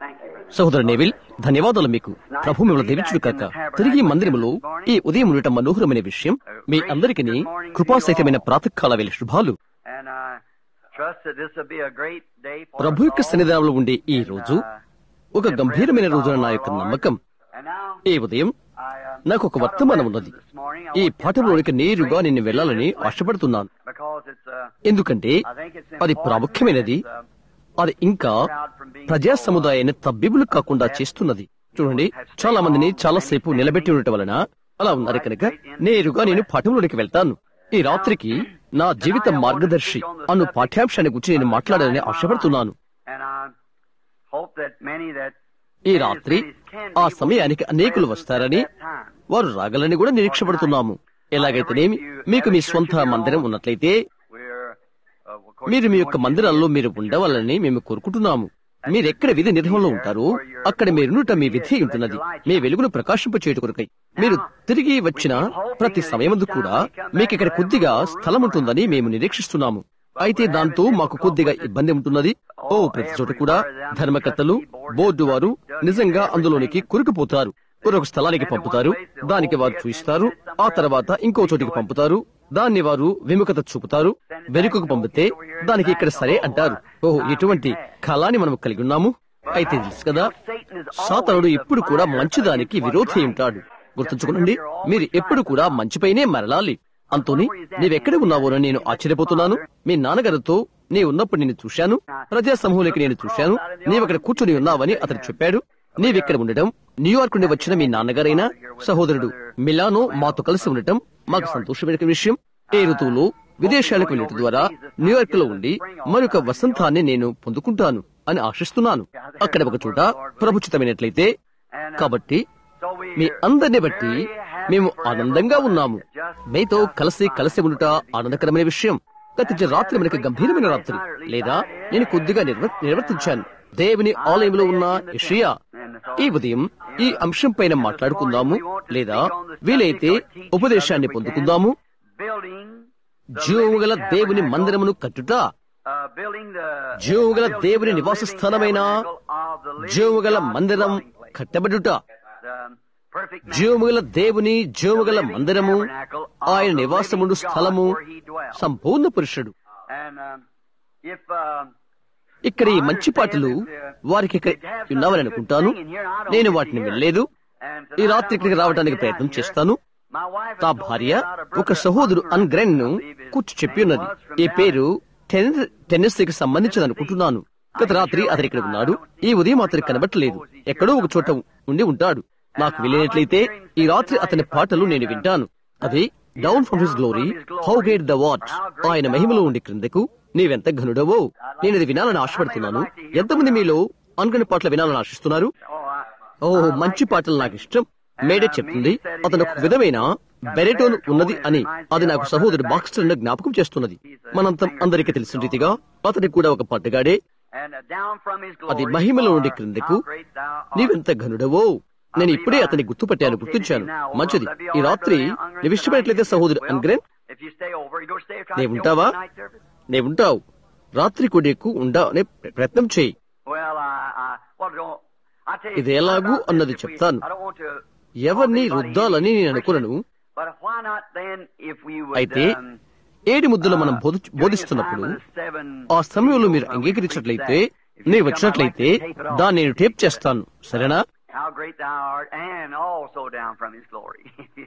సహోదరు నేవిల్ ధన్యవాదాలు మీకు ప్రభు మిమ్మల్ని దీవించుడు కాక తిరిగి మందిరములో ఈ ఉదయం ఉండటం మనోహరమైన విషయం మీ అందరికీ కృపాసహితమైన ప్రాతకాల వేళ శుభాలు And I trust that this will be a great day for ప్రభు యొక్క us all. సన్నిధానంలో ఉండే ఈ రోజు ఒక గంభీరమైన రోజున నా యొక్క నమ్మకం And now ఈ ఉదయం I, uh, నాకు ఒక got a వర్తమానం lesson ఉన్నది this morning. I ఈ want you to పాఠంలోనికి నేరుగా write నేను వెళ్ళాలని this lesson ఆశపడుతున్నాను because it's, uh, ఎందుకంటే I think it's అది important ప్రాముఖ్యమైనది that, uh, అది ఇంకా ప్రజా సముదాయాన్ని తబ్బిబులు కాకుండా చేస్తున్నది చూడండి చాలా మందిని చాలా సేపు నిలబెట్టి ఉండటం వలన అలా ఉన్నారు కనుక నేరుగా నేను పాఠంలోనికి వెళ్తాను ఈ రాత్రికి నా జీవిత మార్గదర్శి అను పాఠ్యాంశాన్ని గురించి నేను మాట్లాడాలని ఆశపడుతున్నాను And I hope that many that ఈ రాత్రి ఆ సమయానికి అనేకులు వస్తారని వారు రాగలని కూడా నిరీక్షపడుతున్నాము ఎలాగైతేనేమి మీకు మీ స్వంత మందిరం ఉన్నట్లయితే we're, uh, of course, మీరు మీ యొక్క మందిరాల్లో మీరు ఉండవాలని మేము కోరుకుంటున్నాము మీరెక్కడ విధి నిర్వహణలో ఉంటారో అక్కడ మీరునుట మీ విధి ఉంటున్నది మీ వెలుగును ప్రకాశింప చేయుట కొరకై మీరు తిరిగి వచ్చిన ప్రతి సమయమందు కూడా మీకు ఇక్కడ కొద్దిగా స్థలం ఉంటుందని మేము నిరీక్షిస్తున్నాము అయితే దాంతో మాకు కొద్దిగా ఇబ్బంది ఉంటున్నది ఓ ప్రతి చోట కూడా ధర్మకర్తలు బోర్డు వారు నిజంగా అందులోనికి కురుకుపోతారు మరొక స్థలానికి పంపుతారు దానికి వారు చూయిస్తారు ఆ తర్వాత ఇంకో చోటికి పంపుతారు దాన్ని వారు విముఖత చూపుతారు వెనుకకు పంపితే దానికి ఇక్కడ సరే అంటారు ఓహో ఇటువంటి కళాన్ని మనం కలిగి ఉన్నాము అయితే తెలుసు కదా సాతనుడు ఎప్పుడు కూడా మంచిదానికి విరోధి ఉంటాడు గుర్తుంచుకోనండి మీరు ఎప్పుడు కూడా మంచిపైనే మరలాలి అంతోని నీవెక్కడ ఉన్నావోనని నేను ఆశ్చర్యపోతున్నాను మీ నాన్నగారితో నీ ఉన్నప్పుడు నేను చూశాను ప్రజా సమూహాలకి నేను చూశాను నీవక్కడ కూర్చుని ఉన్నావని అతను చెప్పాడు నీవిక్కడ ఉండటం న్యూయార్క్ నుండి వచ్చిన మీ నాన్నగారైనా సహోదరుడు మిలానో మాతో కలిసి ఉండటం మాకు సంతోషమైన విషయం ఏ ఋతువులో విదేశాలకు వెళ్ళటం ద్వారా న్యూయార్క్ లో ఉండి మరొక వసంతాన్ని నేను పొందుకుంటాను అని ఆశిస్తున్నాను అక్కడ ఒక చోట ప్రభుచితమైనట్లయితే కాబట్టి మీ అందరిని బట్టి మేము ఆనందంగా ఉన్నాము మీతో కలిసి కలిసి ఉండుట ఆనందకరమైన విషయం గతించిన రాత్రి మనకి గంభీరమైన రాత్రి లేదా నేను కొద్దిగా నిర్వ- నిర్వర్తించాను దేవుని ఆలయంలో ఉన్న ఇషియా ఈ ఉదయం ఈ అంశం పైన మాట్లాడుకుందాము లేదా వీలైతే ఉపదేశాన్ని పొందుకుందాము building జీవముగల దేవుని మందిరమును కట్టుట uh, building the జీవముగల building దేవుని the నివాస living స్థలమైన tabernacle of the living జీవముగల God's మందిరం dwelling place. కట్టబడుట The perfect man. జీవముగల దేవుని జీవముగల The living మందిరము tabernacle of ఆయన the నివాసముండు living God స్థలము where he dwells. సంపూర్ణ పురుషుడు And um, if uh, ఇక్కడ ఈ మంచి పాటలు వారికి ఇక్కడ ఉన్నావని అనుకుంటాను నేను వాటిని వినలేదు and ఈ రాత్రి ఇక్కడికి రావడానికి ప్రయత్నం చేస్తాను my wife నా has told భార్య me about a brother ఒక సహోదరు Ungrun, అన్గ్రెన్ ను I believe his కూర్చు చెప్పి name ఉన్నది was, from ఈ down పేరు టెన్నిస్ టెన్నిస్సీకి సంబంధించింది అనుకుంటున్నాను గత రాత్రి అతను ఇక్కడ ఉన్నాడు ఈ ఉదయం అతను కనబట్టలేదు ఎక్కడో ఒక చోట ఉండి ఉంటాడు నాకు వెళ్ళినట్లయితే ఈ రాత్రి అతని పాటలు నేను వింటాను అది down from his glory how great thou art ఆయన మహిమలో ఉండి క్రిందకు నీవెంత ఘనుడవో నేను ఇది వినాలని ఆశపడుతున్నాను ఎంతమంది మీలో అనుకునే పాటలు వినాలని ఆశిస్తున్నారు Oh, I, ఓ మంచి పాటలు నాకు ఇష్టం మేడే చెప్తుంది అతను ఒక విధమైన బెరెటోన్ ఉన్నది అని అది నాకు సహోదరుడు బాక్స్టర్ జ్ఞాపకం చేస్తున్నది మనంతం అందరికీ తెలిసిన రీతిగా అతనికి కూడా ఒక పట్టుగాడే and uh, down from his అది glory మహిమలో far, ఉండి క్రిందకు how great thou art. నీవెంత ఘనుడవో నేను ఇప్పుడే అతని గుర్తుపట్టాను గుర్తించాను మంచిది ఈ రాత్రి నీవు ఇష్టమైనట్లయితే సహోదరు అన్గ్రెన్ If you stay over, you go stay, try నే to stay ఉంటావా over night service. నేవుంటావు రాత్రి కొడేకు ఉండా అనే ప్రయత్నం చేయి Well, I, I, well, don't, I tell you, ఇది ఎలాగూ about this, అన్నది if we- చెప్తాను. I don't want to ఎవరిని రుద్దాలని నేను అనుకున్నాను But why not then if we would, అయితే um, ఏడు ముద్దులు మనం uh, Bodhi- during the బోధిస్తున్నప్పుడు time of the seven ఆ సమయంలో మీరు seals, uh, we అంగీకరించినట్లయితే preach that. If you నీ come, I'd వచ్చినట్లయితే like to tape it off. దాన్ని నేను టేప్ చేస్తాను సరేనా How great thou art, and also down from his glory.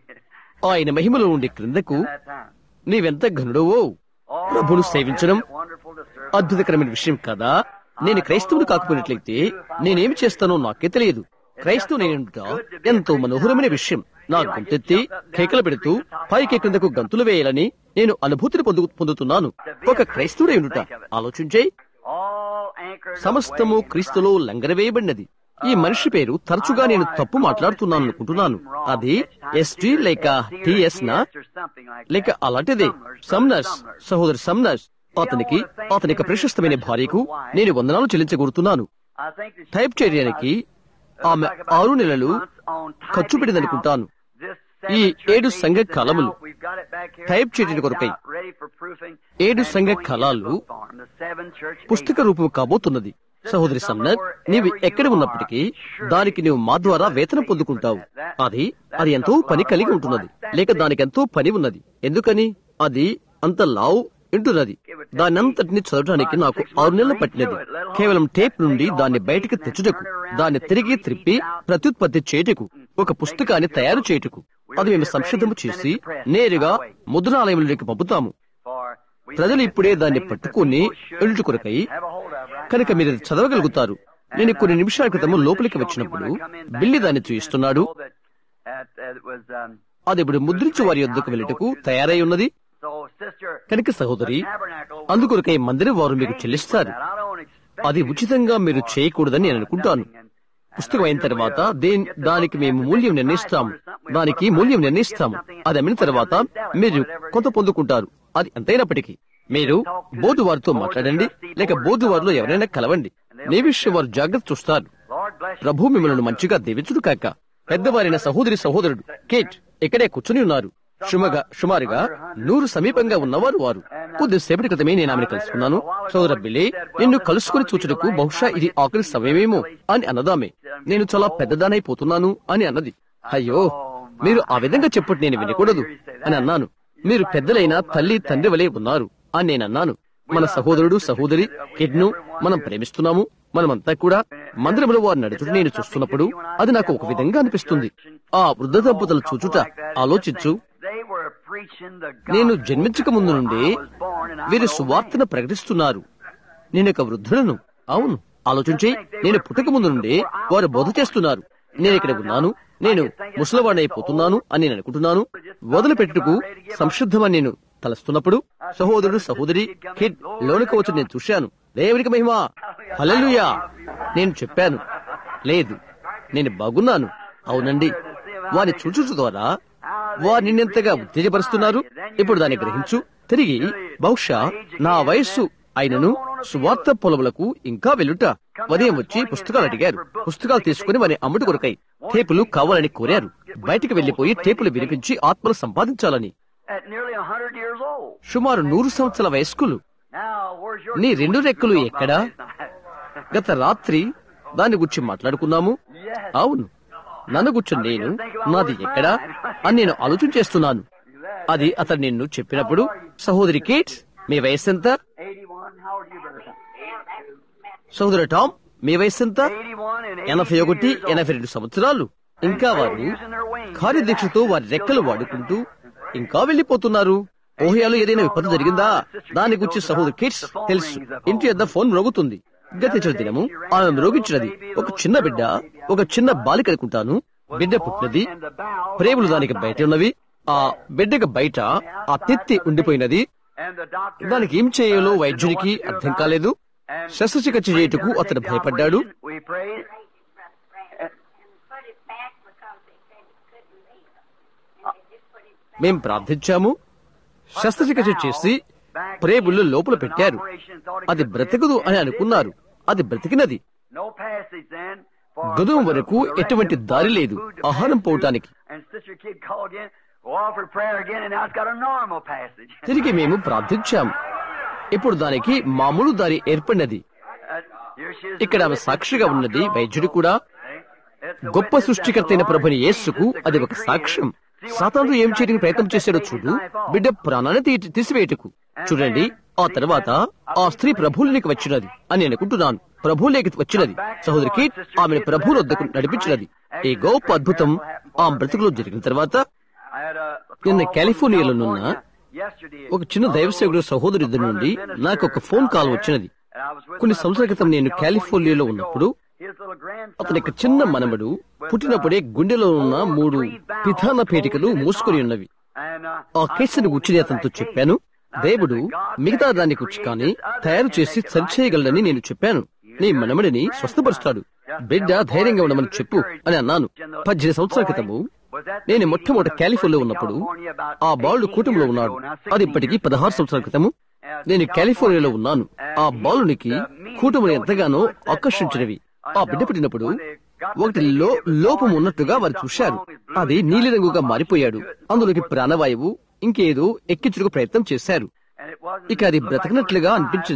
ఆయన మహిమలో ఉండి క్రిందకు At that time. నీవెంత ఘనుడవో Oh, ప్రభువును సేవించడం isn't it wonderful to serve అద్భుతకరమైన విషయం కదా నేను క్రైస్తవుడు కాకపోయినట్లయితే నేనేమి చేస్తానో నాకే తెలియదు క్రైస్తవు నేనుంట ఎంతో మనోహరమైన విషయం నా గొంతెత్తి కేకలు పెడుతూ పైకి క్రిందకు గంతులు వేయాలని నేను అనుభూతిని పొందు పొందుతున్నాను ఒక క్రైస్తవుడే ఉండుట ఆలోచించే All anchored సమస్తము away in క్రీస్తులో లంగరవేయబడినది ఈ మనిషి పేరు తరచుగా నేను తప్పు మాట్లాడుతున్నాను అనుకుంటున్నాను అది ఎస్టీ లేక టిఎస్ నా లేక అలాంటిదే సమ్నస్ సహోదరి సమ్నస్ అతనికి అతని యొక్క ప్రశస్తమైన భార్యకు నేను వందనాలు చెల్లించగోరుతున్నాను టైప్ చేయడానికి ఆమె ఆరు నెలలు ఖర్చు పెట్టిందనుకుంటాను ఈ ఏడు సంఘ కలములు టైప్ చేయడం కొరకై ఏడు సంఘ కళాలు పుస్తక రూపం కాబోతున్నది సహోదరి సమ్నర్ నీవు ఎక్కడ ఉన్నప్పటికీ దానికి నీవు మా ద్వారా వేతనం పొందుకుంటావు అది అది ఎంతో పని కలిగి ఉంటున్నది లేక దానికి ఎంతో పని ఉన్నది ఎందుకని అది అంత లావు ఉంటున్నది దానంతటిని చదవడానికి నాకు ఆరు నెలలు పట్టినది కేవలం టేప్ నుండి దాన్ని బయటికి తెచ్చుటకు దాన్ని తిరిగి త్రిప్పి ప్రత్యుత్పత్తి చేయుటకు ఒక పుస్తకాన్ని తయారు చేయుటకు అది మేము సంసిద్ధము చేసి నేరుగా ముద్రణాలయంలోకి పంపుతాము ప్రజలు ఇప్పుడే దాన్ని పట్టుకుని ఎడుచు కొరకై కనుక మీరు అది చదవగలుగుతారు నేను కొన్ని నిమిషాల క్రితం లోపలికి వచ్చినప్పుడు బిల్లి దాన్ని చూయిస్తున్నాడు అది ఇప్పుడు ముద్రించు వారి యొద్దకు వెళ్ళటకు తయారై ఉన్నది కనుక సహోదరి అందుకొరకై మందిరం వారు మీకు చెల్లిస్తారు అది ఉచితంగా మీరు చేయకూడదని నేను అనుకుంటాను పుస్తకం అయిన తర్వాత దేన్- దానికి మేము మూల్యం నిర్ణయిస్తాము దానికి మూల్యం నిర్ణయిస్తాము అది అమ్మిన తర్వాత మీరు కొంత పొందుకుంటారు అది ఎంతైనప్పటికీ మీరు బోర్డు వారితో మాట్లాడండి లేక బోర్డు వారిలో ఎవరైనా కలవండి నీ విషయం వారు జాగ్రత్త చూస్తారు ప్రభు మిమ్మల్ని మంచిగా దీవించుడు కాక పెద్దవారైన సహోదరి సహోదరుడు కేట్ ఇక్కడే కూర్చుని ఉన్నారు సుమగా సుమారుగా నూరు సమీపంగా ఉన్నవారు వారు కొద్దిసేపటి క్రితమే నేను ఆమెను కలుసుకున్నాను సోదర బిల్లి నిన్ను కలుసుకుని చూచుటకు బహుశా ఇది ఆఖరి సమయమేమో అని అన్నదామే నేను చాలా పెద్దదానైపోతున్నాను అని అన్నది అయ్యో మీరు ఆ విధంగా చెప్పటి నేను వినకూడదు అని అన్నాను మీరు పెద్దలైన తల్లి తండ్రి వలె ఉన్నారు అని నేను అన్నాను మన సహోదరుడు సహోదరి కిడ్ను మనం ప్రేమిస్తున్నాము మనమంతా కూడా మందిరంలో వారు నడుచుట నేను చూస్తున్నప్పుడు అది నాకు ఒక విధంగా అనిపిస్తుంది ఆ వృద్ధ దంపతులు చూచుట ఆలోచించు నేను జన్మించక ముందు నుండి వీరు సువార్తను ప్రకటిస్తున్నారు నేను ఒక వృద్ధులను అవును ఆలోచించి నేను పుట్టక ముందు నుండి వారు బోధ చేస్తున్నారు నేను ఇక్కడ ఉన్నాను నేను ముసలివాడైపోతున్నాను అని నేను అనుకుంటున్నాను వదిలిపెట్టుకు సంసిద్ధమని నేను తలస్తున్నప్పుడు సహోదరుడు సహోదరి కిడ్ లోనికి వచ్చి నేను చూశాను దేవునికి మహిమ హల్లెలూయా నేను చెప్పాను లేదు నేను బాగున్నాను అవునండి వారి చూచుట ద్వారా వారు నిన్నెంతగా ఉత్తేజపరుస్తున్నారు ఇప్పుడు దాన్ని గ్రహించు తిరిగి బహుశా నా వయస్సు అయినను సువార్త పొలములకు ఇంకా వెళ్ళుట ఉదయం వచ్చి పుస్తకాలు అడిగారు పుస్తకాలు తీసుకుని వారి అమ్ముడు కొరకై టేపులు కావాలని కోరారు బయటికి వెళ్లిపోయి టేపులు వినిపించి ఆత్మలు సంపాదించాలని సుమారు నూరు సంవత్సరాల వయస్కులు నీ రెండు రెక్కలు ఎక్కడా గత రాత్రి దాని గురించి మాట్లాడుకున్నాము అవును నన్ను గుర్చు నేను నాది ఎక్కడా అని నేను ఆలోచన చేస్తున్నాను అది అతను నిన్ను చెప్పినప్పుడు సహోదరి కేట్స్ మీ వయస్సు ఎంత సహోదరు టామ్ మీ వయస్సు ఎంత ఎనభై ఒకటి ఎనభై రెండు సంవత్సరాలు ఇంకా వారు కార్యదీక్షతో వారి రెక్కలు వాడుకుంటూ ఇంకా వెళ్లిపోతున్నారు ఓహియాలో ఏదైనా విపత్తు జరిగిందా దాని గురించి సహోదరు కిడ్స్ తెలుసు ఇంటి వద్ద ఫోన్ మ్రోగుతుంది గతించిన దినము ఆమె మ్రోగించినది ఒక చిన్న బిడ్డ ఒక చిన్న బాలిక అనుకుంటాను బిడ్డ పుట్టినది ప్రేములు దానికి బయట ఉన్నవి ఆ బిడ్డకు బయట ఆ తెత్తి ఉండిపోయినది దానికి ఏం చేయాలో వైద్యునికి అర్థం కాలేదు శస్త్రచికిత్స చేయుటకు అతడు భయపడ్డాడు put it back because they said it couldn't leave. And they just put it back. మేం ప్రార్థించాము శస్త్రచికిత్స చేసి ప్రేబుళ్ళు లోపల పెట్టారు అది బ్రతకదు అని అనుకున్నారు అది బ్రతికినది గదువు వరకు ఎటువంటి దారి లేదు ఆహారం పోవటానికి తిరిగి మేము ప్రార్థించాము ఇప్పుడు దానికి మామూలు దారి ఏర్పడినది ఇక్కడ ఆమె సాక్షిగా ఉన్నది వైద్యుడు కూడా గొప్ప సృష్టికర్త అయిన ప్రభుని యేస్సుకు అది ఒక సాక్ష్యం సాతాను ఏం చేయడానికి ప్రయత్నం చేశాడో చూడు బిడ్డ ప్రాణాన్ని తీ- తీసివేయటకు చూడండి ఆ తర్వాత ఆ స్త్రీ ప్రభువులోనికి వచ్చినది అని నేను అనుకుంటున్నాను ప్రభువులోకి వచ్చినది సహోదరికి ఆమెను ప్రభువుల వద్దకు నడిపించినది ఈ గొప్ప అద్భుతం ఆ బ్రతుకులో జరిగిన తర్వాత నిన్న కాలిఫోర్నియాలోనున్న ఒక చిన్న దైవసేవకుడు సహోదరు నుండి నాకు ఒక ఫోన్ కాల్ వచ్చినది కొన్ని సంవత్సరాల క్రితం నేను కాలిఫోర్నియాలో ఉన్నప్పుడు అతని యొక్క చిన్న మనమడు పుట్టినప్పుడే గుండెలో ఉన్న మూడు పిధాన పేటికలు మూసుకొని ఉన్నవి ఆ కేసును గుర్చి అతనితో చెప్పాను దేవుడు మిగతా దాన్ని గుర్చి కానీ తయారు చేసి సరిచేయగలడని నేను చెప్పాను నీ మనమడిని స్వస్థపరుస్తాడు బిడ్డ ధైర్యంగా ఉండమని చెప్పు అని అన్నాను పద్దెనిమిది సంవత్సరాల క్రితము నేను మొట్టమొదటి కాలిఫోర్నియాలో ఉన్నప్పుడు ఆ బాలుడు కూటమిలో ఉన్నాడు అది ఇప్పటికి పదహారు సంవత్సరాల క్రితము నేను కాలిఫోర్నియాలో ఉన్నాను ఆ బాలునికి కూటములు ఎంతగానో ఆకర్షించినవి ఆ బిడ్డ పుట్టినప్పుడు ఒకటి లో లోపం ఉన్నట్టుగా వారు చూశారు అది నీలిరంగుగా మారిపోయాడు అందులోకి ప్రాణవాయువు ఇంకేదో ఎక్కించుటకు ప్రయత్నం చేశారు ఇక అది బ్రతకనట్లుగా అనిపించింది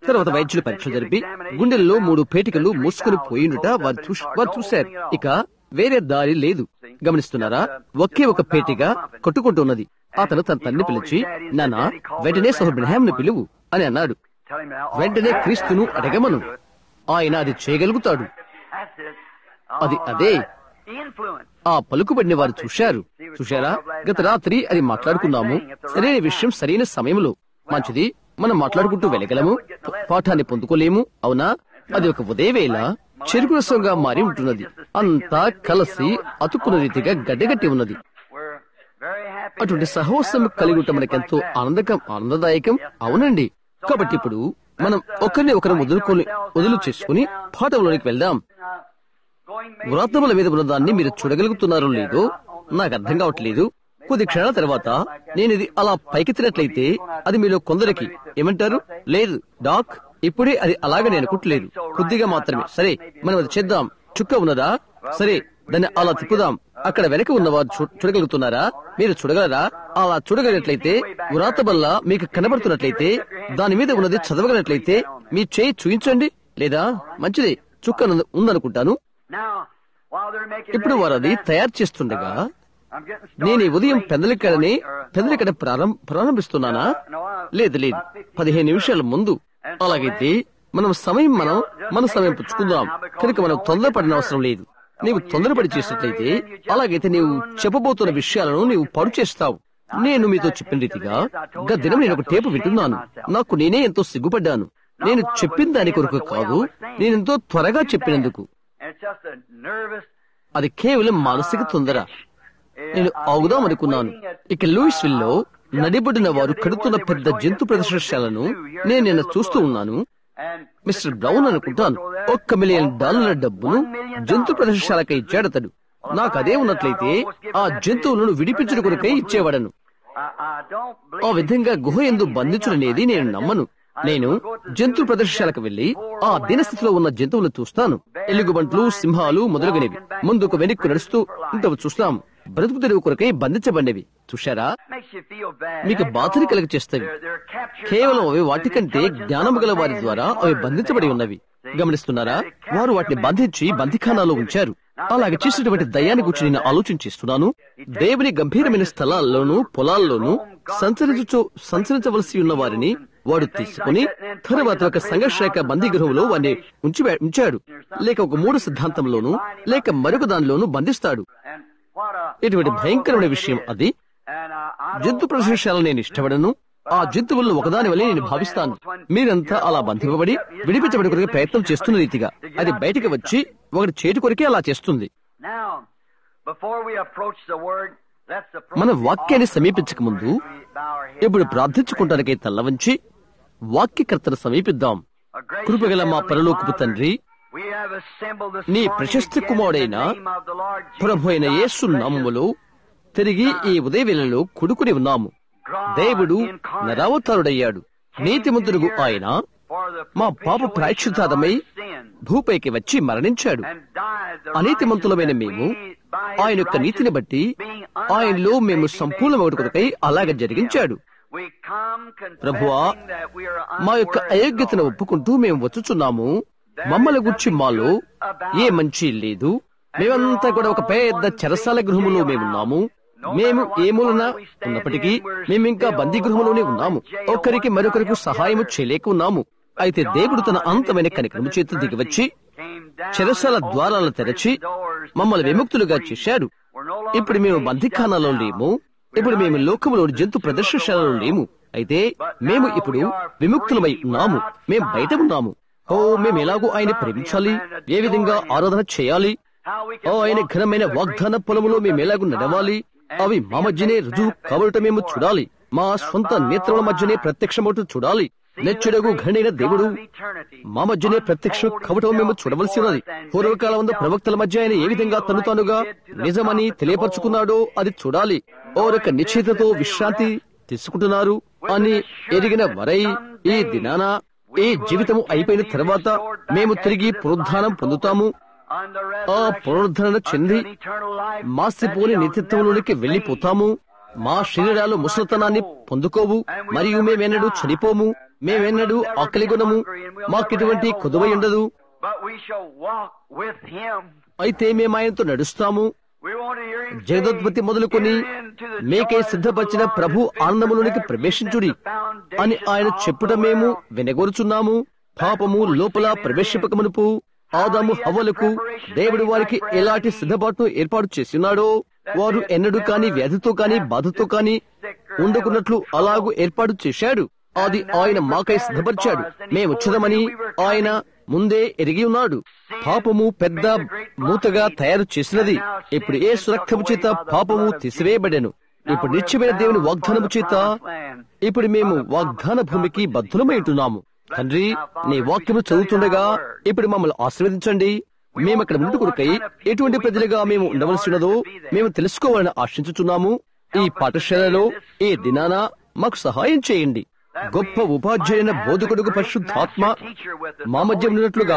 తర్వాత వైద్యులు పరీక్షలు జరిపి గుండెల్లో మూడు పేటికలు మూసుకుని పోయిండుట వారు చూసి వారు చూశారు ఇక వేరే దారి లేదు గమనిస్తున్నారా ఒకే ఒక పేటిక కొట్టుకుంటున్నది అతను తన తల్లిని పిలిచి నాన్న వెంటనే సహోదరు బ్రహాంను పిలువు అని అన్నాడు Tell him now. వెంటనే క్రీస్తును అడగమను ఆయన అది చేయగలుగుతాడు That's it. అది All అదే. right. Influence. ఆ పలుకుబడిన వారు చూశారు చూశారా గత రాత్రి అది మాట్లాడుకున్నాము సరైన విషయం సరైన సమయంలో మంచిది మనం మాట్లాడుకుంటూ వెళ్ళగలము పాఠాన్ని పొందుకోలేము అవునా అది ఒక ఉదయవేళ చెరుకు రసంగా మారి ఉంటున్నది అంతా కలిసి అతుక్కున్న రీతిగా గడ్డగట్టి ఉన్నది We're very happy. అటువంటి to సహవాసం have a కలిగి ఉండటం fellowship మనకెంతో like that. ఆనందకం ఆనందదాయకం అవునండి కాబట్టి ఇప్పుడు మనం ఒకరిని ఒకరిని వదులుకొని వదులు చేసుకుని పాఠంలోనికి వెళ్దాం Uh, going maybe వ్రాతముల మీద ఉన్నదాన్ని మీరు చూడగలుగుతున్నారో లేదో నాకు అర్థం కావట్లేదు కొద్ది క్షణాల తర్వాత నేను ఇది అలా పైకెత్తినట్లయితే అది మీలో కొందరికి ఏమంటారు లేదు డాక్ ఇప్పుడే అది అలాగని అనుకుంటలేదు కొద్దిగా మాత్రమే సరే మనం అది చేద్దాం చుక్క ఉన్నదా సరే దాన్ని అలా తిప్పుదాం అక్కడ వెనక ఉన్నవారు చూ- చూడగలుగుతున్నారా మీరు చూడగలరా అలా చూడగలిగినట్లయితే వ్రాత బల్ల మీకు కనబడుతున్నట్లయితే దాని మీద ఉన్నది చదవగలిగినట్లయితే మీ చేయి చూయించండి లేదా మంచిది చుక్క ఉంది- ఉందనుకుంటాను Now, while they're making ఇప్పుడు ready వారు for అది that, తయారు చేస్తుండగా I'm getting started నేను ఈ ఉదయం late. పెందలికడని Or- పెందలికడ ప్రారం- ప్రారంభిస్తున్నానా లేదు లేదు పదిహేను నిమిషాల ముందు అలాగైతే మనం సమయం మనం మన సమయం పుచ్చుకుందాం కనుక మనం తొందరపడిన అవసరం లేదు నీవు తొందరపడి చేసినట్లయితే అలాగైతే నీవు చెప్పబోతున్న విషయాలను నీవు పాడు చేస్తావు నేను మీతో చెప్పిన రీతిగా గత దినం నేను ఒక టేపు వింటున్నాను నాకు నేనే ఎంతో సిగ్గుపడ్డాను నేను చెప్పిన దాని కొరకు కాదు నేనెంతో త్వరగా చెప్పినందుకు And it's just a nervous, అది కేవలం మానసిక తొందర నేను ఆగుదాం అనుకున్నాను ఇక లూయిస్విల్ లో నడిబడిన వారు కడుతున్న పెద్ద జంతు ప్రదర్శనశాలను నేను నిన్న చూస్తూ ఉన్నాను and మిస్టర్ బ్రౌన్ అనుకుంటాను ఒక్క మిలియన్ డాలర్ల డబ్బును జంతు ప్రదర్శనశాలకై ఇచ్చాడతడు నాకు అదే ఉన్నట్లయితే ఆ జంతువులను విడిపించుట కొరకై ఇచ్చేవాడను I, I don't ఆ believe విధంగా గుహ ఎందు బంధించుడనేది నేను నమ్మను నేను జంతు ప్రదర్శనశాలకు వెళ్లి ఆ దినస్థితిలో ఉన్న జంతువులను చూస్తాను ఎలుగుబంట్లు సింహాలు మొదలగునవి ముందుకు వెనక్కు నడుస్తూ ఇంతకు చూస్తాం బ్రతుకు తెరువు కొరకై బంధించబడినవి చూశారా makes you feel bad. మీకు బాధని కలుగ చేస్తాయి They're, they're captured కేవలం by అవి the వాటికంటే intelligence జ్ఞానము of గల a వారి man ద్వారా smarter అవి than బంధించబడి they ఉన్నవి are. గమనిస్తున్నారా వారు వాటిని బంధించి బంధిఖానాలో ఉంచారు అలాగే చేసినటువంటి దయ్యాన్ని గురించి నేను ఆలోచించేస్తున్నాను దేవుని గంభీరమైన స్థలాల్లోనూ పొలాల్లోనూ సంచరించు సంచరించవలసి ఉన్న వారిని వాడు తీసుకుని తరువాత ఒక సంఘర్షక బందీ గృహంలో వారిని ఉంచి ఉంచాడు లేక ఒక మూడు సిద్ధాంతంలోనూ లేక మరొక దానిలోనూ బంధిస్తాడు And what a ఇటువంటి భయంకరమైన విషయం అది and uh, I don't జంతు ప్రదర్శనశాలను నేను ఇష్టపడను ఆ జంతువులను ఒకదాని వల్లే నేను భావిస్తాను మీరంతా అలా బంధింపబడి విడిపించబడి కొరకు ప్రయత్నం చేస్తున్న రీతిగా అది బయటికి వచ్చి ఒకటి చేతి కొరకే అలా చేస్తుంది Now, before we approach the word, let's approach మన the వాక్యాన్ని altar. సమీపించక ముందు We bow our heads ఇప్పుడు down. ప్రార్థించుకుంటానికై తల్లవంచి వాక్యకర్తను సమీపిద్దాం A gracious కృపగల మా Heavenly పరలోకపు Father, తండ్రి we have assembled this నీ morning ప్రశస్త again in కుమారుడైన the name of the Lord Jesus, ప్రభు అయిన God's యేసు precious నామములో తిరిగి ఈ ఉదయవేళలో కుడుకుని ఉన్నాము God దేవుడు incarnate నరావతారుడయ్యాడు నీతిమంతుడుగు ఆయన for the మా పాప propitiation ప్రాయశ్చితార్థమై of our sin భూపైకి వచ్చి మరణించాడు and died the అనీతిమంతులమైన righteousness మేము that we, by his ఆయన యొక్క నీతిని బట్టి being ఆయనలో unrighteous, మేము may be సంపూర్ణమొకటి made కొరకై perfect అలాగ in him. జరిగించాడు We come ప్రభువా confessing that we are మా యొక్క unworthy, అయోగ్యతను Lord. ఒప్పుకుంటూ మేము వచ్చుచున్నాము మమ్మల్ని గుర్చి మాలో ఏ మంచి లేదు మేమంతా కూడా ఒక పెద్ద చెరసాల గృహములో మేమున్నాము మేము ఏ మూలన ఉన్నప్పటికీ మేమింకా బందీ గృహంలోనే ఉన్నాము ఒక్కరికి మరొకరికి సహాయము చేయలేక ఉన్నాము అయితే దేవుడు తన అంతమైన కనికరము చేత దిగివచ్చి చెరసాల ద్వారాలను తెరచి మమ్మల్ని విముక్తులుగా చేశాడు ఇప్పుడు మేము బంధిఖానాలో లేము ఇప్పుడు మేము లోకములో జంతు ప్రదర్శనశాలలో లేము అయితే మేము ఇప్పుడు విముక్తులమై ఉన్నాము మేము బయట ఉన్నాము ఓ మేము ఎలాగో ఆయన ప్రేమించాలి ఏ విధంగా ఆరాధన చేయాలి ఓ ఆయన ఘనమైన వాగ్దాన పొలములో మేము ఎలాగో నడవాలి అవి మా మధ్యనే రుజువు కాబడటం మేము చూడాలి మా స్వంత నేత్రముల మధ్యనే ప్రత్యక్షమవుతూ చూడాలి నెచ్చుడగు ఘనైన దేవుడు మా మధ్యనే ప్రత్యక్ష కవటం మేము చూడవలసి ఉన్నది పూర్వకాలం ఉన్న ప్రవక్తల మధ్య ఆయన ఏ విధంగా తను తానుగా నిజమని తెలియపరుచుకున్నాడో అది చూడాలి ఓరొక నిశ్చితతో విశ్రాంతి తీసుకుంటున్నారు అని ఎరిగిన వరై ఈ దినాన ఈ జీవితము అయిపోయిన తర్వాత మేము తిరిగి పునరుద్ధానం పొందుతాము ఆ పునరుద్ధరణ చెంది మాసిపోని నిత్యత్వంలోనికి వెళ్లిపోతాము మా శరీరాలు ముసలితనాన్ని పొందుకోవు మరియు మేమెన్నడూ చనిపోము మేమెన్నడూ ఆకలి గుణము మాకెటువంటి కొదువై ఉండదు But we shall walk with him. అయితే మేము ఆయనతో నడుస్తాము We want to hear him say, జగదోత్పత్తి మొదలుకొని "Enter into the మీకై joy of the సిద్ధపరిచిన Lord Prabhu has been ఆనందములోనికి prepared ప్రవేశించుడి since the foundation అని ఆయన of the చెప్పుట మేము world." వినగోరుచున్నాము పాపము లోపల ప్రవేశింపకమునుపు ఆదాము హవ్వలకు దేవుడు వారికి ఎలాంటి సిద్ధపాటును ఏర్పాటు చేస్తున్నాడో వారు ఎన్నడూ కాని వ్యాధితో కాని బాధతో కాని ఉండకున్నట్లు అలాగూ ఏర్పాటు చేశాడు అది ఆయన మాకై సిద్ధపరిచాడు మేమొచ్చదమని ఆయన ముందే ఎరిగి ఉన్నాడు పాపము పెద్ద మూతగా తయారు చేసినది ఇప్పుడు ఏ సురక్షము చేత పాపము తీసివేయబడెను ఇప్పుడు నిత్యమైన దేవుని వాగ్దానము చేత ఇప్పుడు మేము వాగ్దాన భూమికి బద్ధులమై ఉంటున్నాము తండ్రి నీ వాక్యము చదువుతుండగా ఇప్పుడు మమ్మల్ని ఆశీర్వదించండి మేము అక్కడ ముందు కొరకై ఎటువంటి ప్రజలుగా మేము ఉండవలసి ఉన్నదో మేము తెలుసుకోవాలని ఆశించుచున్నాము ఈ పాఠశాలలో ఈ దినాన మాకు సహాయం చేయండి గొప్ప ఉపాధ్యాయున బోధకుడుకు పరిశుద్ధాత్మ మా మధ్య ఉన్నట్లుగా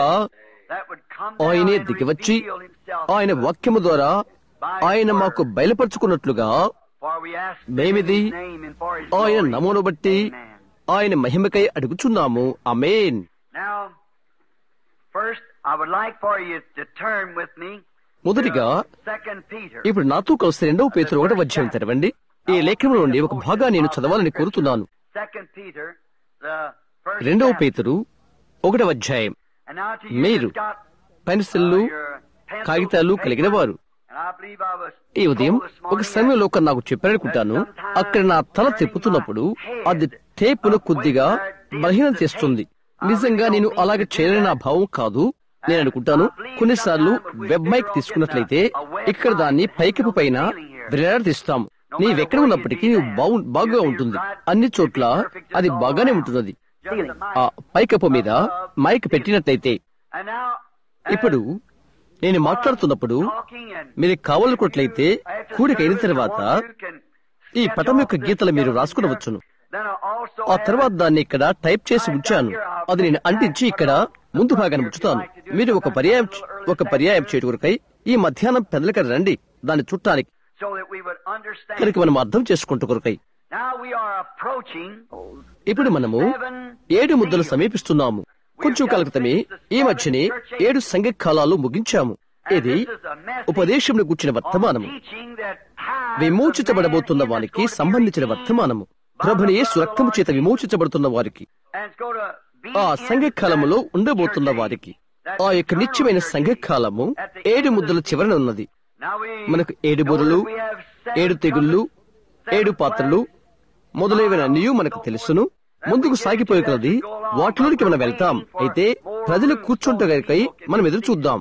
ఆయనే దిగివచ్చి ఆయన వాక్యము ద్వారా ఆయన మాకు బయలుపరుచుకున్నట్లుగా మేమిది ఆయన నమోను బట్టి ఆయన మహిమకై అడుగుచున్నాము అమేన్ Now, first, I would like for you to turn with me మొదటిగా Second Peter. ఇప్పుడు నాతో కలిసి రెండవ పేతురు ఒకటి అధ్యాయం తెరవండి ఈ లేఖనంలో నుండి ఒక భాగా నేను చదవాలని కోరుతున్నాను Second Peter, the first రెండవ chapter. పేతురు ఒకటవ అధ్యాయం And now to you మీరు that's got, పెన్సిల్లు uh, your pencils కాగితాలు and కలిగిన paper. వారు And I believe I was ఈ ఉదయం told this ఒక morning సమయంలో ఒక నాకు చెప్పారనుకుంటాను అక్కడ నా తల తిప్పుతున్నప్పుడు అది టేపును కొద్దిగా బలహీనం చేస్తుంది నిజంగా నేను అలాగే చేయలేని నా భావం కాదు నేను అనుకుంటాను కొన్నిసార్లు వెబ్ మైక్ తీసుకున్నట్లయితే ఇక్కడ దాన్ని పైకపు పైన వేలాడదీస్తాము నీవెక్కడ ఉన్నప్పటికీ నువ్వు బాగు బాగా ఉంటుంది అన్ని చోట్ల అది బాగానే ఉంటున్నది ఆ పైకప్పు మీద మైక్ పెట్టినట్లయితే And now, ఇప్పుడు నేను మాట్లాడుతున్నప్పుడు talking and మీరు కావాలనుకున్నట్లయితే కూడిక అయిన తర్వాత ఈ పటం యొక్క గీతలు మీరు రాసుకునవచ్చును then I also ఆ తర్వాత దాన్ని ఇక్కడ టైప్ చేసి ఉంచాను అది నేను అంటించి ఇక్కడ ముందు భాగాన్ని ఉంచుతాను మీరు ఒక పర్యాయం ఒక పర్యాయం చేయటం ఈ మధ్యాహ్నం పెద్దలకి రండి దాన్ని చుట్టానికి so that we would understand. కనుక మనం అర్థం చేసుకుంటూ కొరకై Now we are approaching ఇప్పుడు మనము ఏడు ముద్దలు సమీపిస్తున్నాము కొంచెం కాల క్రితమే ఈ మధ్యనే ఏడు సంఘ కాలాలు ముగించాము ఇది ఉపదేశంను కూర్చిన వర్తమానము విమోచించబడబోతున్న వారికి సంబంధించిన వర్తమానము ప్రభుని యేసు రక్తము చేత విమోచించబడుతున్న వారికి ఆ సంఘకాలములో ఉండబోతున్న వారికి ఆ యొక్క నిత్యమైన సంఘకాలము ఏడు ముద్దల చివరన ఉన్నది మనకు ఏడు బుర్రలు ఏడు తెగుళ్ళు ఏడు పాత్రలు మొదలైనవన్నీ మనకు తెలుసును ముందుకు సాగిపోయే కొలది వాటిలోనికి మనం వెళ్తాం అయితే ప్రజలు కూర్చుంటగై మనం ఎదురు చూద్దాం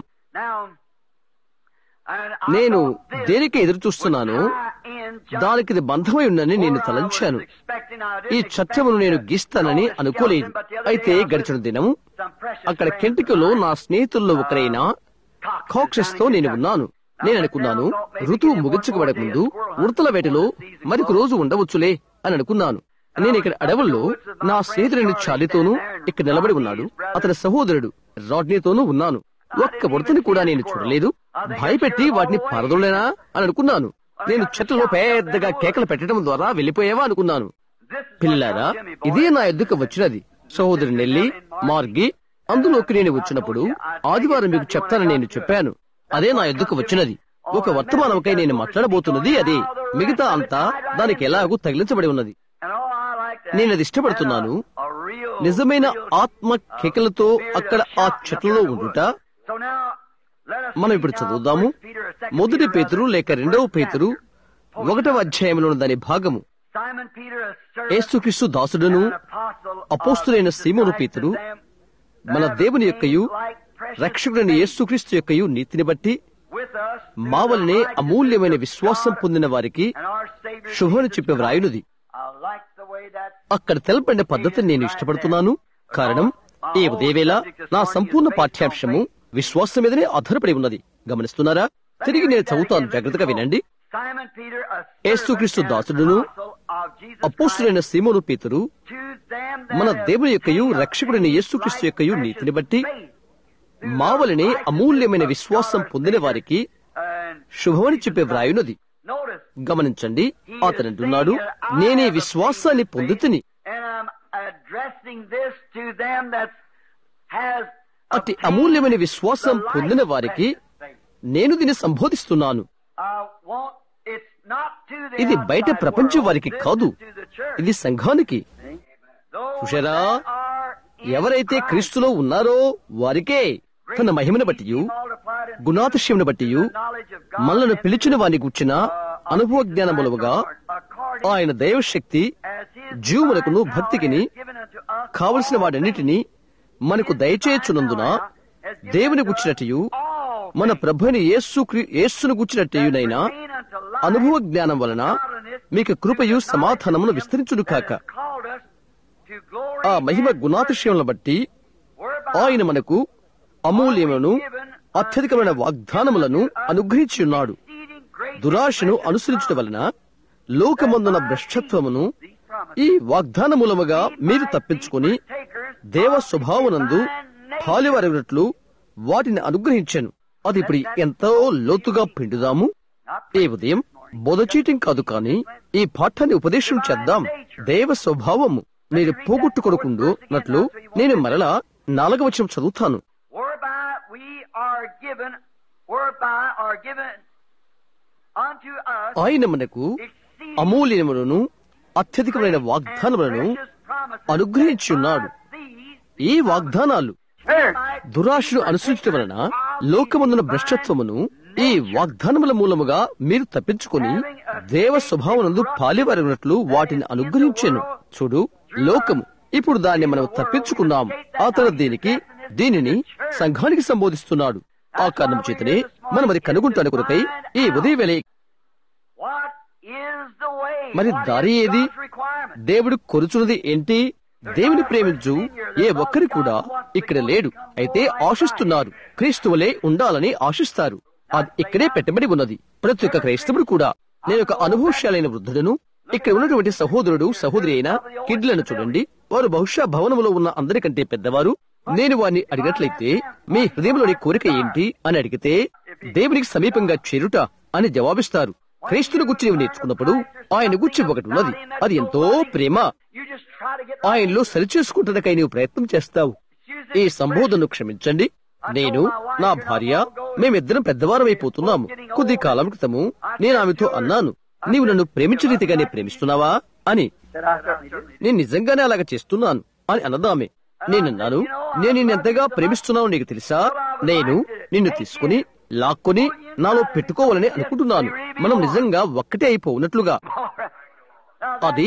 నేను దేనికి ఎదురు చూస్తున్నాను దానికి ఇది బంధమై ఉందని నేను తలంచాను ఈ చట్టమును నేను గీస్తానని అనుకోలేదు అయితే గడిచిన దినం అక్కడ కెంటికలో నా స్నేహితుల్లో ఒకరైన కాక్సెస్ తో నేను ఉన్నాను నేను అనుకున్నాను ఋతువు ముగించబడక ముందు ఉడతల వేటలో మరొక రోజు ఉండవచ్చులే అని అనుకున్నాను నేను ఇక్కడ అడవుల్లో నా స్నేహితుడిని చాలితోనూ ఇక్కడ నిలబడి ఉన్నాడు అతని సహోదరుడు రాడ్నీతోనూ ఉన్నాను ఒక్క ఉడతని కూడా నేను చూడలేదు భయపెట్టి వాటిని పారదోలేనా అని అనుకున్నాను నేను చెట్లలో పెద్దగా కేకలు పెట్టడం ద్వారా వెళ్ళిపోయావా అనుకున్నాను పిల్లారా ఇదే నా ఎద్దుకు వచ్చినది సహోదరు నెల్లి మార్గి అందులోకి నేను వచ్చినప్పుడు ఆదివారం మీకు చెప్తానని నేను చెప్పాను అదే నా ఎద్దుకు వచ్చినది ఒక వర్తమానంకై నేను మాట్లాడబోతున్నది అదే మిగతా అంతా దానికి ఎలాగూ తగిలించబడి ఉన్నది నేను అది ఇష్టపడుతున్నాను నిజమైన ఆత్మ కేకలతో అక్కడ ఆ చెట్లలో ఉండుట మనం ఇప్పుడు చదువుదాము మొదటి పేతురు లేక రెండవ పేతురు ఒకటవ అధ్యాయంలోని దాని భాగము యేసుక్రీస్తు దాసుడును అపోస్తులైన సీమోను పేతురు మన దేవుని యొక్కయు రక్షకుడైన యేసుక్రీస్తు యొక్కయు నీతిని బట్టి మా వలనే అమూల్యమైన విశ్వాసం పొందిన వారికి శుభమని చెప్పే వ్రాయునుది అక్కడ తెలపడిన పద్ధతిని నేను ఇష్టపడుతున్నాను కారణం ఈ ఉదయవేళ నా సంపూర్ణ పాఠ్యాంశము విశ్వాసం మీదనే ఆధారపడి ఉన్నది గమనిస్తున్నారా తిరిగి నేను చదువుతాను జాగ్రత్తగా వినండి యేసుక్రీస్తు దాసుడును అపోస్తులైన సీమోను పేతురు మన దేవుని యొక్కయు రక్షకుడైన యేసుక్రీస్తు యొక్కయు నీతిని బట్టి మా వలనే అమూల్యమైన విశ్వాసం పొందిన వారికి శుభమని చెప్పే వ్రాయునది గమనించండి అతనంటున్నాడు నేనే విశ్వాసాన్ని పొందుతుని addressing this to them that has అతి అమూల్యమైన విశ్వాసం పొందిన వారికి నేను దీన్ని సంబోధిస్తున్నాను Uh, want, it's not to the ఇది బయట outside ప్రపంచం world. వారికి This కాదు is to the church. ఇది సంఘానికి Those చూశారా? that are in ఎవరైతే Christ, క్రీస్తులో ఉన్నారో వారికే తన మహిమను బట్టి multiplied in గుణాతిశయమును బట్టి the knowledge of God మనలను and, పిలిచిన వాని గుర్చిన uh, అనుభవ of జ్ఞానములుగా according ఆయన దైవశక్తి as his జీవులకును divine భక్తికిని power has given unto us కావలసిన all వాటన్నిటినీ మనకు His దయచేయచ్చునందున divine power has given దేవుని unto us గుచ్చినట్టు all మన things ప్రభుని యేసు యేసును గుచ్చినట్టునైనా that pertain unto life, అనుభవ జ్ఞానం వలన మీకు కృపయు సమాధానమును విస్తరించును కాక ఆ మహిమ గుణాతిశయములను బట్టి ఆయన మనకు అమూల్యములను అత్యధికమైన వాగ్దానములను అనుగ్రహించి ఉన్నాడు దురాశను అనుసరించడం వలన లోకమందున భ్రష్టత్వమును ఈ వాగ్దానమూలముగా మీరు తప్పించుకొని దేవ స్వభావనందు పాలివరగినట్లు వాటిని అనుగ్రహించాను అది ఇప్పుడు ఎంతో లోతుగా పిండుదాము ఈ ఉదయం బోధ చేయటం కాదు కానీ ఈ పాఠాన్ని ఉపదేశం చేద్దాం దేవ స్వభావము మీరు పోగొట్టుకొనకుండునట్లు నేను మరలా నాలుగవ వచనం చదువుతాను whereby we are given, whereby are given unto us ఆయన మనకు exceeding అమూల్యములను అత్యధికమైన వాగ్దానములను precious promises అనుగ్రహించి ఉన్నాడు. that by these ఈ వాగ్దానాలు church దురాశను అనుసరించడం వలన లోకమందున భ్రష్టత్వమును ఈ వాగ్దానముల మూలముగా మీరు తప్పించుకొని దేవ స్వభావనందు పాలివరినట్లు వాటిని అనుగ్రహించాను చూడు లోకము ఇప్పుడు దాన్ని మనం తప్పించుకున్నాం అతను దీనికి దీనిని సంఘానికి సంబోధిస్తున్నాడు ఆ కారణం చేతనే మనం అది కనుగొంటాను కొరకై ఈ ఉదయం వేళ what is the way? మరి What దారి is ఏది? God's requirement? దేవుడు కొరుచున్నది ఏంటి దేవుని ప్రేమించు ఏ ఒక్కరి కూడా ఇక్కడ లేడు అయితే ఆశిస్తున్నారు క్రీస్తువులే ఉండాలని ఆశిస్తారు అది ఇక్కడే పెట్టబడి ఉన్నది ప్రతి ఒక్క క్రైస్తవుడు కూడా నేను ఒక అనుభవశాలైన వృద్ధుడను ఇక్కడ ఉన్నటువంటి సహోదరుడు సహోదరి అయిన కిడ్లను చూడండి వారు బహుశా భవనములో ఉన్న అందరికంటే పెద్దవారు నేను వారిని అడిగినట్లయితే మీ హృదయంలోని కోరిక ఏంటి అని అడిగితే దేవునికి సమీపంగా చేరుట అని జవాబిస్తారు క్రీస్తుని గురించి నీవు నేర్చుకున్నప్పుడు ఆయన గురించి ఒకటి ఉన్నది అది ఎంతో ప్రేమ You just try to get ఆయనలో సరిచేసుకుంటున్నకై నీవు ప్రయత్నం చేస్తావు ఈ సంబోధనను క్షమించండి నేను నా భార్య మేమిద్దరం పెద్దవారమైపోతున్నాము కొద్ది కాలం క్రితము నేను ఆమెతో అన్నాను నీవు నన్ను ప్రేమించే రీతిగానే ప్రేమిస్తున్నావా అని that I certainly do. నేను నిజంగానే అలాగ చేస్తున్నాను అని అన్నదామె నేనన్నాను నేను నిన్ను ఎంతగా ప్రేమిస్తున్నావు నీకు తెలుసా నేను నిన్ను తీసుకుని లాక్కొని నాలో పెట్టుకోవాలని అనుకుంటున్నాను మనం నిజంగా ఒక్కటే అయిపోనట్లుగా Now, అది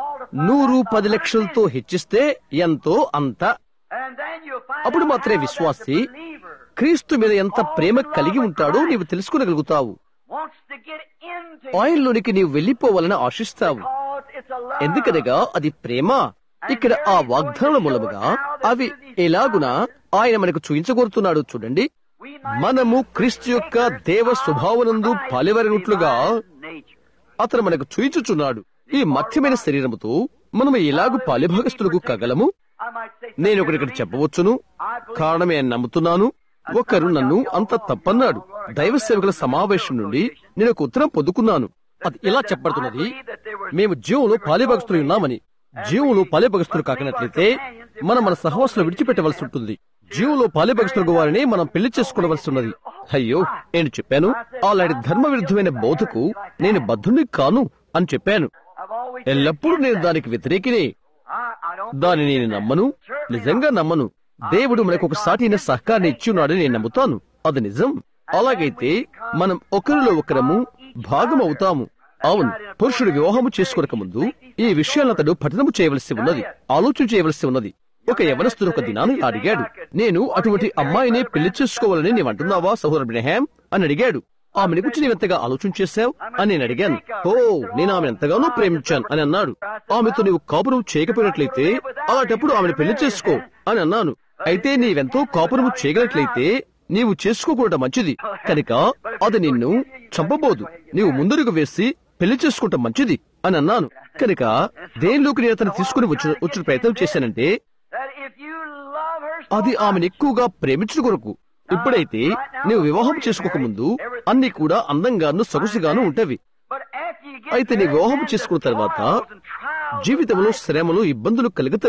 నూరు పది లక్షలతో హెచ్చిస్తే ఎంతో అంత and then you'll find అప్పుడు out మాత్రమే how that విశ్వాసి the believer క్రీస్తు మీద ఎంత ప్రేమ కలిగి ఉంటాడో నీవు తెలుసుకోగలుగుతావు wants to get into ఆయనలోనికి నీవు వెళ్లిపోవాలని ఆశిస్తావు because it's a love. ఎందుకనగా అది ప్రేమ ఇక్కడ ఆ వాగ్దానాల మూలముగా అవి ఎలాగునా ఆయన మనకు చూయించగోరుతున్నాడు చూడండి We might మనము క్రీస్తు యొక్క దేవ స్వభావనందు పాలివరినట్లుగా nature. అతను మనకు చూయించుచున్నాడు ఈ మధ్యమైన శరీరముతో మనము ఎలాగు పాలిభాగస్తులకు కగలము I might say నేను ఒకటి ఇక్కడ చెప్పవచ్చును కారణమే అని నమ్ముతున్నాను ఒకరు నన్ను అంత తప్పన్నాడు దైవ సేవకుల సమావేశం నుండి నేను ఒక ఉత్తరం పొందుకున్నాను అది ఇలా చెప్పబడుతున్నది మేము జీవంలో పాలిభాగస్తులు ఉన్నామని జీవంలో పాలిభాగస్తులు కాకనట్లయితే మనం మన సహవాసులు విడిచిపెట్టవలసి ఉంటుంది జీవంలో పాలిభాగస్తులకు వారిని మనం పెళ్లి చేసుకోవలసి ఉన్నది అయ్యో నేను చెప్పాను అలాంటి ధర్మ విరుద్ధమైన బోధకు నేను బద్ధుణ్ణి కాను అని చెప్పాను I've always ఎల్లప్పుడూ నేను దానికి వ్యతిరేకినే I, I don't దాన్ని నేను నమ్మను నిజంగా నమ్మను దేవుడు మనకు ఒక సాటిన సహకారాన్ని ఇచ్చి ఉన్నాడని నేను నమ్ముతాను అది నిజం అలాగైతే మనం ఒకరిలో ఒకరము భాగం అవుతాము అవును పురుషుడు వివాహము చేసుకోక ముందు ఈ విషయాలను అతడు పఠనము చేయవలసి ఉన్నది ఆలోచన చేయవలసి ఉన్నది ఒక యవనస్తుడు ఒక దినాన్ని ఇలా అడిగాడు నేను అటువంటి అమ్మాయిని పెళ్లి చేసుకోవాలని నీవు అంటున్నావా సహోదరు బ్రహాం అని అడిగాడు ఆమెను గురించి నీవెంతగా ఆలోచన చేశావు అని నేను అడిగాను ఓ నేను ఆమెను ఎంతగానో ప్రేమించాను అని అన్నాడు ఆమెతో నీవు కాపురం చేయకపోయినట్లయితే అలాంటప్పుడు ఆమెను పెళ్లి చేసుకో అని అన్నాను అయితే నీవెంతో కాపురము చేయగలట్లయితే నీవు చేసుకోకుండా మంచిది కనుక అది నిన్ను చంపబోదు నీవు ముందరుగు వేసి పెళ్లి చేసుకుంటా మంచిది అని అన్నాను కనుక దేనిలోకి నేను అతను తీసుకుని వచ్చిన వచ్చిన ప్రయత్నం చేశానంటే that if you love her so అది ఆమెను ఎక్కువగా ప్రేమించడం కొరకు ఇప్పుడైతే నీవు వివాహం చేసుకోక ముందు అన్ని కూడా అందంగాను సొగసుగాను ఉంటవి but after you get అయితే నీ married, వివాహం then చేసుకున్న the తర్వాత trials and trials జీవితంలో of life శ్రమలు ఇబ్బందులు కలుగుతవి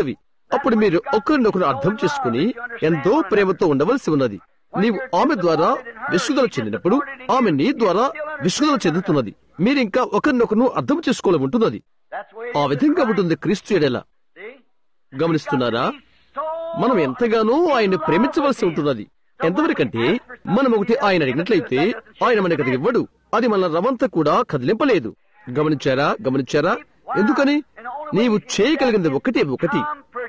అప్పుడు మీరు ఒకరినొకరు అర్థం చేసుకుని ఎంతో ప్రేమతో ఉండవలసి ఉన్నది నీవు ఆమె ద్వారా విశుద్ధులు చెందినప్పుడు ఆమె నీ ద్వారా విశుద్ధులు చెందుతున్నది మీరింకా ఒకరినొకరు అర్థం చేసుకోవాలి ఉంటున్నది That's the way ఆ విధంగా ఉంటుంది క్రీస్తు ఎడల See? గమనిస్తున్నారా మనం ఎంతగానో ఆయన్ని ప్రేమించవలసి ఉంటున్నది ఎంతవరకంటే మనం ఒకటి ఆయన అడిగినట్లయితే ఆయన మనకి అది ఇవ్వడు అది మన రవంతా కూడా కదిలింపలేదు గమనించారా గమనించారా ఎందుకని నీవు చేయగలిగినది ఒకటే ఒకటి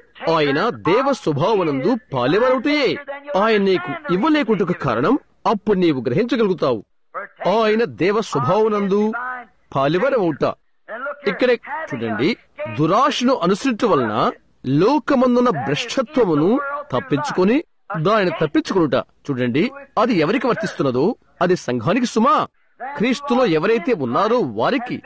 ఆయన దేవ స్వభావనందు పాలెవరవుటే ఆయన నీకు ఇవ్వలేకుంటుకు కారణం అప్పుడు నీవు గ్రహించగలుగుతావు ఆయన దేవ స్వభావనందు పాలివరమవుట ఇక్కడే చూడండి దురాశను అనుసరించడం వలన లోకమందున్న భ్రష్టత్వమును తప్పించుకొని దానిని తప్పించుకునుట చూడండి అది ఎవరికి వర్తిస్తున్నదో అది సంఘానికి సుమా క్రీస్తులో ఎవరైతే ఉన్నారో వారికి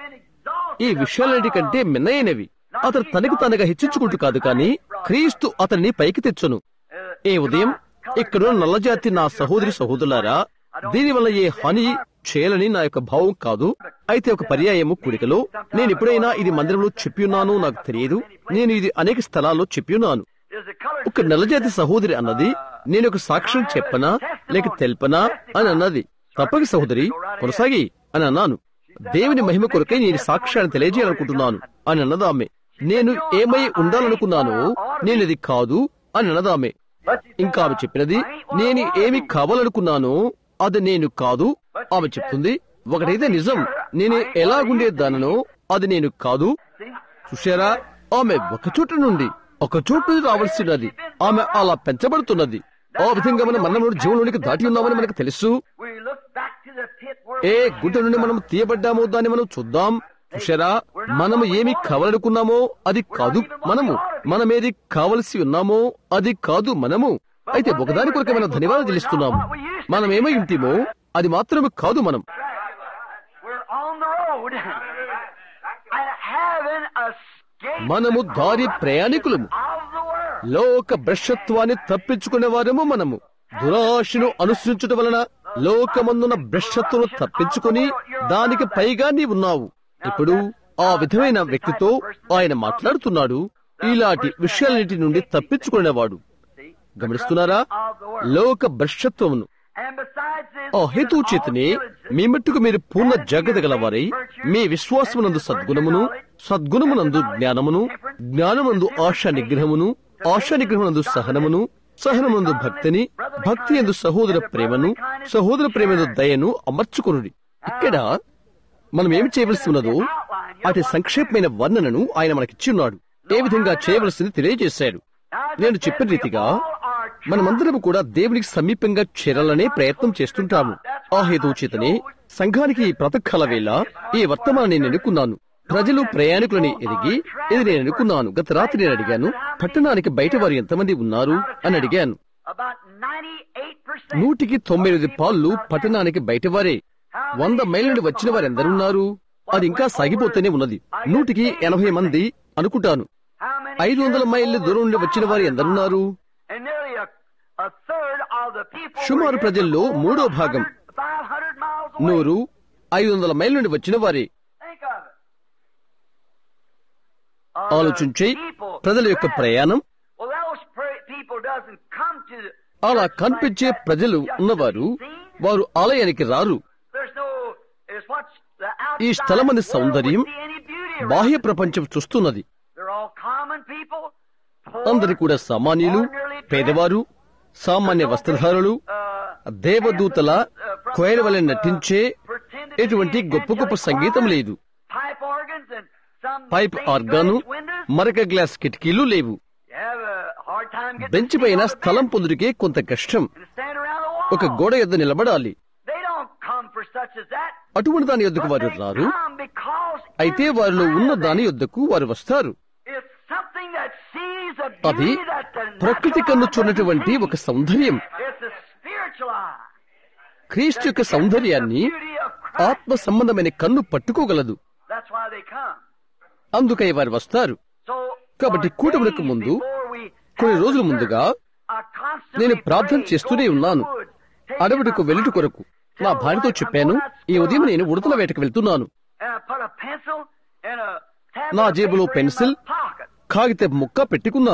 ఈ విషయాలన్నిటికంటే మిన్నయైనవి అతను తనకు తనగా హెచ్చించుకుంటూ కాదు కానీ క్రీస్తు అతన్ని పైకి తెచ్చును ఏ ఉదయం ఇక్కడ నల్లజాతి నా సహోదరి సహోదరులారా దీనివల్ల ఏ హాని చేయాలని నా యొక్క భావం కాదు అయితే ఒక పర్యాయము కూడికలో నేను ఎప్పుడైనా ఇది మందిరంలో చెప్పి ఉన్నానో నాకు తెలియదు నేను ఇది అనేక స్థలాల్లో చెప్పి ఉన్నాను There's a colored ఒక నల్లజాతి సహోదరి అన్నది నేను ఒక సాక్ష్యం చెప్పనా లేక తెల్పనా అని అన్నది తప్పక సహోదరి కొనసాగి అని అన్నాను దేవుని మహిమ కొరకై నేను సాక్ష్యాన్ని తెలియజేయాలనుకుంటున్నాను అని అన్నది ఆమె నేను ఏమై ఉండాలనుకున్నానో నేను ఇది కాదు అని అన్నది ఆమె ఇంకా ఆమె చెప్పినది నేను ఏమి కావాలనుకున్నానో అది నేను కాదు ఆమె చెప్తుంది ఒకటైతే నిజం నేను ఎలాగుండేదానో అది నేను కాదు చూశారా ఆమె ఒక చోట నుండి ఒక చోటు నుండి రావాల్సినది ఆమె అలా పెంచబడుతున్నది ఆ విధంగా మనం మరణంలో జీవంలోనికి దాటి ఉన్నామని మనకు తెలుసు We look back to the pit where A we గుడ్డ నుండి మనం తీయబడ్డామో దాన్ని మనం చూద్దాం చూశారా మనము ఏమి కావాలనుకున్నామో అది కాదు మనము మనమేది కావలసి ఉన్నామో అది కాదు మనము అయితే ఒకదాని కొరకు మనం ధన్యవాదాలు చెల్లిస్తున్నాము మనం ఏమై ఉంటేమో అది మాత్రమే కాదు మనం we're on the road and having escaped మనము దారి ప్రయాణికులము of the world. లోక భ్రష్టత్వాన్ని తప్పించుకునే వారము మనము దురాశను అనుసరించడం వలన లోకమందున భ్రష్టత్వను తప్పించుకొని దానికి పైగా నీవున్నావు ఇప్పుడు ఆ విధమైన వ్యక్తితో ఆయన మాట్లాడుతున్నాడు ఇలాంటి విషయాలన్నిటి నుండి తప్పించుకునేవాడు See? గమనిస్తున్నారా Of the world. లోక భ్రష్టత్వమును And besides this, ఆ హేతువు చేతనే మీ మట్టుకు మీరు పూర్ణ జాగ్రత్త గలవారై మీ విశ్వాసమునందు సద్గుణమును సద్గుణమునందు జ్ఞానమును జ్ఞానమునందు ఆశా నిగ్రహమును ఆశా నిగ్రహమునందు సహనమును సహనమునందు భక్తిని భక్తి ఎందు సహోదర ప్రేమను సహోదర ప్రేమను దయను అమర్చుకునుడి ఇక్కడ మనం ఏమి చేయవలసి ఉన్నదో అతి సంక్షేపమైన వర్ణనను ఆయన మనకిచ్చి ఉన్నాడు ఏ విధంగా చేయవలసింది తెలియజేశాడు నేను చెప్పిన రీతిగా మనమందరం కూడా దేవునికి సమీపంగా చేరాలనే ప్రయత్నం చేస్తుంటాము ఆ హేతువు చేతనే సంఘానికి ఈ ప్రతకాల వేళ ఈ వర్తమానాన్ని నేను ఎన్నుకున్నాను ప్రజలు ప్రయాణికులని ఎరిగి ఇది నేను ఎన్నుకున్నాను గత రాత్రి నేను అడిగాను పట్టణానికి బయట వారు ఎంతమంది ఉన్నారు అని అడిగాను about 98% నూటికి తొంభై ఎనిమిది పాళ్ళు పట్టణానికి బయటవారే వంద మైళ్ళ నుండి వచ్చిన వారు ఎందరున్నారు అది ఇంకా సాగిపోతూనే ఉన్నది నూటికి ఎనభై మంది అనుకుంటాను how many ఐదు వందల మైళ్ళ దూరం నుండి వచ్చిన వారు ఎందరున్నారు and nearly a, a third of the people సుమారు were here ప్రజల్లో from మూడో భాగం 500 miles away. నూరు ఐదు వందల మైళ్ళ నుండి వచ్చిన వారే Think of it. Uh, ఆలోచించి people ప్రజల యొక్క travel. ప్రయాణం Well, those pre- people doesn't come to the అలా church కనిపించే like that ప్రజలు just to ఉన్నవారు be seen. వారు ఆలయానికి రారు There's no, it's what's the ఈ outside స్థలమంది world సౌందర్యం would see any beauty around బాహ్య it. ప్రపంచం చూస్తున్నది They're all common people. poor, అందరు కూడా సామాన్యులు పేదవారు సామాన్య వస్త్రధారులు uh, దేవదూతల uh, from కోయల వలె some, uh, నటించే pretended to ఎటువంటి be గొప్ప గొప్ప angelic సంగీతం choirs, లేదు pipe organs and some pipe stained organ glass windows. మరక గ్లాస్ కిటికీలు లేవు You have a hard time getting bench seat పైన on the స్థలం bench పొందుడికే కొంత కష్టం and stand around the wall. ఒక గోడ యొద్ద నిలబడాలి They don't come for such as that. అటువంటి దాని యొద్దకు But వారు they రారు come because అయితే వారిలో ఉన్న inside దాని them యొద్దకు వారు వస్తారు is something that sees a అది beauty that the ప్రకృతి natural కన్ను eye చూడటువంటి doesn't ఒక see. సౌందర్యం It's a spiritual eye. క్రీస్తు యొక్క సౌందర్యాన్ని Beauty of Christ. ఆత్మ సంబంధమైన కన్ను పట్టుకోగలదు That's why they come. అందుకై వారు వస్తారు So, కాబట్టి for కూటములకు days ముందు before we కొన్ని have రోజుల the ముందుగా service, I constantly నేను ప్రార్థన pray, చేస్తూనే go to the ఉన్నాను woods, take అడవిటకు my వెళ్ళుట pocket, కొరకు నా tell భార్యతో wife I'm చెప్పాను going out ఈ ఉదయం నేను exploring. ఉడతల వేటకు వెళ్తున్నాను And I put a pencil and a tablet నా of జేబులో paper in my pencil pocket. కాగిత ముక్క పెట్టుకున్నాను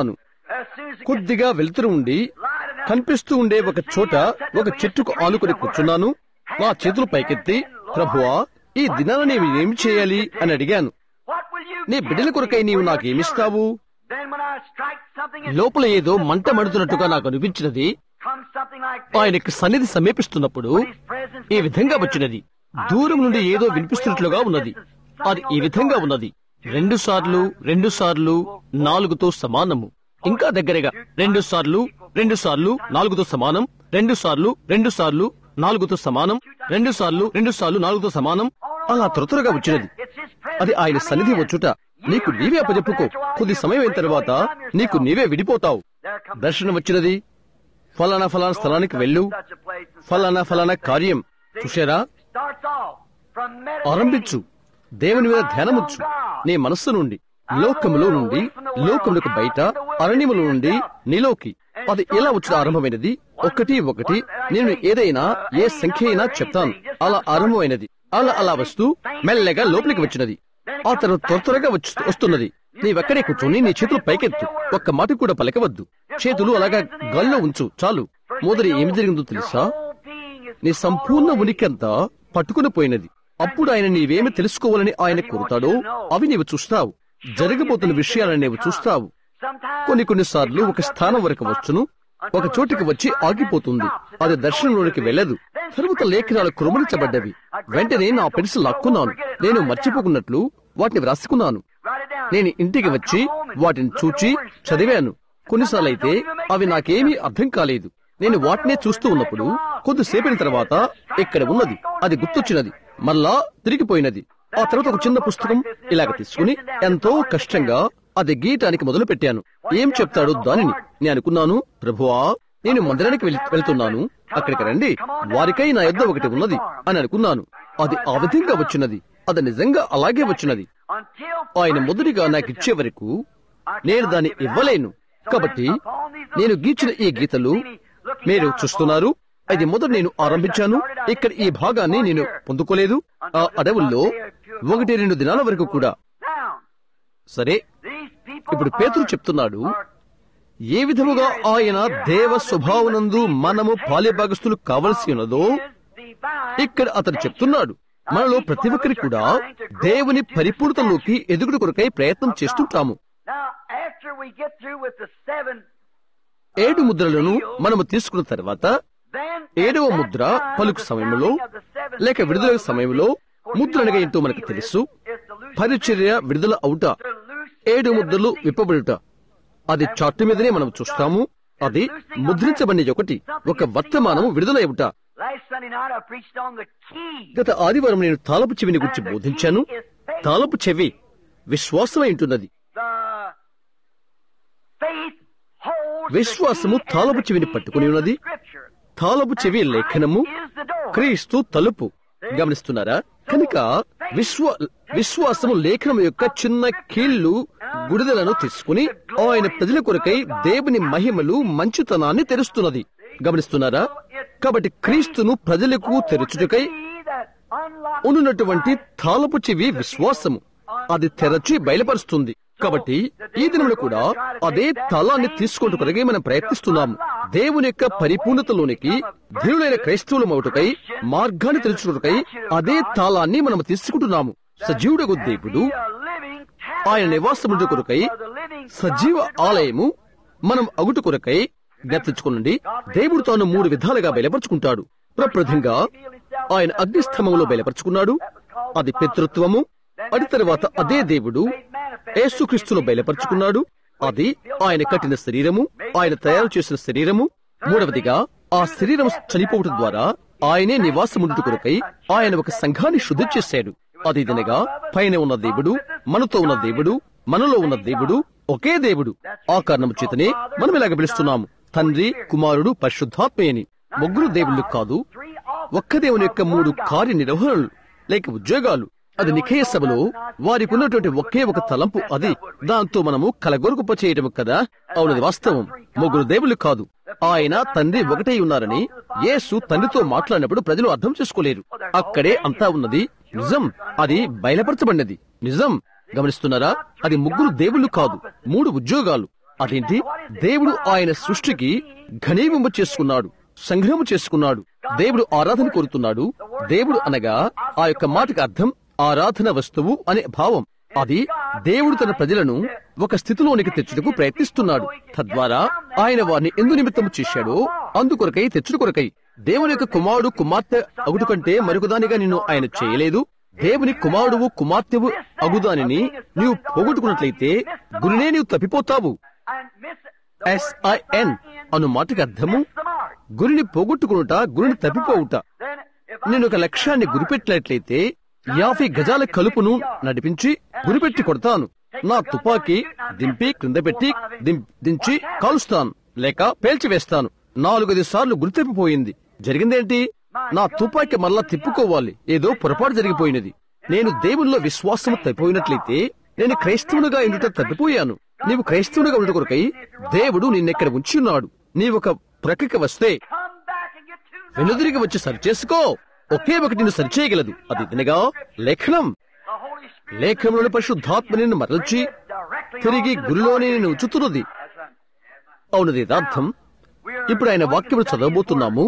As soon as it కొద్దిగా వెలుతురు ఉండి కనిపిస్తూ ఉండే ఒక చోట ఒక చెట్టుకు ఆనుకుని కూర్చున్నాను నా చేతులు పైకెత్తి ప్రభువా ఈ దినాన నేను ఏమి చేయాలి అని అడిగాను what will you నీ బిడ్డల కొరకై నీవు నాకేమిస్తావు Then when I strike something, it లోపల ఏదో మంట మండుతున్నట్టుగా నాకు అనిపించినది comes something like this. ఆయనకి సన్నిధి సమీపిస్తున్నప్పుడు His presence ఈ విధంగా వచ్చినది దూరం నుండి ఏదో వినిపిస్తున్నట్లుగా ఉన్నది అది ఈ విధంగా ఉన్నది రెండు సార్లు రెండు సార్లు నాలుగుతో సమానము ఇంకా దగ్గరగా రెండు సార్లు రెండు సార్లు నాలుగుతో సమానం రెండు సార్లు రెండు సార్లు నాలుగుతో సమానం రెండు సార్లు రెండు సార్లు నాలుగుతో సమానం అలా త్వర త్వరగా వచ్చినది It's his presence అది ఆయన coming సన్నిధి in. వచ్చుట నీకు నీవే అప్పచెప్పుకో కొద్ది సమయం అయిన తర్వాత నీకు నీవే విడిపోతావు There comes దర్శనం వచ్చినది ఫలానా ఫలానా స్థలానికి వెళ్ళు such a place and ఫలానా ఫలానా కార్యం చూశారా starts off from meditating. ఆరంభించు దేవుని మీద ధ్యానముచ్చు నీ మనస్సు నుండి లోకములో నుండి లోకములకు బయట అరణ్యముల నుండి నీలోకి అది ఎలా వచ్చిన ఆరంభమైనది ఒకటి ఒకటి నేను ఏదైనా ఏ సంఖ్య అయినా చెప్తాను అలా ఆరంభమైనది అలా అలా వస్తూ మెల్లగా లోపలికి వచ్చినది ఆ తర్వాత త్వర త్వరగా వచ్చి- వస్తున్నది నీవెక్కడే కూర్చొని నీ చేతులు పైకెత్తు ఒక్క మాట కూడా పలకవద్దు చేతులు అలాగా గాల్లో ఉంచు చాలు మొదటి ఏమి జరిగిందో తెలుసా Whole being is నీ సంపూర్ణ ఉనికి అంతా పట్టుకుని పోయినది అప్పుడు ఆయన నీవేమి తెలుసుకోవాలని ఆయన కోరుతాడో అవి నీవు చూస్తావు జరగబోతున్న విషయాలను నీవు చూస్తావు sometimes కొన్ని కొన్నిసార్లు ఒక స్థానం వరకు వచ్చును ఒక చోటికి వచ్చి ఆగిపోతుంది అది దర్శనంలోనికి వెళ్ళదు తరువాత లేఖనాలు కురుమరించబడ్డవి వెంటనే నా పెన్సిల్ లాక్కున్నాను నేను మర్చిపోకున్నట్లు వాటిని వ్రాసుకున్నాను write it down. నేను ఇంటికి వచ్చి వాటిని చూచి చదివాను కొన్నిసార్లు అయితే అవి నాకేమీ అర్థం కాలేదు నేను వాటినే చూస్తూ ఉన్నప్పుడు కొద్దిసేపిన తర్వాత ఇక్కడ ఉన్నది అది గుర్తొచ్చినది మళ్ళా తిరిగిపోయినది ఆ తర్వాత ఒక చిన్న పుస్తకం ఇలాగ తీసుకుని ఎంతో కష్టంగా అది గీయటానికి మొదలు పెట్టాను ఏం చెప్తాడు దానిని నేను అనుకున్నాను ప్రభువా నేను మందిరానికి వెళ్- వెళ్తున్నాను అక్కడికి రండి వారికై నా యొద్ద ఒకటి ఉన్నది అని అనుకున్నాను అది ఆ విధంగా వచ్చినది అది నిజంగా అలాగే వచ్చినది Until ఆయన మొదటిగా నాకు ఇచ్చే వరకు నేను దాన్ని ఇవ్వలేను కాబట్టి నేను గీచిన ఈ గీతలు మీరు చూస్తున్నారు అది మొదట నేను ఆరంభించాను ఇక్కడ ఈ భాగాన్ని నేను పొందుకోలేదు ఆ అడవుల్లో ఒకటి రెండు దినాల వరకు కూడా now, సరే these people ఇప్పుడు పేతురు are- చెప్తున్నాడు are ఏ విధముగా ఆయన దేవ స్వభావనందు మనము పాలిభాగస్తులు కావలసి ఉన్నదో divine ఇక్కడ అతను చెప్తున్నాడు మనలో ప్రతి ఒక్కరి కూడా దేవుని పరిపూర్ణతలోకి ఎదుగుడు కొరకై ప్రయత్నం చేస్తుంటాము Now, after we get through with the seven, ఏడు ముద్రలను మనము తీసుకున్న తర్వాత then ఏడవ at that ముద్ర time పలుకు of the సమయంలో sounding of the seventh లేక seal విడుదల of the సమయంలో loose, ముద్ర అనగా ఏంటో మనకు seal తెలుసు is- is the loose పరిచర్య విడుదల అవుట the loose ఏడు seven ముద్రలు seals. విప్పబడుట అది చాటు మీదనే మనం చూస్తాము అది ముద్రించబడిన ఒకటి ఒక వర్తమానము విడుదల అవుట Last Sunday night I preached on the key. గత ఆదివారం నేను తాలపు చెవిని గురించి బోధించాను తాలపు చెవి విశ్వాసమై ఉంటున్నది The faith holds విశ్వాసము the key తాళపు and the చెవిని key పట్టుకుని is the ఉన్నది. scripture. తాలపు చెవి లేఖనము is the door. క్రీస్తు తలుపు గమనిస్తున్నారా కనుక విశ్వ విశ్వాసము లేఖనం యొక్క చిన్న కీళ్లు గుడిదలను తీసుకుని ఆయన ప్రజల కొరకై దేవుని మహిమలు మంచితనాన్ని తెరుస్తున్నది గమనిస్తున్నారా కాబట్టి క్రీస్తును ప్రజలకు తెరచుటకై Key that unlocks ఉన్నటువంటి తాలపు చెవి విశ్వాసము అది తెరచి బయలుపరుస్తుంది కాబట్టి ఈ దినంలో కూడా అదే తలాన్ని తీసుకుంటూ కొరగే మనం ప్రయత్నిస్తున్నాము దేవుని యొక్క పరిపూర్ణతలోనికి ధీరులైన క్రైస్తవుల మౌటకై మార్గాన్ని తెలుసుకుటకై అదే తాళాన్ని మనం తీసుకుంటున్నాము సజీవుడగు దేవుడు a living ఆయన నివాసముడు కొరకై of the living సజీవ ఆలయము మనం అగుటు కొరకై జ్ఞప్తించుకోనండి దేవుడు తాను మూడు విధాలుగా బయలుపరుచుకుంటాడు ప్రప్రథంగా ఆయన అగ్నిస్తంభంలో బయలుపరుచుకున్నాడు అది పితృత్వము అడి తర్వాత అదే దేవుడు యేసుక్రీస్తులో బయలుపరుచుకున్నాడు అది ఆయన కట్టిన శరీరము ఆయన తయారు చేసిన శరీరము మూడవదిగా ఆ శరీరం చనిపోవటం ద్వారా ఆయనే నివాసముండు కొరకై ఆయన ఒక సంఘాన్ని శుద్ధి చేశాడు అది దినగా పైన ఉన్న దేవుడు మనతో ఉన్న దేవుడు మనలో ఉన్న దేవుడు ఒకే దేవుడు ఆ కారణం చేతనే మనం ఇలాగ పిలుస్తున్నాము తండ్రి కుమారుడు పరిశుద్ధాత్మయని ముగ్గురు దేవుళ్ళు కాదు ఒక్క దేవుని యొక్క మూడు కార్యనిర్వహణలు లేక ఉద్యోగాలు అది నిఖేయ సభలో వారికి ఉన్నటువంటి ఒకే ఒక తలంపు అది దాంతో మనము కలగొరకుప చేయటం కదా అవునది వాస్తవం ముగ్గురు దేవుళ్ళు కాదు ఆయన తండ్రి ఒకటే ఉన్నారని యేసు తండ్రితో మాట్లాడినప్పుడు ప్రజలు అర్థం చేసుకోలేరు అక్కడే అంతా ఉన్నది నిజం అది బయలుపరచబడినది నిజం గమనిస్తున్నారా అది ముగ్గురు దేవుళ్ళు కాదు మూడు ఉద్యోగాలు అదేంటి దేవుడు ఆయన సృష్టికి ఘనీవింపు చేసుకున్నాడు సంగ్రహము చేసుకున్నాడు దేవుడు ఆరాధన కోరుతున్నాడు దేవుడు అనగా ఆ యొక్క మాటకి అర్థం ఆరాధన వస్తువు అనే భావం అది దేవుడు తన ప్రజలను ఒక స్థితిలోనికి తెచ్చుటకు ప్రయత్నిస్తున్నాడు తద్వారా ఆయన వారిని ఎందు నిమిత్తము చేశాడో అందుకొరకై తెచ్చుడు కొరకై దేవుని యొక్క కుమారుడు కుమార్తె అగుడు కంటే మరొకదానిగా నిన్ను ఆయన చేయలేదు దేవుని కుమారుడువు కుమార్తెవు అగుదానిని నీవు పోగొట్టుకున్నట్లయితే గురినే నీవు తప్పిపోతావు ఎస్ఐఎన్ అను మాటకి అర్థము గురిని పోగొట్టుకునుట గురిని తప్పిపోవుట నేను ఒక లక్ష్యాన్ని గురిపెట్టినట్లయితే యాభై గజాల కలుపును నడిపించి గురిపెట్టి కొడతాను నా తుపాకీ దింపి క్రింద పెట్టి దిం- దించి కాలుస్తాను లేక పేల్చివేస్తాను నాలుగైదు సార్లు గురి తప్పిపోయింది జరిగిందేంటి నా తుపాకీ మళ్ళా తిప్పుకోవాలి ఏదో పొరపాటు జరిగిపోయినది నేను దేవుల్లో విశ్వాసం తప్పిపోయినట్లయితే నేను క్రైస్తవునిగా ఉండుట తప్పిపోయాను నీవు క్రైస్తవునిగా ఉండుట కొరకై దేవుడు నిన్నెక్కడ ఉంచి ఉన్నాడు నీవు ఒక ప్రక్కకి వస్తే వెనుదిరిగి వచ్చి సరిచేసుకో ఒకే ఒకటి నిన్ను సరిచేయగలదు అది వినగా లేఖనం లేఖనంలోని పరిశుద్ధాత్మ నిన్ను మరల్చి తిరిగి గురిలోనే నేను ఉంచుతున్నది అవునది యథార్థం ఇప్పుడు ఆయన వాక్యములు చదవబోతున్నాము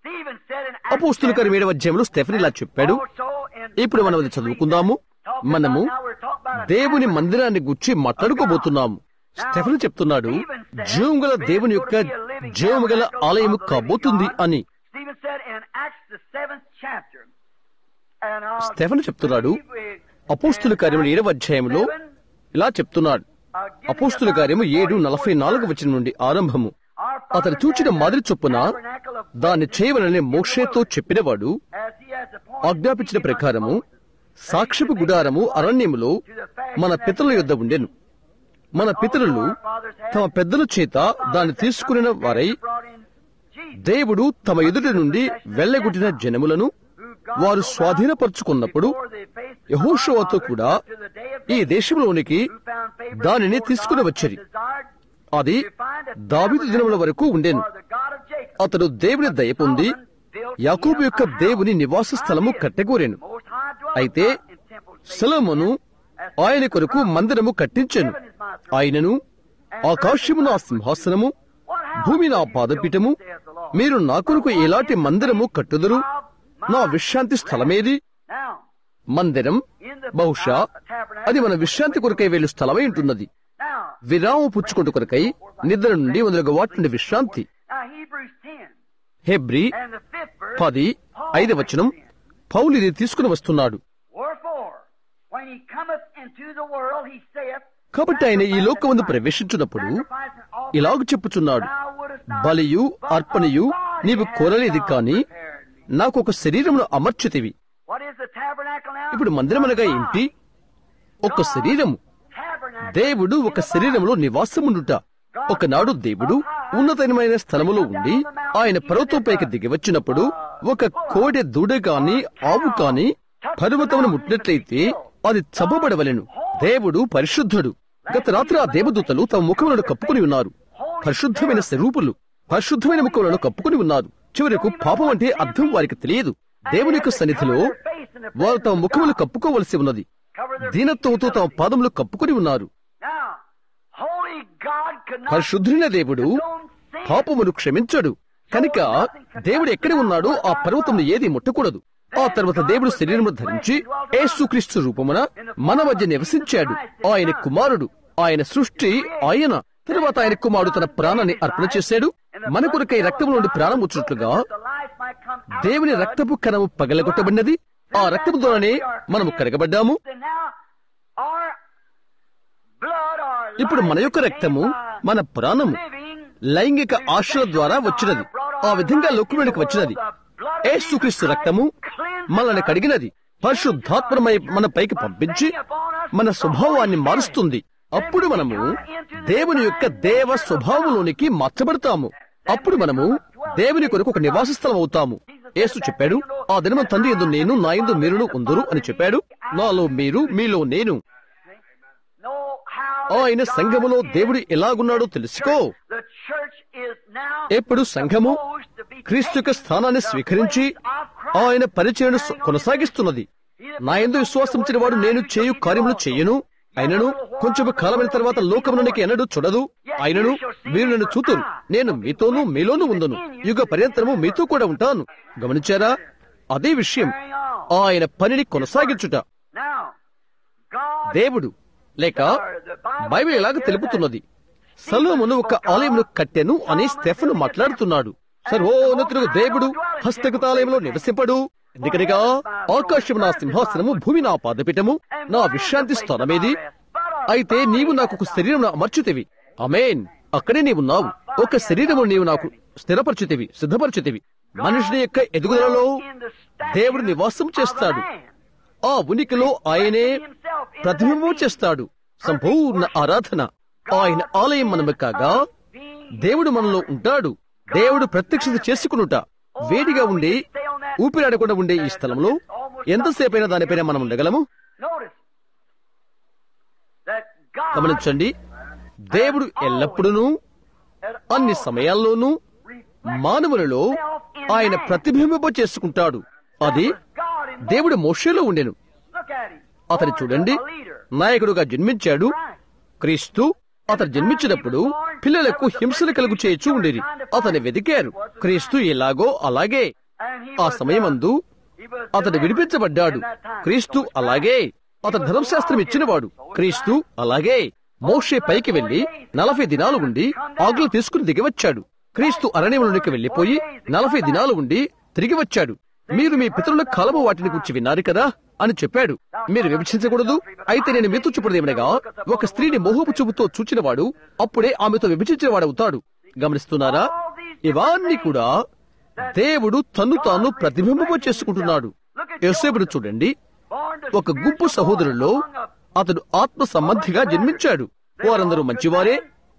అపోస్తుల కరం ఏడవ అధ్యాయంలో స్టెఫన్ ఇలా చెప్పాడు ఇప్పుడు మనం అది చదువుకుందాము మనము దేవుని మందిరాన్ని గుర్చి మాట్లాడుకోబోతున్నాము స్టెఫన్ చెప్తున్నాడు జీవం గల దేవుని యొక్క జీవము గల ఆలయము కాబోతుంది అని Stephen said in Acts the seventh chapter. And, uh, Stephen చెప్తున్నాడు అపోస్తుల కార్యములు ఏడవ అధ్యాయంలో ఇలా చెప్తున్నాడు అపోస్తుల కార్యము ఏడు నలభై నాలుగు వచ్చిన నుండి ఆరంభము our అతను చూచిన మాదిరి చొప్పున దాన్ని చేయవలనే మోక్షేతో చెప్పినవాడు as he has appointed ఆజ్ఞాపించిన ప్రకారము సాక్ష్యపు గుడారము అరణ్యములో మన పితరుల యొద్ద ఉండెను మన పితరులు తమ పెద్దల చేత దాన్ని తీసుకుని వారై brought in Jesus, దేవుడు తమ ఎదుటి నుండి వెళ్ళగొట్టిన జనములను వారు స్వాధీనపరుచుకున్నప్పుడు before the face of యహోషువతో our కూడా fathers to the day of ఈ David, దేశంలోనికి who found favor దానిని before తీసుకుని God వచ్చిరి and desired అది to find a దావీదు దినముల వరకు ఉండెను for the God of Jacob. అతడు దేవుని దయ పొంది యాకూబు యొక్క దేవుని నివాస స్థలము కట్టెకోరెను Most High dwelleth అయితే not in temples made సొలొమోను ఆయన కొరకు మందిరము కట్టించెను ఆయనను ఆకాశము నా సింహాసనము భూమి నా పాదపీఠము మీరు నా కొరకు ఎలాంటి మందిరము కట్టుదురు నా విశ్రాంతి స్థలమేది Now, మందిరం in the బహుశా tabernacle, అది మన విశ్రాంతి కొరకై వెళ్ళు స్థలమై ఉంటున్నది now, విరామం పుచ్చుకుంటు కొరకై నిద్ర నుండి మొదలగు వాటి నుండి విశ్రాంతి now Hebrews 10 Hebrew and the fifth verse. పది ఐదు వచనం పౌలు ఇది తీసుకుని వస్తున్నాడు Wherefore, when he cometh into the world, he saith, కాబట్టి ఆయన ఈ లోకమందు ప్రవేశించినప్పుడు Sacrifice and offering ఇలాగ చెప్పుచున్నాడు thou wouldest not, బలియు but అర్పణయు a body నీవు hast కోరలేదు thou కాని prepared me. నాకు ఒక శరీరమును అమర్చితివి What is the tabernacle now? ఇప్పుడు మందిరమనగా ఏంటి ఒక శరీరము Tabernacle దేవుడు ఒక శరీరములో నివాసముండుట ఒకనాడు దేవుడు ఉన్నతమైన స్థలములో ఉండి ఆయన పర్వతంపైకి దిగి వచ్చినప్పుడు ఒక కోడె దూడ కాని ఆవు కాని పర్వతమును ముట్టినట్లయితే అది చంపబడవలెను దేవుడు పరిశుద్ధుడు గత రాత్రి ఆ దేవదూతలు తమ ముఖములను కప్పుకొని ఉన్నారు పరిశుద్ధమైన స్వరూపులు పరిశుద్ధమైన ముఖములను కప్పుకొని ఉన్నారు చివరకు పాపం అంటే అర్థం వారికి తెలియదు దేవుని యొక్క సన్నిధిలో వారు తమ ముఖములు కప్పుకోవలసి ఉన్నది cover their దీనత్వంతో తమ పాదములు కప్పుకొని ఉన్నారు Now, holy God could not పరిశుద్ధులైన దేవుడు పాపమును క్షమించడు కనుక దేవుడు ఎక్కడ ఉన్నాడో ఆ పర్వతం ఏది ముట్టకూడదు ఆ తర్వాత దేవుడు శరీరము ధరించి యేసుక్రీస్తు రూపమున మన మధ్య నివసించాడు ఆయన కుమారుడు ఆయన సృష్టి ఆయన తరువాత ఆయన కుమారుడు తన ప్రాణాన్ని అర్పణ చేశాడు మన కొరకై రక్తము నుండి ప్రాణం వచ్చినట్లుగా the life might come out దేవుని రక్తపు కణము పగలగొట్టబడినది ఆ రక్తము ద్వారానే మనము కరగబడ్డాము And now, our blood, our ఇప్పుడు మన యొక్క రక్తము మన ప్రాణము living లైంగిక ఆశల ద్వారా వచ్చినది ఆ విధంగా లోకంలోనికి వచ్చినది యేసుక్రీస్తు రక్తము మనల్ని కడిగినది పరిశుద్ధాత్మమై మన పైకి పంపించి మన స్వభావాన్ని మారుస్తుంది అప్పుడు మనము దేవుని యొక్క దేవ స్వభావంలోనికి మార్చబడతాము అప్పుడు మనము దేవుని కొరకు ఒక నివాస స్థలం అవుతాము యేసు చెప్పాడు ఆ దినమ తండ్రి ఎందు నేను నా ఎందు మీరును ఉందరు అని చెప్పాడు నాలో మీరు మీలో నేను know how ఆయన సంఘములో దేవుడు ఎలాగున్నాడో తెలుసుకో the church is now ఎప్పుడు సంఘము supposed to be క్రీస్తు యొక్క స్థానాన్ని స్వీకరించి ఆయన పరిచయను కొనసాగిస్తున్నది నా ఎందు విశ్వాసించిన వాడు నేను చేయు కార్యములు చెయ్యను అయినను కొంచెం కాలమైన తర్వాత లోకమునికి ఎన్నడూ చూడదు అయినను మీరు నన్ను చూతురు నేను మీతోనూ మీలోనూ ఉందను యుగ పర్యంతరము మీతో కూడా ఉంటాను గమనించారా అదే విషయం ఆయన పనిని కొనసాగించుట Now, God దేవుడు లేక బైబిల్ ఎలాగ తెలుపుతున్నది సలోమును ఒక ఆలయమును కట్టెను అని స్టెఫను మాట్లాడుతున్నాడు సర్వోన్నతుడు దేవుడు హస్తగతాలయంలో నివసింపడు ఎందుకనగా ఆకాశం నా సింహాసనము భూమి నా పాదపీఠము నా విశ్రాంతి స్థానమేది అయితే నీవు నాకు ఒక శరీరం అమర్చుతివి అమేన్ అక్కడే నీవున్నావు ఒక శరీరము నీవు నాకు స్థిరపరచుతివి సిద్ధపరచుతివి మనుషుని యొక్క ఎదుగుదలలో దేవుడు నివాసం చేస్తాడు ఆ ఉనికిలో ఆయనే ప్రతిబింబం చేస్తాడు సంపూర్ణ ఆరాధన ఆయన ఆలయం మనము కాగా దేవుడు మనలో ఉంటాడు దేవుడు ప్రత్యక్షత చేసుకునుట వేడిగా ఉండి ఊపిరాడకుండా ఉండే ఈ స్థలంలో ఎంతసేపైనా దానిపైన మనం ఉండగలము Notice that God గమనించండి దేవుడు ఎల్లప్పుడూ అన్ని సమయాల్లోనూ మానవులలో ఆయన ప్రతిబింబింప చేసుకుంటాడు అది God in దేవుడు మోషేలో ఉండెను look at him. అతను చూడండి నాయకుడుగా జన్మించాడు క్రీస్తు అతను జన్మించినప్పుడు పిల్లలకు హింసలు కలుగు చేయొచ్చు ఉండేది అతను వెదికారు క్రీస్తు ఎలాగో అలాగే And he ఆ was, సమయమందు he was అతడు విడిపించబడ్డాడు క్రీస్తు అలాగే అతను ధర్మశాస్త్రం ఇచ్చినవాడు క్రీస్తు అలాగే మోషే పైకి వెళ్లి నలభై దినాలు ఉండి ఆకులు తీసుకుని దిగివచ్చాడు క్రీస్తు అరణ్యంలోనికి వెళ్లిపోయి నలభై దినాలు ఉండి తిరిగి వచ్చాడు మీరు మీ పితరుల కాలము వాటిని గురించి విన్నారు కదా అని చెప్పాడు మీరు విభజించకూడదు అయితే నేను మీతో చెప్పుడేమనగా ఒక స్త్రీని మోహపు చూపుతో చూచినవాడు అప్పుడే ఆమెతో విభజించిన వాడవుతాడు గమనిస్తున్నారా ఇవన్నీ కూడా దేవుడు తన్ను తాను ప్రతిబింబం చేసుకుంటున్నాడు యోసేపును చూడండి born to ఒక గుంపు సహోదరుల్లో అతడు ఆత్మ సంబంధిగా జన్మించాడు వారందరూ మంచివారే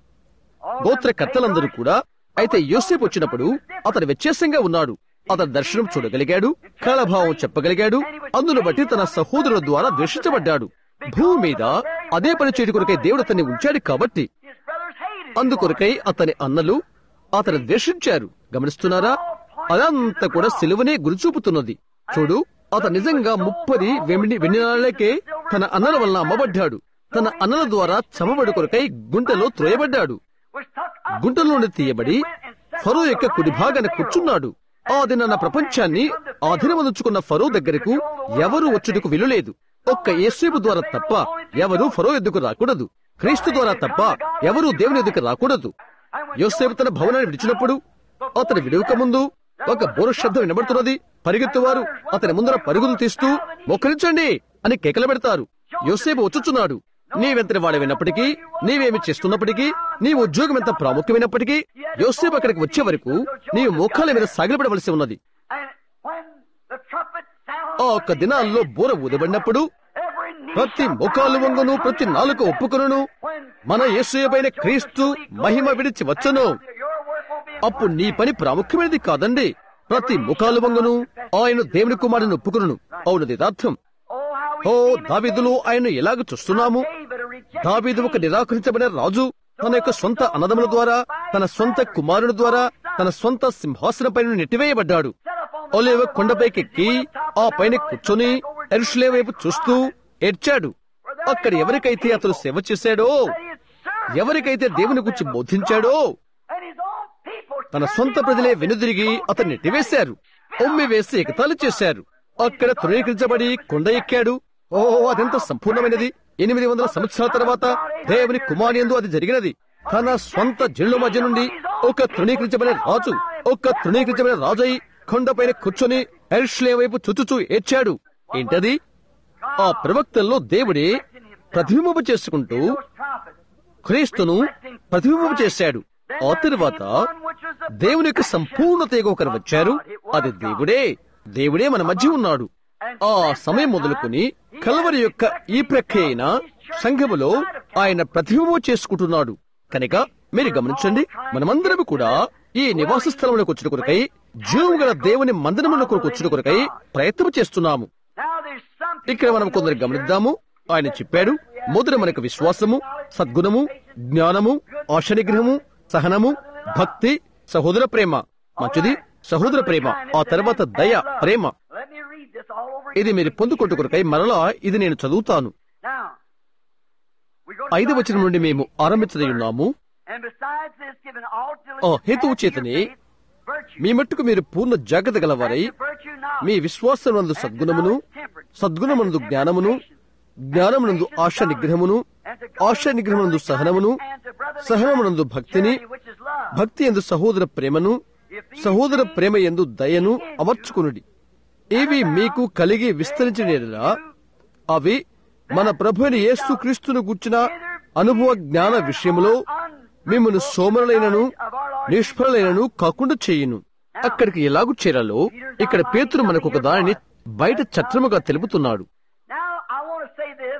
గోత్రకర్తలందరూ కూడా అయితే యోసేపు వచ్చినప్పుడు అతడు వ్యత్యాసంగా ఉన్నాడు అతను దర్శనం చూడగలిగాడు కాలభావం చెప్పగలిగాడు అందును బట్టి తన సహోదరుల ద్వారా ద్వేషించబడ్డాడు భూమి మీద అదే పని చేయడం కొరకై దేవుడు అతన్ని ఉంచాడు కాబట్టి his brothers hated him. అందుకొరకై అతని అన్నలు అతను ద్వేషించారు గమనిస్తున్నారా అదంతా కూడా సిలువనే గురిచూపుతున్నది చూడు అతను నిజంగా ముప్పది వెండి వెన్నినాళ్ళకే తన అన్నల వలన అమ్మబడ్డాడు తన అన్నల ద్వారా చమబడి కొరకై గుంటలో త్రోయబడ్డాడు was tucked up గుంటల నుండి తీయబడి ఫరో యొక్క కుడి భాగాన కూర్చున్నాడు ఆ దినాన ప్రపంచాన్ని ఆధీనమందుకున్న ఫరో దగ్గరకు ఎవరు వచ్చుటకు విలులేదు ఒక్క యేసేపు ద్వారా తప్ప ఎవరు ఫరో ఎద్దుకు రాకూడదు క్రీస్తు ద్వారా తప్ప ఎవరు దేవుని ఎద్దుకు రాకూడదు యోసేపు తన భవనాన్ని విడిచినప్పుడు అతను విడువక ముందు ఒక బోరు శబ్దం వినబడుతున్నది పరిగెత్తువారు అతని ముందర పరుగులు తీస్తూ మొక్కరించండి అని కేకలు పెడతారు యోసేపు వచ్చుచున్నాడు నీవెంతటి వాడమైనప్పటికీ నీవేమి చేస్తున్నప్పటికీ నీ ఉద్యోగం ఎంత ప్రాముఖ్యమైనప్పటికీ యోసేపు అక్కడికి వచ్చే వరకు నీవు మోకాల మీద సాగిలపడవలసి ఉన్నది and when the trumpet sounded ఆ ఒక్క దినాల్లో బూర ఊదబడినప్పుడు every knee ప్రతి shall ముఖాలు bow వంగును and ప్రతి every నాలుక ఒప్పుకొనును when మన యేసుపైన క్రీస్తు మహిమ విడిచి వచ్చును your work will be అప్పుడు నీ పని ప్రాముఖ్యమైనది కాదండి ప్రతి ముఖాలు వంగును ఆయన దేవుని కుమారుని ఒప్పుకును అవునది యథార్థం oh how we oh see him in దావీదులు ఆయన ఎలాగ చూస్తున్నాము David, a rejected దావీదు ఒక నిరాకరించబడిన రాజు తన యొక్క సొంత అన్నదముల ద్వారా తన సొంత కుమారుని ద్వారా తన సొంత సింహాసనపై నుండి నెట్టివేయబడ్డాడు set up on the ఒలేవ top of the కొండపైకెక్కి mountain, top ఆ of the పైన mountain, కూర్చొని back over to ఎరుషులే వైపు the చూస్తూ ఏడ్చాడు అక్కడ ఎవరికైతే అతను సేవ చేశాడో that he had served ఎవరికైతే దేవుని గురించి them of బోధించాడో and his own people తన turned సొంత him ప్రజలే off. వెనుదిరిగి అతన్ని నెట్టివేశారు ఒమ్మి వేసి ఎగతాళి చేశారు అక్కడ తృణీకరించబడి కొండ ఎక్కాడు ఓ అదెంత సంపూర్ణమైనది ఎనిమిది వందల సంవత్సరాల తర్వాత దేవుని కుమార్యందు అది జరిగినది తన స్వంత జల్లు మధ్య నుండి ఒక తృణీకరించబడిన రాజు ఒక తృణీకరించబడిన రాజు అయి కొండపైన కూర్చొని ఎరుషులే వైపు చుచ్చుచూ ఏడ్చాడు ఏంటది ఆ ప్రవక్తల్లో దేవుడే ప్రతిబింబ చేసుకుంటూ Those prophets. క్రీస్తును ప్రతిబింబం చేశాడు ఆ తరువాత దేవుని యొక్క సంపూర్ణతగా ఒకరు వచ్చారు అది దేవుడే దేవుడే మన మధ్య ఉన్నాడు ఆ సమయం మొదలుకొని కలవరి యొక్క ఈ ప్రక్రియ అయిన సంఘములో ఆయన ప్రతిబింబం చేసుకుంటున్నాడు కనుక మీరు గమనించండి మనమందరం కూడా ఈ నివాస స్థలంలోకి వచ్చిన కొరకై జీవం గల దేవుని మందిరముల కొరకు వచ్చిన కొరకై ప్రయత్నం చేస్తున్నాము Now there's some ఇక్కడ మనం కొందరు గమనిద్దాము ఆయన చెప్పాడు మొదట మనకు విశ్వాసము సద్గుణము జ్ఞానము ఆశనిగ్రహము సహనము భక్తి సహోదర ప్రేమ మంచిది సహోదర ప్రేమ ఆ తర్వాత దయ ప్రేమ Let me read this all over ఇది మీరు పొందుకొట్టు కొరకై మరలా ఇది నేను చదువుతాను Now, ఐదవ వచనం నుండి మేము ఆరంభించదై ఉన్నాము And besides this, giving all ఆ diligence, హేతువు add to your చేతనే faith virtue. మీ మట్టుకు మీరు పూర్ణ జాగ్రత్త గలవారై Add to virtue knowledge. Me విశ్వాసమునందు Add to సద్గుణమును knowledge temperance. సద్గుణమునందు Add to జ్ఞానమును temperance. జ్ఞానమునందు Asha నిగ్రహమును And to Asha నిగ్రహమునందు సహనమును and to brotherly సహనమునందు kindness, భక్తిని charity, which is love. భక్తి ఎందు సహోదర ప్రేమను సహోదర ప్రేమ ఎందు దయను అమర్చుకునుడి ఇవి మీకు కలిగి విస్తరించిన యెడల అవి మన ప్రభుని యేసు క్రీస్తును గుర్చిన అనుభవ జ్ఞాన విషయములో మిమ్మల్ని సోమరులైనను నిష్ఫలైనను కాకుండా చేయును అక్కడికి ఎలాగు చేరాలో ఇక్కడ పేతురు మనకు ఒక దానిని బయట చట్టముగా తెలుపుతున్నాడు Now, I want to say this,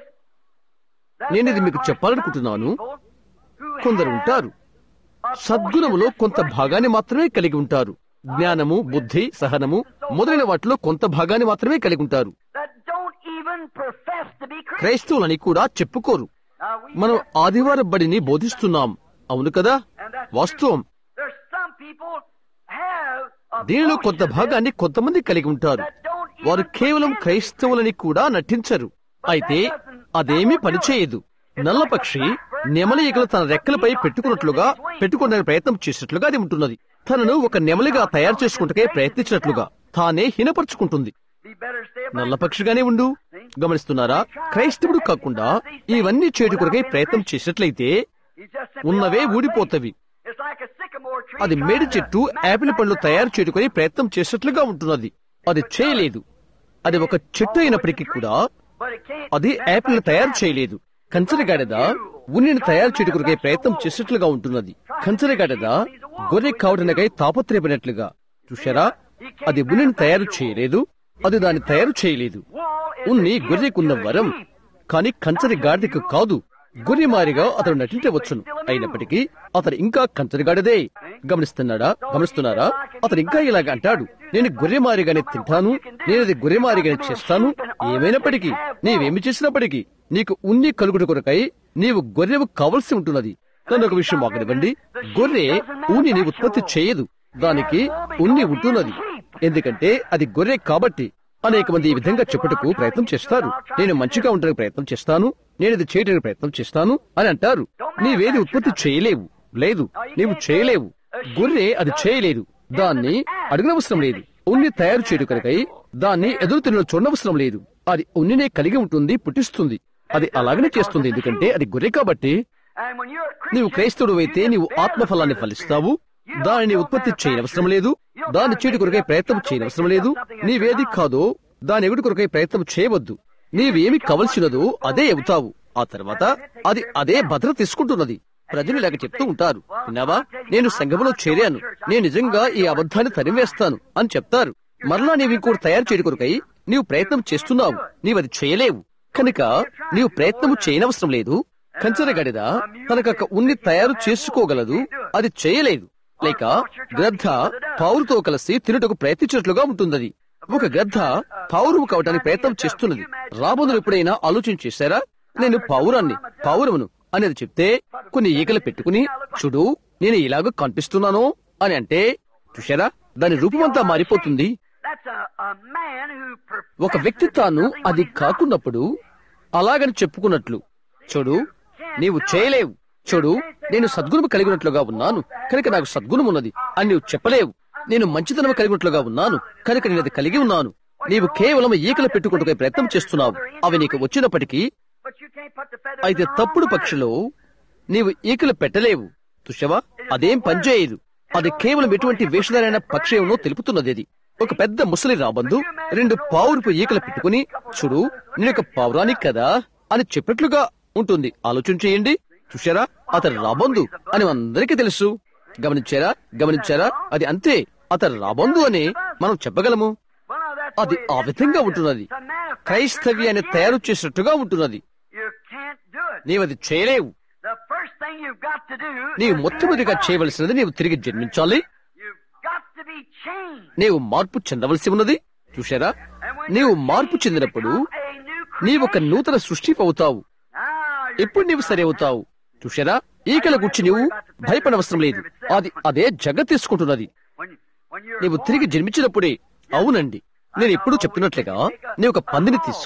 that నేను ఇది there మీకు are చెప్పాలనుకుంటున్నాను. some people who కొందరు have ఉంటారు a సద్గుణములో portion of కొంత virtue భాగాన్ని మాత్రమే కలిగి ఉంటారు జ్ఞానము బుద్ధి సహనము మొదలైన వాటిలో కొంత భాగాన్ని మాత్రమే కలిగి ఉంటారు that don't even profess to be Christian. క్రైస్తవులని కూడా చెప్పుకోరు Now, we మనం just- ఆదివార బడిని బోధిస్తున్నాం అవును కదా and that's వాస్తవం true. There's some people have a దీనిలో portion కొంత of this భాగాన్ని కొంతమంది కలిగి ఉంటారు that don't even వారు కేవలం pretend to be క్రైస్తవులని కూడా నటించరు అయితే అదేమీ పనిచేయదు నల్లపక్షి నెమలి ఈగలు తన రెక్కలపై పెట్టుకున్నట్లుగా పెట్టుకోవడానికి ప్రయత్నం చేసినట్లుగా అది ఉంటున్నది తనను ఒక నెమలిగా తయారు చేసుకుంటకే ప్రయత్నించినట్లుగా తానే హీనపరుచుకుంటుంది Be better stay a నల్లపక్షిగానే ఉండు గమనిస్తున్నారా క్రైస్తవుడు కాకుండా ఇవన్నీ చేటు కొరకై ప్రయత్నం చేసినట్లయితే He's just simply ఉన్నవే all ఊడిపోతవి It's like a sycamore tree అది trying మేడి to చెట్టు యాపిల్ పండ్లు manufacture తయారు చేసుకుని ప్రయత్నం చేసినట్లుగా ఉంటున్నది అది చేయలేదు అది ఒక చెట్టు అయినప్పటికీ కూడా But it can't అది యాపిల్ తయారు చేయలేదు కంచరగాడిద ఉన్నిని తయారు చేయడానికి ప్రయత్నం చేసినట్లుగా ఉంటున్నది కంచరగాడిద గొర్రె కావడానికై తాపత్రయపడినట్లుగా చూశారా అది ఉన్నిని తయారు చేయలేదు అది దాన్ని తయారు చేయలేదు ఉన్ని గొర్రెకున్న వరం కాని కంచరి గాడిదకు కాదు గొర్రె మారిగా అతడు నటించవచ్చును అయినప్పటికీ అతడు ఇంకా కంచరిగాడిదే గమనిస్తున్నాడా గమనిస్తున్నారా అతడు ఇంకా ఇలాగ అంటాడు నేను గొర్రె మారిగానే తింటాను నేను అది గొర్రె మారిగానే చేస్తాను ఏమైనప్పటికీ నీవేమి చేసినప్పటికీ నీకు ఉన్ని కలుగుట కొరకై నీవు గొర్రెవు కావలసి ఉంటున్నది నన్ను ఒక విషయం మాకనివ్వండి గొర్రె ఊనిని ఉత్పత్తి చేయదు దానికి ఉన్ని ఉంటున్నది ఎందుకంటే అది గొర్రె కాబట్టి అనేక మంది ఈ విధంగా చెప్పుటకు ప్రయత్నం చేస్తారు నేను మంచిగా ఉండడానికి ప్రయత్నం చేస్తాను నేను ఇది చేయడానికి ప్రయత్నం చేస్తాను అని అంటారు నీవేది ఉత్పత్తి చేయలేవు లేదు నీవు చేయలేవు గొర్రె అది చేయలేదు దాన్ని అడగనవసరం లేదు ఉన్ని తయారు చేయడం కనుకై దాన్ని ఎదురు తిన్న చూడనవసరం లేదు అది ఉన్నినే కలిగి ఉంటుంది పుట్టిస్తుంది అది అలాగనే చేస్తుంది ఎందుకంటే అది గొర్రె కాబట్టి And when you're a నీవు Christian, క్రైస్తవుడు అయితే నీవు ఆత్మఫలాన్ని ఫలిస్తావు దానిని ఉత్పత్తి చేయనవసరం లేదు దాని చీటి కొరకై ప్రయత్నం చేయనవసరం లేదు నీవేది కాదో దాని ఎగుటి కొరకై ప్రయత్నం చేయవద్దు నీవేమి కావలసినదో అదే అవుతావు ఆ తర్వాత అది అదే భద్రత తీసుకుంటున్నది ప్రజలు ఇలాగ చెప్తూ ఉంటారు విన్నావా నేను సంఘంలో చేరాను నేను నిజంగా ఈ అబద్ధాన్ని తరివేస్తాను అని చెప్తారు మరలా నీవు ఇంకోటి తయారు చేయడం కొరకై నీవు ప్రయత్నం చేస్తున్నావు నీవది చేయలేవు కనుక నీవు ప్రయత్నము చేయనవసరం లేదు కంచరగడిద తనకొక ఉన్ని తయారు చేసుకోగలదు అది చేయలేదు లేక గ్రద్ద పౌరుతో కలిసి తినుటకు ప్రయత్నించినట్లుగా ఉంటుందది ఒక గ్రద్ద పౌరువు కావటానికి ప్రయత్నం చేస్తున్నది రాబోదులు ఎప్పుడైనా ఆలోచన చేశారా నేను పౌరాన్ని పౌరమును అనేది చెప్తే కొన్ని ఈకలు పెట్టుకుని చూడు నేను ఇలాగ కనిపిస్తున్నాను అని అంటే చూశారా దాని రూపమంతా మారిపోతుంది that's a, a man who ఒక వ్యక్తి తాను అది కాకున్నప్పుడు అలాగని చెప్పుకున్నట్లు చూడు నీవు చేయలేవు చూడు నేను సద్గుణము కలిగినట్లుగా ఉన్నాను కనుక నాకు సద్గుణం ఉన్నది అని నీవు చెప్పలేవు నేను మంచితనం కలిగినట్లుగా ఉన్నాను కనుక నేను అది కలిగి ఉన్నాను నీవు కేవలం ఈకలు పెట్టుకుంటూ ప్రయత్నం చేస్తున్నావు అవి నీకు వచ్చినప్పటికీ but you can't put the feathers అయితే in the తప్పుడు wrong word. పక్షిలో నీవు ఈకలు పెట్టలేవు తుషవా అదేం పనిచేయదు అది కేవలం ఎటువంటి వేషధారైన పక్షేమో తెలుపుతున్నది అది ఒక పెద్ద ముసలి రాబందు రెండు పావురుపు ఈకలు పెట్టుకుని చూడు నేను ఒక పావురానికి కదా అని చెప్పినట్లుగా ఉంటుంది ఆలోచన చేయండి చూశారా అతను రాబందు అని అందరికీ తెలుసు గమనించారా గమనించారా అది అంతే అతను రాబందు అని మనం చెప్పగలము Well, no, that's అది the way ఆ it is విధంగా to- ఉంటున్నది to manufacture క్రైస్తవ్యాన్ని Christianity. తయారు చేసినట్టుగా ఉంటున్నది You can't do it. నీవది చేయలేవు The first thing you've got to do నీవు is మొట్టమొదటిగా be born. చేయవలసినది నీవు తిరిగి జన్మించాలి You've got to be changed. నీవు మార్పు చెందవలసి ఉన్నది చూశారా And when నీవు you're మార్పు changed, you చెందినప్పుడు become a new నీవు ఒక creation. నూతన సృష్టి అవుతావు Now you're ఎప్పుడు నీవు సరి అవుతావు చూశారా ఈకల గుచ్చి నీవు భయపడవసరం లేదు అది అదే జగ తీసుకుంటున్నది when, when you're నీవు తిరిగి జన్మించినప్పుడే అవునండి నేను ఎప్పుడూ చెప్తున్నట్లుగా నీవు ఒక పందిని తీసుకో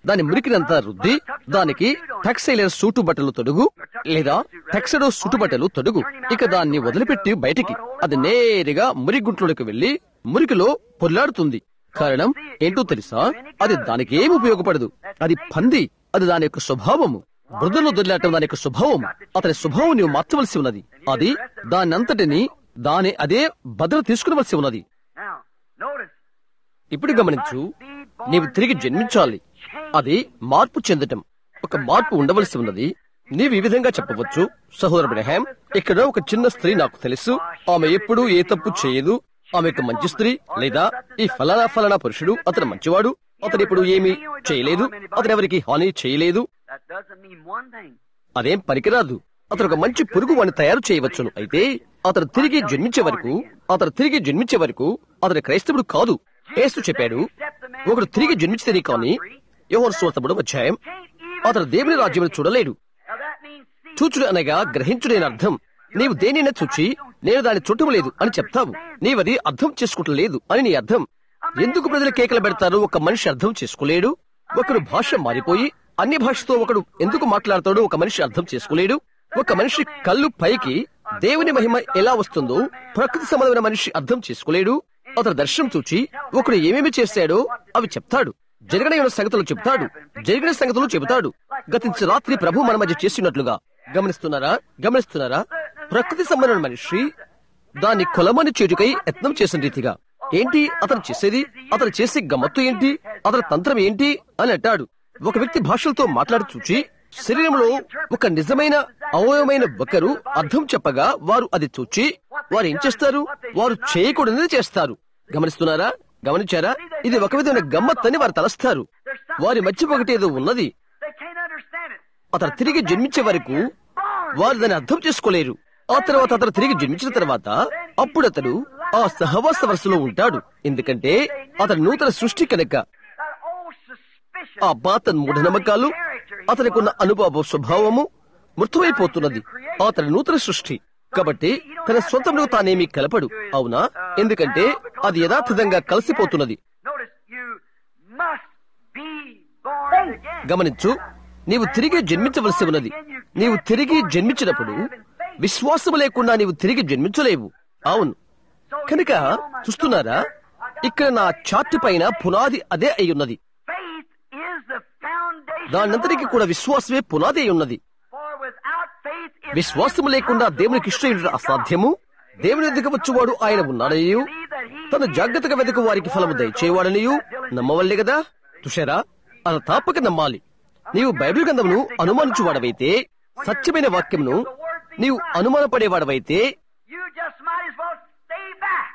దాని మురికినంతా రుద్ది దానికి టెక్సైలర్ సూటు బట్టలు తొడుగు లేదా టెక్సడో సూటు బట్టలు తొడుగు ఇక దాన్ని వదిలిపెట్టి బయటికి అది నేరుగా మురిగుంట్లోకి వెళ్లి మురికిలో పొర్లాడుతుంది కారణం ఏంటో తెలుసా అది దానికి ఏమి ఉపయోగపడదు అది పంది అది దాని యొక్క స్వభావము బురదలో దొరిలాటం దాని యొక్క స్వభావం అతని స్వభావం నీవు మార్చవలసి ఉన్నది అది దానంతటిని దాని అదే భద్రత తీసుకునవలసి ఉన్నది Now, notice. ఇప్పుడు గమనించు నీవు తిరిగి జన్మించాలి అది మార్పు చెందటం ఒక మార్పు ఉండవలసి ఉన్నది నీవు ఈ విధంగా చెప్పవచ్చు సహోదరు బ్రహాం ఇక్కడ ఒక చిన్న స్త్రీ నాకు తెలుసు ఆమె ఎప్పుడూ ఏ తప్పు చేయదు ఆమె ఒక మంచి స్త్రీ లేదా ఈ ఫలానా ఫలానా పురుషుడు అతను మంచివాడు అతను ఇప్పుడు ఏమీ చేయలేదు అతను ఎవరికి హాని చేయలేదు That doesn't mean one thing. అదేం పనికిరాదు అతను ఒక మంచి పురుగు వాడిని తయారు చేయవచ్చును అయితే అతను తిరిగి జన్మించే వరకు అతను తిరిగి జన్మించే వరకు అతను క్రైస్తవుడు కాదు యేసు చెప్పాడు ఒకడు తిరిగి జన్మించితేనే కాని యోహన్ స్వార్థముడు అధ్యాయం అతను దేవుని రాజ్యం చూడలేడు Now that means see. చూచుడు అనగా గ్రహించుడైన అర్థం నీవు దేనినే చూచి నేను దాన్ని చుట్టం లేదు అని చెప్తావు నీవది అర్థం చేసుకుంటలేదు అని నీ అర్థం ఎందుకు ప్రజలు కేకలు పెడతారు ఒక మనిషి అర్థం చేసుకోలేడు ఒకరు భాష మారిపోయి అన్ని భాషతో ఒకడు ఎందుకు మాట్లాడతాడో ఒక మనిషి అర్థం చేసుకోలేడు ఒక మనిషి కళ్ళు పైకి దేవుని మహిమ ఎలా వస్తుందో ప్రకృతి సంబంధమైన మనిషి అర్థం చేసుకోలేడు అతను దర్శనం చూచి ఒకడు ఏమేమి చేశాడో అవి చెప్తాడు జరగని సంగతులు చెప్తాడు జరిగిన సంగతులు చెబుతాడు గతించిన రాత్రి ప్రభు మన మధ్య చేసినట్లుగా గమనిస్తున్నారా గమనిస్తున్నారా ప్రకృతి సంబంధమైన మనిషి దాన్ని కొలమని చేటుకై యత్నం చేసిన రీతిగా ఏంటి అతను చేసేది అతను చేసే గమ్మత్తు ఏంటి అతని తంత్రం ఏంటి అని అంటాడు ఒక వ్యక్తి భాషలతో మాట్లాడి చూచి శరీరంలో ఒక నిజమైన అవయవమైన ఒకరు అర్థం చెప్పగా వారు అది చూచి వారు ఏం చేస్తారు వారు చేయకూడనిది చేస్తారు గమనిస్తున్నారా గమనించారా ఇది ఒక విధమైన గమ్మత్తని వారు తలస్తారు వారి మధ్య ఒకటి ఏదో ఉన్నది They can't understand it. అతను తిరిగి జన్మించే వరకు వారు దాన్ని అర్థం చేసుకోలేరు ఆ తర్వాత అతను తిరిగి జన్మించిన తర్వాత అప్పుడు అతడు ఆ సహవాస వరుసలో ఉంటాడు ఎందుకంటే అతను నూతన సృష్టి కనుక That old suspicion. ఆ పాత మూఢనమ్మకాలు అతనికి ఉన్న అనుభవ స్వభావము మృతమైపోతున్నది అతని నూతన సృష్టి కాబట్టి తన స్వంతంలో తానేమీ కలపడు అవునా ఎందుకంటే అది యథార్థంగా కలిసిపోతున్నది Notice you must be born again. గమనించు నీవు తిరిగి జన్మించవలసి ఉన్నది నీవు తిరిగి జన్మించినప్పుడు విశ్వాసము లేకుండా నీవు తిరిగి జన్మించలేవు అవును కనుక చూస్తున్నారా ఇక్కడ నా చార్ట్ పైన పునాది అదే అయి ఉన్నది Faith is the foundation. దానంతటికి కూడా విశ్వాసమే పునాది అయి ఉన్నది For without faith it's విశ్వాసము లేకుండా దేవునికి ఇష్టం అసాధ్యము దేవుని ఎదుక వచ్చువాడు ఆయన ఉన్నాడనియు తన జాగ్రత్తగా వెతుకు వారికి ఫలము దయచేవాడనియు నమ్మవల్లే కదా తుషారా అలా తాపక నమ్మాలి నీవు బైబిల్ గ్రంథమును అనుమానించువాడవైతే సత్యమైన వాక్యమును నీవు అనుమానపడేవాడవైతే You just might as well stay back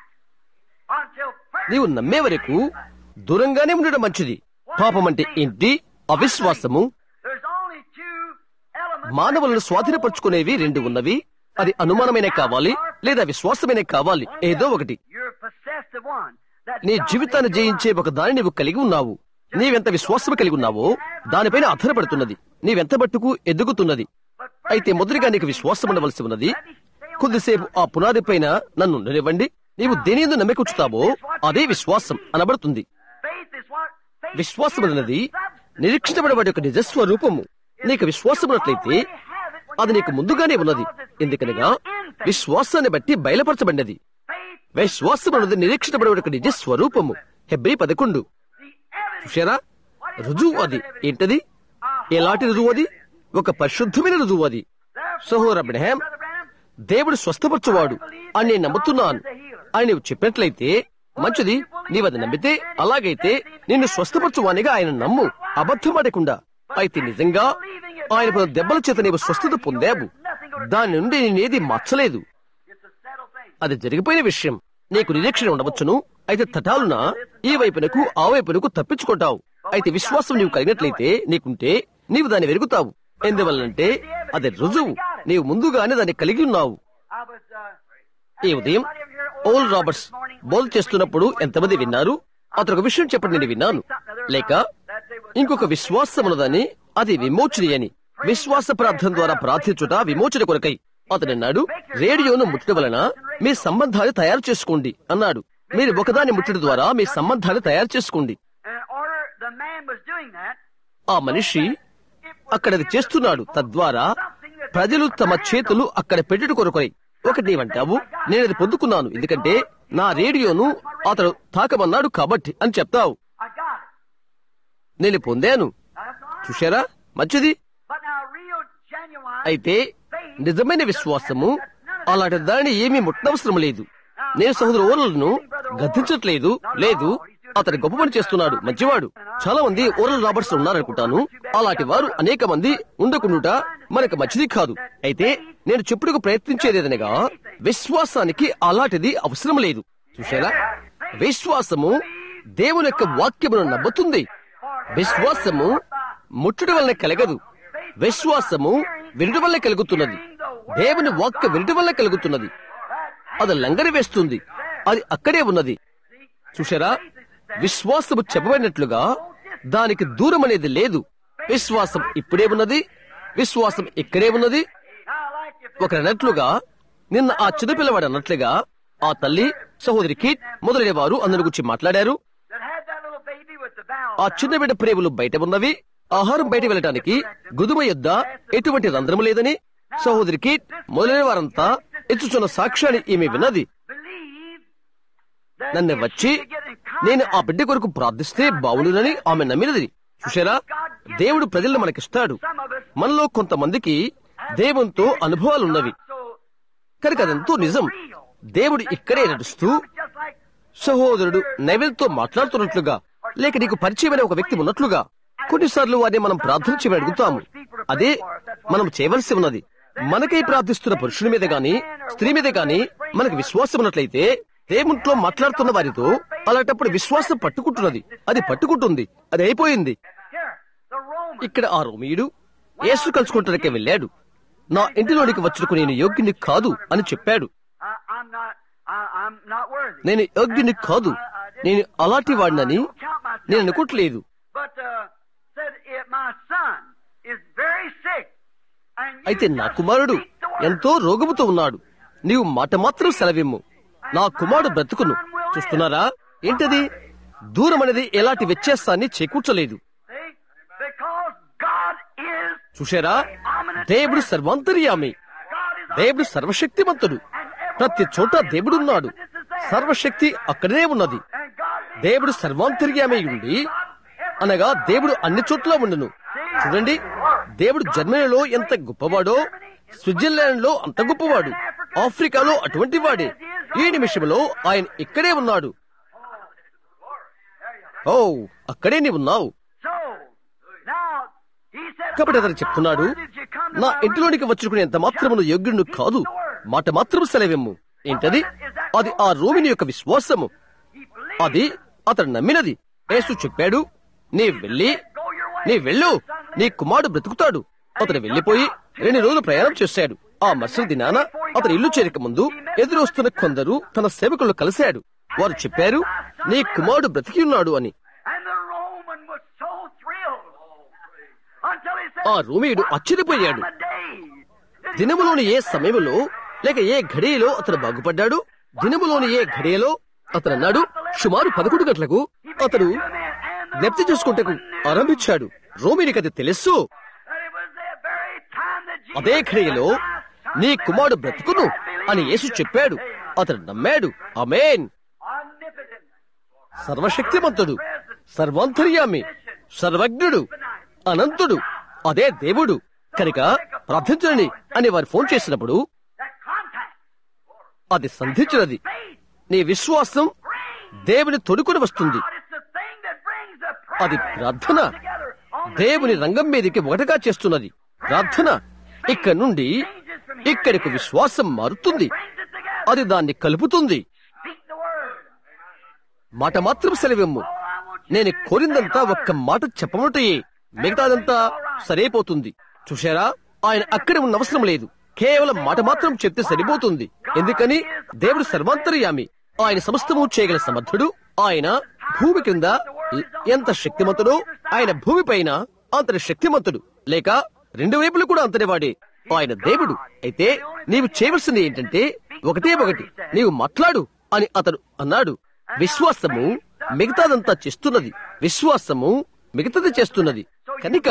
until first నీవు నమ్మే వరకు దూరంగానే ఉండడం మంచిది పాపం అంటే ఏంటి అవిశ్వాసము there's only two elements. మానవులను స్వాధీనపరుచుకునేవి రెండు ఉన్నవి అది అనుమానమైనే కావాలి లేదా విశ్వాసమైనే కావాలి ఏదో ఒకటి You're possessed of one. That నీ జీవితాన్ని జయించే ఒక దాని నీవు కలిగి ఉన్నావు నీవెంత విశ్వాసం కలిగి ఉన్నావో దానిపైన ఆధారపడుతున్నది నీవెంత మట్టుకు ఎదుగుతున్నది అయితే మొదటిగా నీకు విశ్వాసం ఉండవలసి ఉన్నది కొద్దిసేపు ఆ పునాది పైన నన్ను ఉండనివ్వండి నీవు దేని ఎందు నమ్మకొచ్చుతావో అదే విశ్వాసం అనబడుతుంది faith is what faith విశ్వాసం అన్నది నిరీక్షించబడబడి ఒక నిజస్వరూపము నీకు విశ్వాసం ఉన్నట్లయితే అది నీకు ముందుగానే ఉన్నది ఎందుకనగా విశ్వాసాన్ని బట్టి బయలుపరచబడినది faith విశ్వాసం అన్నది నిరీక్షించబడే ఒక నిజ స్వరూపము హెబ్రి పదకొండు the evidence చూశారా రుజువు అది ఏంటది ఎలాంటి రుజువు అది ఒక పరిశుద్ధమైన రుజువు అది సహోదర అబ్రహాం దేవుడు స్వస్థపరచువాడు అని నేను నమ్ముతున్నాను అని నీవు చెప్పినట్లయితే మంచిది నీవది నమ్మితే అలాగైతే నిన్ను స్వస్థపరచువానిగా ఆయన నమ్ము అబద్ధమాడకుండా అయితే నిజంగా ఆయన పొందిన దెబ్బల చేత నీవు స్వస్థత పొందావు దాని నుండి నేనేది మార్చలేదు it's a settled thing. అది జరిగిపోయిన విషయం నీకు నిరీక్షణ ఉండవచ్చును అయితే తటాలున ఈ వైపునకు ఆ వైపునకు తప్పించుకుంటావు అయితే విశ్వాసం నీవు కలిగినట్లయితే నీకుంటే నీవు దాన్ని వెరుగుతావు ఎందువల్లంటే అది రుజువు నీవు ముందుగానే దాన్ని కలిగి ఉన్నావు I was uh, ఈ ఉదయం ఓల్ రాబర్ట్స్ బోల్ చేస్తున్నప్పుడు ఎంతమంది విన్నారు అతను ఒక విషయం చెప్పండి నేను విన్నాను లేక ఇంకొక విశ్వాసం ఉన్నదని అది విమోచని అని విశ్వాస ప్రార్థన ద్వారా ప్రార్థించుట విమోచన కొరకై అతను అన్నాడు రేడియోను ముట్టడం వలన మీ సంబంధాలు తయారు చేసుకోండి అన్నాడు మీరు ఒకదాన్ని ముట్టడం ద్వారా మీ సంబంధాలు తయారు చేసుకోండి and in order the man was doing that. ఆ మనిషి అక్కడ అది చేస్తున్నాడు తద్వారా ప్రజలు తమ చేతులు అక్కడ పెట్టుట కొరకొరై ఒకటి నీవంటావు నేను అది పొందుకున్నాను ఎందుకంటే నా రేడియోను అతడు తాకమన్నాడు కాబట్టి అని చెప్తావు I got it. నేను పొందాను That's all right. చూశారా మంచిది But now, real, genuine అయితే నిజమైన విశ్వాసము అలాంటి దాన్ని ఏమీ ముట్టనవసరం లేదు నేను సహోదరు ఓరలను గద్దించట్లేదు లేదు అతను గొప్ప పని చేస్తున్నాడు మంచివాడు చాలా మంది ఓరల్ రాబర్ట్స్ ఉన్నారనుకుంటాను అలాంటి వారు అనేక మంది ఉండకుండా మనకు మంచిది కాదు అయితే నేను చెప్పుడుకు ప్రయత్నించేది ఏదనగా విశ్వాసానికి అలాంటిది అవసరం లేదు చూసారా విశ్వాసము దేవుని యొక్క వాక్యమును నమ్ముతుంది విశ్వాసము ముట్టుట వలన కలగదు విశ్వాసము వినుట వల్ల కలుగుతున్నది దేవుని వాక్య వినుట వల్ల కలుగుతున్నది అది లంగరి వేస్తుంది అది అక్కడే ఉన్నది చూశారా విశ్వాసము చెప్పబడినట్లుగా దానికి దూరం అనేది లేదు విశ్వాసం ఇప్పుడే ఉన్నది విశ్వాసం ఇక్కడే ఉన్నది Now, like if ఒకరన్నట్లుగా నిన్న ఆ చిన్నపిల్లవాడు అన్నట్లుగా ఆ తల్లి సహోదరి కీట్ మొదలైన వారు అందరి గురించి మాట్లాడారు that had that little baby with the valve, ఆ చిన్న బిడ్డ ప్రేములు బయట ఉన్నవి ఆహారం బయట వెళ్ళటానికి గుదుమ యొద్ద ఎటువంటి రంధ్రము లేదని సహోదరికి మొదలైన వారంతా ఎచ్చుచున్న సాక్ష్యాన్ని ఈమె విన్నది believe that నన్ను if వచ్చి she could get in contact నేను ఆ బిడ్డ కొరకు ప్రార్థిస్తే బావులునని ఆమె నమ్మినది చూశారా దేవుడు ప్రజలను మనకిస్తాడు some of us, మనలో కొంతమందికి దేవునితో అనుభవాలున్నవి so కనుక అదంతో నిజం దేవుడు ఇక్కడే నడుస్తూ just like సహోదరుడు నైవేద్యతో మాట్లాడుతున్నట్లుగా లేక నీకు పరిచయమైన ఒక వ్యక్తి ఉన్నట్లుగా కొన్నిసార్లు వారిని మనం ప్రార్థన చేయమని అడుగుతాము అదే మనం చేయవలసి ఉన్నది మనకై ప్రార్థిస్తున్న పురుషుని మీద గాని స్త్రీ మీద గాని మనకు విశ్వాసం ఉన్నట్లయితే దేవుంట్లో మాట్లాడుతున్న వారితో అలాంటప్పుడు విశ్వాసం పట్టుకుంటున్నది అది పట్టుకుంటుంది అది అయిపోయింది here, the Roman. ఇక్కడ ఆ రోమియుడు యేసు కలుసుకుంటానికే వెళ్ళాడు నా ఇంటిలోనికి వచ్చుటకు నేను యోగ్యుని కాదు అని చెప్పాడు I, I'm not, I, I'm not worthy. నేను యోగ్యుని కాదు నేను అలాంటి వాడినని నేను అనుకోవట్లేదు But uh, said, if my son is very sick, and you అయితే నా just కుమారుడు speak the word, ఎంతో రోగముతో ఉన్నాడు నీవు మాట మాత్రం సెలవిమ్ము నా కుమారుడు బ్రతుకును చూస్తున్నారా ఏంటది దూరం అనేది ఎలాంటి వ్యత్యాసాన్ని చేకూర్చలేదు see, because God is, చూశారా దేవుడు సర్వాంతర్యామి God is దేవుడు సర్వశక్తిమంతుడు ప్రతి చోట దేవుడున్నాడు సర్వశక్తి అక్కడే ఉన్నది and God is దేవుడు సర్వాంతర్యామి ఉండి అనగా దేవుడు అన్ని చోట్ల ఉండును చూడండి దేవుడు జర్మనీలో ఎంత గొప్పవాడో స్విట్జర్లాండ్ లో అంత గొప్పవాడు ఆఫ్రికాలో అటువంటి వాడే ఈ నిమిషంలో ఆయన ఇక్కడే ఉన్నాడు ఓ అక్కడే నీవు ఉన్నావు so. Now, he said, కాబట్టి అతను చెప్తున్నాడు "Why did you come to నా my ఇంటిలోనికి వచ్చుకునే ఎంత మాత్రమును యోగ్యుడు కాదు మాట మాత్రం సెలవెమ్ము ఏంటది అది ఆ రోమిని యొక్క విశ్వాసము He believed. అది అతడు నమ్మినది యేసు చెప్పాడు నీ వెళ్ళి Go your way. నీ వెళ్ళు నీ కుమారుడు బ్రతుకుతాడు అతడు వెళ్లిపోయి రెండు రోజులు ప్రయాణం చేశాడు ఆ మరుసటి దినాన అతను ఇల్లు చేరక ముందు ఎదురొస్తున్న కొందరు తన సేవకులు కలిశాడు వారు చెప్పారు నీ కుమారుడు బ్రతికి ఉన్నాడు అని And the Roman was so thrilled until he said, ఆ రోమియుడు ఆశ్చర్యపోయాడు "Time of day." దినములోని ఏ సమయంలో లేక ఏ ఘడియలో అతను బాగుపడ్డాడు దినములోని ఏ ఘడియలో అతను అన్నాడు సుమారు పదకొండు గంటలకు అతడు జ్ఞప్తి చేసుకుంటకు ఆరంభించాడు రోమినికి అది తెలుసు That it was the very time that Jesus అదే ఘడియలో said, "My son నీ lives." కుమారుడు బ్రతుకును అని యేసు చెప్పాడు అతడు నమ్మాడు అమేన్ Omnipotent. సర్వశక్తిమంతుడు సర్వాంతర్యామి సర్వజ్ఞుడు అనంతుడు అదే దేవుడు కనుక ప్రార్థించని అని వారు ఫోన్ చేసినప్పుడు That contact. అది సంధించినది Faith. నీ విశ్వాసం దేవుని తొడుకుని వస్తుంది God is the thing that brings the అది prayer ప్రార్థన together on the దేవుని రంగం మీదకి ఒకటిగా చేస్తున్నది ప్రార్థన ఇక్కడ నుండి ఇక్కడికి విశ్వాసం మారుతుంది brings it together. అది దాన్ని కలుపుతుంది Speak the word. మాట మాత్రం సెలవిమ్ము Oh, I want you నేను to కోరిందంతా say the ఒక్క word. మాట చెప్పమంటే మిగతాదంతా సరైపోతుంది చూశారా ఆయన అక్కడ ఉన్న అవసరం లేదు కేవలం మాట మాత్రం చెప్తే సరిపోతుంది ఎందుకని దేవుడు సర్వాంతర్యామి ఆయన సమస్తము చేయగల సమర్థుడు ఆయన భూమి కింద ఎంత శక్తిమంతుడో ఆయన భూమి పైన అంతటి శక్తిమంతుడు లేక రెండు వైపులు కూడా అంతటి వాడే ఆయన దేవుడు అయితే నీవు చేయవలసింది ఏంటంటే ఒకటే ఒకటి నీవు మాట్లాడు అని అతడు అన్నాడు విశ్వాసము మిగతాదంతా చేస్తున్నది విశ్వాసము మిగతాది చేస్తున్నది కనుక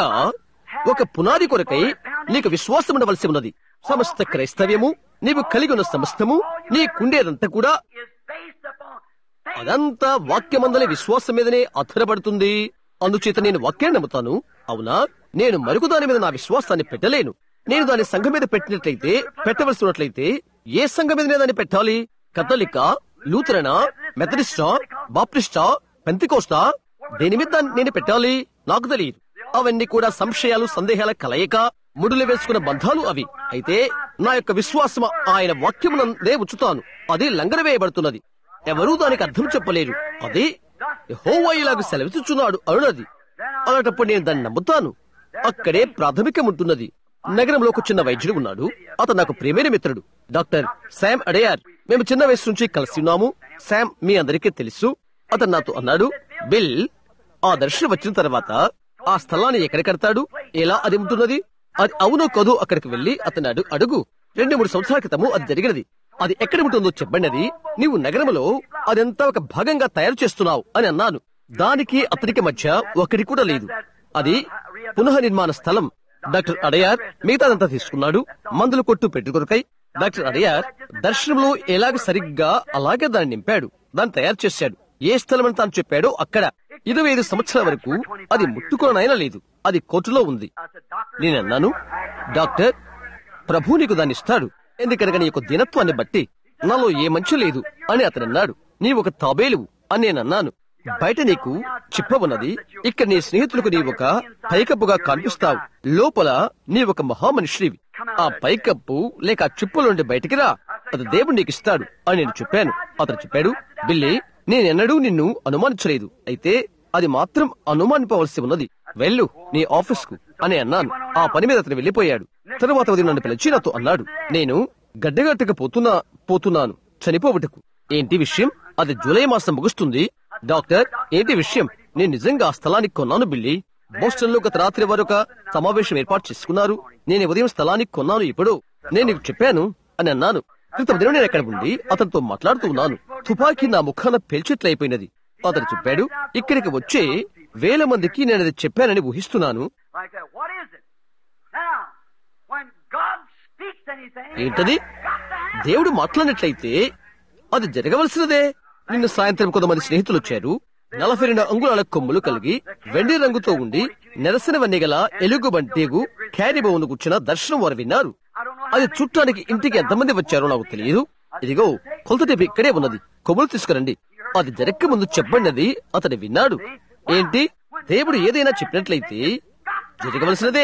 ఒక పునాది కొరకై నీకు విశ్వాసం ఉండవలసి ఉన్నది సమస్త క్రైస్తవ్యము నీవు కలిగి ఉన్న సమస్తము నీకుండేదంతా కూడా is based upon faith. అదంతా వాక్యమందలి విశ్వాసం మీదనే ఆధారపడుతుంది అందుచేత నేను వాక్యాన్ని నమ్ముతాను అవునా నేను మరొక దాని మీద నా విశ్వాసాన్ని పెట్టలేను నేను దాని సంఘం మీద పెట్టినట్లయితే పెట్టవలసి ఉన్నట్లయితే ఏ సంఘం మీద నేను దాన్ని పెట్టాలి కథలిక లూథరనా మెథడిస్టా బాప్టిస్టా పెంతికోస్టా దేని మీద దాన్ని నేను పెట్టాలి నాకు తెలియదు అవన్నీ కూడా సంశయాలు సందేహాల కలయిక ముడులు వేసుకున్న బంధాలు అవి అయితే నా యొక్క విశ్వాసం ఆయన వాక్యమునందే ఉంచుతాను అది లంగర వేయబడుతున్నది ఎవరూ దానికి అర్థం చెప్పలేరు అది యెహోవా ఇలాగ సెలవిస్తున్నాడు అరుణది అలాంటప్పుడు నేను దాన్ని నమ్ముతాను అక్కడే ప్రాథమికం ఉంటున్నది నగరంలో ఒక చిన్న వైద్యుడు ఉన్నాడు అతను నాకు ప్రియమైన మిత్రుడు డాక్టర్ శామ్ అడయార్ మేము చిన్న వయసు నుంచి కలిసి ఉన్నాము శామ్ మీ అందరికీ తెలుసు అతను నాతో అన్నాడు బిల్ ఆ దర్శనం వచ్చిన తర్వాత ఆ స్థలాన్ని ఎక్కడ కడతాడు ఎలా అది ఉంటున్నది అది అవునో కదో అక్కడికి వెళ్లి అతను అడు అడుగు రెండు మూడు సంవత్సరాల క్రితము అది జరిగినది అది ఎక్కడ ఉంటుందో చెప్పండి నీవు నగరంలో అదంతా ఒక భాగంగా తయారు చేస్తున్నావు అని అన్నాను దానికి అతనికి మధ్య ఒకటి కూడా లేదు అది పునః నిర్మాణ స్థలం డాక్టర్ అడయార్ మిగతాదంతా తీసుకున్నాడు మందులు కొట్టు పెట్టుకొరకై డాక్టర్ అడయార్ దర్శనంలో ఎలాగ సరిగ్గా అలాగే దాన్ని నింపాడు దాన్ని తయారు చేశాడు ఏ స్థలం అని తాను చెప్పాడో అక్కడ ఇరవై ఐదు సంవత్సరాల వరకు అది ముట్టుకోనైనా లేదు అది కోర్టులో ఉంది I said, Doctor, నేను అన్నాను డాక్టర్ ప్రభు నీకు దాన్ని ఇస్తాడు ఎందుకనగా నీ యొక్క దినత్వాన్ని బట్టి నాలో ఏ మంచి లేదు అని అతను అన్నాడు నీ ఒక తాబేలువు అని నేను అన్నాను బయట నీకు చిప్ప ఉన్నది ఇక్కడ నీ స్నేహితులకు నీ ఒక పైకప్పుగా కనిపిస్తావు లోపల నీ ఒక మహామనుష్యుడివి ఆ పైకప్పు లేక ఆ చిప్పుల నుండి బయటికి రా అది దేవుడు నీకు ఇస్తాడు అని నేను చెప్పాను అతను చెప్పాడు బిల్లి నేనెన్నడూ నిన్ను అనుమానించలేదు అయితే అది మాత్రం అనుమానింపవలసి ఉన్నది వెళ్ళు నీ ఆఫీస్ కు అని అన్నాను ఆ పని మీద అతను వెళ్లిపోయాడు తరువాత ఉదయం నన్ను పిలిచి నాతో అన్నాడు నేను గడ్డగట్టక పోతున్నా పోతున్నాను చనిపోవటకు ఏంటి విషయం అది జూలై మాసం ముగుస్తుంది డాక్టర్ ఏంటి విషయం నేను నిజంగా ఆ స్థలానికి కొన్నాను బిల్లి బోస్టన్ లో గత రాత్రి వారు ఒక సమావేశం ఏర్పాటు చేసుకున్నారు నేను ఉదయం స్థలానికి కొన్నాను ఇప్పుడు నేను నీకు చెప్పాను అని అన్నాను క్రితం దినం నేను ఎక్కడ ఉండి అతనితో మాట్లాడుతూ ఉన్నాను తుపాకీ నా ముఖాన పేల్చిట్లయిపోయినది అతను చెప్పాడు ఇక్కడికి వచ్చే వేల మందికి నేను అది చెప్పానని ఊహిస్తున్నాను like that. What is it? Now, when God speaks anything, ఏంటది got to happen. దేవుడు మాట్లాడినట్లయితే అది జరగవలసినదే నిన్న సాయంత్రం కొంతమంది స్నేహితులు వచ్చారు నలభై రెండు అంగుళాల కొమ్ములు కలిగి వెండి రంగుతో ఉండి నెరసినవన్నీ గల ఎలుగుబంటేగు క్యారిబోను కూర్చున్న దర్శనం వారు విన్నారు అది చుట్టానికి ఇంటికి ఎంతమంది వచ్చారో నాకు తెలియదు ఇదిగో కొలత టేపు ఇక్కడే ఉన్నది కొమ్ములు తీసుకురండి అది జరక్క ముందు చెప్పండి అతడు విన్నాడు ఏంటి దేవుడు ఏదైనా చెప్పినట్లయితే జరగవలసినదే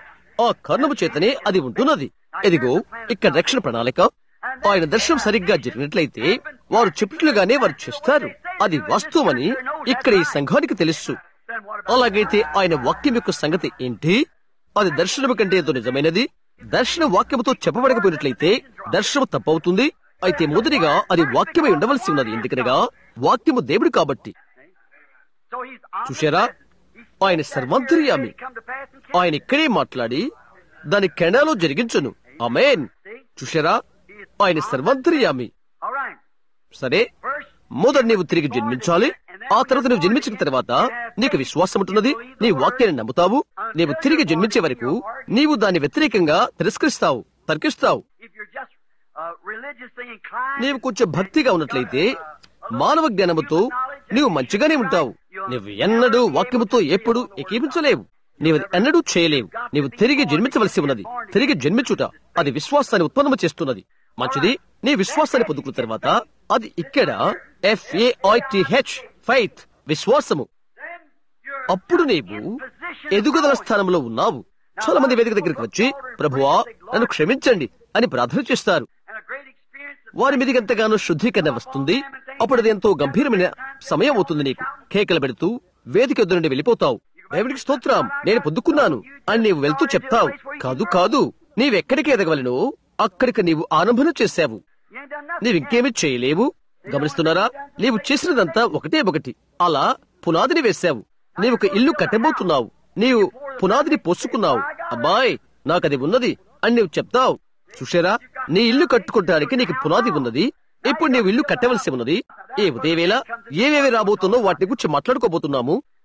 ఆ కారణము చేతనే అది ఉంటున్నది ఇదిగో ఇక్కడ రక్షణ ప్రణాళిక ఆయన దర్శనం సరిగ్గా జరిగినట్లయితే వారు చెప్పినట్లుగానే వారు చేస్తారు అది వాస్తవమని ఇక్కడ ఈ సంఘానికి తెలుసు Then what about అలాగైతే ఆయన వాక్యం యొక్క సంగతి ఏంటి అది దర్శనము కంటే ఎంతో నిజమైనది దర్శనం వాక్యముతో చెప్పబడకపోయినట్లయితే దర్శనం తప్పవుతుంది అయితే మొదటిగా అది వాక్యమై ఉండవలసి ఉన్నది ఎందుకనగా వాక్యము దేవుడు కాబట్టి So he's చూశారా ఆయన సర్వాంతర్యామి come to pass and ఆయన ఇక్కడే మాట్లాడి దాని కెనాలో జరిగించును అమేన్ చూశారా ఆయన సర్వాంతర్యామి All right. సరే First, మొదట నీవు తిరిగి జన్మించాలి ఆ తర్వాత నువ్వు జన్మించిన తర్వాత నీకు విశ్వాసం ఉంటున్నది నీ వాక్యాన్ని నమ్ముతావు నీవు తిరిగి జన్మించే వరకు నీవు దాని వ్యతిరేకంగా తిరస్కరిస్తావు తర్కిస్తావు if you're just uh, religiously inclined, నీవు కొంచెం భక్తిగా ఉన్నట్లయితే మానవ జ్ఞానముతో నీవు మంచిగానే ఉంటావు నువ్వు ఎన్నడూ వాక్యముతో ఎప్పుడు ఏకీపించలేవు నీవు అది ఎన్నడూ చేయలేవు నీవు తిరిగి జన్మించవలసి ఉన్నది తిరిగి జన్మించుట అది విశ్వాసాన్ని ఉత్పన్నము చేస్తున్నది మంచిది నీ విశ్వాసాన్ని పొందుకున్న తర్వాత అది ఇక్కడ ఎఫ్ఏఐటిహెచ్ ఫైత్ విశ్వాసము then you're అప్పుడు నీవు ఎదుగుదల స్థానంలో ఉన్నావు చాలా మంది వేదిక దగ్గరికి వచ్చి ప్రభువా నన్ను క్షమించండి అని ప్రార్థన చేస్తారు and a great experience. of- వారి మీదకి ఎంతగానో శుద్ధీకరణ వస్తుంది అప్పుడు అది ఎంతో గంభీరమైన సమయం అవుతుంది నీకు కేకలు పెడుతూ వేదిక ఎదురు నుండి వెళ్ళిపోతావు దేవుడికి స్తోత్రం నేను పొందుకున్నాను అని నీవు వెళ్తూ చెప్తావు కాదు కాదు నీవెక్కడికి ఎదగవలను అక్కడికి నీవు ఆరంభన చేశావు You ain't done nothing. నీవింకేమీ చేయలేవు గమనిస్తున్నారా నీవు చేసినదంతా ఒకటే ఒకటి అలా పునాదిని వేశావు నీవు ఒక ఇల్లు కట్టబోతున్నావు నీవు పునాదిని పోసుకున్నావు అబ్బాయ్ నాకది ఉన్నది అని నీవు చెప్తావు చూశారా నీ ఇల్లు కట్టుకోవడానికి నీకు పునాది ఉన్నది ఇప్పుడు నీవు ఇల్లు కట్టవలసి ఉన్నది ఏ ఉదయవేళ ఏవేవి రాబోతుందో వాటి గురించి మాట్లాడుకోబోతున్నాము All right.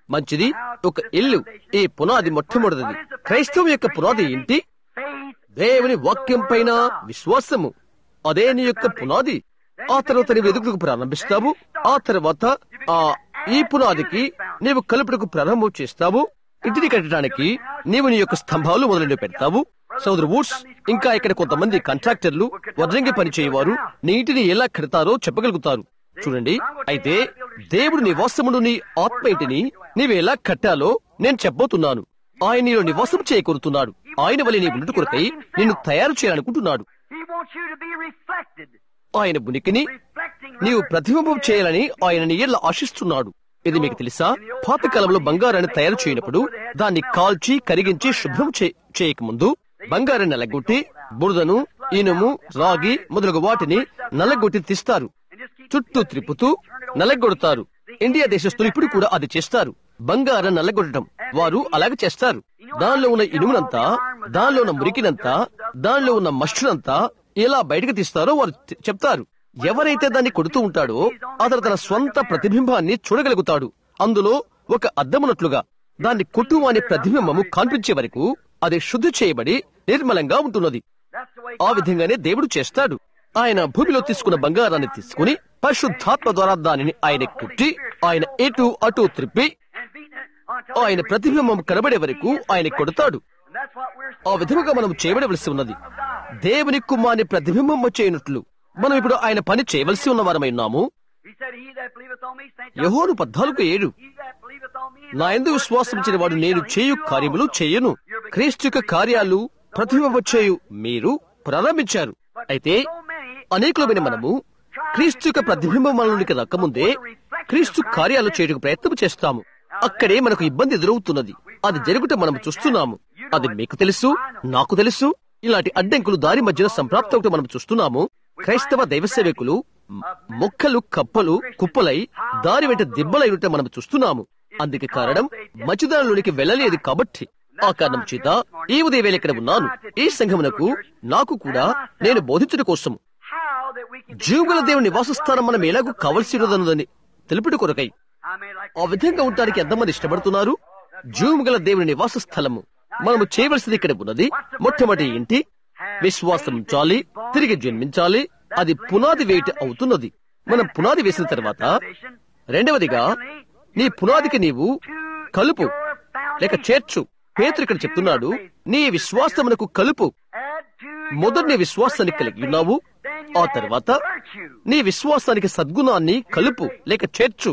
మంచిది ఒక ఇల్లు ఈ పునాది మొట్టమొదటిది క్రైస్తవం యొక్క పునాది ఏంటి faith, దేవుని వాక్యం పైన విశ్వాసము అదే నీ యొక్క పునాది ఆ తర్వాత నీవు ఎదుగుటకు ప్రారంభిస్తావు ఆ తర్వాత ఆ ఈ పునాదికి నీవు కలుపుటకు ప్రారంభం చేస్తావు ఇంటిని కట్టడానికి నీవు నీ యొక్క స్తంభాలు మొదలు పెడతావు సోదరు వుడ్స్ ఇంకా ఇక్కడ కొంతమంది కాంట్రాక్టర్లు వడ్రంగి పని చేయవారు నీటిని ఎలా కడతారో చెప్పగలుగుతారు చూడండి అయితే దేవుడు నివాసమును నీ ఆత్మ ఇంటిని నీవు ఎలా కట్టాలో నేను చెప్పబోతున్నాను ఆయన నీలో నివాసం చేయకొరుతున్నాడు ఆయన వల్ల నీ ఉండుట కొరకై నిన్ను తయారు చేయాలనుకుంటున్నాడు He wants you to be reflected. ఆయన ఉనికిని Reflecting నీవు ప్రతిబింబం చేయాలని ఆయన నీ ఎల్ల ఆశిస్తున్నాడు ఇది మీకు తెలుసా పాతకాలంలో బంగారాన్ని తయారు చేయనప్పుడు దాన్ని కాల్చి కరిగించి శుభ్రం చే- చేయకముందు బంగారాన్ని నల్లగొట్టి బురదను ఇనుము రాగి మొదలగు వాటిని నల్లగొట్టి తీస్తారు and just keep చుట్టూ త్రిప్పుతూ నల్లగొడతారు ఇండియా దేశస్తులు ఇప్పుడు కూడా అది చేస్తారు బంగారం నల్లగొట్టడం వారు అలాగే చేస్తారు దానిలో ఉన్న ఇనుమునంతా దానిలో ఉన్న మురికినంతా దానిలో ఉన్న మస్టునంతా ఎలా బయటకు తీస్తారో వారు చె- చెప్తారు ఎవరైతే దాన్ని కొడుతూ ఉంటాడో అతను తన స్వంత ప్రతిబింబాన్ని చూడగలుగుతాడు అందులో ఒక అద్దమున్నట్లుగా దాన్ని కొట్టు అనే ప్రతిబింబము కనిపించే వరకు అది శుద్ధి చేయబడి నిర్మలంగా ఉంటున్నది That's the way ఆ విధంగానే దేవుడు చేస్తాడు ఆయన భూమిలో తీసుకున్న బంగారాన్ని తీసుకుని పరిశుద్ధాత్మ ద్వారా దానిని ఆయన కుట్టి ఆయన ఎటు అటు త్రిప్పి and beating it until ఆయన ప్రతిబింబం కనబడే వరకు ఆయన కొడతాడు and that's what we're ఆ విధముగా మనం చేయబడవలసి ఉన్నది దేవుని కుమారుని ప్రతిబింబం వచ్చేయనట్లు మనం ఇప్పుడు ఆయన పని చేయవలసి ఉన్న వారమై ఉన్నాము He said, He that believeth on me, St. John, యహోను పద్నాలుగు ఏడు he that believeth on me, నా ఎందు విశ్వాసించిన వాడు నేను చేయు కార్యములు చేయను క్రీస్తు యొక్క కార్యాలు ప్రతిబింబ చేయు మీరు ప్రారంభించారు అయితే అనేకులమైన మనము క్రీస్తు యొక్క ప్రతిబింబం మనలోనికి రాకముందే క్రీస్తు కార్యాలు చేయడానికి ప్రయత్నం చేస్తాము అక్కడే మనకు ఇబ్బంది ఎదురవుతున్నది అది జరుగుట మనం చూస్తున్నాము అది మీకు తెలుసు నాకు తెలుసు ఇలాంటి అడ్డంకులు దారి మధ్యన సంప్రాప్తవుట మనం చూస్తున్నాము క్రైస్తవ దైవ సేవకులు మ్- మొక్కలు కప్పలు కుప్పలై దారి వెంట దిబ్బలైనట్టు మనం చూస్తున్నాము అందుకే కారణం మధ్యదానంలోనికి వెళ్ళలేదు కాబట్టి ఆ కారణం చేత ఈ ఉదయం వేళ ఇక్కడ ఉన్నాను ఈ సంఘమునకు నాకు కూడా నేను బోధించడం కోసం how that we can జీవుగల దేవుని నివాసస్థానం మనం ఎలాగూ కావలసినదన్నదని తెలుపుడు కొరకై I mean, like ఆ విధంగా ఉండడానికి ఎంతమంది ఇష్టపడుతున్నారు జీవం గల దేవుని నివాస స్థలము మనము చేయవలసింది ఇక్కడ ఉన్నది మొట్టమొదటి ఇంటి విశ్వాసం ఉంచాలి తిరిగి జన్మించాలి అది పునాది వేట అవుతున్నది మనం పునాది వేసిన తర్వాత రెండవదిగా నీ పునాదికి నీవు కలుపు లేక చేర్చు పేతురు ఇక్కడ చెప్తున్నాడు నీ విశ్వాసమునకు కలుపు add to మొదటి నీ విశ్వాసాన్ని కలిగి ఉన్నావు ఆ తర్వాత నీ విశ్వాసానికి సద్గుణాన్ని కలుపు లేక చేర్చు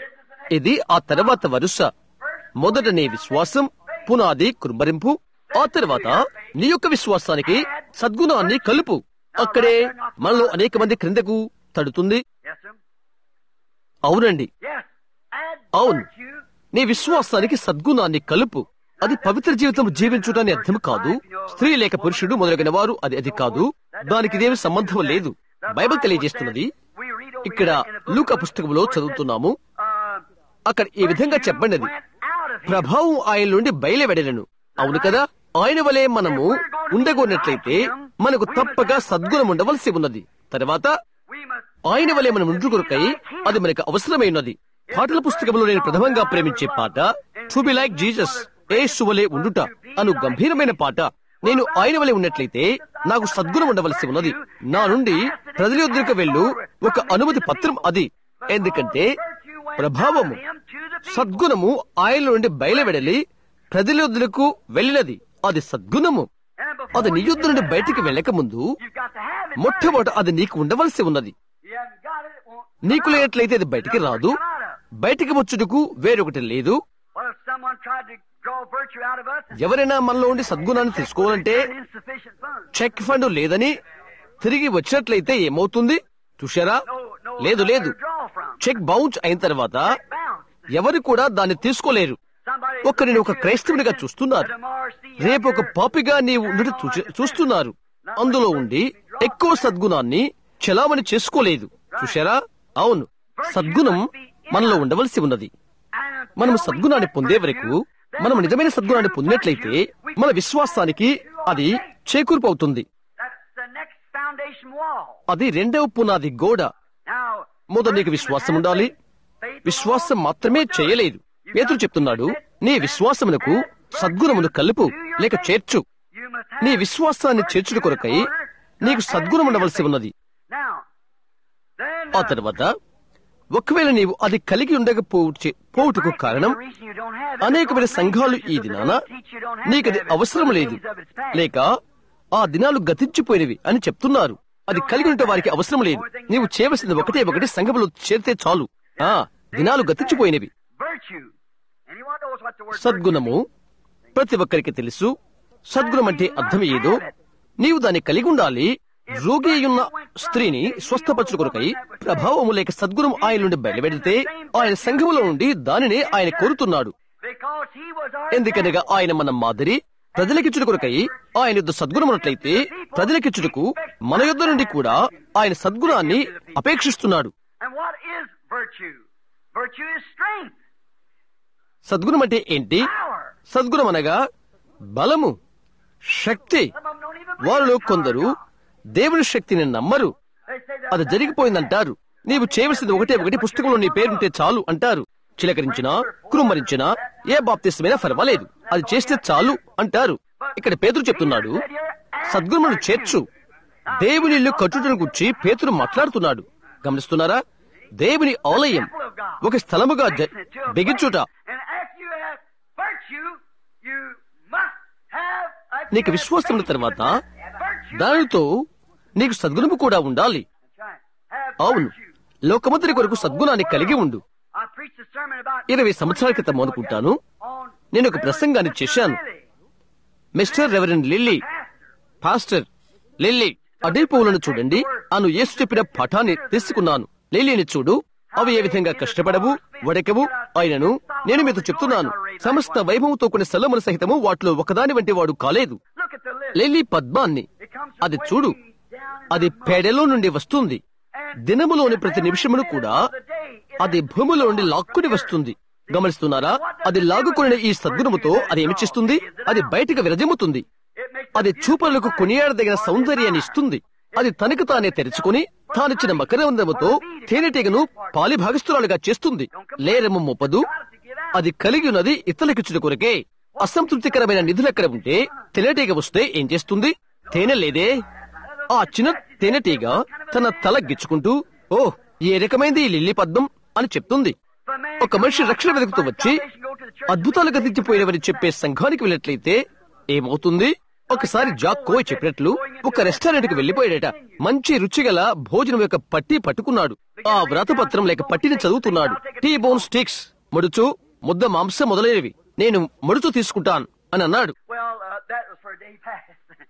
ఇది ఆ తర్వాత వరుస మొదట నీ విశ్వాసం పునాది కురుమరింపు ఆ తర్వాత నీ యొక్క విశ్వాసానికి సద్గుణాన్ని కలుపు అక్కడే మనలో అనేక మంది క్రిందకు తడుతుంది Yes, sir. అవునండి Yes. Add అవును virtue. నీ విశ్వాసానికి సద్గుణాన్ని కలుపు అది పవిత్ర జీవితం జీవించుటని అర్థం కాదు స్త్రీ లేక పురుషుడు మొదలగిన వారు అది అది కాదు దానికి ఇదేమి సంబంధం లేదు బైబిల్ తెలియజేస్తున్నది We read over ఇక్కడ here in the book లూకా of పుస్తకంలో Lord చదువుతున్నాము uh, అక్కడ ఈ విధంగా చెప్పబడినది went out of him. ప్రభావం ఆయన నుండి బయలువెడలను అవును కదా ఆయన వలె మనము ఉండగొన్నట్లయితే మనకు తప్పక సద్గుణం ఉండవలసి ఉన్నది తర్వాత We must ఆయన వలె మనం ఉండు కొరకై అది మనకు అవసరమై ఉన్నది పాటల పుస్తకంలో నేను ప్రథమంగా ప్రేమించే పాట టు బి లైక్ జీసస్ ఏసు వలె ఉండుట అను గంభీరమైన పాట నేను ఆయన వలె ఉన్నట్లయితే నాకు సద్గుణం ఉండవలసి ఉన్నది నా నుండి ప్రజల యొద్దకు వెళ్ళు ఒక అనుమతి పత్రం అది ఎందుకంటే ప్రభావము సద్గుణము ఆయన నుండి బయలువెడలి ప్రజల యొద్దకు వెళ్ళినది అది సద్గుణము and before అది నీ you యుద్ధ get నుండి that బయటికి habit, వెళ్ళక ముందు you've got to have it మొట్టమొదట అది నీకు ఉండవలసి ఉన్నది first. You haven't got it, it won't నీకు come out. లేనట్లయితే అది బయటికి రాదు Come out of. బయటికి వచ్చుటకు వేరొకటి లేదు Well, if someone tried to draw virtue out of us and ఎవరైనా మనలో ఉండి సద్గుణాన్ని తీసుకోవాలంటే insufficient funds. చెక్ ఫండ్ లేదని తిరిగి వచ్చినట్లయితే ఏమవుతుంది చూశారా No, no, లేదు nowhere లేదు to draw from. Cheque bounce అయిన తర్వాత Bounce. ఎవరు కూడా దాన్ని తీసుకోలేరు Somebody ఒక్క నేను ఒక క్రైస్తవునిగా చూస్తున్నారు రేపు ఒక పాపిగా నీవు ఉండుట చూచ- చూస్తున్నారు అందులో ఉండి ఎక్కువ సద్గుణాన్ని చలామణి చేసుకోలేదు చూశారా అవును సద్గుణం మనలో ఉండవలసి ఉన్నది మనము సద్గుణాన్ని పొందే వరకు మనం నిజమైన సద్గుణాన్ని పొందినట్లయితే మన విశ్వాసానికి అది చేకూర్పు అవుతుంది That's the next foundation wall. అది రెండవ పునాది గోడ Now, మొదట నీకు విశ్వాసం ఉండాలి విశ్వాసం మాత్రమే చేయలేదు పేతురు చెప్తున్నాడు నీ విశ్వాసమునకు సద్గుణమును కలుపు లేక చేర్చు You must నీ have విశ్వాసాన్ని చేర్చుట కొరకై నీకు సద్గుణం ఉండవలసి ఉన్నది Now, then, ఆ తర్వాత ఒకవేళ నీవు అది కలిగి ఉండకపోవచ్చు పోవుటకు కారణం అనేకమైన సంఘాలు ఈ దినాన నీకది అవసరం లేదు లేక ఆ దినాలు గతించిపోయినవి అని చెప్తున్నారు అది కలిగి ఉంటే వారికి అవసరం లేదు నీవు చేయవలసింది ఒకటే ఒకటి సంఘములో చేరితే చాలు ఆ దినాలు గతించిపోయినవి virtue. Anyone knows what the word సద్గుణము ప్రతి ఒక్కరికి తెలుసు సద్గుణం అంటే అర్థం ఏదో నీవు దాన్ని కలిగి ఉండాలి రోగి అయ్యున్న స్త్రీని స్వస్థపరచుట కొరకై ప్రభావము లేక సద్గుణం ఆయన నుండి బయలువెడితే ఆయన సంఘములో నుండి దానిని ఆయన కోరుతున్నాడు Because he was our ఎందుకనగా ఆయన మన మాదిరి ప్రజలకిచ్చుట కొరకై ఆయన యుద్ధ సద్గుణం ఉన్నట్లయితే ప్రజలకిచ్చుటకు మన యుద్ధ నుండి కూడా ఆయన సద్గుణాన్ని అపేక్షిస్తున్నాడు And what is virtue? Virtue is strength, సద్గుణం అంటే ఏంటి power. సద్గుణం అనగా బలము శక్తి Some of them don't even believe వారిలో in power కొందరు of God. దేవుని శక్తిని నమ్మరు They say that అది జరిగిపోయిందంటారు నీవు చేయవలసింది ఒకటే ఒకటి పుస్తకంలో నీ పేరుంటే చాలు అంటారు చిలకరించినా కురుమరించినా ఏ బాప్తిస్తమైనా పర్వాలేదు అది చేస్తే చాలు అంటారు ఇక్కడ పేతురు చెప్తున్నాడు సద్గుణమును చేర్చు దేవుని ఇల్లు కట్టుటను గుర్చి పేతురు మాట్లాడుతున్నాడు గమనిస్తున్నారా దేవుని ఆలయం ఒక స్థలముగా జ- బిగించుట And after you have virtue, you must have a నీకు విశ్వాసం ఉన్న తర్వాత virtue. దానితో నీకు సద్గుణము కూడా ఉండాలి That's right. Have అవును virtue. లోకమంతరి కొరకు సద్గుణాన్ని కలిగి ఉండు I preached a sermon about ఇరవై సంవత్సరాల క్రితం అనుకుంటాను on నేను ఒక ప్రసంగాన్ని చేశాను mister reverend Lily pastor Lily అదే పువ్వులను చూడండి అను యేసు చెప్పిన పఠాన్ని తీసుకున్నాను లిల్లీని చూడు అవి ఏ విధంగా కష్టపడవు వడకవు ఆయనను నేను మీతో చెప్తున్నాను సమస్త వైభవంతో కొన్ని సెలవుల సహితము వాటిలో ఒకదాని వంటి వాడు కాలేదు Look at the list. Lily పద్మాన్ని It comes from అది చూడు way down అది పేడలో నుండి వస్తుంది దినములోని ప్రతి నిమిషమును కూడా అది భూమిలో నుండి లాక్కుని వస్తుంది గమనిస్తున్నారా అది లాగుకుని ఈ సద్గుణముతో అది ఏమి చేస్తుంది అది బయటకు విరజిమ్ముతుంది It makes అది చూపలకు కొనియాడదగిన సౌందర్యాన్ని ఇస్తుంది అది తనకు తానే తెరుచుకుని తానిచ్చిన మకరందముతో తేనెటీగను పాలిభాగస్తురాలుగా చేస్తుంది లేరము మోపదు అది కలిగి ఉన్నది ఇతరులకిచ్చుట కొరకే అసంతృప్తికరమైన నిధులు ఎక్కడ ఉంటే తేనెటీగ వస్తే ఏం చేస్తుంది తేనె లేదే ఆ చిన్న తేనెటీగ తన తల గిచ్చుకుంటూ ఓ ఏ రకమైంది ఈ లిల్లీ పద్మం అని చెప్తుంది ఒక మనిషి రక్షణ వెతుకుతూ వచ్చి అద్భుతాలు గతించిపోయినవని చెప్పే సంఘానికి వెళ్ళినట్లయితే ఏమవుతుంది ఒకసారి జాక్ కోయ్ చెప్పినట్లు ఒక రెస్టారెంట్ కి వెళ్లిపోయాడట మంచి రుచిగల భోజనం యొక్క పట్టి పట్టుకున్నాడు ఆ వ్రతపత్రం లేక పట్టిని చదువుతున్నాడు టీ బోన్ స్టిక్స్ ముడుచు ముద్ద మాంసం మొదలైనవి నేను ముడుచు తీసుకుంటాను అని అన్నాడు Well, uh, that was for a day past.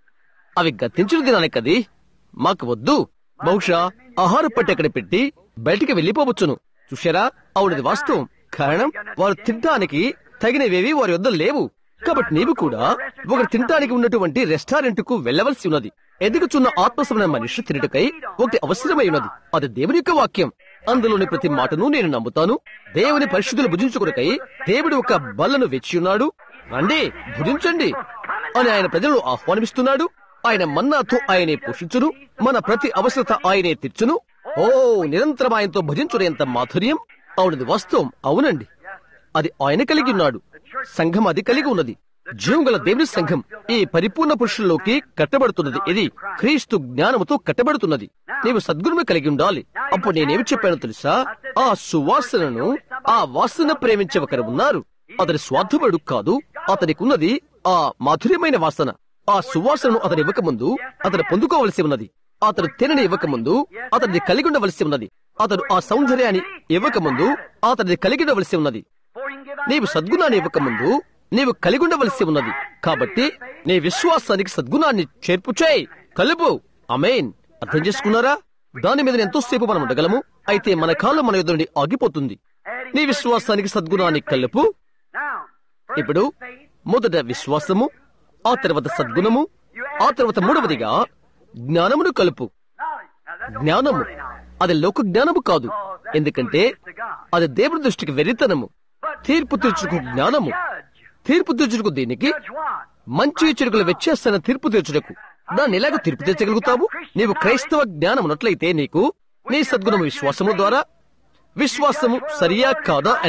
అవి గతించిన దినానికి కది మాకు వద్దు బహుశా ఆహార పట్టి అక్కడ పెట్టి బయటికి వెళ్లిపోవచ్చును చూశారా అవునది వాస్తవం కారణం వారు తినడానికి తగినవేవి వారి వద్ద లేవు కాబట్టి నీవు కూడా ఒకరు తినడానికి ఉన్నటువంటి రెస్టారెంట్ కు వెళ్లవలసి ఉన్నది ఎదుగుచున్న ఆత్మసమైన మనిషి తినటకై ఒకటి అవసరమై ఉన్నది అది దేవుని యొక్క వాక్యం అందులోని ప్రతి మాటను నేను నమ్ముతాను దేవుని పరిశుద్ధులు భుజించుకునకై దేవుడు ఒక బల్లను వెచ్చి ఉన్నాడు రండి భుజించండి అని ఆయన ప్రజలను ఆహ్వానిస్తున్నాడు ఆయన మన్నాతో ఆయనే పోషించును మన ప్రతి అవసరత ఆయనే తీర్చును ఓ నిరంతరం ఆయనతో భజించుడు ఎంత మాధుర్యం అవునది వాస్తవం అవునండి అది ఆయన కలిగి ఉన్నాడు సంఘం అది కలిగి ఉన్నది జీవం దేవుని సంఘం ఈ పరిపూర్ణ పురుషుల్లోకి కట్టబడుతున్నది ఇది క్రీస్తు జ్ఞానముతో కట్టబడుతున్నది నీవు సద్గుణము కలిగి ఉండాలి అప్పుడు నేనేమి చెప్పానో తెలుసా ఆ సువాసనను ఆ వాసన ప్రేమించే ఒకరు ఉన్నారు అతని స్వార్థపడు కాదు అతనికి ఉన్నది ఆ మాధుర్యమైన వాసన ఆ సువాసనను అతను ఇవ్వకముందు అతను పొందుకోవలసి ఉన్నది అతను తినని ఇవ్వకముందు అతనిది కలిగి ఉండవలసి ఉన్నది అతను ఆ సౌందర్యాన్ని ఇవ్వకముందు అతనిది కలిగి ఉండవలసి ఉన్నది Before you can give out నీవు సద్గుణాన్ని ఇవ్వకముందు నీవు కలిగి ఉండవలసి ఉన్నది కాబట్టి నీ విశ్వాసానికి సద్గుణాన్ని చేర్పు చేయి కలుపు అమేన్ అర్థం చేసుకున్నారా దాని మీద ఎంతోసేపు మనం ఉండగలము అయితే మన కాలం మన ఎదురు నుండి ఆగిపోతుంది నీ విశ్వాసానికి సద్గుణాన్ని కలుపు now, first ఇప్పుడు faith, మొదట విశ్వాసము ఆ తర్వాత సద్గుణము ఆ తర్వాత మూడవదిగా జ్ఞానమును కలుపు knowledge. Now, that don't జ్ఞానము worldly knowledge. అది లోక జ్ఞానము కాదు ఎందుకంటే అది దేవుని దృష్టికి వెరితనము But తీర్పు తీర్చుకు knowledge జ్ఞానము judge. తీర్పు తీర్చుకు దీనికి Judge what? మంచి చెడుకుల వ్యత్యాసాన్ని తీర్పు తీర్చుటకు దాన్ని ఎలాగ తీర్పు తీర్చగలుగుతావు నీవు క్రైస్తవ జ్ఞానం ఉన్నట్లయితే నీకు నీ సద్గుణము విశ్వాసము ద్వారా విశ్వాసము సరియా కాదా అని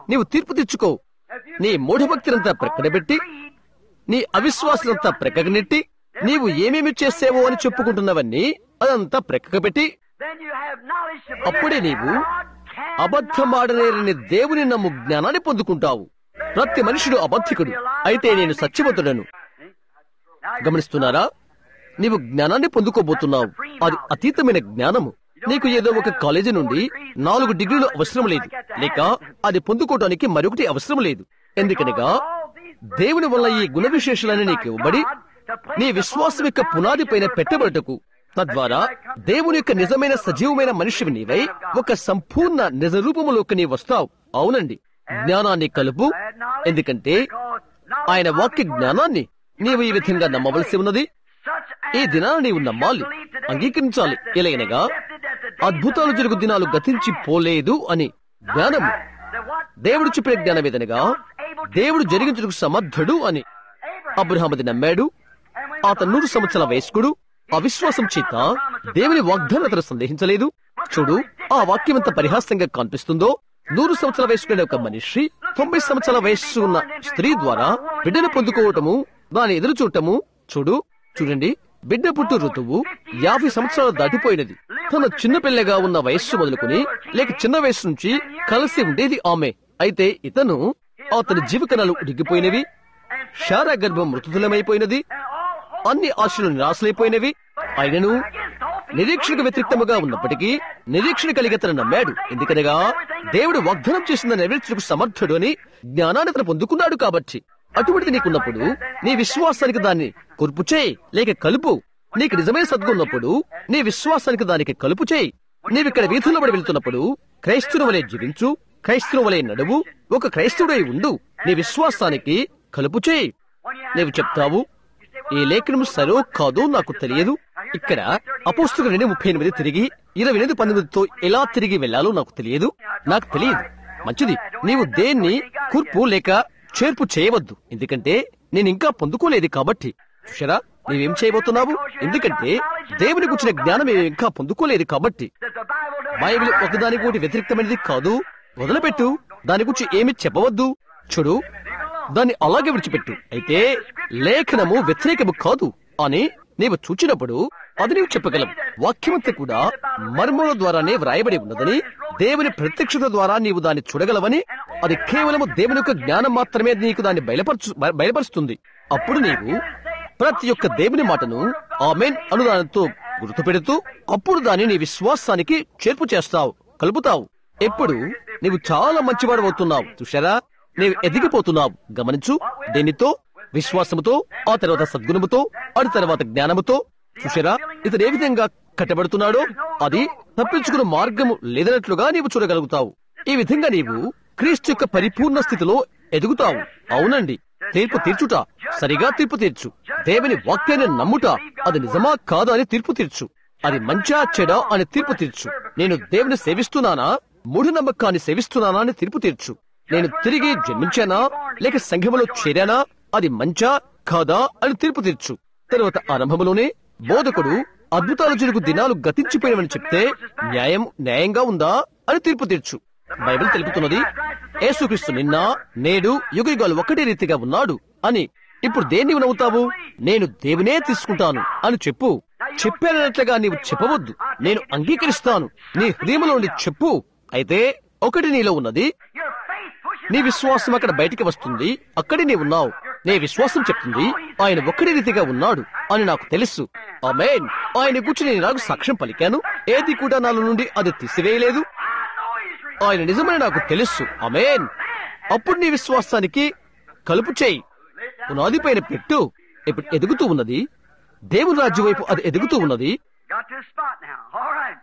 నీవు తీర్పు తెచ్చుకో నీ మూఢభక్తినంతా ప్రక్కన పెట్టి నీ అవిశ్వాసులంతా ప్రక్కకు నెట్టి నీవు ఏమేమి చేసావో అని చెప్పుకుంటున్నవన్నీ అదంతా ప్రక్కకు పెట్టి Then you have knowledge to అప్పుడే నీవు అబద్ధమాడలేరని దేవుని నమ్ము జ్ఞానాన్ని పొందుకుంటావు ప్రతి మనుషుడు అబద్ధికుడు అయితే నేను సత్యవంతుడను గమనిస్తున్నారా నీవు జ్ఞానాన్ని పొందుకోబోతున్నావు అది అతీతమైన జ్ఞానము నీకు ఏదో ఒక కాలేజీ నుండి నాలుగు డిగ్రీలు అవసరం లేదు లేక అది పొందుకోవడానికి మరొకటి అవసరం లేదు ఎందుకనగా దేవుని వల్ల ఈ గుణ విశేషాలని నీకు ఇవ్వబడి నీ విశ్వాసం యొక్క పునాది పైన పెట్టబడటకు తద్వారా దేవుని యొక్క నిజమైన సజీవమైన మనిషివి నీవై ఒక సంపూర్ణ నిజ రూపములోకి నీ వస్తావు అవునండి జ్ఞానాన్ని కలుపు ఎందుకంటే ఆయన వాక్య జ్ఞానాన్ని నీవు ఈ విధంగా నమ్మవలసి ఉన్నది ఈ దినాన్ని నీవు నమ్మాలి అంగీకరించాలి ఎలాగనగా అద్భుతాలు జరుగు దినాలు గతించి పోలేదు అని జ్ఞానము దేవుడు చెప్పిన జ్ఞానం ఏదనగా దేవుడు జరిగించుటకు సమర్థుడు అని అబ్రహామది నమ్మాడు అతను నూరు సంవత్సరాల వయస్కుడు అవిశ్వాసం చేత దేవుని వాగ్దానం అతను సందేహించలేదు చూడు ఆ వాక్యం ఎంత పరిహాసంగా కనిపిస్తుందో నూరు సంవత్సరాల వయస్కుడైన ఒక మనిషి తొంభై సంవత్సరాల వయస్సు ఉన్న స్త్రీ ద్వారా బిడ్డను పొందుకోవటము దాని ఎదురు చూడటము చూడు చూడండి బిడ్డ పుట్టు ఋతువు యాభై సంవత్సరాలు దాటిపోయినది తన చిన్న పిల్లగా ఉన్న వయస్సు మొదలుకుని లేక చిన్న వయస్సు నుంచి కలిసి ఉండేది ఆమె అయితే ఇతను అతని జీవికణాలు ఉడిగిపోయినవి శారా గర్భం మృతులమైపోయినది అన్ని ఆశలు నిరాశలైపోయినవి అయినను నిరీక్షణకు వ్యతిరేక్తముగా ఉన్నప్పటికీ నిరీక్షణ కలిగి అతను నమ్మాడు ఎందుకనగా దేవుడు వాగ్దానం చేసిన నెరవేర్చుకు సమర్థుడు అని జ్ఞానాన్ని అతను పొందుకున్నాడు కాబట్టి అటువంటిది నీకున్నప్పుడు నీ విశ్వాసానికి దాన్ని కుర్పు చేయి లేక కలుపు నీకు నిజమైన సద్గున్నప్పుడు నీ విశ్వాసానికి దానికి కలుపు చేయి నీవిక్కడ వీధుల్లో పడి వెళ్తున్నప్పుడు క్రైస్తవుని వలె జీవించు క్రైస్తవుని వలె నడువు ఒక క్రైస్తవుడై ఉండు నీ విశ్వాసానికి కలుపు చేయి నీవు చెప్తావు ఈ లేఖనం సరో కాదో నాకు తెలియదు ఇక్కడ అపోస్తుల రెండు ముప్పై ఎనిమిది తిరిగి ఇరవై ఎనిమిది పంతొమ్మిదితో ఎలా తిరిగి వెళ్లాలో నాకు తెలియదు నాకు తెలియదు మంచిది నీవు దేన్ని కూర్పు లేక చేర్పు చేయవద్దు ఎందుకంటే నేను ఇంకా పొందుకోలేదు కాబట్టి చూసారా నీవేం చేయబోతున్నావు ఎందుకంటే దేవుని గురించిన జ్ఞానం నేను ఇంకా పొందుకోలేదు కాబట్టి బైబిల్ ఒకదానికి ఒకటి వ్యతిరేక్తమైనది కాదు వదిలిపెట్టు దాని గురించి ఏమి చెప్పవద్దు చూడు దాన్ని అలాగే విడిచిపెట్టు అయితే లేఖనము వ్యతిరేకము కాదు అని నీవు చూచినప్పుడు అది నీవు చెప్పగలవు వాక్యమంతా కూడా మర్మముల ద్వారానే వ్రాయబడి ఉన్నదని దేవుని ప్రత్యక్షత ద్వారా నీవు దాన్ని చూడగలవని అది కేవలము దేవుని యొక్క జ్ఞానం మాత్రమే నీకు దాన్ని బయలుపరచు బయలుపరుస్తుంది అప్పుడు నీవు ప్రతి ఒక్క దేవుని మాటను ఆమెన్ అనుదానంతో గుర్తుపెడుతూ అప్పుడు దాన్ని నీ విశ్వాసానికి చేర్పు చేస్తావు కలుపుతావు ఎప్పుడు నీవు చాలా మంచివాడు అవుతున్నావు చూశారా నీవు ఎదిగిపోతున్నావు గమనించు దేనితో విశ్వాసముతో ఆ తర్వాత సద్గుణముతో ఆ తర్వాత జ్ఞానముతో చూశారా ఇతడు ఏ విధంగా కట్టబడుతున్నాడో అది తప్పించుకున్న మార్గము లేదన్నట్లుగా నీవు చూడగలుగుతావు ఈ విధంగా నీవు క్రీస్తు యొక్క పరిపూర్ణ స్థితిలో ఎదుగుతావు అవునండి తీర్పు తీర్చుట సరిగా తీర్పు తీర్చు దేవుని వాక్యాన్ని నమ్ముట అది నిజమా కాదా అని తీర్పు తీర్చు అది మంచా చెడా అని తీర్పు తీర్చు నేను దేవుని సేవిస్తున్నానా మూఢనమ్మకాన్ని సేవిస్తున్నానా అని తీర్పు తీర్చు నేను తిరిగి జన్మించానా లేక సంఘములో చేరానా అది మంచా కాదా అని తీర్పు తీర్చు తరువాత ఆరంభంలోనే బోధకుడు అద్భుతాలు జరుగు దినాలు గతించిపోయినవని చెప్తే న్యాయం న్యాయంగా ఉందా అని తీర్పు తీర్చు బైబిల్ తెలుపుతున్నది యేసుక్రీస్తు నిన్న నేడు యుగయుగాలు ఒకటే రీతిగా ఉన్నాడు అని ఇప్పుడు దేన్ని నవ్వుతావు నేను దేవునే తీసుకుంటాను అని చెప్పు చెప్పానట్లుగా నీవు చెప్పవద్దు నేను అంగీకరిస్తాను నీ హృదయంలోని చెప్పు అయితే ఒకటి నీలో ఉన్నది నీ విశ్వాసం అక్కడ బయటికి వస్తుంది అక్కడే నీ ఉన్నావు నీ విశ్వాసం చెప్తుంది ఆయన ఒక్కడి రీతిగా ఉన్నాడు అని నాకు తెలుసు ఆమెన్ ఆయన గురించి నేను నాకు సాక్ష్యం పలికాను ఏది కూడా నాలో నుండి అది తీసివేయలేదు ఆయన నిజమని నాకు తెలుసు అమేన్ అప్పుడు నీ విశ్వాసానికి కలుపు చేయి పునాది పైన పెట్టు ఇప్పుడు ఎదుగుతూ ఉన్నది దేవుని రాజ్యం వైపు అది ఎదుగుతూ ఉన్నది Got to a spot now. All right.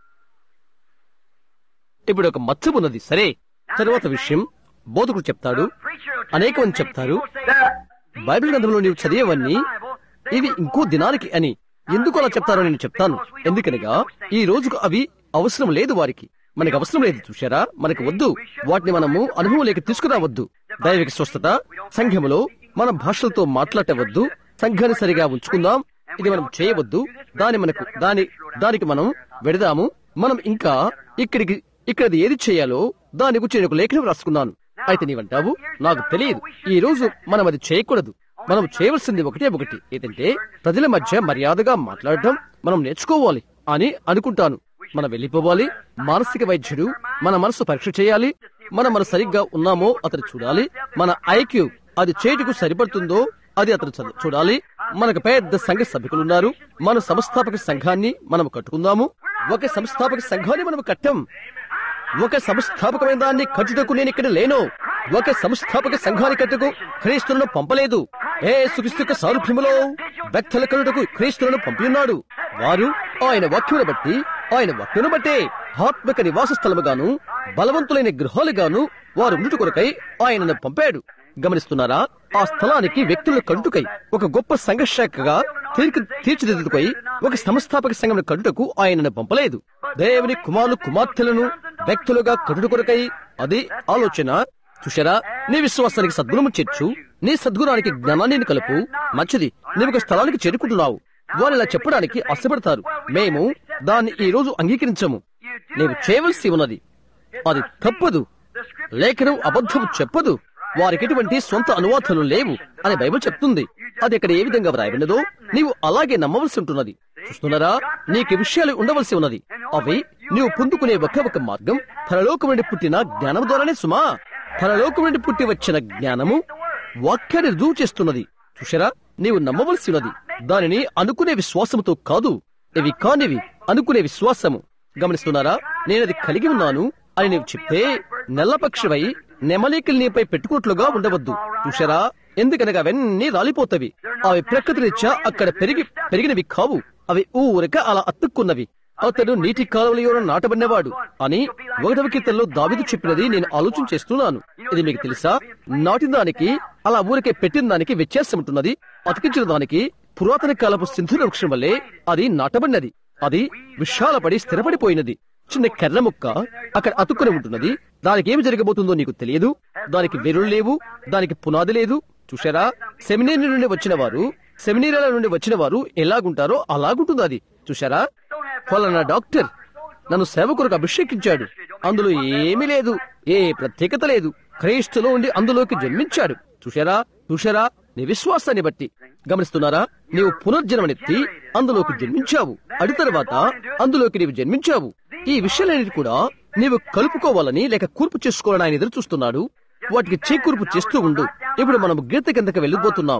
ఇప్పుడు ఒక మచ్చ ఉన్నది సరే తరువాత విషయం బోధకుడు చెప్తాడు అనేక మంది చెప్తారు బైబిల్ గ్రంథంలో నీవు చదివేవన్నీ ఇవి ఇంకో దినానికి అని ఎందుకు అలా చెప్తారో నేను చెప్తాను ఎందుకనగా ఈ రోజుకు అవి అవసరం లేదు వారికి మనకి అవసరం లేదు చూశారా మనకి వద్దు వాటిని మనము అనుభవం లేక తీసుకురావద్దు దైవిక స్వస్థత సంఘములో మన భాషలతో మాట్లాడవద్దు సంఘాన్ని సరిగా ఉంచుకుందాం ఇది మనం చేయవద్దు దాని మనకు దాని దానికి మనం వెడదాము మనం ఇంకా ఇక్కడికి ఇక్కడ ఏది చేయాలో దాని గురించి నేను ఒక లేఖనం రాసుకున్నాను అయితే నీవంటావు నాకు తెలియదు ఈ రోజు మనం అది చేయకూడదు మనం చేయవలసింది ఒకటే ఒకటి ఏంటంటే ప్రజల మధ్య మర్యాదగా మాట్లాడటం మనం నేర్చుకోవాలి అని అనుకుంటాను మనం వెళ్ళిపోవాలి మానసిక వైద్యుడు మన మనసు పరీక్ష చేయాలి మనం మన సరిగ్గా ఉన్నామో అతను చూడాలి మన ఐక్యూ అది చేటుకు సరిపడుతుందో అది అతను చద- చూడాలి మనకు పెద్ద సంఘ సభ్యులు ఉన్నారు మన సంస్థాపక సంఘాన్ని మనం కట్టుకుందాము ఒక సంస్థాపక సంఘాన్ని మనం కట్టాం ఒక సంస్థాపకమైన దాన్ని కట్టుటకు నేను ఇక్కడ లేను ఒక సంస్థాపక సంఘాన్ని కట్టుకు క్రీస్తులను పంపలేదు ఏ సుక్రీస్తు సారూప్యములో వ్యక్తుల కట్టుటకు క్రీస్తులను పంపియున్నాడు వారు ఆయన వాక్యమును బట్టి ఆయన వాక్యమును బట్టే ఆత్మిక నివాస స్థలముగాను బలవంతులైన గృహాలుగాను వారు ఉండుట కొరకై ఆయనను పంపాడు గమనిస్తున్నారా ఆ స్థలానికి వ్యక్తుల కట్టుకై ఒక గొప్ప సంఘశాఖగా తీర్చి తీర్చిదిద్దుకై ఒక సంస్థాపక సంఘం కట్టుటకు ఆయనను పంపలేదు దేవుని కుమారులు కుమార్తెలను వ్యక్తులుగా కట్టుట కొరకై అది ఆలోచన చూశారా నీ విశ్వాసానికి సద్గుణము చేర్చు నీ సద్గుణానికి జ్ఞానాన్ని కలుపు మంచిది నీవు ఒక స్థలానికి చేరుకుంటున్నావు వారు ఇలా చెప్పడానికి ఆశపడతారు మేము దాన్ని ఈ రోజు అంగీకరించము నీవు చేయవలసి ఉన్నది అది తప్పదు లేఖనం అబద్ధం చెప్పదు వారికి ఎటువంటి సొంత అనువాదాలు లేవు అని బైబిల్ చెప్తుంది అది ఇక్కడ ఏ విధంగా వ్రాయబడినదో నీవు అలాగే నమ్మవలసి ఉంటున్నది చూస్తున్నారా నీకు ఈ విషయాలు ఉండవలసి ఉన్నది అవి నీవు పొందుకునే ఒక ఒక మార్గం పరలోకం నుండి పుట్టిన జ్ఞానం ద్వారానే సుమా పరలోకం నుండి పుట్టి వచ్చిన జ్ఞానము వాక్యాన్ని రుజువు చేస్తున్నది చూశారా నీవు నమ్మవలసి ఉన్నది దానిని అనుకునే విశ్వాసముతో కాదు ఇవి కానివి అనుకునే విశ్వాసము గమనిస్తున్నారా నేనది కలిగి ఉన్నాను అని నీవు చెప్తే నెల్లపక్షవై నెమలికలు నీపై పెట్టుకున్నట్లుగా ఉండవద్దు చూశారా ఎందుకనగా అవన్నీ రాలిపోతవి అవి ప్రకృతి రీత్యా అక్కడ పెరిగి పెరిగినవి కావు అవి ఊరక అలా అతుక్కున్నవి అతడు నీటి కాలువలో నాటబడినవాడు అని ఒకటవ కీర్తనలో దావిదు చెప్పినది నేను ఆలోచన చేస్తున్నాను ఇది మీకు తెలుసా నాటిన దానికి అలా ఊరికే పెట్టిన దానికి వ్యత్యాసం ఉంటున్నది అతికించిన దానికి పురాతన కాలపు సింధుల వృక్షం వల్లే అది నాటబడినది అది విశాలపడి స్థిరపడిపోయినది చిన్న కెర్ర ముక్క అక్కడ అతుక్కుని ఉంటున్నది దానికి ఏమి జరగబోతుందో నీకు తెలియదు దానికి వేరులు లేవు దానికి పునాది లేదు చూశారా సెమినేరి నుండి వచ్చిన వారు సెమినేరియాల నుండి వచ్చిన వారు ఎలాగుంటారో అలాగుంటుంది అది చూశారా ఫలానా డాక్టర్ నన్ను సేవకులకు అభిషేకించాడు అందులో ఏమీ లేదు ఏ ప్రత్యేకత లేదు క్రైస్తులో ఉండి అందులోకి జన్మించాడు చూశారా చూశారా నీ విశ్వాసాన్ని బట్టి గమనిస్తున్నారా నీవు పునర్జన్మనెత్తి అందులోకి జన్మించావు అడి తర్వాత అందులోకి నీవు జన్మించావు ఈ విషయాలన్నిటి కూడా నీవు కలుపుకోవాలని లేక కూర్పు చేసుకోవాలని ఆయన ఎదురు చూస్తున్నాడు వాటికి చేకూర్పు చేస్తూ ఉండు ఇప్పుడు మనం గీత కిందకి వెళ్ళిపోతున్నాం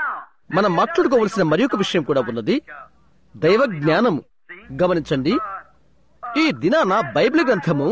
మనం మాట్లాడుకోవలసిన మరి ఒక విషయం కూడా ఉన్నది దైవ జ్ఞానము గమనించండి ఈ దినాన బైబిల్ గ్రంథము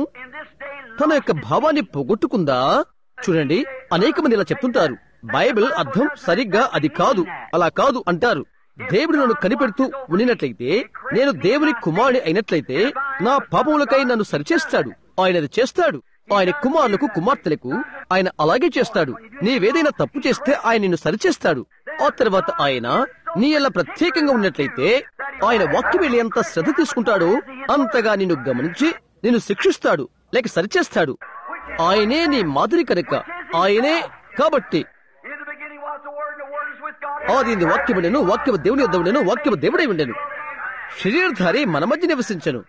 తన యొక్క భావాన్ని పోగొట్టుకుందా చూడండి అనేక మంది ఇలా చెప్తుంటారు బైబిల్ అర్థం సరిగ్గా అది కాదు అలా కాదు అంటారు దేవుడు నన్ను కనిపెడుతూ ఉండినట్లయితే నేను దేవుని కుమారుని అయినట్లయితే నా పాపములకై నన్ను సరిచేస్తాడు ఆయన అది చేస్తాడు ఆయన కుమారులకు కుమార్తెలకు ఆయన అలాగే చేస్తాడు నీవేదైనా తప్పు చేస్తే ఆయన నిన్ను సరిచేస్తాడు ఆ తర్వాత ఆయన నీ ఎలా ప్రత్యేకంగా ఉన్నట్లయితే ఆయన వాక్యం ఎంత శ్రద్ధ తీసుకుంటాడో అంతగా నిన్ను గమనించి నిన్ను శిక్షిస్తాడు లేక సరిచేస్తాడు ఆయనే నీ మాదిరి కనుక ఆయనే కాబట్టి In the beginning was the Word, and the Word is with God. ఆది ఇందు వాక్యముండెను వాక్యము దేవుని యొద్ద ఉండెను వాక్యము దేవుడై ఉండెను శరీరధారి మన మధ్య నివసించను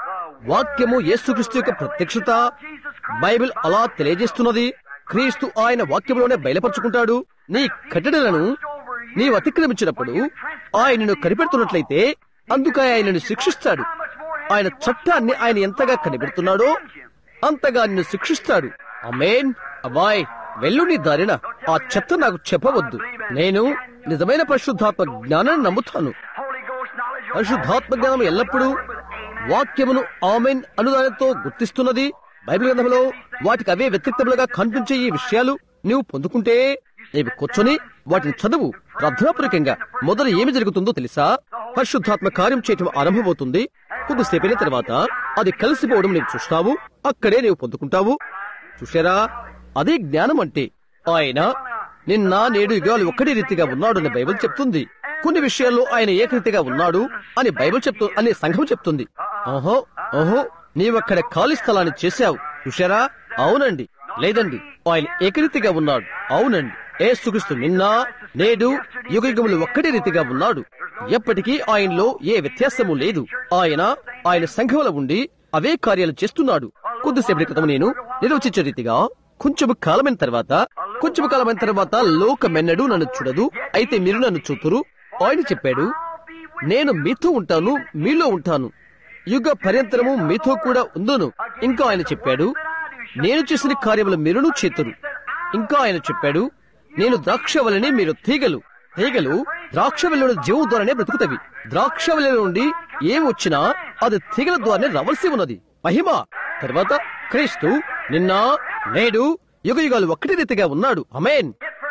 వాక్యము యేసుక్రీస్తు యొక్క ప్రత్యక్షత బైబిల్ అలా తెలియజేస్తున్నది క్రీస్తు ఆయన వాక్యములోనే బయలుపరుచుకుంటాడు నీ కట్టడలను నీవు అతిక్రమించినప్పుడు ఆయనను కనిపెడుతున్నట్లయితే అందుకే ఆయనను శిక్షిస్తాడు ఆయన చట్టాన్ని ఆయన ఎంతగా కనిపెడుతున్నాడో అంతగా నిన్ను శిక్షిస్తాడు అమేన్ అబ్బాయ్ వెళ్ళు నీ దారిన ఆ చెత్త నాకు చెప్పవద్దు నేను నిజమైన పరిశుద్ధాత్మ జ్ఞానాన్ని నమ్ముతాను Holy Ghost knowledge. పరిశుద్ధాత్మ జ్ఞానం ఎల్లప్పుడూ వాక్యమును ఆమెన్ అనుదానంతో గుర్తిస్తున్నది బైబిల్ గ్రంథంలో వాటికి అవే వ్యతిరేక్తములుగా కనిపించే ఈ విషయాలు నీవు పొందుకుంటే నీవు కూర్చొని వాటిని చదువు ప్రార్థనాపూర్వకంగా మొదలు ఏమి జరుగుతుందో తెలుసా పరిశుద్ధాత్మ కార్యం చేయటం ఆరంభమవుతుంది కొద్దిసేపైన తర్వాత అది కలిసిపోవడం నీవు చూస్తావు అక్కడే నీవు పొందుకుంటావు చూశారా అదే జ్ఞానం అంటే ఆయన నిన్న నేడు యుగాలు ఒక్కడే రీతిగా ఉన్నాడని బైబిల్ చెప్తుంది కొన్ని విషయాల్లో ఆయన ఏకరీతిగా ఉన్నాడు అని బైబిల్ చెప్తూ అని సంఘం చెప్తుంది ఓహో ఓహో నీవక్కడ ఖాళీ స్థలాన్ని చేశావు చూశారా అవునండి లేదండి ఆయన ఏకరీతిగా ఉన్నాడు అవునండి ఏసుక్రీస్తు నిన్న నేడు యుగయుగములు ఒక్కడే రీతిగా ఉన్నాడు ఎప్పటికీ ఆయనలో ఏ వ్యత్యాసము లేదు ఆయన ఆయన సంఘంలో ఉండి అవే కార్యాలు చేస్తున్నాడు కొద్దిసేపటి క్రితం నేను నిర్వచించే రీతిగా కొంచెము కాలమైన తర్వాత కొంచెము కాలమైన తర్వాత లోకమెన్నడు నన్ను చూడదు అయితే మీరు నన్ను చూతురు ఆయన చెప్పాడు నేను మీతో ఉంటాను మీలో ఉంటాను యుగ పర్యంతరము మీతో కూడా ఉందును ఇంకా ఆయన చెప్పాడు నేను చేసిన కార్యములు మీరును చేతురు ఇంకా ఆయన చెప్పాడు నేను ద్రాక్షవలని మీరు తీగలు తీగలు ద్రాక్షవల్లి జీవం ద్వారానే బ్రతుకుతవి ద్రాక్షవల్లి నుండి ఏం వచ్చినా అది తీగల ద్వారానే రావాల్సి ఉన్నది మహిమ తర్వాత క్రీస్తు నిన్న నేడు యుగ యుగాలు ఒక్కటి రీతిగా ఉన్నాడు అమేన్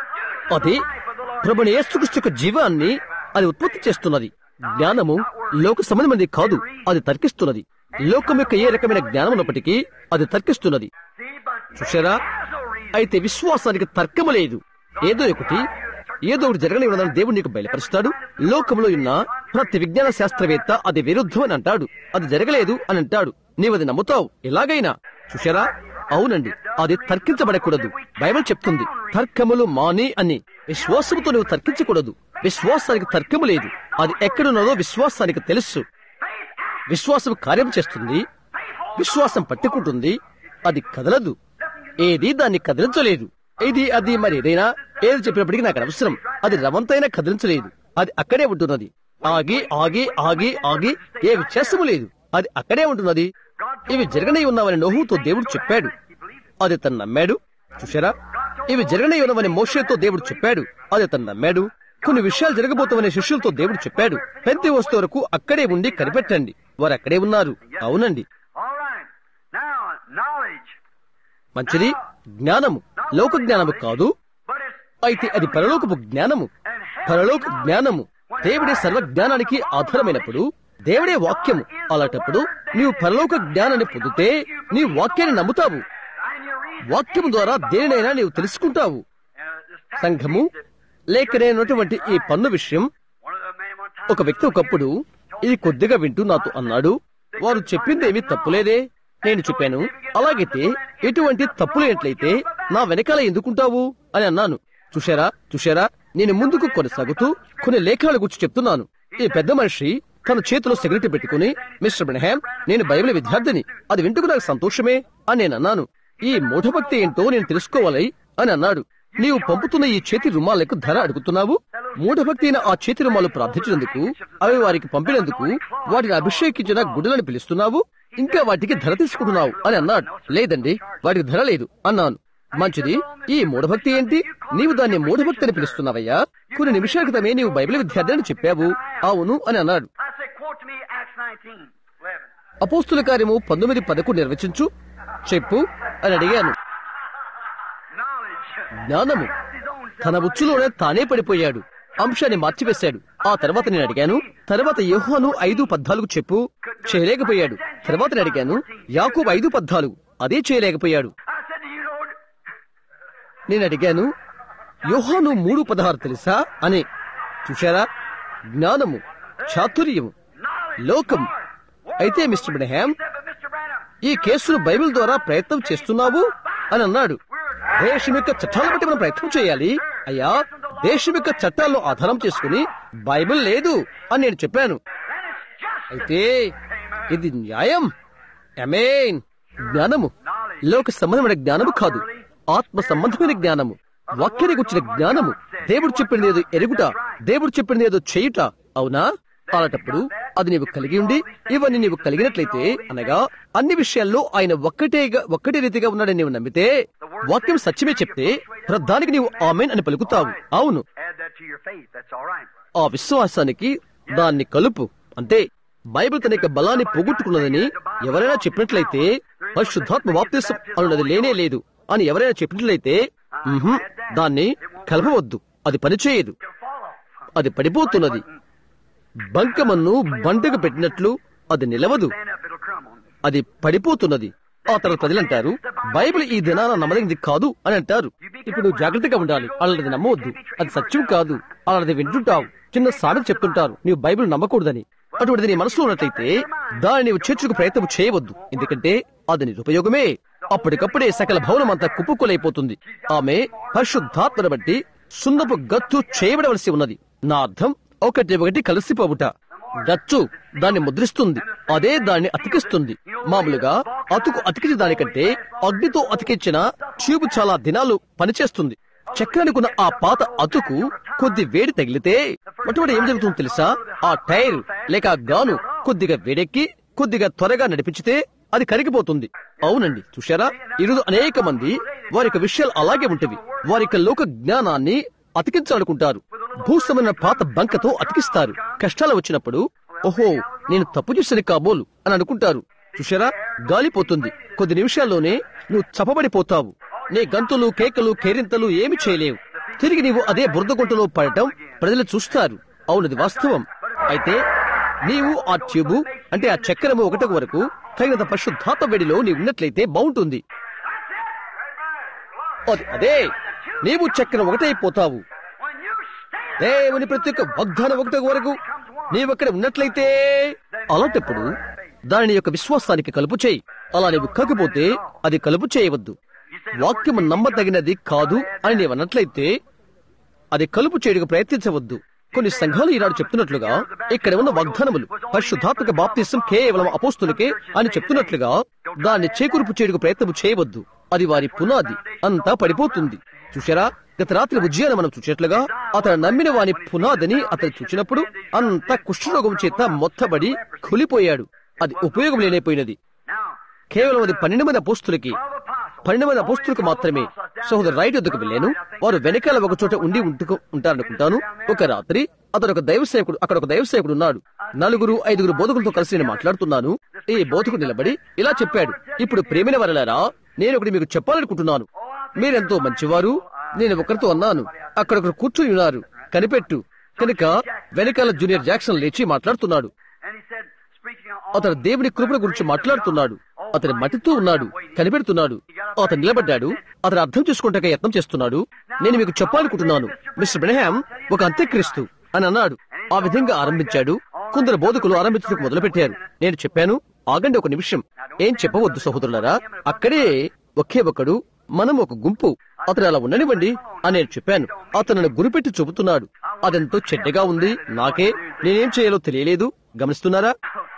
అది ప్రభుని యేసుక్రీస్తు యొక్క జీవాన్ని అది ఉత్పత్తి చేస్తున్నది జ్ఞానము లోక సంబంధమైనది కాదు అది తర్కిస్తున్నది లోకం యొక్క ఏ రకమైన జ్ఞానం ఉన్నప్పటికీ అది తర్కిస్తున్నది చూశారా అయితే విశ్వాసానికి తర్కము లేదు ఏదో ఒకటి ఏదో ఒకటి జరగని ఉన్నదని దేవుడు నీకు బయలుపరుస్తాడు లోకంలో ఉన్న ప్రతి విజ్ఞాన శాస్త్రవేత్త అది విరుద్ధం అని అంటాడు అది జరగలేదు అని అంటాడు నీవు అది నమ్ముతావు ఎలాగైనా చూశారా అవునండి అది తర్కించబడకూడదు బైబిల్ చెప్తుంది తర్కములు మాని అని విశ్వాసముతో నువ్వు తర్కించకూడదు విశ్వాసానికి తర్కము లేదు అది ఎక్కడున్నదో విశ్వాసానికి తెలుసు విశ్వాసం కార్యం చేస్తుంది విశ్వాసం పట్టుకుంటుంది అది కదలదు ఏది దాన్ని కదిలించలేదు ఇది అది మరి ఏదైనా ఏది చెప్పినప్పటికీ నాకు అవసరం అది రవంతైనా కదిలించలేదు అది అక్కడే ఉంటున్నది ఆగి ఆగి ఆగి ఆగి ఏ వ్యత్యాసము లేదు అది అక్కడే ఉంటున్నది ఇవి జరగనే ఉన్నావని నోహుతో దేవుడు చెప్పాడు అది తను నమ్మాడు చూశారా ఇవి జరగనే ఉన్నవని మోషేతో దేవుడు చెప్పాడు అది తను నమ్మాడు కొన్ని విషయాలు జరగబోతామని శిష్యులతో దేవుడు చెప్పాడు పెద్ద వస్తు వరకు అక్కడే ఉండి కనిపెట్టండి వారు అక్కడే ఉన్నారు అవునండి All right. Now, knowledge. మంచిది జ్ఞానము లోక జ్ఞానము కాదు But it's అయితే అది పరలోకపు జ్ఞానము పరలోక జ్ఞానము దేవుడే సర్వ జ్ఞానానికి ఆధారమైనప్పుడు దేవుడే వాక్యము అలాంటప్పుడు నీవు పరలోక జ్ఞానాన్ని పొందితే నీ వాక్యాన్ని నమ్ముతావు and you read వాక్యము ద్వారా దేనినైనా నీవు తెలుసుకుంటావు uh, this text సంఘము లేఖనైనటువంటి ఈ పన్ను విషయం one of the men one time ఒక వ్యక్తి ఒకప్పుడు ఇది కొద్దిగా వింటూ నాతో అన్నాడు వారు చెప్పిందేమీ తప్పులేదే నేను చెప్పాను అలాగైతే ఎటువంటి తప్పులేనట్లయితే నా వెనకాల ఎందుకుంటావు అని అన్నాను చూశారా చూశారా నేను ముందుకు కొనసాగుతూ కొన్ని లేఖనాల గురించి చెప్తున్నాను ఈ పెద్ద మనిషి తన చేతిలో సిగరెట్ పెట్టుకుని మిస్టర్ బ్రహ్యామ్ నేను బైబిల్ విద్యార్థిని అది వింటుకు నాకు సంతోషమే అని నేను అన్నాను ఈ మూఢభక్తి ఏంటో నేను తెలుసుకోవాలి అని అన్నాడు నీవు పంపుతున్న ఈ చేతి రుమాలకు ధర అడుగుతున్నావు మూఢభక్తి అయిన ఆ చేతి రుమాలు ప్రార్థించినందుకు అవి వారికి పంపినందుకు వాటిని అభిషేకించిన గుడ్డలను పిలుస్తున్నావు ఇంకా వాటికి ధర తీసుకుంటున్నావు అని అన్నాడు లేదండి వాటికి ధర లేదు అన్నాను మంచిది ఈ మూఢభక్తి ఏంటి నీవు దాన్ని మూఢభక్తి అని పిలుస్తున్నావయ్యా కొన్ని నిమిషాల క్రితమే నీవు బైబిల్ విద్యార్థి అని చెప్పావు అవును అని అన్నాడు I said, quote to me Acts 19, 11. అపోస్తుల కార్యము పంతొమ్మిది పదకు నిర్వచించు చెప్పు అని అడిగాను Knowledge. జ్ఞానము His own self. తన ఉచ్చులోనే తానే పడిపోయాడు అంశాన్ని మార్చివేశాడు ఆ తర్వాత నేను అడిగాను తర్వాత యోహాను ఐదు పద్నాలుగు చెప్పు చేయలేకపోయాడు తర్వాత నేను అడిగాను యాకూబ్ ఐదు పద్నాలుగు అదే చేయలేకపోయాడు I said, do you know, నేను అడిగాను యోహాను మూడు పదహారు తెలుసా అని చూశారా జ్ఞానము చాతుర్యము లోకం అయితే mister Branham but Mr. Branham, ఈ కేసును బైబిల్ ద్వారా ప్రయత్నం చేస్తున్నావు అని అన్నాడు దేశం యొక్క చట్టాలను బట్టి మనం ప్రయత్నం చేయాలి అయ్యా దేశం యొక్క చట్టాలను ఆధారం చేసుకుని బైబిల్ లేదు అని నేను చెప్పాను then it's just అయితే ఇది న్యాయం అమేన్ జ్ఞానము లోక సంబంధమైన జ్ఞానము కాదు ఆత్మ సంబంధమైన జ్ఞానము వాక్యానికి వచ్చిన జ్ఞానము దేవుడు చెప్పినది ఏదో ఎరుగుట దేవుడు చెప్పినది ఏదో చేయుట అవునా అలాంటప్పుడు అది నీవు కలిగి ఉండి ఇవన్నీ నీవు కలిగినట్లయితే అనగా అన్ని విషయాల్లో ఆయన ఒక్కటేగా ఒక్కటే రీతిగా ఉన్నాడని నీవు నమ్మితే వాక్యం సత్యమే చెప్తే ప్రధానికి నీవు ఆమెన్ అని పలుకుతావు అవును add that to your faith. That's all right. ఆ విశ్వాసానికి దాన్ని కలుపు అంతే బైబిల్ తన యొక్క బలాన్ని పోగొట్టుకున్నదని ఎవరైనా చెప్పినట్లయితే పరిశుద్ధాత్మ బాప్తిసం అన్నది లేనే లేదు అని ఎవరైనా చెప్పినట్లయితే ఉహుం, దాన్ని కలపవద్దు అది పనిచేయదు It'll fall off. అది పడిపోతున్నది బంకమన్ను బండకు పెట్టినట్లు అది నిలవదు Stand up, it'll crumble. అది పడిపోతున్నది ఆ తర్వాత ప్రజలంటారు బైబిల్ ఈ దినాన నమ్మదగినది కాదు అని అంటారు ఇప్పుడు జాగ్రత్తగా ఉండాలి అలాంటిది నమ్మవద్దు అది సత్యం కాదు అలాంటిది వింటుంటావు చిన్న సామెత చెప్తుంటారు నీవు బైబిల్ నమ్మకూడదని అటువంటిది నీ మనసులో ఉన్నట్లయితే దాన్ని నీవు చేర్చుకు ప్రయత్నం చేయవద్దు ఎందుకంటే అది నిరుపయోగమే అప్పటికప్పుడే సకల భవనం అంతా కుప్పుకొలైపోతుంది ఆమె పరిశుద్ధాత్మను బట్టి సున్నపు గత్తు చేయబడవలసి ఉన్నది నా అర్థం ఒకటి ఒకటి కలిసిపోవుట గచ్చు దాన్ని ముద్రిస్తుంది అదే దాన్ని అతికిస్తుంది మామూలుగా అతుకు అతికించిన దానికంటే అగ్నితో అతికించిన ట్యూబ్ చాలా దినాలు పనిచేస్తుంది చక్రానికి ఉన్న ఆ పాత అతుకు కొద్ది వేడి తగిలితే అటువంటి ఏం జరుగుతుందో తెలుసా ఆ టైర్ లేక ఆ గాను కొద్దిగా వేడెక్కి కొద్దిగా త్వరగా నడిపించితే అది కరిగిపోతుంది అవునండి చూశారా ఈరోజు అనేక మంది వారి యొక్క విషయాలు అలాగే ఉంటవి వారి యొక్క లోక జ్ఞానాన్ని అతికించాలనుకుంటారు భూసమైన పాత బంకతో అతికిస్తారు కష్టాలు వచ్చినప్పుడు ఓహో నేను తప్పు చేసిన కాబోలు అని అనుకుంటారు చూశారా గాలిపోతుంది కొద్ది నిమిషాల్లోనే నువ్వు చపబడిపోతావు నీ గంతులు కేకలు కేరింతలు ఏమి చేయలేవు తిరిగి నీవు అదే బురద గుంటలో పడటం ప్రజలు చూస్తారు అవునది వాస్తవం అయితే నీవు ఆ ట్యూబు అంటే ఆ చక్రము ఒకటి వరకు తగినంత పరిశుద్ధాత్మ వేడిలో నీవు ఉన్నట్లయితే బాగుంటుంది అది అదే నీవు చక్రం ఒకటైపోతావు When you stand దేవుని ప్రతి ఒక్క వాగ్దానం ఒకటి వరకు నీవక్కడ ఉన్నట్లయితే అలాంటప్పుడు దానిని యొక్క విశ్వాసానికి కలుపు చేయి అలా నీవు కాకపోతే అది కలుపు చేయవద్దు వాక్యము నమ్మదగినది కాదు అని నీవు అన్నట్లయితే అది కలుపు చేయడానికి ప్రయత్నించవద్దు కొన్ని సంఘాలు ఈనాడు చెప్తున్నట్లుగా ఇక్కడ ఉన్న వాగ్దానములు పరిశుద్ధాత్మక బాప్తిసం కేవలం అపోస్తులకే అని చెప్తున్నట్లుగా దాన్ని చేకూర్పు చేయడానికి ప్రయత్నం చేయవద్దు అది వారి పునాది అంతా పడిపోతుంది చూశారా గత రాత్రి ఉజ్జయాన్ని మనం చూసినట్లుగా అతను నమ్మిన వాని పునాదిని అతను చూసినప్పుడు అంత కుష్ఠరోగం చేత మొత్తబడి కులిపోయాడు అది ఉపయోగం లేనైపోయినది now, కేవలం అది పన్నెండు మంది అపోస్తులకి పన్నెండు మంది అపోస్తులకు మాత్రమే సహోదరు రైట్ వద్దకు వెళ్ళాను వారు వెనకాల ఒక చోట ఉండి ఉంటుకు ఉంటారనుకుంటాను ఒక రాత్రి అతను ఒక దైవ సేవకుడు అక్కడ ఒక దైవ సేవకుడు ఉన్నాడు నలుగురు ఐదుగురు బోధకులతో కలిసి నేను మాట్లాడుతున్నాను ఈ బోధకుడు నిలబడి ఇలా చెప్పాడు ఇప్పుడు ప్రేమిన వరలారా నేను ఒకటి మీకు చెప్పాలనుకుంటున్నాను మీరెంతో మంచివారు నేను ఒకరితో అన్నాను అక్కడ ఒకరు కూర్చుని ఉన్నారు కనిపెట్టు కనుక వెనకాల జూనియర్ జాక్సన్ లేచి మాట్లాడుతున్నాడు and he said, speaking on అతను దేవుని కృపణ గురించి మాట్లాడుతున్నాడు అతను మట్టితో ఉన్నాడు కనిపెడుతున్నాడు అతను నిలబడ్డాడు అతను అర్థం చేసుకుంటాక యత్నం చేస్తున్నాడు నేను మీకు చెప్పాలనుకుంటున్నాను మిస్టర్ బ్రహ్యామ్ ఒక అంత్యక్రీస్తు అని అన్నాడు ఆ విధంగా ఆరంభించాడు కొందరు బోధకులు ఆరంభించడానికి మొదలుపెట్టారు నేను చెప్పాను ఆగండి ఒక నిమిషం ఏం చెప్పవద్దు సహోదరులారా అక్కడే ఒకే ఒకడు మనం ఒక గుంపు అతను అలా ఉండనివ్వండి అని నేను చెప్పాను అతను నన్ను గురిపెట్టి చూపుతున్నాడు అదెంతో చెడ్డగా ఉంది నాకే నేనేం చేయాలో తెలియలేదు గమనిస్తున్నారా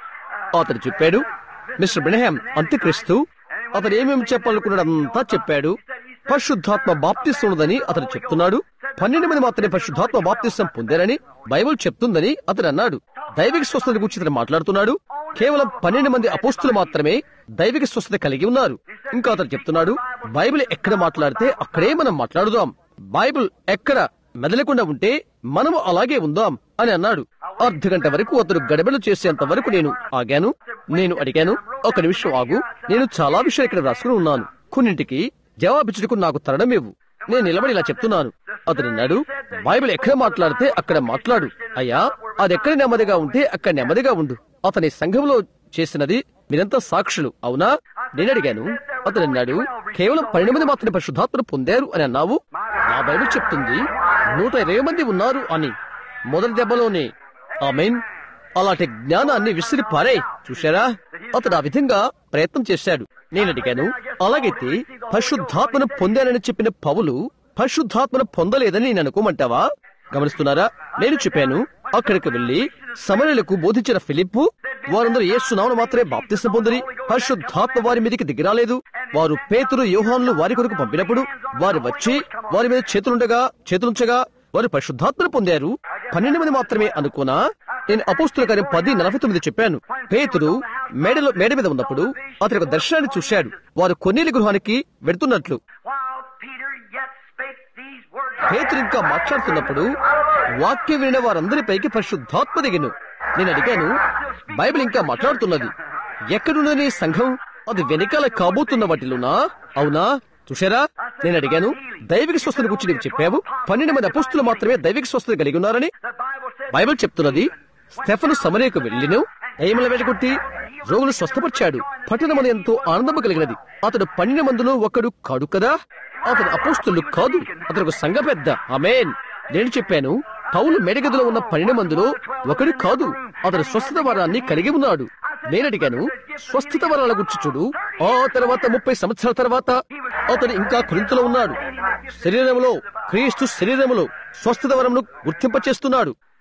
అతను చెప్పాడు మిస్టర్ బ్రహ్యామ్ అంత్యక్రీస్తు అతను ఏమేమి చెప్పాలనుకున్నాడు అంతా చెప్పాడు పరిశుద్ధాత్మ బాప్తిస్తున్నదని అతను చెప్తున్నాడు పన్నెండు మంది మాత్రమే పరిశుద్ధాత్మ బాప్తిస్తం పొందారని బైబిల్ చెప్తుందని అతను అన్నాడు దైవిక స్వస్థత గురించి అతను మాట్లాడుతున్నాడు కేవలం పన్నెండు మంది అపోస్తులు మాత్రమే దైవిక స్వస్థత కలిగి ఉన్నారు ఇంకా అతను చెప్తున్నాడు బైబిల్ ఎక్కడ మాట్లాడితే అక్కడే మనం మాట్లాడుదాం బైబిల్ ఎక్కడ మెదలకుండా ఉంటే మనము అలాగే ఉందాం అని అన్నాడు అర్ధ గంట వరకు అతను గడబిడలు చేసేంత వరకు నేను ఆగాను నేను అడిగాను ఒక నిమిషం ఆగు నేను చాలా విషయాలు ఇక్కడ రాసుకుని ఉన్నాను కొన్నింటికి జవాబిచ్చుటకు నాకు తరడం ఇవ్వు నేను నిలబడి ఇలా చెప్తున్నాను అతను అన్నాడు బైబిల్ ఎక్కడ మాట్లాడితే అక్కడ మాట్లాడు అయ్యా అది ఎక్కడ నెమ్మదిగా ఉంటే అక్కడ నెమ్మదిగా ఉండు అతని సంఘంలో చేసినది మీరంతా సాక్షులు అవునా నేను అడిగాను అతను అన్నాడు కేవలం పన్నెండు మంది మాత్రమే పరిశుద్ధాత్మను పొందారు అని అన్నావు నా బైబిల్ చెప్తుంది నూట ఇరవై మంది ఉన్నారు అని మొదటి దెబ్బలోనే ఆమెన్ అలాంటి జ్ఞానాన్ని విసిరి పారే చూశారా అతడు ఆ విధంగా ప్రయత్నం చేశాడు నేను అడిగాను అలాగైతే పరిశుద్ధాత్మను పొందానని చెప్పిన పౌలు పరిశుద్ధాత్మను పొందలేదని నేను అనుకోమంటావా గమనిస్తున్నారా నేను చెప్పాను అక్కడికి వెళ్లి సమరలకు బోధించిన ఫిలిప్పు వారందరూ ఏసునామను మాత్రమే బాప్తిసం పొందని పరిశుద్ధాత్మ వారి మీదకి దిగిరాలేదు వారు పేతురు యోహాన్లు వారి కొరకు పంపినప్పుడు వారు వచ్చి వారి మీద చేతులుండగా చేతులుంచగా వారు పరిశుద్ధాత్మను పొందారు పన్నెండు మంది మాత్రమే అనుకున్నా నేను అపోస్తుల కార్యం పది నలభై తొమ్మిది చెప్పాను పేతుడు మేడలో మేడ మీద ఉన్నప్పుడు అతని ఒక దర్శనాన్ని చూశాడు వారు కొన్నేలి గృహానికి వెడుతున్నట్లు while Peter yet spake these words. పేతురు ఇంకా మాట్లాడుతున్నప్పుడు వాక్యం వినిన వారందరిపైకి పరిశుద్ధాత్మ దిగను నేను అడిగాను బైబిల్ ఇంకా మాట్లాడుతున్నది ఎక్కడున్నది నీ సంఘం అది వెనకాల కాబోతున్న వాటిలోనా అవునా చూశారా నేను అడిగాను దైవిక స్వస్థత గురించి నీవు చెప్పావు పన్నెండు మంది అపుస్తులు మాత్రమే దైవిక స్వస్థత కలిగి ఉన్నారని The Bible says, బైబిల్ చెప్తున్నది స్టెఫను సమరేకు వెళ్ళిను దయ్యముల వెడగొట్టి రోగులు స్వస్థపరిచాడు పట్టణమని ఎంతో ఆనందము కలిగినది అతడు పన్నెండు మందిలో ఒకడు కాడు కదా అతడు అపోస్తులు కాదు అతడు ఒక సంఘ పెద్ద అమేన్ నేను చెప్పాను పౌలు మెడగదిలో ఉన్న పన్నెండు మందిలో ఒకడు కాదు అతడు స్వస్థత వరాన్ని కలిగి ఉన్నాడు నేను అడిగాను స్వస్థత వరాల గురించి చూడు ఆ తర్వాత ముప్పై సంవత్సరాల తర్వాత అతడు ఇంకా కొరింతలో ఉన్నాడు శరీరంలో క్రీస్తు శరీరములో స్వస్థత వరమును గుర్తింపచేస్తున్నాడు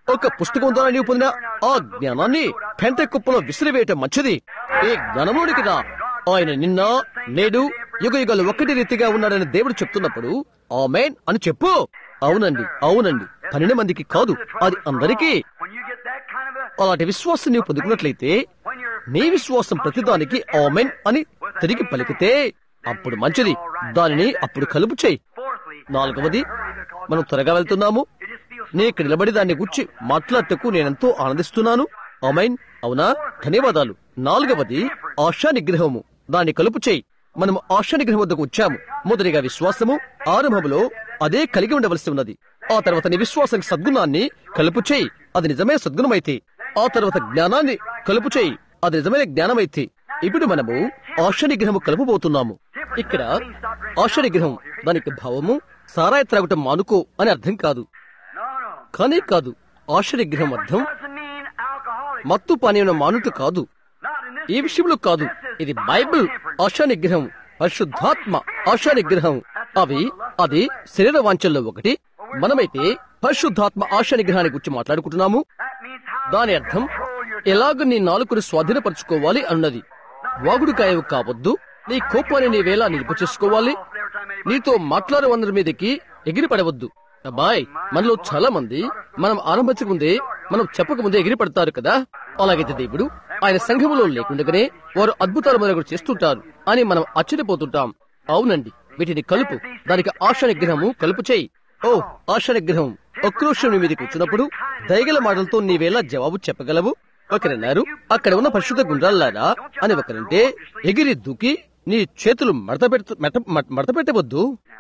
ఒక పుస్తకం ద్వారా నీవు పొందిన ఆ జ్ఞానాన్ని పెంట కుప్పలో విసిరివేయటం మంచిది ఈ జ్ఞానంలోనికి రా ఆయన నిన్న నేడు యుగ యుగాలు ఒక్కటి రీతిగా ఉన్నాడని దేవుడు చెప్తున్నప్పుడు ఆమెన్ అని చెప్పు అవునండి అవునండి పన్నెండు మందికి కాదు అది అందరికీ When you get that kind of a, అలాంటి విశ్వాసం నీవు పొందుకున్నట్లయితే when you're నీ విశ్వాసం ప్రతిదానికి ఆమెన్ అని తిరిగి పలికితే అప్పుడు మంచిది దానిని అప్పుడు కలుపు చేయి fourthly, నాలుగవది మనం త్వరగా వెళ్తున్నాము it just feels నీ ఇక్కడ నిలబడి దాన్ని గుర్చి మాట్లాడటకు నేనెంతో ఆనందిస్తున్నాను అమైన్ అవునా ధన్యవాదాలు నాలుగవది ఆశా నిగ్రహము దాన్ని కలుపు చేయి మనం ఆశా నిగ్రహం వద్దకు వచ్చాము మొదటిగా విశ్వాసము ఆరంభములో అదే కలిగి ఉండవలసి ఉన్నది ఆ తర్వాత నీ విశ్వాసం సద్గుణాన్ని కలుపు చేయి అది నిజమైన సద్గుణమైతే ఆ తర్వాత జ్ఞానాన్ని కలుపు చేయి అది నిజమైన జ్ఞానమైతే ఇప్పుడు మనము ఆశ నిగ్రహము కలుపుబోతున్నాము ఇక్కడ ఆశ నిగ్రహం దానికి భావము సారాయి త్రాగటం మానుకో అని అర్థం కాదు no, no. కానీ కాదు ఆశ నిగ్రహం అర్థం Doesn't mean alcoholic. మత్తు పానీయం మానుట కాదు Not in this ఈ విషయంలో కాదు ఇది బైబిల్ ఆశా నిగ్రహం పరిశుద్ధాత్మ ఆశా నిగ్రహం అవి అది శరీర వాంఛల్లో ఒకటి మనమైతే పరిశుద్ధాత్మ ఆశా నిగ్రహాన్ని గురించి మాట్లాడుకుంటున్నాము That means how దాని అర్థం ఎలాగ నీ నాలుకను స్వాధీనపరచుకోవాలి అన్నది వాగుడుకాయవు కావద్దు నీ కోపాన్ని నీ వేళ నిలుపు చేసుకోవాలి every time anybody నీతో మాట్లాడే అందరి మీదకి ఎగిరి పడవద్దు అబ్బాయ్ మనలో చాలా మంది మనం ఆరంభించక ముందే మనం చెప్పక ముందే ఎగిరి పడతారు కదా అలాగైతే దేవుడు ఆయన సంఘములో లేకుండగానే వారు అద్భుతాలు మొదలు చేస్తుంటారు అని మనం ఆశ్చర్యపోతుంటాం అవునండి వీటిని కలుపు దానికి ఆశ నిగ్రహము కలుపు చేయి ఓ ఆశ నిగ్రహం ఒక్రోషం నీ మీదకి వచ్చినప్పుడు దయగల మాటలతో నీవేలా జవాబు చెప్పగలవు ఒకరన్నారు అక్కడ ఉన్న పరిశుద్ధ గుండ్రాలారా అని ఒకరంటే ఎగిరి దూకి నీ చేతులు మడత పెడుతూ మడత పెట్టవద్దు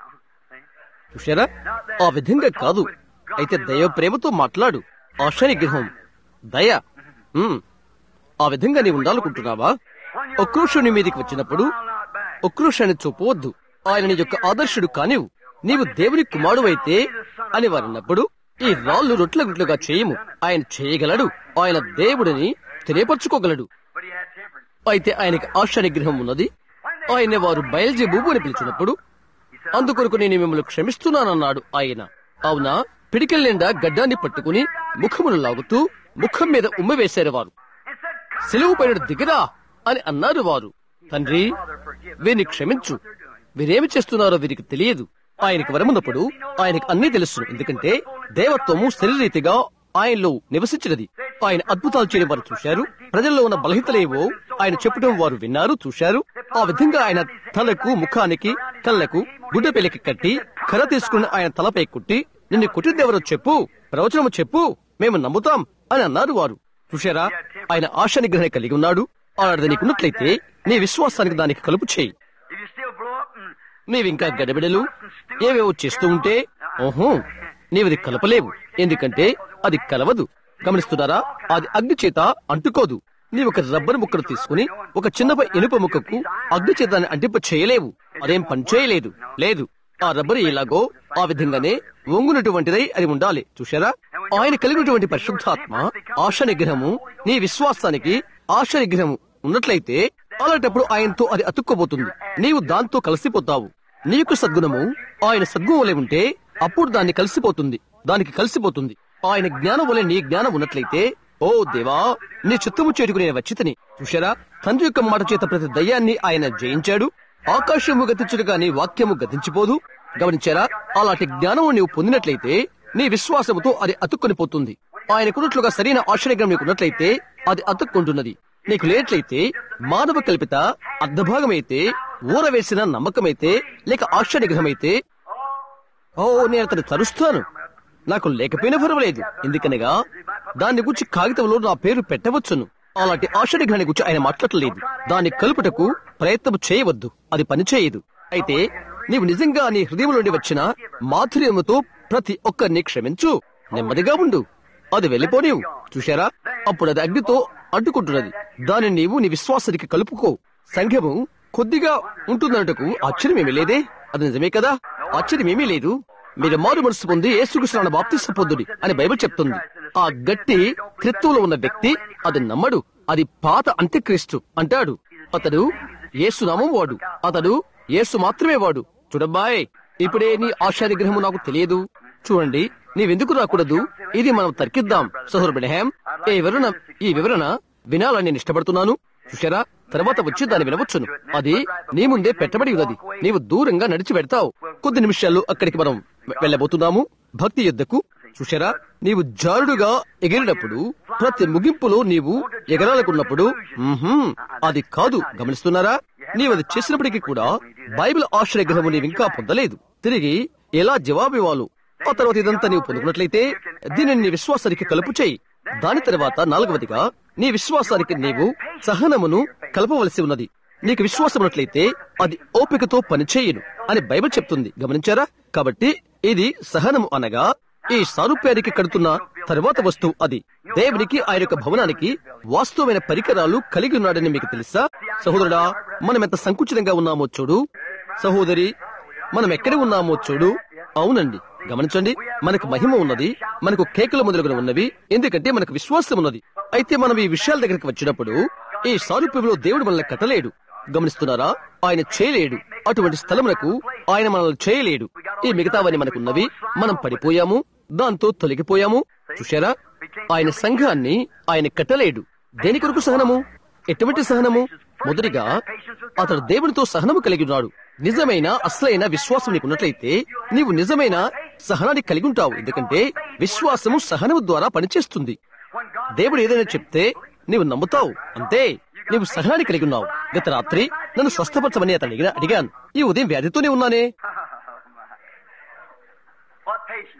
చూశారా ఆ విధంగా కాదు అయితే దైవ ప్రేమతో మాట్లాడు ఆశ నిగ్రహం దయ ఉమ్. ఆ విధంగా నీవు ఉండాలనుకుంటున్నావా ఒక్రోషుని మీదకి వచ్చినప్పుడు ఉక్రోషాన్ని చూపవద్దు ఆయన నీ యొక్క ఆదర్శుడు కానివు నీవు దేవుని కుమారుడు అయితే అని వారన్నప్పుడు ఈ రాళ్ళు రొట్టెల గుట్లుగా చేయము ఆయన చేయగలడు ఆయన దేవుడిని తెలియపరచుకోగలడు But he had temperance. అయితే ఆయనకి ఆశ నిగ్రహం ఉన్నది ఆయన వారు బయల్జెబూబు అని పిలిచినప్పుడు అందుకొరకు నేను మిమ్మల్ని క్షమిస్తున్నానన్నాడు ఆయన అవునా పిడికిల నిండా గడ్డాన్ని పట్టుకుని ముఖమును లాగుతూ ముఖం మీద ఉమ్మ వేశారు వారు And said, సెలవు పైన దిగరా అని అన్నారు వారు తండ్రి వీరిని క్షమించు వీరేమి చేస్తున్నారో వీరికి తెలియదు ఆయనకి వరమున్నప్పుడు ఆయనకి అన్నీ తెలుసు ఎందుకంటే దేవత్వము శరీరీతిగా ఆయనలో నివసించినది ఆయన అద్భుతాలు చేయడం వారు చూశారు ప్రజల్లో ఉన్న బలహీతలేవో ఆయన చెప్పడం వారు విన్నారు చూశారు ఆ విధంగా ఆయన తలకు ముఖానికి కళ్ళకు గుడ్డ పెళ్లికి కట్టి కర్ర తీసుకుని ఆయన తలపై కుట్టి నిన్ను కుట్టిందెవరో చెప్పు ప్రవచనము చెప్పు మేము నమ్ముతాం అని అన్నారు వారు చూశారా ఆయన ఆశ నిగ్రహణ కలిగి ఉన్నాడు అలాంటిది నీకున్నట్లయితే నీ విశ్వాసానికి దానికి కలుపు చేయి if you still blow up and నీవింకా గడబిడలు ఏవేవో చేస్తూ ఉంటే ఓహో నీవది కలపలేవు ఎందుకంటే అది కలవదు గమనిస్తున్నారా అది అగ్ని చేత అంటుకోదు నీవు ఒక రబ్బర్ ముక్కను తీసుకుని ఒక చిన్న ఇనుప ముక్కకు అగ్ని చేత దాన్ని అంటింప చేయలేవు అదేం పని చేయలేదు లేదు ఆ రబ్బర్ ఎలాగో ఆ విధంగానే వంగునటువంటిదై అది ఉండాలి చూశారా ఆయన కలిగినటువంటి పరిశుద్ధాత్మ ఆశ నిగ్రహము నీ విశ్వాసానికి ఆశ నిగ్రహము ఉన్నట్లయితే అలాంటప్పుడు ఆయనతో అది అతుక్కోబోతుంది నీవు దాంతో కలిసిపోతావు నీకు సద్గుణము ఆయన సద్గుణం వలె ఉంటే అప్పుడు దాన్ని కలిసిపోతుంది దానికి కలిసిపోతుంది ఆయన జ్ఞానం వలె నీ జ్ఞానం ఉన్నట్లయితే ఓ దేవా నీ చిత్తము చేటుకు నేను వచ్చితని చూశారా తండ్రి యొక్క మాట చేత ప్రతి దయ్యాన్ని ఆయన జయించాడు ఆకాశము గతించుడుగా నీ వాక్యము గతించిపోదు గమనించారా అలాంటి జ్ఞానము నీవు పొందినట్లయితే నీ విశ్వాసముతో అది అతుక్కొని పోతుంది ఆయనకున్నట్లుగా సరైన ఆశ్చర్యగ్రం నీకున్నట్లయితే అది అతుక్కుంటున్నది నీకు లేట్లయితే మానవ కల్పిత అర్ధభాగమైతే ఊరవేసిన నమ్మకమైతే లేక ఆశ్చర్యగ్రహమైతే ఓ నేను అతను తరుస్తాను నాకు లేకపోయినా పర్వాలేదు ఎందుకనగా దాని గురించి కాగితంలో నా పేరు పెట్టవచ్చును అలాంటి ఆశ్చర్యగ్రహాన్ని గురించి ఆయన మాట్లాడలేదు దాన్ని కలుపుటకు ప్రయత్నం చేయవద్దు అది పని చేయదు అయితే నీవు నిజంగా నీ హృదయం నుండి వచ్చిన మాధుర్యముతో ప్రతి ఒక్కరిని క్షమించు నెమ్మదిగా ఉండు అది వెళ్ళిపోనివు చూశారా అప్పుడు అది అగ్నితో అడ్డుకుంటున్నది దానిని నీవు నీ విశ్వాసానికి కలుపుకో సంఘము కొద్దిగా ఉంటుందన్నటకు ఆశ్చర్యమేమీ లేదే అది నిజమే కదా ఆశ్చర్యమేమీ లేదు మీరు మారు మనసు పొంది ఏసుకృష్ణ బాప్తిస్మ పొందుడి అని బైబిల్ చెప్తుంది ఆ గట్టి క్రిత్తువులో ఉన్న వ్యక్తి అది నమ్మడు అది పాత అంత్యక్రీస్తు అంటాడు అతడు యేసు నామం వాడు అతడు యేసు మాత్రమే వాడు చూడబ్బాయ్ ఇప్పుడే నీ ఆశా నిగ్రహము నాకు తెలియదు చూడండి నీవెందుకు రాకూడదు ఇది మనం తర్కిద్దాం సహోర్ బ్రహ్యాం ఈ వివరణ ఈ వివరణ వినాలని నేను ఇష్టపడుతున్నాను చూశారా తర్వాత వచ్చి దాన్ని వినవచ్చును అది నీ ముందే పెట్టబడి ఉన్నది నీవు దూరంగా నడిచి పెడతావు కొద్ది నిమిషాల్లో అక్కడికి మనం వె- వెళ్ళబోతున్నాము భక్తి యుద్ధకు చూశారా నీవు జారుడుగా ఎగిరినప్పుడు ప్రతి ముగింపులో నీవు ఎగరాలకున్నప్పుడు మ్మ్హ్మ్, అది కాదు గమనిస్తున్నారా నీవు అది చేసినప్పటికీ కూడా బైబిల్ ఆశ్రయ గ్రహము నీవు ఇంకా పొందలేదు తిరిగి ఎలా జవాబు ఇవ్వాలు ఆ తర్వాత ఇదంతా నీవు పొందుకున్నట్లయితే దీనిని నీ విశ్వాసానికి కలుపు చేయి దాని తర్వాత నాలుగవదిగా నీ విశ్వాసానికి నీవు సహనమును కలపవలసి ఉన్నది నీకు విశ్వాసం ఉన్నట్లయితే అది ఓపికతో పనిచేయను అని బైబిల్ చెప్తుంది గమనించారా కాబట్టి ఇది సహనము అనగా ఈ సారూప్యానికి కడుతున్న తరువాత వస్తువు అది దేవునికి ఆయన యొక్క భవనానికి వాస్తవమైన పరికరాలు కలిగి ఉన్నాడని మీకు తెలుసా సహోదరుడా మనం ఎంత సంకుచితంగా ఉన్నామో చూడు సహోదరి మనం ఎక్కడ ఉన్నామో చూడు అవునండి గమనించండి మనకు మహిమ ఉన్నది మనకు కేకుల మొదలుగున ఉన్నవి ఎందుకంటే మనకు విశ్వాసం ఉన్నది అయితే మనం ఈ విషయాల దగ్గరికి వచ్చినప్పుడు ఈ సారూప్యంలో దేవుడు మనల్ని కట్టలేడు గమనిస్తున్నారా ఆయన చేయలేడు అటువంటి స్థలమునకు ఆయన మనల్ని చేయలేడు ఈ మిగతావన్నీ మనకున్నవి మనం పడిపోయాము దాంతో తొలగిపోయాము చూశారా ఆయన సంఘాన్ని ఆయన కట్టలేడు దేని కొరకు సహనము ఎటువంటి సహనము మొదటిగా అతడు దేవునితో సహనము కలిగి ఉన్నాడు నిజమైన అసలైన విశ్వాసం నీకున్నట్లయితే నీవు నిజమైన సహనాన్ని కలిగి ఉంటావు ఎందుకంటే విశ్వాసము సహనము ద్వారా పనిచేస్తుంది దేవుడు ఏదైనా చెప్తే నీవు నమ్ముతావు అంతే నీవు సహనాన్ని కలిగి ఉన్నావు గత రాత్రి నన్ను స్వస్థపరచమని అతను అడిగా అడిగాను ఈ ఉదయం వ్యాధితోనే ఉన్నానే What patience.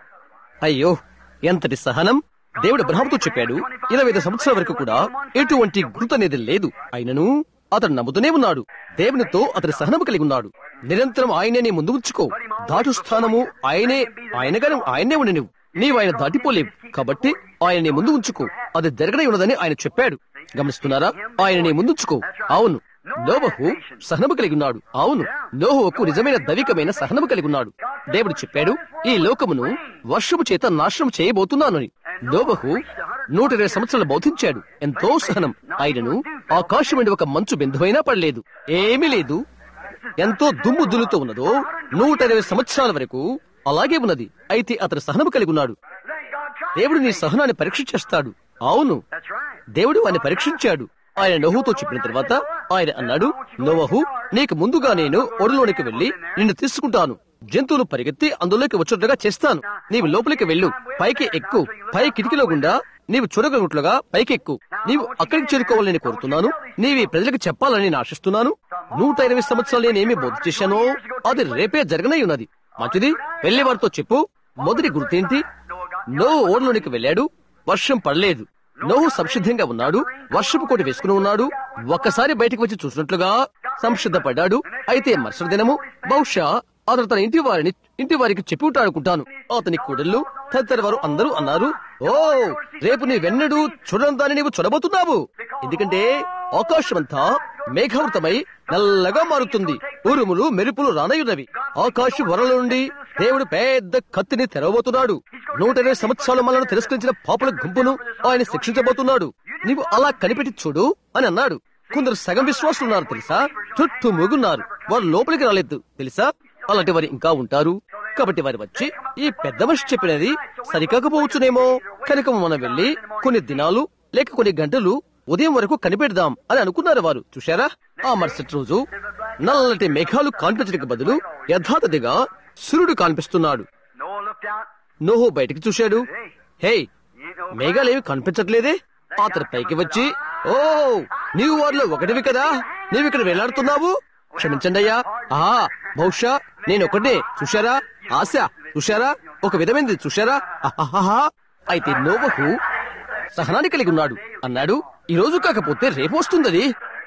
అయ్యో ఎంతటి సహనం దేవుడు అబ్రహాముతో చెప్పాడు ఇరవై ఐదు సంవత్సరాల వరకు కూడా ఎటువంటి గుర్తు అనేది లేదు అయినను అతడు నమ్ముతూనే ఉన్నాడు దేవునితో అతడు సహనము కలిగి ఉన్నాడు నిరంతరం ఆయనే నీ ముందు ఉంచుకో దాటు స్థానము ఆయనే ఆయనగా ఆయనే ఉండి నువ్వు నీవు ఆయన దాటిపోలేవు కాబట్టి ఆయన నీ ముందు ఉంచుకో అది జరగనే ఉన్నదని ఆయన చెప్పాడు గమనిస్తున్నారా ఆయన నీ ముందు ఉంచుకో అవును నోవహు సహనము కలిగి ఉన్నాడు అవును నోహువకు నిజమైన దైవికమైన సహనము కలిగి ఉన్నాడు దేవుడు చెప్పాడు ఈ లోకమును వర్షము చేత నాశనం చేయబోతున్నానని నోవహు నూట ఇరవై సంవత్సరాలు బోధించాడు ఎంతో సహనం ఆయనను ఆకాశం నుండి ఒక మంచు బిందువైనా పడలేదు ఏమీ లేదు ఎంతో దుమ్ము దులుతో ఉన్నదో నూట ఇరవై సంవత్సరాల వరకు అలాగే ఉన్నది అయితే అతడు సహనము కలిగి ఉన్నాడు Then God tried. దేవుడు నీ సహనాన్ని పరీక్ష చేస్తాడు అవును That's right. దేవుడు వారిని పరీక్షించాడు ఆయన నోహుతో చెప్పిన తర్వాత ఆయన అన్నాడు నోవహు నీకు ముందుగా నేను ఒడిలోనికి వెళ్లి నిన్ను తీసుకుంటాను జంతువులు పరిగెత్తి అందులోకి వచ్చేట్టుగా చేస్తాను నీవు లోపలికి వెళ్ళు పైకి ఎక్కు పై కిటికీలో గుండా నీవు చూడగలుగుట్లుగా పైకి ఎక్కు నీవు అక్కడికి చేరుకోవాలని కోరుతున్నాను నీవి ప్రజలకు చెప్పాలని నేను ఆశిస్తున్నాను నూట ఇరవై సంవత్సరాలు నేనేమి బోధ చేశానో అది రేపే జరగనై ఉన్నది మంచిది వెళ్లి వారితో చెప్పు మొదటి గుర్తేంటి నో ఓడలోనికి వెళ్ళాడు వర్షం పడలేదు నోహు సంసిద్ధంగా ఉన్నాడు వర్షపు కోటి వేసుకుని ఉన్నాడు ఒక్కసారి బయటకు వచ్చి చూసినట్లుగా సంసిద్ధపడ్డాడు అయితే మరుసటి దినము బహుశా అతను తన ఇంటి వారిని ఇంటి వారికి చెప్పి ఉంటాడు అనుకుంటాను అతని కూడళ్ళు తదితర వారు అందరూ అన్నారు ఓ రేపు నీ వెన్నడు చూడడం దాన్ని నీవు చూడబోతున్నావు ఎందుకంటే ఆకాశమంతా మేఘావృతమై నల్లగా మారుతుంది ఉరుములు మెరుపులు రానయున్నవి ఆకాశం వరల నుండి దేవుడు పెద్ద కత్తిని తెరవబోతున్నాడు నూట ఇరవై సంవత్సరాలు మనల్ని తిరస్కరించిన పాపుల గుంపును ఆయన శిక్షించబోతున్నాడు నీవు అలా కనిపెట్టి చూడు అని అన్నాడు కొందరు సగం విశ్వాసులు ఉన్నారు తెలుసా చుట్టూ ముగున్నారు వారు లోపలికి రాలేదు తెలుసా అలాంటి వారు ఇంకా ఉంటారు కాబట్టి వారు వచ్చి ఈ పెద్ద మనిషి చెప్పినది సరికాకపోవచ్చునేమో కనుక మనం వెళ్లి కొన్ని దినాలు లేక కొన్ని గంటలు ఉదయం వరకు కనిపెడదాం అని అనుకున్నారు వారు చూశారా ఆ మరుసటి రోజు నల్లటి మేఘాలు కాన్పించడానికి బదులు యథాతథిగా సూర్యుడు కాన్పిస్తున్నాడు Noah looked out. నోహో బయటికి చూశాడు హే మేఘాలేవి కనిపించట్లేదే అతను పైకి వచ్చి ఓ నీవు వారిలో ఒకటివి కదా నీవు ఇక్కడ వేలాడుతున్నావు క్షమించండి అయ్యా ఆ బహుశా నేను ఒకటే చూశారా ఆశ చూశారా ఒక విధమైనది చూశారా అహహహా. అయితే నోవహు సహనాన్ని కలిగి ఉన్నాడు అన్నాడు ఈ రోజు కాకపోతే రేపు వస్తుందది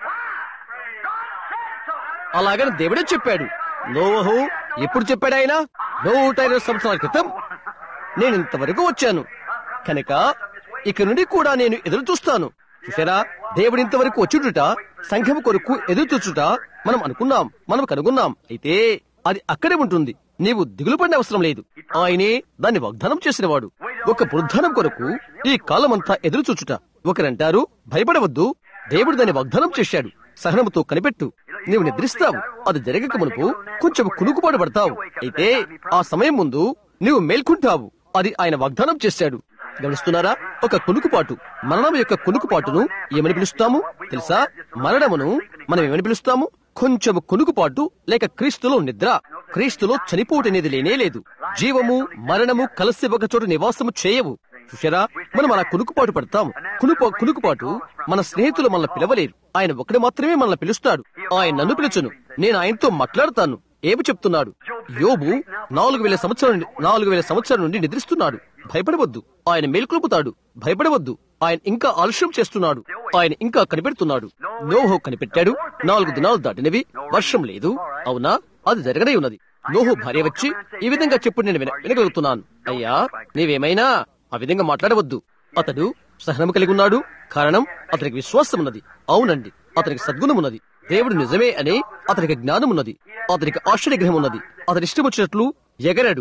అలాగని దేవుడే చెప్పాడు నోవహు ఎప్పుడు చెప్పాడు ఆయన నూట ఇరవై సంవత్సరాల క్రితం నేను ఇంతవరకు వచ్చాను కనుక ఇక నుండి కూడా నేను ఎదురు చూస్తాను చూసారా దేవుడు ఇంతవరకు వచ్చుట సంఘం కొరకు ఎదురు చూచుట మనం అనుకున్నాం మనం కనుగొన్నాం అయితే అది అక్కడే ఉంటుంది నీవు దిగులు పడిన అవసరం లేదు ఆయనే దాన్ని వాగ్దానం చేసినవాడు ఒక పునరుద్ధానం కొరకు ఈ కాలమంతా ఎదురు చూచుట ఒకరంటారు భయపడవద్దు దేవుడు దాన్ని వాగ్దానం చేశాడు సహనముతో కనిపెట్టు నీవు నిద్రిస్తావు అది జరగక మునుపు కొంచెం కునుకుపాటు పడతావు అయితే ఆ సమయం ముందు నీవు మేల్కుంటావు అది ఆయన వాగ్దానం చేశాడు గమనిస్తున్నారా ఒక కునుకుపాటు మరణం యొక్క కునుకుపాటును ఏమని పిలుస్తాము తెలుసా మరణమును మనం ఏమని పిలుస్తాము కొంచెం కునుకుపాటు లేక క్రీస్తులో నిద్ర క్రీస్తులో చనిపోటు అనేది లేనే లేదు జీవము మరణము కలిసి ఒక చోట నివాసము చేయవు చూశారా మనం అలా కునుకుపాటు పడతాం కునుపు కునుకుపాటు మన స్నేహితులు మనల్ని పిలవలేరు ఆయన ఒకటి మాత్రమే మనల్ని పిలుస్తాడు ఆయన నన్ను పిలుచును నేను ఆయనతో మాట్లాడతాను ఏమి చెప్తున్నాడు యోబు నాలుగు వేల సంవత్సరాల నుండి నాలుగు వేల సంవత్సరాల నుండి నిద్రిస్తున్నాడు భయపడవద్దు ఆయన మేల్కొలుపుతాడు భయపడవద్దు ఆయన ఇంకా ఆలస్యం చేస్తున్నాడు ఆయన ఇంకా కనిపెడుతున్నాడు నోహో కనిపెట్టాడు నాలుగు దినాలు దాటినవి వర్షం లేదు అవునా అది జరగనే ఉన్నది నోహో భార్య వచ్చి ఈ విధంగా చెప్పు నేను విన- వినగలుగుతున్నాను అయ్యా నీవేమైనా ఆ విధంగా మాట్లాడవద్దు అతడు సహనం కలిగి ఉన్నాడు కారణం అతనికి విశ్వాసం ఉన్నది అవునండి అతనికి సద్గుణం ఉన్నది దేవుడు నిజమే అని అతనికి జ్ఞానం ఉన్నది అతనికి ఆశ్చర్యగ్రహం ఉన్నది అతని ఇష్టం వచ్చినట్లు ఎగరాడు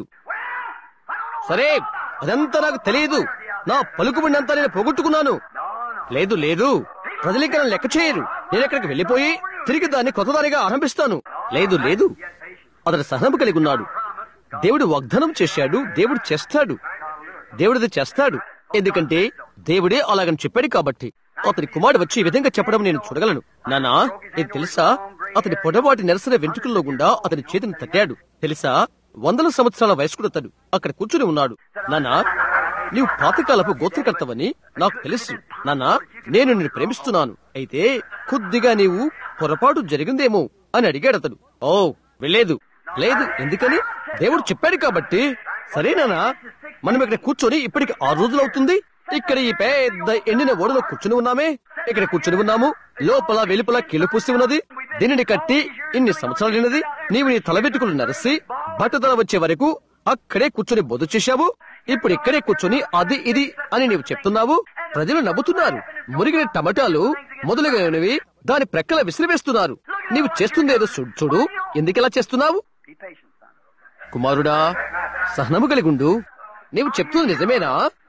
సరే అదంతా నాకు తెలియదు నా పలుకుబడినంతా నేను పోగొట్టుకున్నాను లేదు లేదు ప్రజలింక నన్ను లెక్క చేయరు నేను ఎక్కడికి వెళ్ళిపోయి తిరిగి దాన్ని కొత్తదానిగా ఆరంభిస్తాను లేదు లేదు అతడు సహనం కలిగి ఉన్నాడు దేవుడు వాగ్దానం చేశాడు దేవుడు చేస్తాడు దేవుడిది చేస్తాడు ఎందుకంటే దేవుడే అలాగని చెప్పాడు కాబట్టి అతని కుమారుడు వచ్చి ఈ విధంగా చెప్పడం నేను చూడగలను నానా ఇది తెలుసా అతని పొడవాటి నెరసన వెంట్రుకల్లో గుండా అతని చేతిని తట్టాడు తెలుసా వందల సంవత్సరాల వయస్కుడు అతడు అక్కడ కూర్చుని ఉన్నాడు నానా నీవు పాతకాలపు గోత్రకర్తవని నాకు తెలుసు నాన్నా నేను నిన్ను ప్రేమిస్తున్నాను అయితే కొద్దిగా నీవు పొరపాటు జరిగిందేమో అని అడిగాడు అతడు ఓ వెళ్ళలేదు లేదు ఎందుకని దేవుడు చెప్పాడు కాబట్టి సరేనానా మనం ఇక్కడ కూర్చొని ఇప్పటికి ఆరు రోజులు అవుతుంది ఇక్కడ ఈ పెద్ద ఎండిన ఓడలో కూర్చుని ఉన్నామే ఇక్కడ కూర్చుని ఉన్నాము లోపల వెలుపల కిలు పూసి ఉన్నది దీనిని కట్టి ఇన్ని సంవత్సరాలు అయినది నీవు నీ తల వెంట్రుకలు నరిసి బట్టతల వచ్చే వరకు అక్కడే కూర్చొని బొద్దు చేశావు ఇప్పుడు ఇక్కడే కూర్చొని అది ఇది అని నీవు చెప్తున్నావు ప్రజలు నవ్వుతున్నారు మురిగిన టమాటాలు మొదలైనవి దాని ప్రక్కల విసిరివేస్తున్నారు నీవు చేస్తుందేదో చూడు చూడు ఎందుకిలా చేస్తున్నావు Be patient, son. కుమారుడా సహనము కలిగుండు నీవు చెప్తుంది నిజమేనా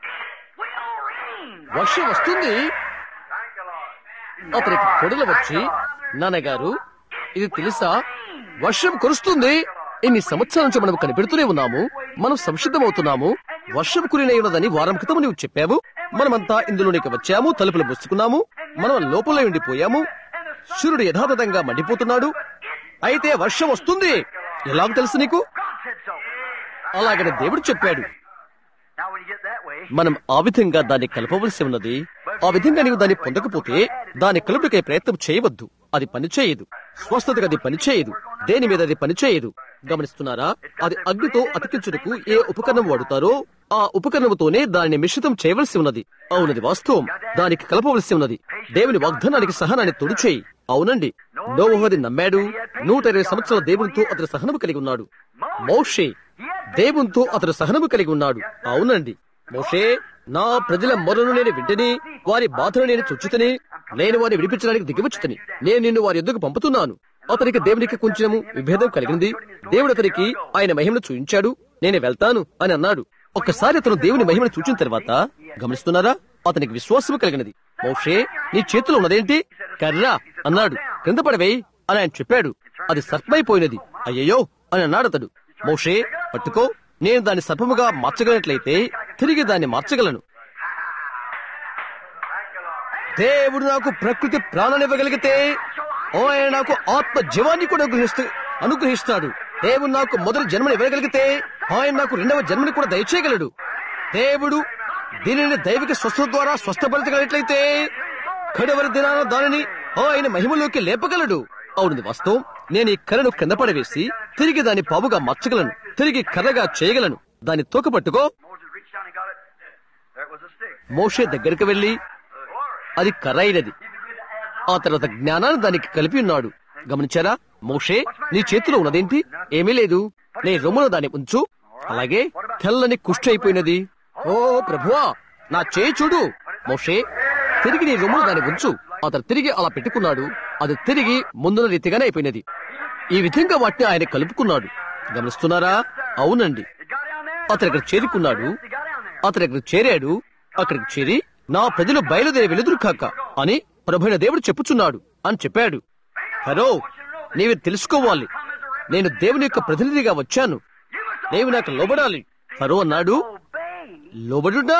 వర్షం వస్తుంది అతనికి కొడులు వచ్చి నాన్నగారు ఇది తెలుసా వర్షం కురుస్తుంది ఇన్ని సంవత్సరాల నుంచి మనం కనిపెడుతూనే ఉన్నాము మనం సంసిద్ధమవుతున్నాము వర్షం కురినై ఉన్నదని వారం క్రితం నువ్వు చెప్పావు మనమంతా ఇందులోనికి వచ్చాము తలుపులు మూసుకున్నాము మనం లోపల ఉండిపోయాము సూర్యుడు యథాతథంగా మండిపోతున్నాడు అయితే వర్షం వస్తుంది ఎలాగ తెలుసు నీకు God said so. అలాగని దేవుడు చెప్పాడు Now, when you get that way, మనం ఆ విధంగా దాన్ని కలపవలసి ఉన్నది ఆ విధంగా నీవు దాన్ని పొందకపోతే దాని కలుపుటకై ప్రయత్నం చేయవద్దు అది పని చేయదు స్వస్థతకు అది పని చేయదు దేని మీద అది పని చేయదు గమనిస్తున్నారా అది అగ్నితో అతికించుటకు ఏ ఉపకరణం వాడుతారో ఆ ఉపకరణముతోనే దానిని మిశ్రితం చేయవలసి ఉన్నది అవునది వాస్తవం దానికి కలపవలసి ఉన్నది దేవుని వాగ్దానానికి సహనాన్ని తొడిచేయి అవునండి నోవహది నమ్మాడు నూట ఇరవై సంవత్సరాల దేవునితో అతడు సహనము కలిగి ఉన్నాడు మోషే దేవునితో అతడు సహనము కలిగి ఉన్నాడు అవునండి మోషే నా ప్రజల మొరను నేను వింటని వారి బాధను నేను చుచ్చుతని నేను వారిని విడిపించడానికి దిగివచ్చుతని నేను నిన్ను వారి ఎద్దుకు పంపుతున్నాను అతనికి దేవునికి కొంచెం విభేదం కలిగింది దేవుడు అతనికి ఆయన మహిమను చూపించాడు నేను వెళ్తాను అని అన్నాడు ఒక్కసారి అతను దేవుని మహిమను చూచిన తర్వాత గమనిస్తున్నారా అతనికి విశ్వాసము కలిగినది మోషే నీ చేతిలో ఉన్నదేంటి కర్ర అన్నాడు క్రింద పడవేయి అని ఆయన చెప్పాడు అది సర్పమైపోయినది అయ్యయ్యో అని అన్నాడు అతడు మోషే పట్టుకో నేను దాన్ని సర్పముగా మార్చగలిగినట్లయితే తిరిగి దాన్ని మార్చగలను దేవుడు నాకు ప్రకృతి ప్రాణాన్నివ్వగలిగితే ఆయన నాకు ఆత్మ జీవాన్ని కూడా అనుగ్రహిస్తూ అనుగ్రహిస్తాడు దేవుడు నాకు మొదటి జన్మని ఇవ్వగలిగితే ఆయన నాకు రెండవ జన్మని కూడా దయచేయగలడు దేవుడు దీనిని దైవిక స్వస్థత ద్వారా స్వస్థపరచగలిగినట్లయితే కడవరి దినాన దానిని ఆయన మహిమలోకి లేపగలడు అవునది వాస్తవం నేను ఈ కర్రను కింద పడవేసి తిరిగి దాన్ని పావుగా మార్చగలను తిరిగి కర్రగా చేయగలను దాన్ని తోక పట్టుకో Moses reached down and got it. There it was a stick. మోషే దగ్గరికి వెళ్లి అది కర్ర అయినది ఆ తర్వాత జ్ఞానాన్ని దానికి కలిపి ఉన్నాడు గమనించారా మోషే నీ చేతిలో ఉన్నదేంటి ఏమీ లేదు నీ రొమ్మున దాన్ని ఉంచు అలాగే తెల్లని కుష్టి అయిపోయినది ఓ ప్రభువా నా చేయి చూడు మోషే తిరిగి నీ రొమ్మున దాన్ని ఉంచు అతను తిరిగి అలా పెట్టుకున్నాడు అది తిరిగి ముందున్న రీతిగానే అయిపోయినది ఈ విధంగా వాటిని ఆయన కలుపుకున్నాడు గమనిస్తున్నారా అవునండి It got down there. అతను ఇక్కడ చేరుకున్నాడు It got down there. అతను ఇక్కడ చేరాడు అక్కడికి చేరి నా ప్రజలు బయలుదేరి వెలుదురు కాక అని ప్రభుైన దేవుడు చెప్పుచున్నాడు అని చెప్పాడు హరో నీవు తెలుసుకోవాలి నేను దేవుని యొక్క ప్రతినిధిగా వచ్చాను నీవు నాకు లోబడాలి ఫరో అన్నాడు లోబడునా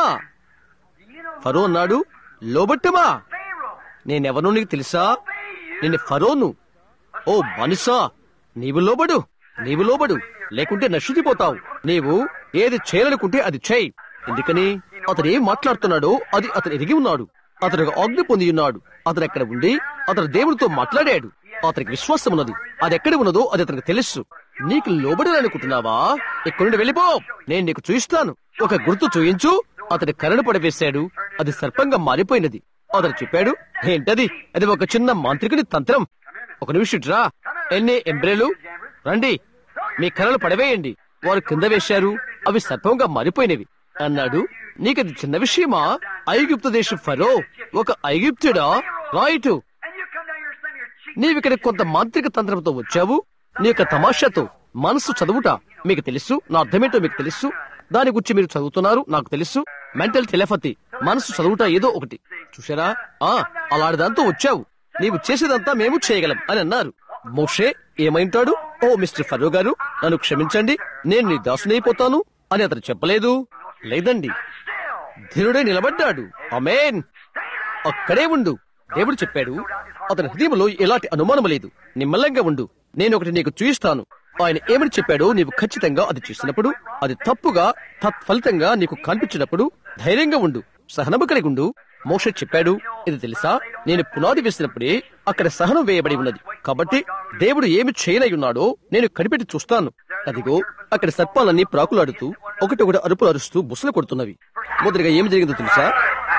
ఫరో అన్నాడు లోబట్టమా నేనెవరో నీకు తెలుసా నేను ఫరోను ఓ మనుషా నీవు లోబడు నీవు లోబడు లేకుంటే నశించిపోతావు నీవు ఏది చేయాలనుకుంటే అది చేయి ఎందుకని అతను ఏం మాట్లాడుతున్నాడో అది అతను ఎరిగి ఉన్నాడు అతను ఒక ఆజ్ఞ పొంది ఉన్నాడు అతను ఎక్కడ ఉండి అతను దేవుడితో మాట్లాడాడు అతనికి విశ్వాసం ఉన్నది అది ఎక్కడ ఉన్నదో అది అతనికి తెలుసు నీకు లోబడాలనుకుంటున్నావా ఇక్కడి నుండి వెళ్ళిపో నేను నీకు చూయిస్తాను ఒక గుర్తు చూయించు అతని కరణ పడవేశాడు అది సర్పంగా మారిపోయినది అతను చెప్పాడు ఏంటది అది ఒక చిన్న మాంత్రికుని తంత్రం ఒక నిమిషం రా ఎన్ని ఎంబ్రేలు రండి మీ కర్రలు పడవేయండి వారు కింద వేశారు అవి సర్పంగా మారిపోయినవి అన్నాడు నీకది చిన్న విషయమా ఐగుప్తు దేశం ఫరో ఒక ఐగుప్తుడా రాయిటు And you come down here and slam your cheek. నీవిక్కడ కొంత మాంత్రిక తంత్రంతో వచ్చావు నీ యొక్క తమాషాతో మనసు చదువుట మీకు తెలుసు నా అర్థమేంటో మీకు తెలుసు దాని గురించి మీరు చదువుతున్నారు నాకు తెలుసు మెంటల్ టెలిపతి మనసు చదువుట ఏదో ఒకటి చూసారా ఆ అలాంటి దాంతో వచ్చావు నీవు చేసేదంతా మేము చేయగలం అని అన్నారు మోషే ఏమైంటాడు ఓ మిస్టర్ ఫరో గారు నన్ను క్షమించండి నేను నీ దాసునైపోతాను అని అతను చెప్పలేదు లేదండి ధీరుడే నిలబడ్డాడు అమేన్ అక్కడే ఉండు దేవుడు చెప్పాడు అతని హృదయంలో ఎలాంటి అనుమానం లేదు నిమ్మలంగా ఉండు నేను ఒకటి నీకు చూయిస్తాను ఆయన ఏమని చెప్పాడో నీవు ఖచ్చితంగా అది చేసినప్పుడు అది తప్పుగా తత్ఫలితంగా నీకు కనిపించినప్పుడు ధైర్యంగా ఉండు సహనము కలిగి ఉండు మోష చెప్పాడు ఇది తెలుసా నేను పునాది వేసినప్పుడే అక్కడ సహనం వేయబడి ఉన్నది కాబట్టి దేవుడు ఏమి చేయనై ఉన్నాడో నేను కనిపెట్టి చూస్తాను అదిగో అక్కడ సర్పాలన్నీ ప్రాకులాడుతూ ఒకటొకటి అరుపులు అరుస్తూ బుసలు కొడుతున్నవి మొదటిగా ఏమి జరిగిందో తెలుసా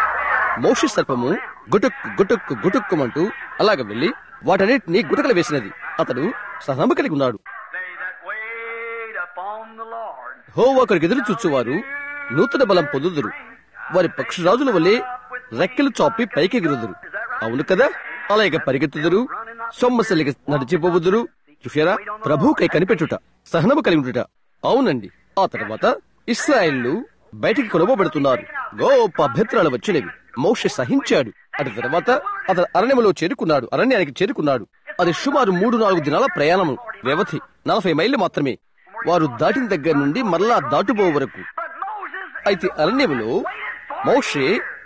మోషి సర్పము గుటుక్కు గుటుక్కు గుటుక్కుమంటూ అలాగ వెళ్లి వాటన్నిటిని గుటకలు వేసినది అతడు సహనము కలిగి ఉన్నాడు They that wait upon the Lord. హో ఒకరికి ఎదురు చూచువారు నూతన బలం పొందుదురు వారి పక్షిరాజుల వలె రెక్కలు చాపి పైకెగురుదురు అవును కదా అలాగే పరిగెత్తుదురు సొమ్మసలిగా నడిచిపోవుదురు చూసారా ప్రభుకై కనిపెట్టుట సహనము కలిగి ఉండుట అవునండి ఆ తర్వాత ఇస్రాయేళ్లు బయటికి కొలవబడుతున్నారు గోప అభ్యంతరాలు వచ్చినవి మోష సహించాడు అటు తర్వాత అతను అరణ్యములో చేరుకున్నాడు అరణ్యానికి చేరుకున్నాడు అది సుమారు మూడు నాలుగు దినాల ప్రయాణము వ్యవధి నలభై మైళ్ళు మాత్రమే వారు దాటిన దగ్గర నుండి మరలా దాటుపో వరకు But Moses అయితే అరణ్యములో మోషే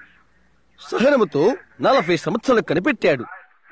సహనముతో నలభై సంవత్సరాలు కనిపెట్టాడు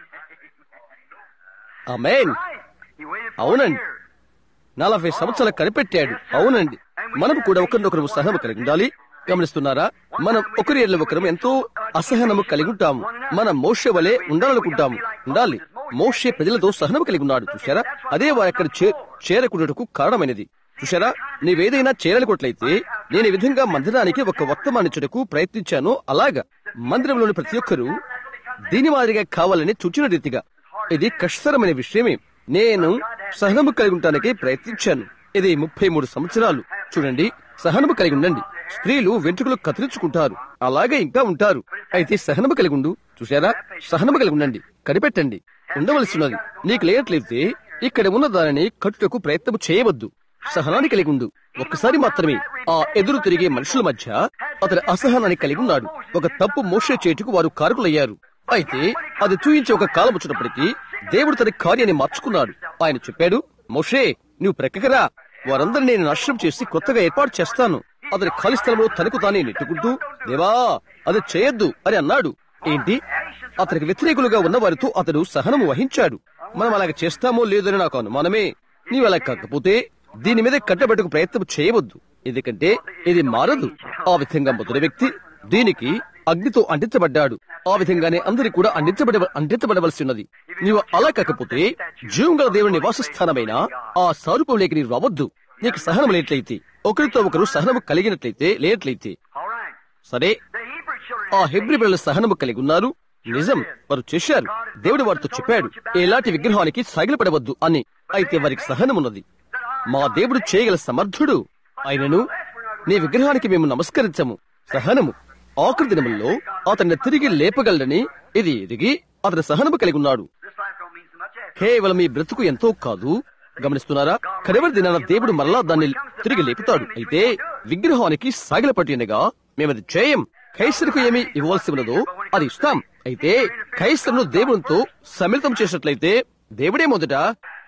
ఆమేన్ right. He waited for అవునండి years. నలభై సంవత్సరాలు కనిపెట్టాడు అవునండి మనం కూడా ఒకరినొకరు సహనము కలిగి ఉండాలి గమనిస్తున్నారా మనం ఒకరి ఎడల ఒకరు ఎంతో అసహనము కలిగి ఉంటాము మనం మోషే వలె ఉండాలనుకుంటాము ఉండాలి మోషే ప్రజలతో సహనము కలిగి ఉన్నాడు చూశారా అదే వారు అక్కడ చే- చేరకుండాటకు కారణమైనది చూశారా నీవేదైనా చేరాలనుకోట్లయితే నేను ఈ విధంగా మందిరానికి ఒక వర్తమానించుటకు ప్రయత్నించాను అలాగా మందిరంలోని ప్రతి ఒక్కరూ దీని మాదిరిగా కావాలని సూచన రీతిగా ఇది కష్టతరమైన విషయమే నేను సహనము కలిగి ఉండటానికి ప్రయత్నించాను ఇది ముప్పై మూడు సంవత్సరాలు చూడండి సహనము కలిగి ఉండండి స్త్రీలు వెంట్రుకలు కత్తిరించుకుంటారు అలాగే ఇంకా ఉంటారు అయితే సహనము కలిగి ఉండు చూసారా సహనము కలిగి ఉండండి కనిపెట్టండి ఉండవలసినది నీకు లేనట్లయితే ఇక్కడ ఉన్న దానిని కట్టుటకు ప్రయత్నం చేయవద్దు సహనాన్ని కలిగి ఉండు ఒక్కసారి మాత్రమే ఆ ఎదురు తిరిగే మనుషుల మధ్య అతని అసహనాన్ని కలిగి ఉన్నాడు ఒక తప్పు మోసే చేటుకు వారు కారకులయ్యారు అయితే అది చూయించే ఒక కాలం వచ్చినప్పటికీ దేవుడు తన కార్యాన్ని మార్చుకున్నాడు ఆయన చెప్పాడు మోషే నువ్వు ప్రక్కకరా వారందరినీ నేను నాశనం చేసి కొత్తగా ఏర్పాటు చేస్తాను అతని ఖాళీ స్థలంలో తనకు తానే నెట్టుకుంటూ దేవా అది చేయొద్దు అని అన్నాడు ఏంటి అతనికి వ్యతిరేకులుగా ఉన్న వారితో అతడు సహనము వహించాడు మనం అలాగ చేస్తామో లేదని నాకు అనుమానమే నీవు అలా కాకపోతే దీని మీద కట్టబెట్టుకు ప్రయత్నం చేయవద్దు ఎందుకంటే ఇది మారదు ఆ విధంగా మొదటి వ్యక్తి దీనికి అగ్నితో అంటించబడ్డాడు ఆ విధంగానే అందరి కూడా అంటించబడ అంటించబడవలసి ఉన్నది నీవు అలా కాకపోతే జీవం గల దేవుని నివాస స్థానమైన ఆ సారూపంలోకి నీవు రావద్దు నీకు సహనం లేనట్లయితే ఒకరితో ఒకరు సహనము కలిగినట్లయితే లేనట్లయితే All right. సరే The Hebrew children. ఆ హెబ్రి బిడ్డల సహనము కలిగి ఉన్నారు నిజం వారు చేశారు దేవుడు వారితో చెప్పాడు ఎలాంటి విగ్రహానికి సాగిలపడవద్దు అని అయితే వారికి సహనమున్నది మా దేవుడు చేయగల సమర్థుడు ఆయనను నీ విగ్రహానికి మేము నమస్కరించము సహనము ఆఖరి దినముల్లో అతన్ని తిరిగి లేపగలడని ఇది ఎదిగి అతని సహనము కలిగి ఉన్నాడు This life don't mean so much. eh? కేవలం ఈ బ్రతుకు ఎంతో కాదు గమనిస్తున్నారా కడవరి దినాన దేవుడు మరలా దాన్ని తిరిగి లేపుతాడు అయితే విగ్రహానికి సాగిలపట్టినగా మేమది చేయం కైసరుకు ఏమి ఇవ్వవలసి ఉన్నదో అది ఇస్తాం అయితే కైసరును దేవునితో సమిళితం చేసినట్లయితే దేవుడే మొదట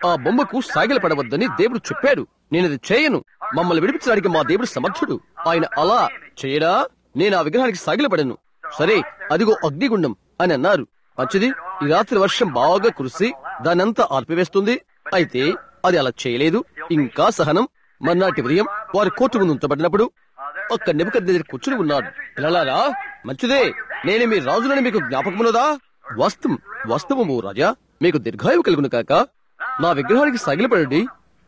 ఆ బొమ్మకు సాగిలపడవద్దని దేవుడు చెప్పాడు నేనది చేయను మమ్మల్ని విడిపించడానికి మా దేవుడు సమర్థుడు ఆయన అలా చేయడా నేను ఆ విగ్రహానికి సాగిలపడను సరే అదిగో అగ్నిగుండం అని అన్నారు మంచిది ఈ రాత్రి వర్షం బాగా కురిసి దానంతా ఆర్పివేస్తుంది అయితే అది అలా చేయలేదు ఇంకా సహనం మర్నాటి ఉదయం వారి కోర్టు ముందు ఉంచబడినప్పుడు ఒక్క నిబద్ద దగ్గర కూర్చుని ఉన్నాడు పిల్లలారా మంచిదే నేను మీ రాజులని మీకు జ్ఞాపకమున్నదా వాస్తవం వాస్తవము రాజా మీకు దీర్ఘాయువు కలుగును కాక నా విగ్రహానికి సగిలపడండి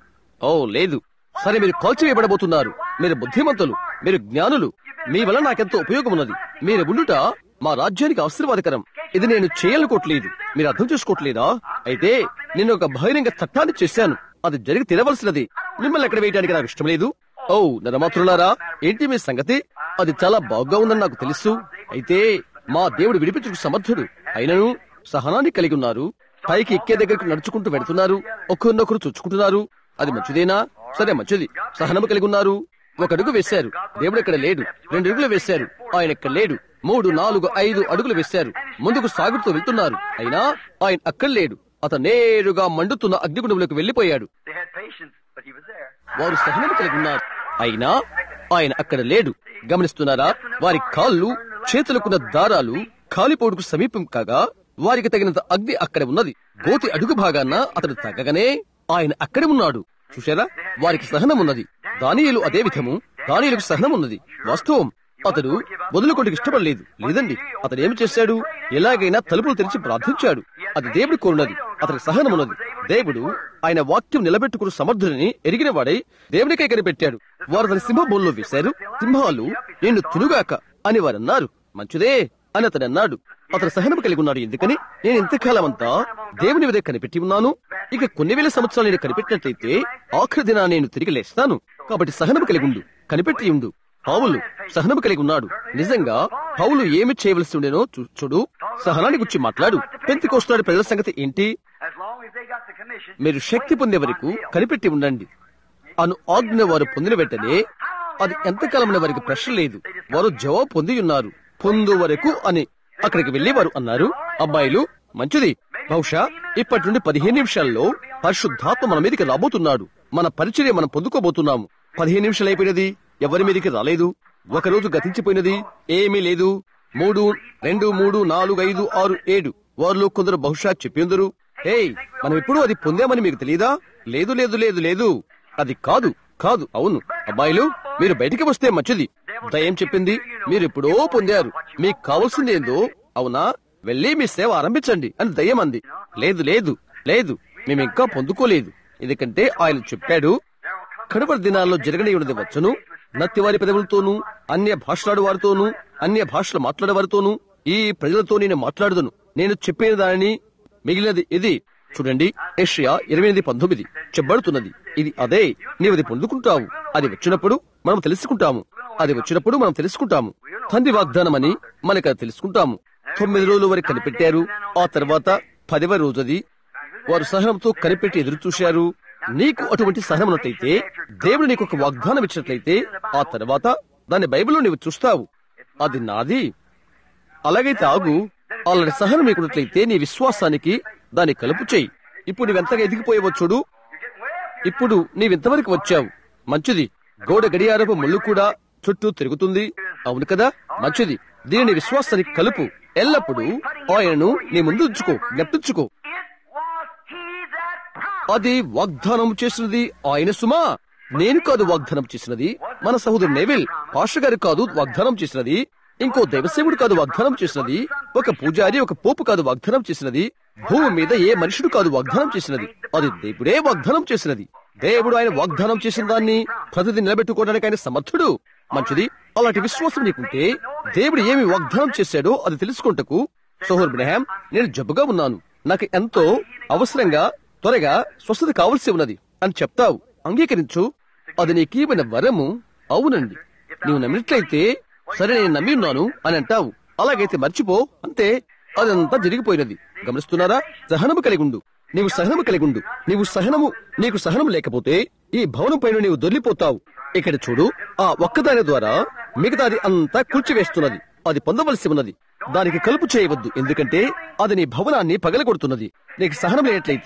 ఓ లేదు సరే మీరు కాల్చివేయబడబోతున్నారు మీరు బుద్ధిమంతులు మీరు జ్ఞానులు మీ వల్ల నాకెంతో ఉపయోగం ఉన్నది మీరు ఉండుట మా రాజ్యానికి ఆశీర్వాదకరం ఇది నేను చేయాలనుకోవట్లేదు మీరు అర్థం చేసుకోవట్లేదా అయితే నేను ఒక బహిరంగ చట్టాన్ని చేశాను అది జరిగి తీరవలసినది మిమ్మల్ని ఎక్కడ వేయడానికి నాకు ఇష్టం లేదు ఓ నరమాత్రులారా ఏంటి మీ సంగతి అది చాలా బాగా ఉందని నాకు తెలుసు అయితే మా దేవుడు విడిపించుకు సమర్థుడు అయినను సహనాన్ని కలిగి ఉన్నారు పైకి ఎక్కే దగ్గరకు నడుచుకుంటూ వెడుతున్నారు ఒకరినొకరు చుచ్చుకుంటున్నారు అది మంచిదేనా సరే మంచిది సహనము కలిగి ఉన్నారు ఒక అడుగు వేశారు దేవుడు ఇక్కడ లేడు రెండు అడుగులు వేశారు ఆయన ఇక్కడ లేడు మూడు నాలుగు ఐదు అడుగులు వేశారు ముందుకు సాగుతూ వెళ్తున్నారు అయినా ఆయన అక్కడ లేడు అతను నేరుగా మండుతున్న అగ్నిగుండంలోకి వెళ్లిపోయాడు They had patience, but he was there. వారు సహనము కలిగి ఉన్నారు అయినా ఆయన అక్కడ లేడు గమనిస్తున్నారా వారి కాళ్ళు చేతులకున్న దారాలు కాలిపోటుకు సమీపం కాగా వారికి తగినంత అగ్ని అక్కడ ఉన్నది గోతి అడుగు భాగాన అతడు తగ్గగానే ఆయన అక్కడే ఉన్నాడు చూశారా వారికి సహనం ఉన్నది దానియులు అదే విధము దానియులకు సహనం ఉన్నది వాస్తవం అతడు వదులుకోటికి ఇష్టపడలేదు లేదండి అతడు ఏమి చేశాడు ఎలాగైనా తలుపులు తెరిచి ప్రార్థించాడు అది దేవుడి కోరున్నది అతనికి సహనం ఉన్నది దేవుడు ఆయన వాక్యం నిలబెట్టుకుని సమర్థుడిని ఎరిగిన వాడై దేవునికై కనిపెట్టాడు వారు తన సింహ బోల్లో వేశారు సింహాలు నిన్ను తునుగాక అని వారు అన్నారు మంచిదే అని అతడు అన్నాడు అతను సహనం కలిగి ఉన్నాడు ఎందుకని నేను ఇంతకాలం అంతా దేవుని మీద కనిపెట్టి ఉన్నాను ఇక కొన్ని వేల సంవత్సరాలు నేను కనిపెట్టినట్లయితే ఆఖరి దిన నేను తిరిగి లేస్తాను కాబట్టి సహనం కలిగి ఉండు కనిపెట్టి ఉండు పౌలు సహనం కలిగి ఉన్నాడు నిజంగా పౌలు ఏమి చేయవలసి ఉండేనో చూ- చూడు సహనాన్ని గురించి మాట్లాడు పెంతి కోస్తున్నాడు ప్రజల సంగతి ఏంటి As long as they got the commission, మీరు శక్తి పొందే వరకు కనిపెట్టి ఉండండి అను ఆజ్ఞ వారు పొందిన వెంటనే అది ఎంతకాలమైన వారికి ప్రశ్న లేదు వారు జవాబు పొంది ఉన్నారు పొందు వరకు అని అక్కడికి వెళ్లి వారు అన్నారు అబ్బాయిలు మంచిది బహుశా ఇప్పటి నుండి పదిహేను నిమిషాల్లో పరిశుద్ధాత్మ మన మీదకి రాబోతున్నాడు మన పరిచర్య మనం పొందుకోబోతున్నాము పదిహేను నిమిషాలు అయిపోయినది ఎవరి మీదకి రాలేదు ఒక రోజు గతించిపోయినది ఏమీ లేదు మూడు రెండు మూడు నాలుగు ఐదు ఆరు ఏడు వారిలో కొందరు బహుశా చెప్పిందరు ఏయ్ మనం ఎప్పుడు అది పొందామని మీకు తెలియదా లేదు లేదు లేదు లేదు అది కాదు కాదు అవును అబ్బాయిలు మీరు బయటికి వస్తే మంచిది దయ్యం చెప్పింది మీరు ఎప్పుడో పొందారు మీకు కావాల్సింది ఏందో అవునా వెళ్ళి మీ సేవ ఆరంభించండి అని దయ్యం అంది లేదు లేదు లేదు మేము ఇంకా పొందుకోలేదు ఎందుకంటే ఆయన చెప్పాడు కడపడి దినాల్లో జరగని ఉన్నది వచ్చును నత్తివారి పెదవులతోనూ అన్య భాషలాడు వారితోనూ అన్య భాషలు మాట్లాడే వారితోనూ ఈ ప్రజలతో నేను మాట్లాడుదును నేను చెప్పిన దానిని మిగిలినది ఇది చూడండి ఏషియా ఇరవై ఎనిమిది పంతొమ్మిది చెప్పబడుతున్నది ఇది అదే నీవు అది పొందుకుంటావు అది వచ్చినప్పుడు మనం తెలుసుకుంటాము అది వచ్చినప్పుడు మనం తెలుసుకుంటాము తండ్రి వాగ్దానం అని మనకు అది తెలుసుకుంటాము తొమ్మిది రోజుల వరకు కనిపెట్టారు ఆ తర్వాత పదవ రోజుది వారు సహనంతో కనిపెట్టి ఎదురు చూశారు నీకు అటువంటి సహనం ఉన్నట్లయితే దేవుడు నీకు ఒక వాగ్దానం ఇచ్చినట్లయితే ఆ తర్వాత దాన్ని బైబిల్లో నీవు చూస్తావు అది నాది అలాగైతే ఆగు అలాంటి సహనం నీకున్నట్లయితే నీ విశ్వాసానికి దాన్ని కలుపు చేయి ఇప్పుడు నీవెంతగా ఎదిగిపోయావో చూడు ఇప్పుడు నీవింతవరకు వచ్చావు మంచిది గోడ గడియారపు ముళ్ళు కూడా చుట్టూ తిరుగుతుంది అవును కదా మంచిది దీనిని విశ్వాసానికి కలుపు ఎల్లప్పుడూ ఆయనను నీ ముందు ఉంచుకో జ్ఞప్తించుకో it was he that promised. అది వాగ్దానం చేసినది ఆయన సుమా నేను కాదు వాగ్దానం చేసినది మన సహోదరు నెవిల్ పాష గారు కాదు వాగ్దానం చేసినది ఇంకో దైవసేవుడు కాదు వాగ్దానం చేసినది ఒక పూజారి ఒక పోపు కాదు వాగ్దానం చేసినది భూమి మీద ఏ మనుషుడు కాదు వాగ్దానం చేసినది అది దేవుడే వాగ్దానం చేసినది దేవుడు ఆయన వాగ్దానం చేసిన దాన్ని ప్రతిదీ నిలబెట్టుకోవడానికి ఆయన సమర్థుడు మంచిది అలాంటి విశ్వాసం నీకుంటే దేవుడు ఏమి వాగ్దానం చేశాడో అది తెలుసుకుంటకు సోహర్ బ్రహాం నేను జబ్బుగా ఉన్నాను నాకు ఎంతో అవసరంగా త్వరగా స్వస్థత కావలసి ఉన్నది అని చెప్తావు అంగీకరించు అది నీకీమైన వరము అవునండి నీవు నమ్మినట్లయితే సరే నేను నమ్మి ఉన్నాను అని అంటావు అలాగైతే మర్చిపో అంతే అదంతా జరిగిపోయినది గమనిస్తున్నారా సహనము కలిగి ఉండు నీవు సహనము కలిగి ఉండు నీవు సహనము నీకు సహనం లేకపోతే ఈ భవనం పైన నీవు దొర్లిపోతావు ఇక్కడ చూడు ఆ ఒక్కదాని ద్వారా మిగతాది అంతా కూల్చివేస్తున్నది అది పొందవలసి ఉన్నది దానికి కలుపు చేయవద్దు ఎందుకంటే అది నీ భవనాన్ని పగలగొడుతున్నది నీకు సహనం లేనట్లయితే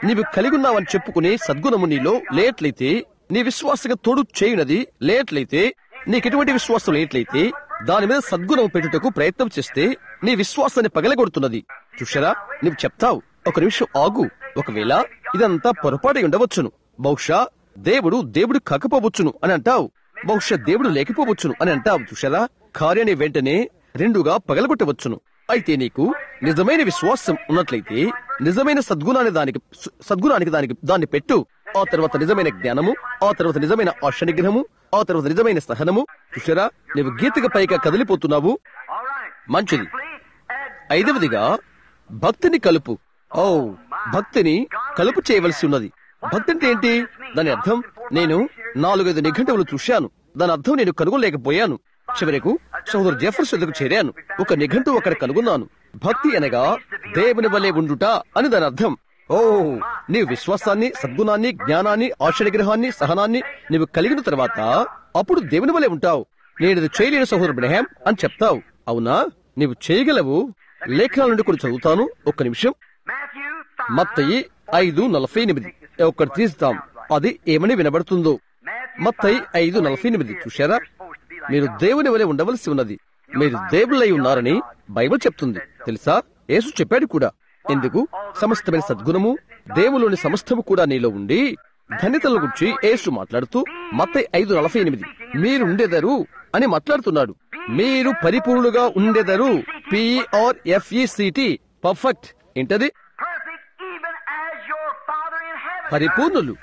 నీవు కలిగి ఉన్నావని చెప్పుకునే సద్గుణము నీలో లేట్లయితే నీ విశ్వాసగా తోడు చేయునది లేట్లయితే నీకెటువంటి విశ్వాసం లేట్లయితే దాని మీద సద్గుణం పెట్టుటకు ప్రయత్నం చేస్తే నీ విశ్వాసాన్ని పగలగొడుతున్నది చూశారా నువ్వు చెప్తావు ఒక నిమిషం ఆగు ఒకవేళ ఇదంతా పొరపాటు ఉండవచ్చును బహుశా దేవుడు దేవుడు కాకపోవచ్చును అని అంటావు బహుశా దేవుడు లేకపోవచ్చును అని అంటావు చూశారా కార్యాన్ని వెంటనే రెండుగా పగలగొట్టవచ్చును అయితే నీకు నిజమైన విశ్వాసం ఉన్నట్లయితే నిజమైన సద్గుణాన్ని దానికి సద్గుణానికి దానికి దాన్ని పెట్టు ఆ తర్వాత నిజమైన జ్ఞానము ఆ తర్వాత నిజమైన ఆశ నిగ్రహము ఆ తర్వాత నిజమైన సహనము చూసారా నువ్వు గీతగా పైగా కదిలిపోతున్నావు All right. మంచిది Simply add ఐదవదిగా భక్తిని కలుపు ఓ భక్తిని కలుపు చేయవలసి ఉన్నది భక్తి అంటే ఏంటి దాని అర్థం నేను నాలుగైదు నిఘంటువులు చూశాను దాని అర్థం నేను కనుగొనలేకపోయాను చివరకు సోదరు జెఫర్స్ వద్దకు చేరాను ఒక నిఘంటు అక్కడ కనుగొన్నాను భక్తి అనగా దేవుని వలె ఉండుట అని దాని అర్థం ఓ నీవు విశ్వాసాన్ని సద్గుణాన్ని జ్ఞానాన్ని ఆశ్చర్యగ్రహాన్ని సహనాన్ని నీవు కలిగిన తర్వాత అప్పుడు దేవుని వలె ఉంటావు నేను ఇది చేయలేని సహోదరు బ్రహాం అని చెప్తావు అవునా నీవు చేయగలవు లేఖనాల నుండి కూడా చదువుతాను ఒక్క నిమిషం Matthew 5. మత్తయి ఐదు నలభై ఎనిమిది ఒకటి తీస్తాం అది ఏమని వినబడుతుందో మత్తయి ఐదు నలభై ఎనిమిది చూశారా మీరు దేవుని వలె ఉండవలసి ఉన్నది మీరు దేవులై ఉన్నారని బైబిల్ చెప్తుంది తెలుసా యేసు చెప్పాడు కూడా ఎందుకు సమస్తమైన సద్గుణము దేవులోని సమస్తము కూడా నీలో ఉండి ధన్యతల గురించి యేసు మాట్లాడుతూ మత్తయి ఐదు నలభై ఎనిమిది మీరుండెదరు అని మాట్లాడుతున్నాడు మీరు పరిపూర్ణులుగా ఉండెదరు పిఆర్ ఎఫ్ఈసిటి పర్ఫెక్ట్ ఏంటది Perfect even as your Father in heaven. పరిపూర్ణులు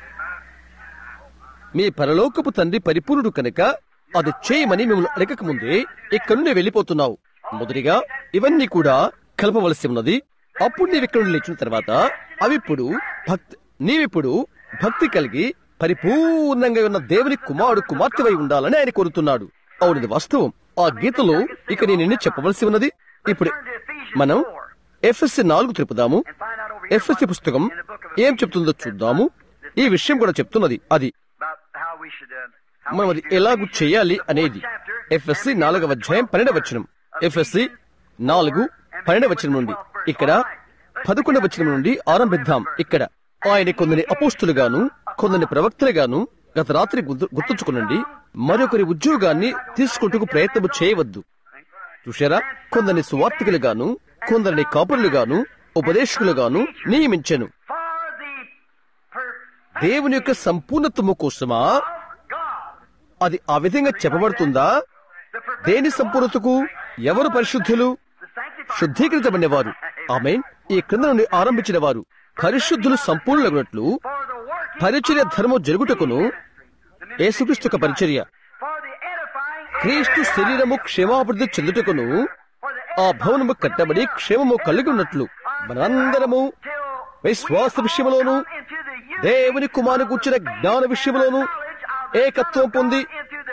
మీ పరలోకపు తండ్రి పరిపూర్ణుడు కనుక అది చేయమని మిమ్మల్ని అడగక ముందే ఇక్కడి నుండి వెళ్ళిపోతున్నావు మొదటిగా ఇవన్నీ కూడా కలపవలసి ఉన్నది అప్పుడు నీవు ఇక్కడ నుండి లేచిన తర్వాత అవిప్పుడు భక్తి నీవిప్పుడు భక్తి కలిగి పరిపూర్ణంగా ఉన్న దేవుని కుమారుడు కుమార్తెవై ఉండాలని ఆయన కోరుతున్నాడు అవునది వాస్తవం ఆ గీతలో ఇక నేను ఎన్ని చెప్పవలసి ఉన్నది ఇప్పుడు మనం ఎఫ్ఎస్సి నాలుగు తిరుపుదాము ఎఫ్ఎస్సి పుస్తకం ఏం చెప్తుందో చూద్దాము ఈ విషయం కూడా చెప్తున్నది అది About how we should, uh, how మనం we అది should do ఎలాగూ it. చేయాలి అనేది ఎఫ్ఎస్సి నాలుగవ అధ్యాయం పన్నెండవ వచనం ఎఫ్ఎస్సి నాలుగు పన్నెండవ వచనం నుండి ఇక్కడ పదకొండవ వచనం నుండి ఆరంభిద్దాం ఇక్కడ ఆయన కొందరి అపోస్తులుగాను కొందరి ప్రవక్తలుగాను గత రాత్రి గుర్తు- గుర్తుంచుకునండి మరొకరి ఉద్యోగాన్ని తీసుకుంటూ ప్రయత్నం చేయవద్దు చూశారా కొందరిని సువార్తికులుగాను కొందరిని కాపురులుగాను ఉపదేశకులుగాను నియమించెను For the perfection దేవుని యొక్క సంపూర్ణత్వము కోసమా of God. అది ఆ విధంగా చెప్పబడుతుందా The perfection దేని సంపూర్ణతకు ఎవరు పరిశుద్ధులు the sanctified. శుద్ధీకరించబడినవారు ఆమె ఈ క్రింద నుండి ఆరంభించిన వారు పరిశుద్ధులు సంపూర్ణులగునట్లు For the working పరిచర్య ధర్మం జరుగుటకును యేసుక్రీస్తు యొక్క పరిచర్య for the edifying క్రీస్తు శరీరము క్షేమాభివృద్ధి చెందుటకును for the ఆ భవనము కట్టబడి క్షేమము కలిగి ఉన్నట్లు మనమందరము till విశ్వాస విషయములోను into the unity దేవుని కుమారు కూర్చిన జ్ఞాన విషయములోను ఏకత్వం పొంది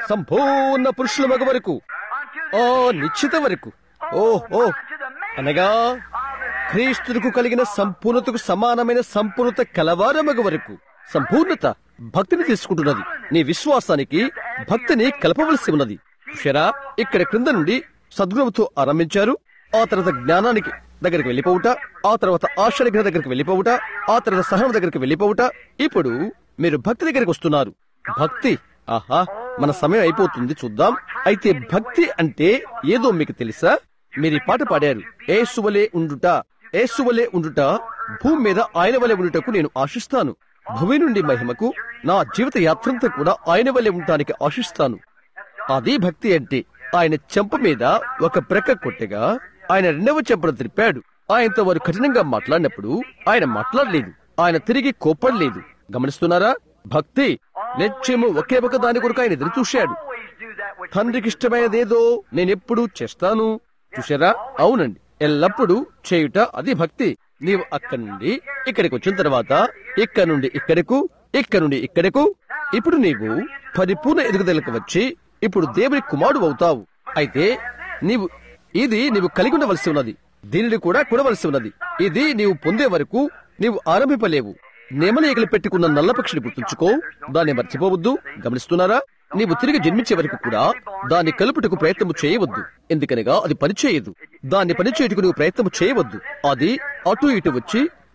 సంపూర్ణ పురుషుల మగ వరకు unto ఆ నిశ్చిత వరకు ఓ ఓ to the man అనగా of the క్రీస్తుకు కలిగిన సంపూర్ణతకు సమానమైన సంపూర్ణత కలవారమగ వరకు సంపూర్ణత భక్తిని తీసుకుంటున్నది నీ విశ్వాసానికి భక్తిని కలపవలసి ఉన్నది చూశారా ఇక్కడ క్రింద నుండి సద్గుణంతో ఆరంభించారు ఆ తర్వాత జ్ఞానానికి దగ్గరికి వెళ్ళిపోవుట ఆ తర్వాత ఆశ్చర్యగ్రహ దగ్గరికి వెళ్ళిపోవుట ఆ తర్వాత సహనం దగ్గరికి వెళ్ళిపోవుట ఇప్పుడు మీరు భక్తి దగ్గరికి వస్తున్నారు భక్తి ఆహా మన సమయం అయిపోతుంది చూద్దాం అయితే భక్తి అంటే ఏదో మీకు తెలుసా మీరు ఈ పాట పాడారు ఏసువలే ఉండుట ఏసువలే ఉండుట భూమి మీద ఆయన వలె ఉండుటకు నేను ఆశిస్తాను భూమి నుండి మహిమకు నా జీవిత యాత్రంతా కూడా ఆయన వలె ఉండటానికి ఆశిస్తాను అది భక్తి అంటే ఆయన చెంప మీద ఒక ప్రక్క కొట్టగా ఆయన రెండవ చెంపను త్రిప్పాడు ఆయనతో వారు కఠినంగా మాట్లాడినప్పుడు ఆయన మాట్లాడలేదు ఆయన తిరిగి కోప్పడలేదు గమనిస్తున్నారా భక్తి నిత్యము ఒకే ఒక దాని కొరకు ఆయన ఎదురు చూశాడు always do that which తండ్రికి ఇష్టమైనదేదో నేనెప్పుడు చేస్తాను చూశారా అవునండి ఎల్లప్పుడూ చేయుట అది భక్తి నీవు అక్కడి నుండి ఇక్కడికి వచ్చిన తర్వాత ఇక్కడ నుండి ఇక్కడకు ఇక్కడ నుండి ఇక్కడకు ఇప్పుడు నీవు పరిపూర్ణ ఎదుగుదలకు వచ్చి ఇప్పుడు దేవుని కుమారుడు అవుతావు అయితే నీవు ఇది నీవు కలిగి ఉండవలసి ఉన్నది దీనిని కూడా కొనవలసి ఉన్నది ఇది నీవు పొందే వరకు నీవు ఆరంభింపలేవు నెమలేగలు పెట్టుకున్న నల్లపక్షిని గుర్తుంచుకో దాన్ని మర్చిపోవద్దు గమనిస్తున్నారా నీవు తిరిగి జన్మించే వరకు కూడా దాన్ని కలుపుటకు ప్రయత్నము చేయవద్దు ఎందుకనగా అది పనిచేయదు దాన్ని పనిచేయటకు నువ్వు ప్రయత్నం చేయవద్దు అది అటు ఇటు వచ్చి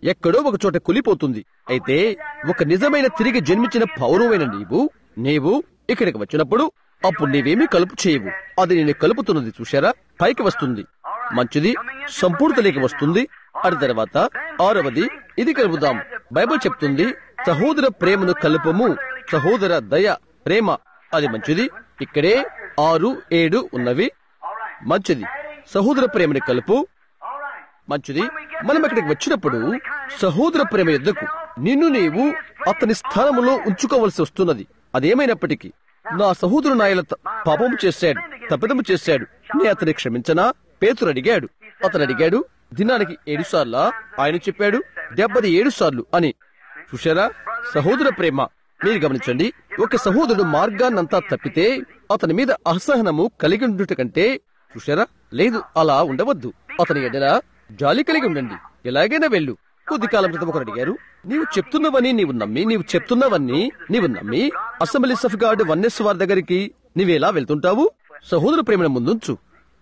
ఎక్కడో ఒక చోట కులిపోతుంది అయితే ఒక నిజమైన తిరిగి జన్మించిన పౌరమైన నీవు నీవు ఇక్కడికి వచ్చినప్పుడు అప్పుడు నీవేమీ కలుపు చేయవు అది నేను కలుపుతున్నది చూశారా పైకి వస్తుంది మంచిది సంపూర్ణతలోకి వస్తుంది అటు తర్వాత ఆరవది ఇది కలుపుదాం బైబిల్ చెప్తుంది సహోదర ప్రేమను కలుపము సహోదర దయ ప్రేమ అది మంచిది ఇక్కడే ఆరు ఏడు ఉన్నవి మంచిది సహోదర ప్రేమని కలుపు మంచిది మనం ఇక్కడికి వచ్చినప్పుడు సహోదర ప్రేమ యుద్ధకు నిన్ను నీవు అతని స్థానంలో ఉంచుకోవలసి వస్తున్నది అదేమైనప్పటికీ నా సహోదరు నాయల త- పాపము చేశాడు తప్పిదము చేశాడు నే అతని క్షమించనా పేతురు అడిగాడు అతను అడిగాడు దినానికి ఏడు సార్లా ఆయన చెప్పాడు డెబ్బది ఏడు సార్లు అని చూశారా సహోదర ప్రేమ మీరు గమనించండి ఒక సహోదరుడు మార్గాన్నంతా తప్పితే అతని మీద అసహనము కలిగి ఉండుట కంటే చూశారా లేదు అలా ఉండవద్దు అతని ఎడల జాలి కలిగి ఉండండి ఎలాగైనా వెళ్ళు కొద్ది కాలం క్రితం ఒకరు అడిగారు నీవు చెప్తున్నవని నీవు నమ్మి నీవు చెప్తున్నవని నీవు నమ్మి అసెంబ్లీస్ ఆఫ్ గాడ్ వన్నెస్ వారి దగ్గరికి నీవెలా వెళ్తుంటావు సహోదర ప్రేమను ముందుంచు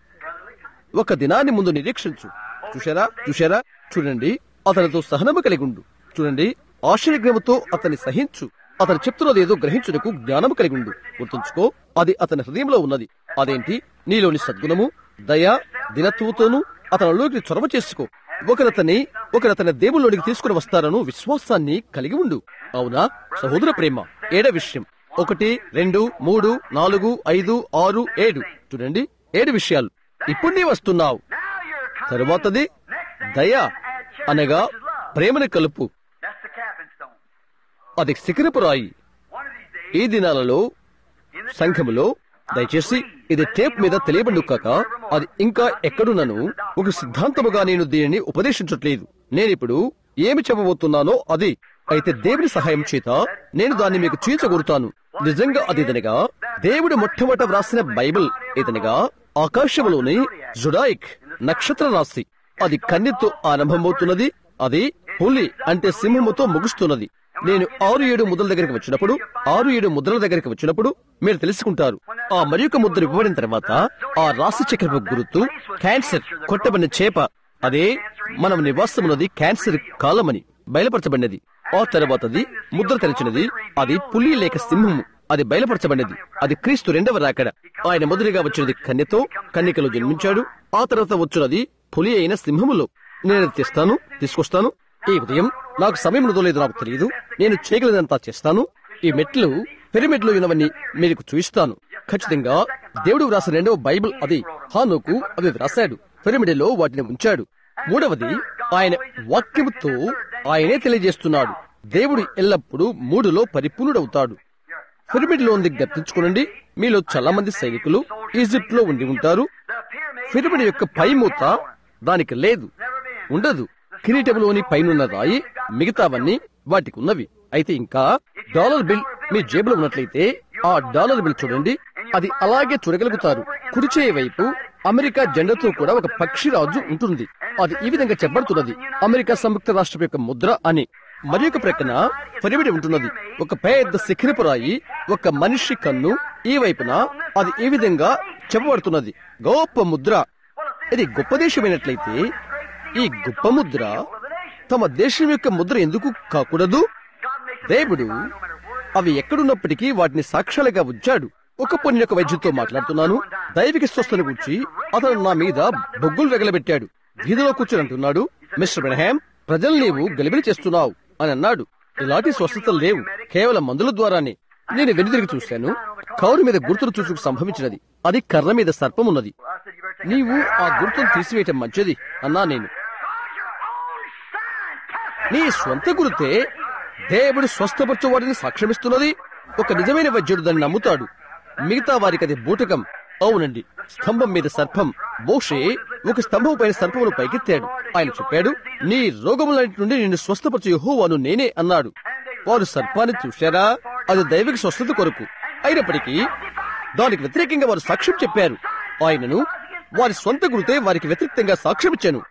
ఒక దినాన్ని ముందు నిరీక్షించు చూశారా చూశారా చూడండి అతనితో సహనము కలిగి ఉండు చూడండి ఆశ్చర్యగ్రహముతో అతన్ని సహించు అతను చెప్తున్నది ఏదో గ్రహించుటకు జ్ఞానము కలిగి ఉండు గుర్తుంచుకో అది అతని హృదయంలో ఉన్నది అదేంటి నీలోని సద్గుణము దయ దినత్వతోను అతనిలోకి చొరవ చేసుకో ఒకరతని ఒకరతని దేవుళ్ళలోనికి తీసుకుని వస్తారను విశ్వాసాన్ని కలిగి ఉండు అవునా సహోదర ప్రేమ ఏడ విషయం ఒకటి రెండు మూడు నాలుగు ఐదు ఆరు ఏడు చూడండి ఏడు విషయాలు ఇప్పుడు నీ వస్తున్నావు Now you're coming తరువాతది Next thing దయ add charity, అనగా which is love. ప్రేమను కలుపు That's the capping stone. అది శిఖరపు రాయి One of these days, ఈ దినాలలో in the సంఘములో దయచేసి ఇది టేప్ మీద తెలియబండు కాక అది ఇంకా ఎక్కడున్నను ఒక సిద్ధాంతముగా నేను దీనిని ఉపదేశించట్లేదు నేనిప్పుడు ఏమి చెప్పబోతున్నానో అది అయితే దేవుని సహాయం చేత నేను దాన్ని మీకు చీల్చగొరుతాను నిజంగా అది ఇదనగా దేవుడు మొట్టమొదట వ్రాసిన బైబిల్ ఇతనిగా ఆకాశములోని జుడాయిక్ నక్షత్ర రాశి అది కన్నెతో ఆరంభమవుతున్నది అది పులి అంటే సింహముతో ముగుస్తున్నది నేను ఆరు ఏడు ముద్రల దగ్గరికి వచ్చినప్పుడు ఆరు ఏడు ముద్రల దగ్గరికి వచ్చినప్పుడు మీరు తెలుసుకుంటారు ఆ మరి యొక్క ముద్ర ఇవ్వబడిన తర్వాత ఆ రాశి చక్రపు గుర్తు క్యాన్సర్ కొట్టబడిన చేప అదే మనం నివాసమున్నది క్యాన్సర్ కాలమని బయలుపరచబడినది ఆ తర్వాతది ముద్ర తెరిచినది అది పులి లేక సింహము అది బయలుపరచబడినది అది క్రీస్తు రెండవ రాకడ ఆయన మొదటిగా వచ్చినది కన్యతో కన్నికలో జన్మించాడు ఆ తర్వాత వచ్చినది పులి అయిన సింహములో నేను అది తెస్తాను తీసుకొస్తాను ఈ ఉదయం నాకు సమయం ఉందో లేదో నాకు తెలియదు నేను చేయగలిగినంతా చేస్తాను ఈ మెట్లు పిరమిడ్లో ఉన్నవన్నీ మీకు చూయిస్తాను ఖచ్చితంగా దేవుడు వ్రాసిన రెండవ బైబిల్ అది హానుకు అవి వ్రాశాడు పిరమిడ్లో వాటిని ఉంచాడు మూడవది ఆయన వాక్యముతో ఆయనే తెలియజేస్తున్నాడు దేవుడు ఎల్లప్పుడూ మూడులో పరిపూర్ణుడవుతాడు పిరమిడ్ లో ఉంది గుర్తుంచుకోనండి మీలో చాలా మంది సైనికులు ఈజిప్ట్ లో ఉండి ఉంటారు the pyramid పిరమిడ్ యొక్క పై మూత దానికి లేదు ఉండదు కిరీటంలోని పైనున్న రాయి మిగతావన్నీ వాటికి ఉన్నవి అయితే ఇంకా డాలర్ బిల్ మీ జేబులో ఉన్నట్లయితే ఆ డాలర్ బిల్ చూడండి అది అలాగే చూడగలుగుతారు కుడి చేయి వైపు అమెరికా జెండాతో కూడా ఒక పక్షిరాజు ఉంటుంది అది ఈ విధంగా చెప్పబడుతున్నది అమెరికా సంయుక్త రాష్ట్రం యొక్క ముద్ర అని మరి ఒక ప్రక్కన పిరమిడ్ ఉంటున్నది ఒక పెద్ద శిఖరపు రాయి ఒక మనిషి కన్ను ఈ వైపున అది ఈ విధంగా చెప్పబడుతున్నది గొప్ప ముద్ర ఇది గొప్ప దేశమైనట్లయితే ఈ గొప్ప ముద్ర తమ దేశం యొక్క ముద్ర ఎందుకు కాకూడదు దేవుడు అవి ఎక్కడున్నప్పటికీ వాటిని సాక్ష్యాలుగా ఉంచాడు ఒక పొన్ని యొక్క వైద్యుతో మాట్లాడుతున్నాను దైవిక స్వస్థను గురించి అతను నా మీద బొగ్గులు వెగలబెట్టాడు వీధిలో కూర్చొని అంటున్నాడు మిస్టర్ బ్రహాం ప్రజలు నీవు గలిబిలి చేస్తున్నావు అని అన్నాడు ఇలాంటి స్వస్థతలు లేవు కేవలం మందుల ద్వారానే నేను వెనుదిరిగి చూశాను కౌరు మీద గుర్తులు చూసుకు సంభవించినది అది కర్ర మీద సర్పం ఉన్నది నీవు ఆ గుర్తును తీసివేయటం మంచిది అన్నా నేను నీ స్వంత గురుతే దేవుడు స్వస్థపరచు వారిని సాక్ష్యమిస్తున్నది ఒక నిజమైన వైద్యుడు దాన్ని నమ్ముతాడు మిగతా వారికి అది బూటకం అవునండి స్తంభం మీద సర్పం మోషే ఒక స్తంభం పైన సర్పమును పైకెత్తాడు ఆయన చెప్పాడు నీ రోగములన్నిటి నుండి నిన్ను స్వస్థపరచు యెహోవాను నేనే అన్నాడు వారు సర్పాన్ని చూశారా అది దైవిక స్వస్థత కొరకు అయినప్పటికీ దానికి వ్యతిరేకంగా వారు సాక్ష్యం చెప్పారు ఆయనను వారి సొంత గురుతే వారికి వ్యతిరేకంగా సాక్ష్యం ఇచ్చాను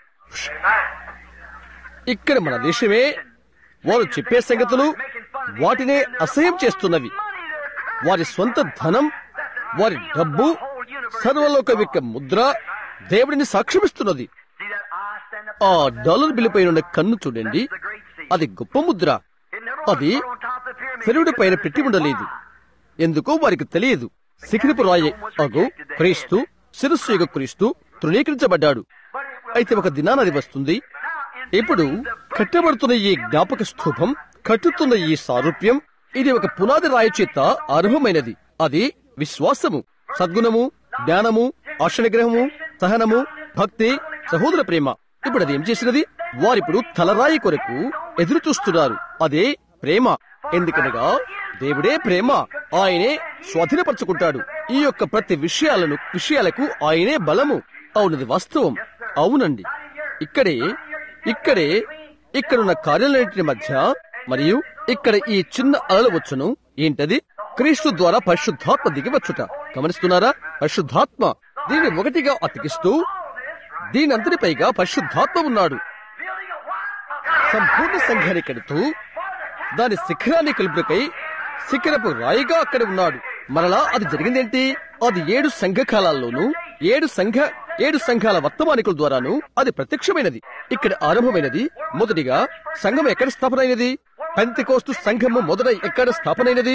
ఇక్కడ మన దేశమే వారు చెప్పే సంగతులు వాటినే అసహ్యం చేస్తున్నవి వారి సొంత ధనం వారి డబ్బు సర్వలోక యొక్క ముద్ర దేవుడిని సాక్ష్యమిస్తున్నది ఆ డాలర్ బిల్లు పైన ఉన్న కన్ను చూడండి the great sea. అది గొప్ప ముద్ర It never అది was put on top of the pyramid. శరీరుడి పైన పెట్టి ఉండలేదు ఎందుకో వారికి తెలియదు శిఖరపు రాయి అగు క్రీస్తు శిరస్సు యొక్క క్రీస్తు తృణీకరించబడ్డాడు But it will అయితే ఒక దినాన అది వస్తుంది now in ఇప్పుడు కట్టబడుతున్న ఈ జ్ఞాపక స్థూపం కట్టుతున్న ఈ సారూప్యం ఇది ఒక పునాది రాయి చేత ఆరంభమైనది అది విశ్వాసము సద్గుణము జ్ఞానము ఆశనిగ్రహము సహనము భక్తి సహోదర ప్రేమ ఇప్పుడు అది ఏం చేసినది వారిప్పుడు తలరాయి కొరకు ఎదురు చూస్తున్నారు అదే ప్రేమ ఎందుకనగా దేవుడే ప్రేమ ఆయనే స్వాధీనపరచుకుంటాడు ఈ యొక్క ప్రతి విషయాలను విషయాలకు ఆయనే బలము అవునది వాస్తవం అవునండి ఇక్కడే ఇక్కడే ఇక్కడున్న కార్యాలన్నింటి మధ్య మరియు ఇక్కడ ఈ చిన్న అలలు వచ్చును ఏంటది క్రీస్తు ద్వారా పరిశుద్ధాత్మ దిగి వచ్చుట గమనిస్తున్నారా పరిశుద్ధాత్మ దీన్ని ఒకటిగా అతికిస్తూ దీని అంతటిపైగా పరిశుద్ధాత్మ ఉన్నాడు building a what? సంపూర్ణ సంఘాన్ని కడుతూ దాని శిఖరాన్ని కలుపుకై శిఖరపు రాయిగా అక్కడ ఉన్నాడు మరలా అది జరిగిందేంటి అది ఏడు సంఘ కాలాల్లోనూ ఏడు సంఘ ఏడు సంఘాల వర్తమానికుల ద్వారాను అది ప్రత్యక్షమైనది ఇక్కడ ఆరంభమైనది మొదటిగా సంఘం ఎక్కడ స్థాపన అయినది పెంతికోస్తు సంఘము మొదట ఎక్కడ స్థాపన అయినది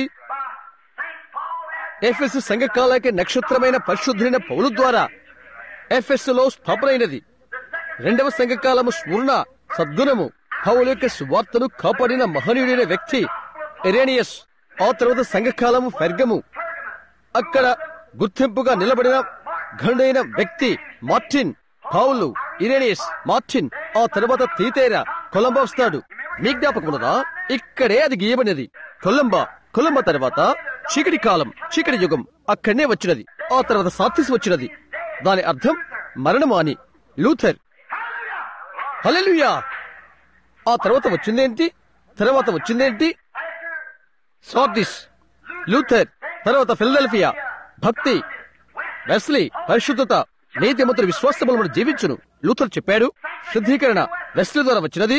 ఎఫ్ఎస్ సంఘ కాలానికి నక్షత్రమైన పరిశుద్ధులైన పౌలు ద్వారా ఎఫ్ఎస్ లో స్థాపన అయినది రెండవ సంఘకాలము స్మరణ సద్గుణము పౌలు యొక్క సువార్తను కాపాడిన మహనీయుడైన వ్యక్తి ఎరేనియస్ ఆ తర్వాత సంఘకాలము ఫెర్గము అక్కడ గుర్తింపుగా నిలబడిన ఘనుడైన వ్యక్తి మార్టిన్ పౌలు ఇరేనియస్ మార్టిన్ ఆ తర్వాత తీతేరా కొలంబా వస్తాడు మీ జ్ఞాపకం ఉన్నదా ఇక్కడే అది గీయబడినది కొలంబా కొలంబా తర్వాత చీకటి కాలం చీకటి యుగం అక్కడనే వచ్చినది ఆ తర్వాత సాత్తిస్ వచ్చినది దాని అర్థం మరణము అని లూథర్ హల్లెలూయా ఆ తర్వాత వచ్చిందేంటి తర్వాత వచ్చిందేంటి సార్డిస్ లూథర్ తర్వాత ఫిలడెల్ఫియా భక్తి వెస్లీ పరిశుద్ధత నీతిమంతుల విశ్వాసములు మనం జీవించును లూథర్ చెప్పాడు శుద్ధీకరణ వెస్లీ ద్వారా వచ్చినది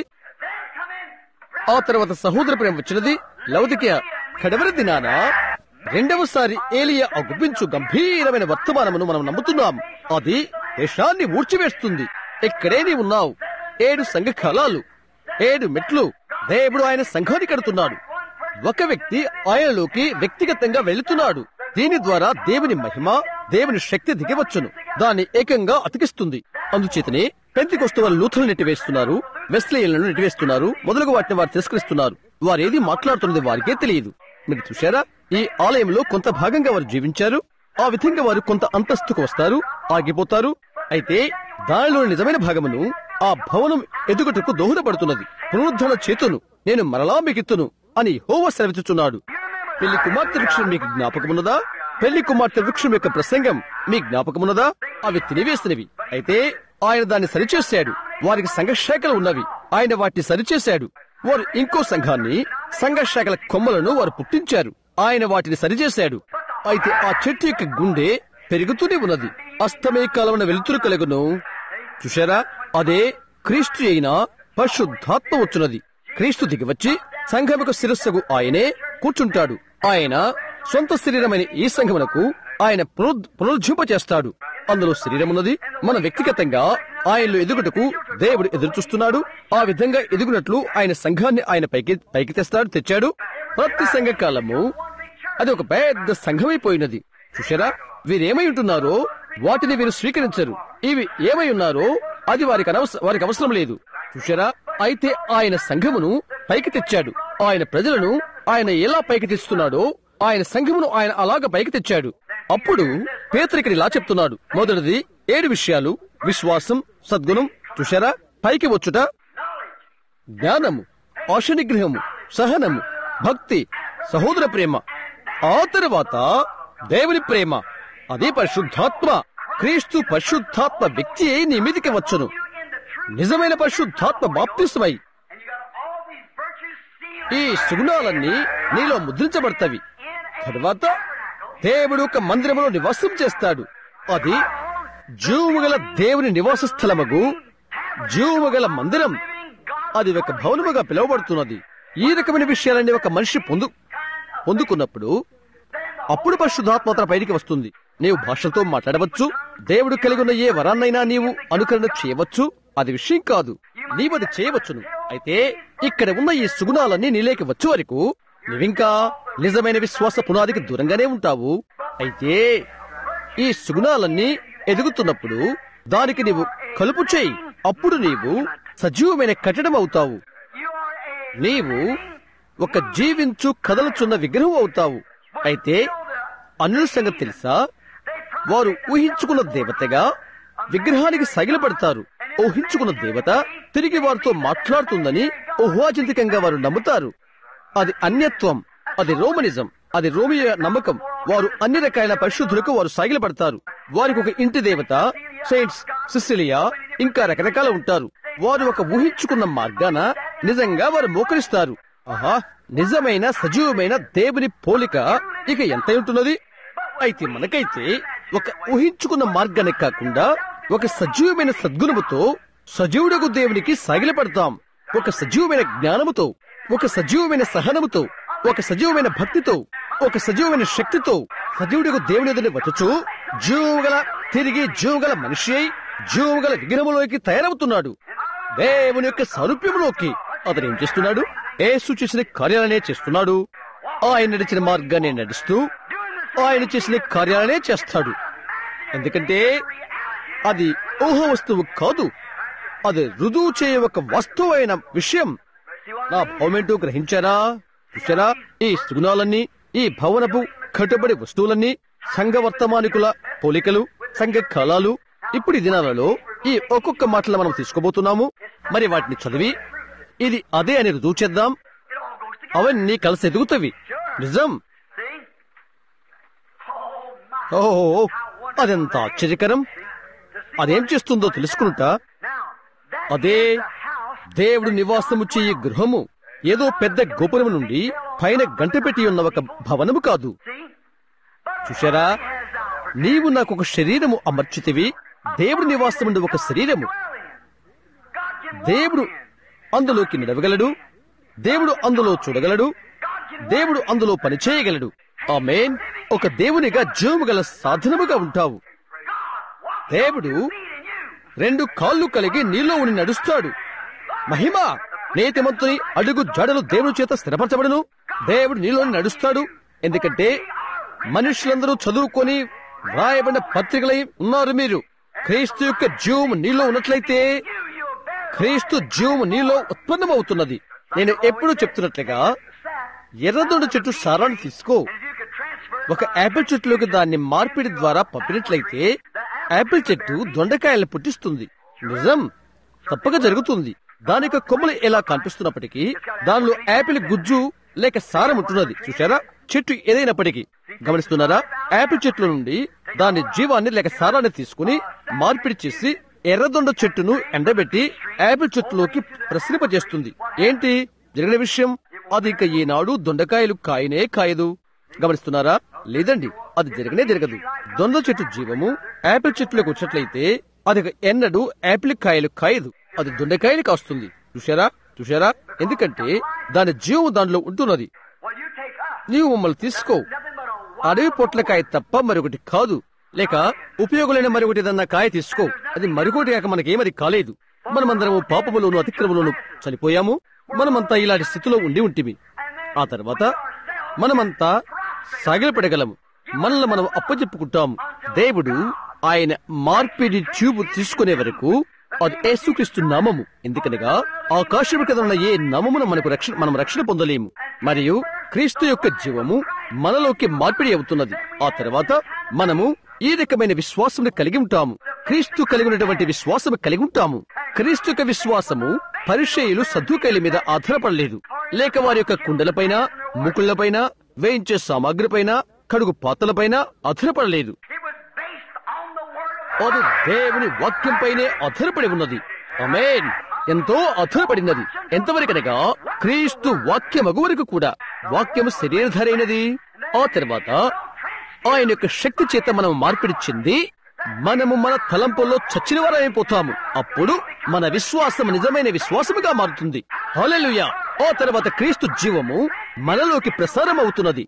ఆ తర్వాత సహోదర ప్రేమ వచ్చినది లౌదిక కడవరి దినాన రెండవసారి ఏలియా అగుపించు గంభీరమైన వర్తమానమును మనం నమ్ముతున్నాం అది దేశాన్ని ఊడ్చివేస్తుంది ఇక్కడే నీ ఉన్నావు ఏడు సంఘ కాలాలు ఏడు మెట్లు దేవుడు ఆయన సంఘాన్ని కడుతున్నాడు ఒక వ్యక్తి ఆయనలోకి వ్యక్తిగతంగా వెళుతున్నాడు దీని ద్వారా దేవుని మహిమ దేవుని శక్తి దిగవచ్చును దాన్ని ఏకంగా అతికిస్తుంది అందుచేతనే పెంతికొస్తు వారు లూథులు నెట్టివేస్తున్నారు వెస్లేయలను నెట్టివేస్తున్నారు మొదలగు వాటిని వారు తిరస్కరిస్తున్నారు వారు ఏది మాట్లాడుతున్నది వారికే తెలియదు మీరు చూశారా ఈ ఆలయంలో కొంత భాగంగా వారు జీవించారు ఆ విధంగా వారు కొంత అంతస్తుకు వస్తారు ఆగిపోతారు అయితే దానిలోని నిజమైన భాగమును ఆ భవనం ఎదుగుటకు దోహదపడుతున్నది పునరుద్ధరణ చేతును నేను మరలా మీకిత్తును అని హోవ సెలవిచ్చుచున్నాడు పెళ్లి కుమార్తె వృక్షం మీకు జ్ఞాపకమున్నదా పెళ్లి కుమార్తె వృక్షం యొక్క ప్రసంగం మీ జ్ఞాపకమున్నదా అవి తినివేసినవి అయితే ఆయన దాన్ని సరిచేశాడు వారికి సంఘశాఖలు ఉన్నవి ఆయన వాటిని సరిచేశాడు వారు ఇంకో సంఘాన్ని సంఘశాఖల కొమ్మలను వారు పుట్టించారు ఆయన వాటిని సరిచేశాడు అయితే ఆ చెట్టు యొక్క గుండె పెరుగుతూనే ఉన్నది అస్తమే కాలమున వెలుతురు కలుగును చూశారా అదే క్రీస్తు అయిన పరిశుద్ధాత్మ వచ్చున్నది క్రీస్తు దిగివచ్చి సంఘముకు శిరస్సుకు ఆయనే కూర్చుంటాడు ఆయన సొంత శరీరమైన ఈ సంఘమునకు ఆయన పునరుద్- పునరుజ్జింప చేస్తాడు అందులో శరీరం ఉన్నది మన వ్యక్తిగతంగా ఆయనలో ఎదుగుటకు దేవుడు ఎదురు చూస్తున్నాడు ఆ విధంగా ఎదుగునట్లు ఆయన సంఘాన్ని ఆయన పైకి పైకి తెస్తాడు తెచ్చాడు ప్రతి సంఘ కాలము అది ఒక పెద్ద సంఘమైపోయినది చూశారా వీరేమై ఉంటున్నారో వాటిని వీరు స్వీకరించరు ఇవి ఏమై ఉన్నారో అది వారికి అనవస వారికి అవసరం లేదు చూశారా అయితే ఆయన సంఘమును పైకి తెచ్చాడు ఆయన ప్రజలను ఆయన ఎలా పైకి తెస్తున్నాడో ఆయన సంఘమును ఆయన అలాగ పైకి తెచ్చాడు అప్పుడు పేతరికడి ఇలా చెప్తున్నాడు మొదటిది ఏడు విషయాలు విశ్వాసం సద్గుణం చూశారా పైకి వచ్చుట జ్ఞానము ఆశనిగ్రహము సహనము భక్తి సహోదర ప్రేమ ఆ తరువాత దేవుని ప్రేమ అదే పరిశుద్ధాత్మ క్రీస్తు పరిశుద్ధాత్మ వ్యక్తి అయి నీ మీదికి వచ్చును నిజమైన పరిశుద్ధాత్మ బాప్తిస్మై And you got all these virtues sealed ఈ సుగుణాలన్నీ నీలో ముద్రించబడతవి తరువాత దేవుడు ఒక మందిరములో నివాసం చేస్తాడు అది జీవముగల దేవుని నివాస స్థలమగు జీవముగల మందిరం అది ఒక భవనముగా పిలువబడుతున్నది ఈ రకమైన విషయాలన్నీ ఒక మనిషి పొందు పొందుకున్నప్పుడు అప్పుడు పరిశుద్ధాత్మ తన బయటికి వస్తుంది నీవు భాషలతో మాట్లాడవచ్చు దేవుడు కలిగి ఉన్న ఏ వరాన్నైనా నీవు అనుకరణ చేయవచ్చు అది విషయం కాదు నీవది చేయవచ్చును అయితే ఇక్కడ ఉన్న ఈ సుగుణాలన్నీ నీలేకి వచ్చే వరకు నువ్వింకా నిజమైన విశ్వాస పునాదికి దూరంగానే ఉంటావు అయితే ఈ సుగుణాలన్నీ ఎదుగుతున్నప్పుడు దానికి నీవు కలుపు చేయి అప్పుడు నీవు సజీవమైన కట్టడం అవుతావు You are a నీవు ఒక జీవించు కదలుచున్న విగ్రహం అవుతావు అయితే అన్యుల సంగతి తెలుసా వారు ఊహించుకున్న దేవతగా విగ్రహానికి సగిలపడతారు ఊహించుకున్న దేవత తిరిగి వారితో మాట్లాడుతుందని ఊహాజంతికంగా వారు నమ్ముతారు అది అన్యత్వం అది రోమనిజం అది రోమియ నమ్మకం వారు అన్ని రకాల పరిశుద్ధులకు వారు సాగిలపడతారు వారికి ఒక ఇంటి దేవత సెయింట్స్ సిసిలియా ఇంకా రకరకాల ఉంటారు వారు ఒక ఊహించుకున్న మార్గాన నిజంగా వారు మోకరిస్తారు ఆహా నిజమైన సజీవమైన దేవుని పోలిక ఇక ఎంత ఉంటున్నది అయితే మనకైతే ఒక ఊహించుకున్న మార్గాన్ని కాకుండా ఒక సజీవమైన సద్గుణముతో సజీవుడకు దేవునికి సాగిలపడతాం ఒక సజీవమైన జ్ఞానముతో ఒక సజీవమైన సహనముతో ఒక సజీవమైన భక్తితో ఒక సజీవమైన శక్తితో సజీవుడికి దేవుని ఎదురు వచ్చుచు జీవగల తిరిగి జీవగల మనిషి అయి జీవగల విగ్రహములోకి తయారవుతున్నాడు దేవుని యొక్క సారూప్యములోకి అతను ఏం చేస్తున్నాడు ఏసు చేసిన కార్యాలనే చేస్తున్నాడు ఆయన నడిచిన మార్గాన్ని నడుస్తూ ఆయన చేసిన కార్యాలనే చేస్తాడు ఎందుకంటే అది ఊహ వస్తువు కాదు అది రుజువు చేయ ఒక వస్తువైన విషయం నా భవమేంటో గ్రహించారా చూసారా ఈ సుగుణాలన్నీ ఈ భవనపు కట్టుబడి వస్తువులన్నీ సంఘ వర్తమానికుల పోలికలు సంఘ కళాలు ఇప్పుడు ఈ దినాలలో ఈ ఒక్కొక్క మాటలు మనం తీసుకోబోతున్నాము మరి వాటిని చదివి ఇది అదే అని రుజువు చేద్దాం It all goes together. అవన్నీ కలిసి ఎదుగుతవి నిజం See? Oh, my. ఓహో అదెంత ఆశ్చర్యకరం అదేం చేస్తుందో తెలుసుకుంటా Now, that అదే is the house దేవుడు నివాసము చేయు గృహము ఏదో పెద్ద గోపురము నుండి పైన గంట పెట్టి ఉన్న ఒక భవనము కాదు See? But చూశారా has our నీవు నాకు ఒక శరీరము అమర్చితివి దేవుడు నివాసం ఉండే ఒక శరీరము dwelling. God can walk దేవుడు in. అందులోకి నడవగలడు దేవుడు అందులో చూడగలడు God can దేవుడు అందులో పనిచేయగలడు ఆమేన్ ఒక దేవునిగా జీవము గల సాధనముగా ఉంటావు God walk దేవుడు feet in you. రెండు కాళ్ళు కలిగి నీలో ఉండి నడుస్తాడు మహిమ నీతిమంతుని అడుగు జడలు దేవుని చేత స్థిరపరచబడును దేవుడు నీలో నడుస్తాడు ఎందుకంటే మనుషులందరూ చదువుకొని వ్రాయబడిన పత్రికలై ఉన్నారు మీరు క్రీస్తు యొక్క జీవము నీలో ఉన్నట్లయితే You, you'll bear క్రీస్తు జీవము నీలో ఉత్పన్నమవుతున్నది నేను ఎప్పుడూ చెప్తున్నట్లుగా ఎర్రదొండ చెట్టు సారాన్ని తీసుకో If you could transfer ఒక యాపిల్ చెట్టులోకి దాన్ని మార్పిడి ద్వారా పంపినట్లయితే యాపిల్ చెట్టు దొండకాయలను పుట్టిస్తుంది నిజం తప్పక జరుగుతుంది దాని యొక్క కొమ్మలు ఎలా కనిపిస్తున్నప్పటికీ దానిలో యాపిల్ గుజ్జు లేక సారం ఉంటున్నది చూసారా చెట్టు ఏదైనప్పటికీ గమనిస్తున్నారా యాపిల్ చెట్ల నుండి దాని జీవాన్ని లేక సారాన్ని తీసుకుని మార్పిడి చేసి ఎర్రదొండ చెట్టును ఎండబెట్టి యాపిల్ చెట్టులోకి ప్రసరింపజేస్తుంది ఏంటి జరిగిన విషయం అది ఇక ఈనాడు దొండకాయలు కాయనే కాయదు గమనిస్తున్నారా లేదండి అది జరగనే జరగదు దొండ చెట్టు జీవము యాపిల్ చెట్టులోకి వచ్చినట్లయితే అది ఇక ఎన్నడూ యాపిల్ కాయలు కాయదు అది దొండకాయలు కాస్తుంది చూశారా చూశారా ఎందుకంటే దాని జీవం దానిలో ఉంటున్నది Well, you take us. నీవు మమ్మల్ని తీసుకో Nothing but a అడవి పొట్లకాయ తప్ప మరొకటి కాదు లేక ఉపయోగమైన మరొకటి ఏదన్నా కాయ తీసుకో అది మరొకటి కాక మనకేమది కాలేదు మనమందరము పాపములోను అతిక్రమలోను చనిపోయాము మనమంతా ఇలాంటి స్థితిలో ఉండి ఉంటిమి ఆ తర్వాత మనమంతా సాగిలపడగలము మనల్ని మనం అప్పచెప్పుకుంటాము దేవుడు ఆయన మార్పిడి ట్యూబ్ తీసుకునే వరకు అది యేసుక్రీస్తు నామము ఎందుకనగా ఆకాశము కింద ఉన్న ఏ నామమును మనకు రక్షణ మనం రక్షణ పొందలేము మరియు క్రీస్తు యొక్క జీవము మనలోకి మార్పిడి అవుతున్నది ఆ తర్వాత మనము ఈ రకమైన విశ్వాసమును కలిగి ఉంటాము క్రీస్తు కలిగి ఉన్నటువంటి విశ్వాసము కలిగి ఉంటాము క్రీస్తు యొక్క విశ్వాసము పరిచయులు సద్దుకైల మీద ఆధారపడలేదు లేక వారి యొక్క కుండలపైన ముకుళ్లపైన వేయించే సామాగ్రిపైన కడుగు పాత్రలపైన ఆధారపడలేదు It was based on the word of అది దేవుని వాక్యంపైనే ఆధారపడి ఉన్నది అమేన్ ఎంతో ఆధారపడినది ఎంతవరకనగా క్రీస్తు వాక్యమగు వరకు కూడా వాక్యము శరీరధరైనది ఆ తర్వాత ఆయన యొక్క శక్తి చేత మనం మార్పిడి చెంది మనము మన తలంపుల్లో చచ్చిన వారైపోతాము అప్పుడు మన విశ్వాసం నిజమైన విశ్వాసముగా మారుతుంది హల్లెలూయా ఆ తర్వాత క్రీస్తు జీవము మనలోకి ప్రసారం అవుతున్నది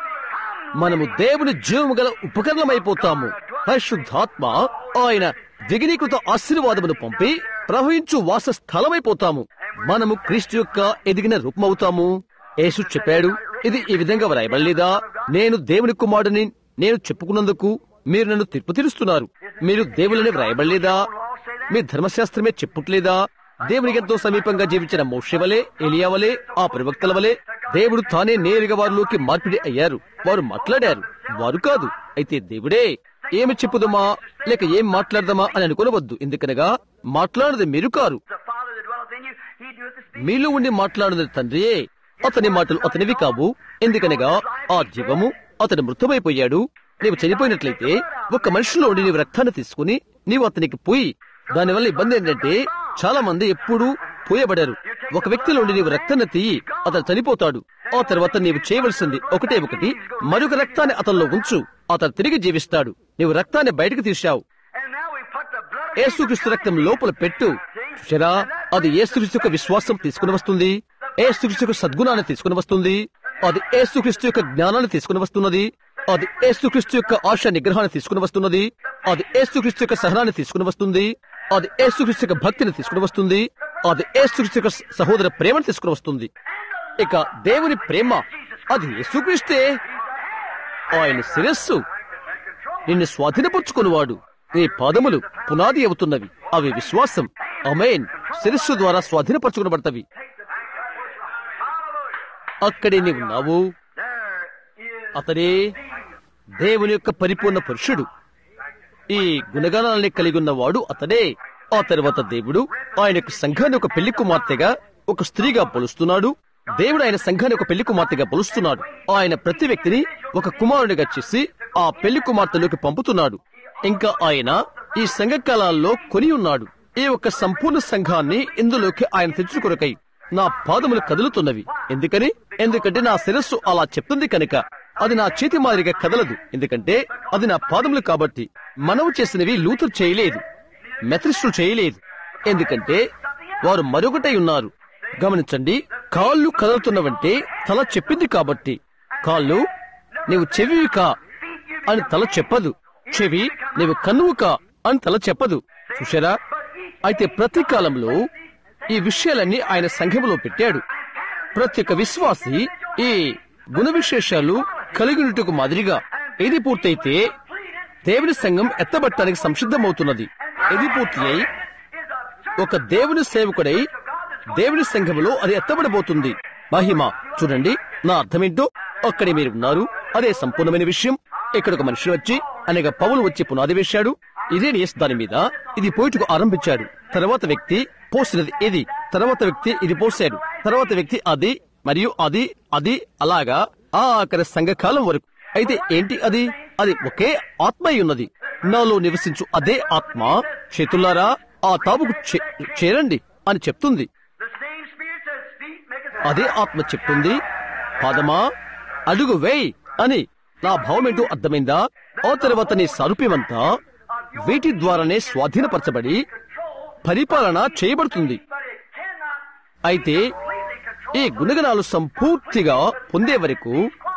మనము దేవుని జీవము గల ఉపకరణమైపోతాము పరిశుద్ధాత్మ ఆయన దిగినీకృత ఆశీర్వాదమును పంపి ప్రవహించు వాస స్థలమైపోతాము మనము క్రీస్తు యొక్క ఎదిగిన రూపమవుతాము యేసు చెప్పాడు ఇది ఈ విధంగా వ్రాయబడలేదా నేను దేవుని కుమారుడిని నేను చెప్పుకున్నందుకు మీరు నన్ను తీర్పు తీరుస్తున్నారు మీరు దేవులని వ్రాయబడలేదా మీ ధర్మశాస్త్రమే చెప్పుట్లేదా దేవునికి ఎంతో సమీపంగా జీవించిన మోషే వలె ఎలియా వలె ఆ ప్రవక్తల వలె దేవుడు తానే నేరుగా వారిలోకి మార్పిడి అయ్యారు వారు మాట్లాడారు వారు కాదు అయితే దేవుడే ఏమి చెప్పుదమా లేక ఏం మాట్లాడదామా అని అనుకోనవద్దు ఎందుకనగా మాట్లాడదు మీరు కారు The Father that dwelleth in you, he doeth the speaking. మీలో ఉండి మాట్లాడినది తండ్రియే అతని మాటలు అతనివి కావు ఎందుకనగా ఆ జీవము అతను మృతమైపోయాడు నీవు చనిపోయినట్లయితే ఒక మనిషిలో ఉండి నీవు రక్తాన్ని తీసుకుని నీవు అతనికి పోయి దానివల్ల ఇబ్బంది ఏంటంటే చాలా మంది ఎప్పుడూ పోయబడారు ఒక వ్యక్తిలో ఉండి నీవు రక్తాన్ని తీయి అతను చనిపోతాడు ఆ తర్వాత నీవు చేయవలసింది ఒకటే ఒకటి మరొక రక్తాన్ని అతనిలో ఉంచు అతను తిరిగి జీవిస్తాడు నీవు రక్తాన్ని బయటకు తీశావు And now we put the blood of ఏసుక్రీస్తు రక్తం లోపల పెట్టు చూసారా అది ఏసుక్రీస్తు యొక్క విశ్వాసం తీసుకుని వస్తుంది ఏసుక్రీస్తు యొక్క సద్గుణాన్ని తీసుకుని వస్తుంది అది ఏసుక్రీస్తు యొక్క జ్ఞానాన్ని తీసుకుని వస్తున్నది అది ఏసుక్రీస్తు యొక్క ఆశ నిగ్రహాన్ని తీసుకుని వస్తున్నది అది ఏసుక్రీస్తు యొక్క సహనాన్ని తీసుకుని వస్తుంది అది ఏసుక్రీస్తు యొక్క భక్తిని తీసుకుని వస్తుంది అది ఏసుక్రీస్తు యొక్క సహోదర ప్రేమను తీసుకుని వస్తుంది ఇక దేవుని ప్రేమ అది యేసుక్రీస్తే ఆయన శిరస్సు నిన్ను స్వాధీనపరుచుకునివాడు నీ పాదములు పునాది అవుతున్నవి అవి విశ్వాసం అమేన్ శిరస్సు ద్వారా స్వాధీనపరచుకునబడతవి అక్కడే నీవు ఉన్నావు There is అతడే దేవుని యొక్క పరిపూర్ణ పురుషుడు ఈ గుణగణాలని కలిగి ఉన్నవాడు అతడే ఆ తర్వాత దేవుడు ఆయన యొక్క సంఘాన్ని ఒక పెళ్లి కుమార్తెగా ఒక స్త్రీగా పొలుస్తున్నాడు దేవుడు ఆయన సంఘాన్ని ఒక పెళ్లి కుమార్తెగా పొలుస్తున్నాడు ఆయన ప్రతి వ్యక్తిని ఒక కుమారుడిగా చేసి ఆ పెళ్లి కుమార్తెలోకి పంపుతున్నాడు ఇంకా ఆయన ఈ సంఘ కాలాల్లో కొని ఉన్నాడు ఈ యొక్క సంపూర్ణ సంఘాన్ని ఇందులోకి ఆయన తెచ్చుకొరకై నా పాదములు కదులుతున్నవి ఎందుకని ఎందుకంటే నా శిరస్సు అలా చెప్తుంది కనుక అది నా చేతి మాదిరిగా కదలదు ఎందుకంటే అది నా పాదములు కాబట్టి మనవు చేసినవి లూతురు చేయలేదు మెథరిస్టులు చేయలేదు ఎందుకంటే వారు మరొకటై ఉన్నారు గమనించండి కాళ్ళు కదులుతున్నవంటే తల చెప్పింది కాబట్టి కాళ్ళు నీవు చెవివి కా అని తల చెప్పదు చెవి నీవు కన్నువు కా అని తల చెప్పదు చూశారా అయితే ప్రతి కాలంలో ఈ విషయాలన్నీ ఆయన సంఘములో పెట్టాడు ప్రతి ఒక్క విశ్వాసి ఈ గుణ విశేషాలు కలిగినట్టుకు మాదిరిగా ఇది పూర్తయితే దేవుని సంఘం ఎత్తబట్టడానికి సంసిద్ధమవుతున్నది ఇది పూర్తి అయి ఒక దేవుని సేవకుడై దేవుని సంఘములో అది ఎత్తబడబోతుంది మహిమ చూడండి నా అర్థమేంటో అక్కడే మీరు ఉన్నారు అదే సంపూర్ణమైన విషయం ఇక్కడ ఒక మనిషి వచ్చి అనగా పౌలు వచ్చి పునాది వేశాడు ఇరేనియస్ దాని మీద ఇది పోయిటకు ఆరంభించాడు తర్వాత వ్యక్తి పోసినది ఇది తర్వాత వ్యక్తి ఇది పోసాడు తర్వాత వ్యక్తి అది మరియు అది అది అలాగా ఆ ఆఖరి సంఘకాలం వరకు అయితే ఏంటి అది అది ఒకే ఆత్మ అయి ఉన్నది నాలో నివసించు అదే ఆత్మ చేతులారా ఆ తాబుకు చే- చేరండి అని చెప్తుంది the same spirit says, feet make us అదే ఆత్మ చెప్తుంది పాదమా అడుగు వేయ్ అని నా భావమేంటో అర్థమైందా ఆ తర్వాత నీ సారూప్యమంతా వీటి ద్వారానే స్వాధీనపరచబడి పరిపాలన చేయబడుతుంది but it cannot అయితే completely control ఈ గుణగణాలు సంపూర్తిగా పొందే వరకు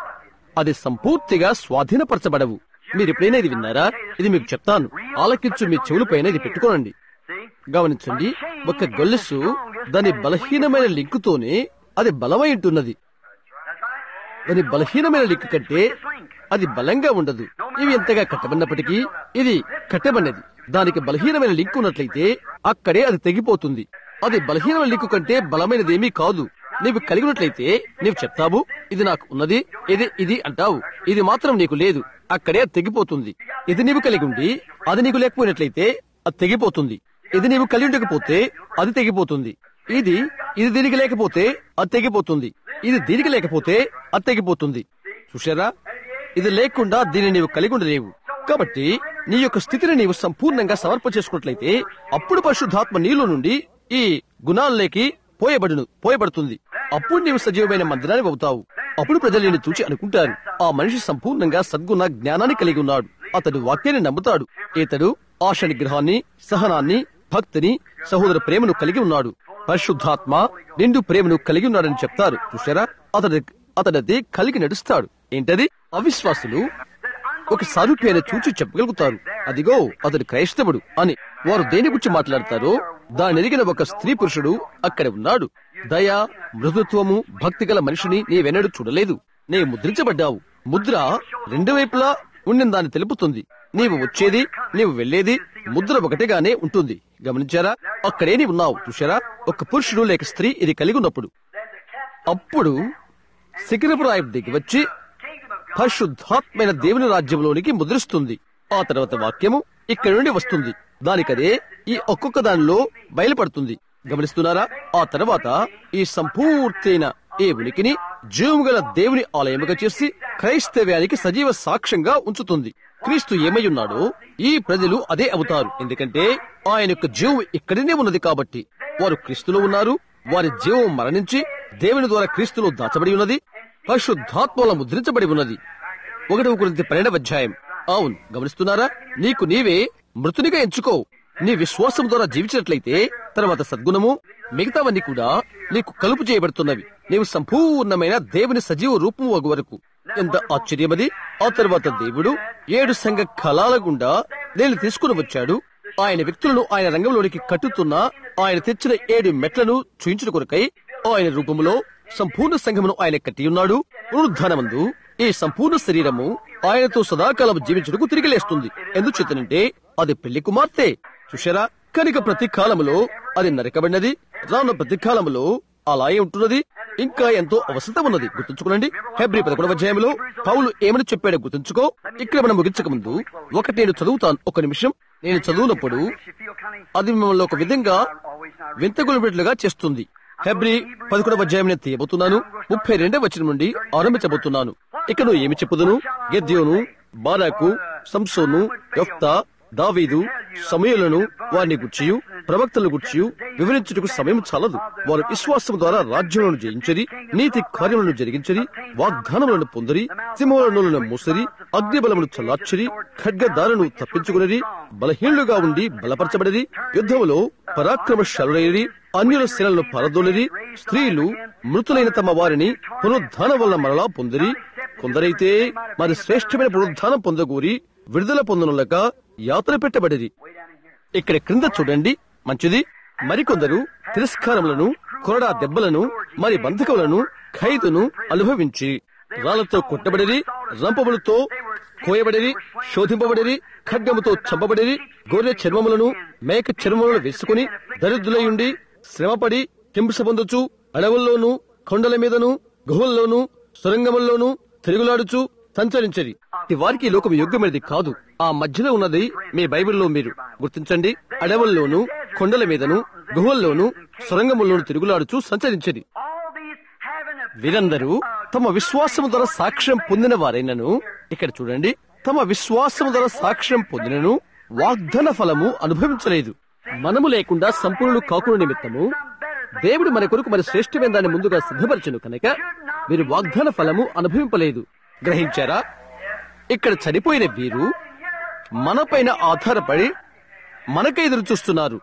అది సంపూర్తిగా స్వాధీనపరచబడవు మీరు ఎప్పుడైనా ఇది విన్నారా ఇది మీకు చెప్తాను ఆలకించు మీ చెవులపైన ఇది పెట్టుకోనండి See? గమనించండి ఒక గొలుసు దాని బలహీనమైన లింకుతోనే అది బలమై ఉంటున్నది That's right. దాని బలహీనమైన లింక్ కంటే అది బలంగా ఉండదు ఇవి ఎంతగా కట్టబడినప్పటికీ ఇది కట్టబడినది దానికి బలహీనమైన లింక్ ఉన్నట్లయితే అక్కడే అది తెగిపోతుంది అది బలహీనమైన లింకు కంటే బలమైనదేమీ కాదు నీవు కలిగి ఉన్నట్లయితే నీవు చెప్తావు ఇది నాకు ఉన్నది ఇది ఇది అంటావు ఇది మాత్రం నీకు లేదు అక్కడే అది తెగిపోతుంది ఇది నీవు కలిగి ఉండి అది నీకు లేకపోయినట్లయితే అది తెగిపోతుంది ఇది నీవు కలిగి ఉండకపోతే అది తెగిపోతుంది ఇది ఇది దీనికి లేకపోతే అది తెగిపోతుంది ఇది దీనికి లేకపోతే అది తెగిపోతుంది చూశారా ఇది లేకుండా దీన్ని నీవు కలిగి ఉండలేవు కాబట్టి నీ యొక్క స్థితిని నీవు సంపూర్ణంగా సమర్పణ చేసుకున్నట్లయితే అప్పుడు పరిశుద్ధాత్మ నీలో నుండి ఈ గుణాల్లోకి పోయబడును పోయబడుతుంది అప్పుడు నీవు సజీవమైన మందిరాన్ని అవుతావు అప్పుడు ప్రజలు నిన్ను చూచి అనుకుంటారు ఆ మనిషి సంపూర్ణంగా సద్గుణ జ్ఞానాన్ని కలిగి ఉన్నాడు అతడు వాక్యాన్ని నమ్ముతాడు ఇతడు ఆశ నిగ్రహాన్ని సహనాన్ని భక్తిని సహోదర ప్రేమను కలిగి ఉన్నాడు పరిశుద్ధాత్మ నిండు ప్రేమను కలిగి ఉన్నాడని చెప్తారు చూసారా అతడి అతడది కలిగి నడుస్తాడు ఏంటది అవిశ్వాసులు ఒక సారూప్యాన్ని చూచి చెప్పగలుగుతారు అదిగో అతడు క్రైస్తవుడు అని వారు దేని గురించి మాట్లాడతారో దాని ఎరిగిన ఒక స్త్రీ పురుషుడు అక్కడ ఉన్నాడు దయ మృదుత్వము భక్తి గల మనిషిని నీవెన్నడూ చూడలేదు నీవు ముద్రించబడ్డావు ముద్ర రెండు వైపులా ఉండిన దాన్ని తెలుపుతుంది నీవు వచ్చేది నీవు వెళ్లేది ముద్ర ఒకటిగానే ఉంటుంది గమనించారా అక్కడే నీవు ఉన్నావు చూశారా ఒక పురుషుడు లేక స్త్రీ ఇది కలిగి ఉన్నప్పుడు అప్పుడు శిఖరపురాయి దిగి వచ్చి పరిశుద్ధాత్మైన దేవుని రాజ్యంలోనికి ముద్రిస్తుంది ఆ తర్వాత వాక్యము ఇక్కడ నుండి వస్తుంది దానికదే ఈ ఒక్కొక్క దానిలో బయలుపడుతుంది గమనిస్తున్నారా ఆ తర్వాత ఈ సంపూర్తైన ఈ ఉనికిని జీవము గల దేవుని ఆలయముగా చేసి క్రైస్తవ్యానికి సజీవ సాక్ష్యంగా ఉంచుతుంది క్రీస్తు ఏమై ఉన్నాడో ఈ ప్రజలు అదే అవుతారు ఎందుకంటే ఆయన యొక్క జీవం ఇక్కడనే ఉన్నది కాబట్టి వారు క్రీస్తులో ఉన్నారు వారి జీవం మరణించి దేవుని ద్వారా క్రీస్తులో దాచబడి ఉన్నది పరిశుద్ధాత్మల ముద్రించబడి ఉన్నది ఒకటవ గురించి పన్నెండవ అధ్యాయం అవును గమనిస్తున్నారా నీకు నీవే మృతునిగా ఎంచుకో నీ విశ్వాసం ద్వారా జీవించినట్లయితే తర్వాత సద్గుణము మిగతావన్నీ కూడా నీకు కలుపు చేయబడుతున్నవి నీవు సంపూర్ణమైన దేవుని సజీవ రూపం ఒక వరకు ఎంత ఆశ్చర్యమది ఆ తర్వాత దేవుడు ఏడు సంఘ కళాల గుండా నేను తీసుకుని వచ్చాడు ఆయన వ్యక్తులను ఆయన రంగంలోనికి కట్టుతున్న ఆయన తెచ్చిన ఏడు మెట్లను చూయించుట కొరకై ఆయన రూపములో సంపూర్ణ సంఘమును ఆయన కట్టి ఉన్నాడు పునరుద్ధానమందు ఈ సంపూర్ణ శరీరము ఆయనతో సదాకాలం జీవించుటకు తిరిగి లేస్తుంది ఎందుచేతనంటే అది పెళ్లి కుమార్తె చూశారా కనుక ప్రతి కాలములో అది నరకబడినది రానున్న ప్రతి కాలములో అలాగే ఉంటున్నది ఇంకా ఎంతో అవసరం ఉన్నది గుర్తుంచుకోనండి హెబ్రి పదకొండవ అధ్యాయంలో పౌలు ఏమని చెప్పాడో గుర్తుంచుకో ఇక్కడ మనం ముగించక ముందు ఒకటి నేను చదువుతాను ఒక నిమిషం నేను చదువునప్పుడు అది మిమ్మల్ని ఒక విధంగా వింతగొలిపెట్లుగా చేస్తుంది హెబ్రి పదకొండవ అధ్యాయం నేను తీయబోతున్నాను ముప్పై రెండవ వచనం నుండి ఆరంభించబోతున్నాను ఇక నువ్వు ఏమి చెప్పుదును గెద్యోను బారాకు సంసోను యొఫ్తా దావీదు సమయలను వారిని గుర్చియు ప్రవక్తలను గుర్చియు వివరించుటకు సమయం చాలదు వారు విశ్వాసం ద్వారా రాజ్యములను జయించరి నీతి కార్యములను జరిగించరి వాగ్దానములను పొందరి సింహములను మూసరి అగ్నిబలమును చల్లార్చరి ఖడ్గదారును తప్పించుకునరి బలహీనులుగా ఉండి బలపరచబడిరి యుద్ధములో పరాక్రమశాలుడైరి అన్యుల శిలను పరదోలిరి స్త్రీలు మృతులైన తమ వారిని పునరుద్ధానం వల్ల మరలా పొందిరి కొందరైతే మరి శ్రేష్టమైన పునరుద్ధానం పొందగూరి విడుదల పొందనులక యాత్ర పెట్టబడిరి ఇక్కడ క్రింద చూడండి మంచిది మరికొందరు తిరస్కారములను కొరడా దెబ్బలను మరి బంధకములను ఖైదును అనుభవించి రాళ్లతో కొట్టబడిరి రంపములతో కోయబడిరి శోధింపబడిరి ఖడ్గముతో చంపబడిరి గొర్రె చర్మములను మేక చర్మములను వేసుకుని దరిద్రులయుండి శ్రమపడి హింస పొందుచు అడవుల్లోనూ కొండల మీదను గుహల్లోనూ సొరంగముల్లోనూ తిరుగులాడుచు సంచరించరి ఇది వారికి ఈ లోకం యోగ్యమైనది కాదు ఆ మధ్యలో ఉన్నది మీ బైబిల్లో మీరు గుర్తించండి అడవుల్లోనూ కొండల మీదను గుహల్లోనూ సొరంగముల్లోనూ తిరుగులాడుచు సంచరించరి వీరందరూ తమ విశ్వాసము ద్వారా సాక్ష్యం పొందిన వారైనను ఇక్కడ చూడండి తమ విశ్వాసము ద్వారా సాక్ష్యం పొందినను వాగ్దాన ఫలము అనుభవించలేదు మనము లేకుండా సంపూర్ణులు కాకుల నిమిత్తము దేవుడు మన కొరకు మరి శ్రేష్టమైన దాన్ని ముందుగా సిద్ధపరచును కనుక మీరు వాగ్దాన ఫలము అనుభవింపలేదు గ్రహించారా ఇక్కడ చనిపోయిన వీరు మనపైన ఆధారపడి మనకై ఎదురు చూస్తున్నారు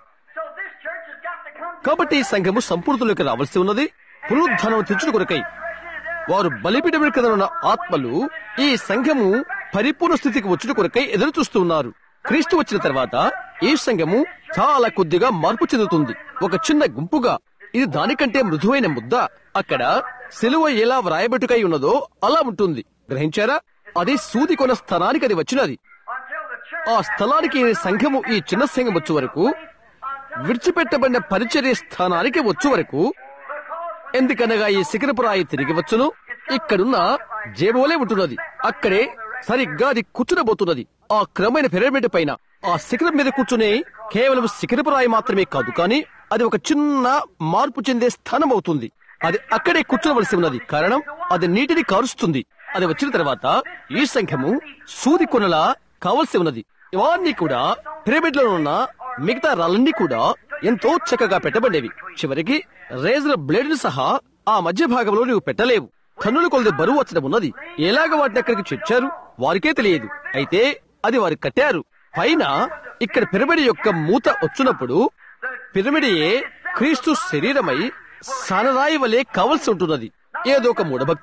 కాబట్టి ఈ సంఘము సంపూర్ణులకు రావాల్సి ఉన్నది పునరుద్ధానం తెచ్చుడు కొరకై వారు బలిపీఠం క్రింద ఉన్న ఆత్మలు ఈ సంఘము పరిపూర్ణ స్థితికి వచ్చుట కొరకై ఎదురు చూస్తూ ఉన్నారు క్రీస్తు వచ్చిన తర్వాత ఈ సంఘము చాలా కొద్దిగా మార్పు చెందుతుంది ఒక చిన్న గుంపుగా ఇది దానికంటే మృదువైన ముద్ద అక్కడ సిలువ ఎలా వ్రాయబెట్టుకై ఉన్నదో అలా ఉంటుంది గ్రహించారా అది సూది కొన స్థలానికి అది వచ్చినది ఆ స్థలానికి ఈ సంఘము ఈ చిన్న సంఘం వచ్చే వరకు విడిచిపెట్టబడిన పరిచర్య స్థానానికి వచ్చే వరకు ఎందుకనగా ఈ శిఖరపురాయి తిరిగి వచ్చును ఇక్కడున్న జేబోలే ఉంటున్నది అక్కడే సరిగ్గా అది కూర్చునబోతున్నది ఆ క్రమైన పిరమిడ్ పైన ఆ శిఖరం మీద కూర్చునే కేవలం శిఖరపురాయి మాత్రమే కాదు కానీ అది ఒక చిన్న మార్పు చెందే స్థానం అవుతుంది అది అక్కడే కూర్చోవలసి ఉన్నది కారణం అది నీటిని కారుస్తుంది అది వచ్చిన తర్వాత ఈ సంఘము సూది కొనలా కావలసి ఉన్నది ఇవన్నీ కూడా పిరమిడ్ లో ఉన్న మిగతా రాళ్ళన్నీ కూడా ఎంతో చక్కగా పెట్టబడేవి చివరికి రేజర్ బ్లేడ్ ని సహా ఆ మధ్య భాగంలో నువ్వు పెట్టలేవు కన్నుల కొలది బరువు వచ్చడం ఉన్నది ఎలాగ వాటిని అక్కడికి చెచ్చారు వారికే తెలియదు అయితే అది వారు కట్టారు పైన ఇక్కడ పిరమిడ్ యొక్క మూత వచ్చినప్పుడు పిరమిడియే క్రీస్తు శరీరమై సనరాయి వలె కావలసి ఉంటున్నది ఏదో ఒక మూఢభక్తి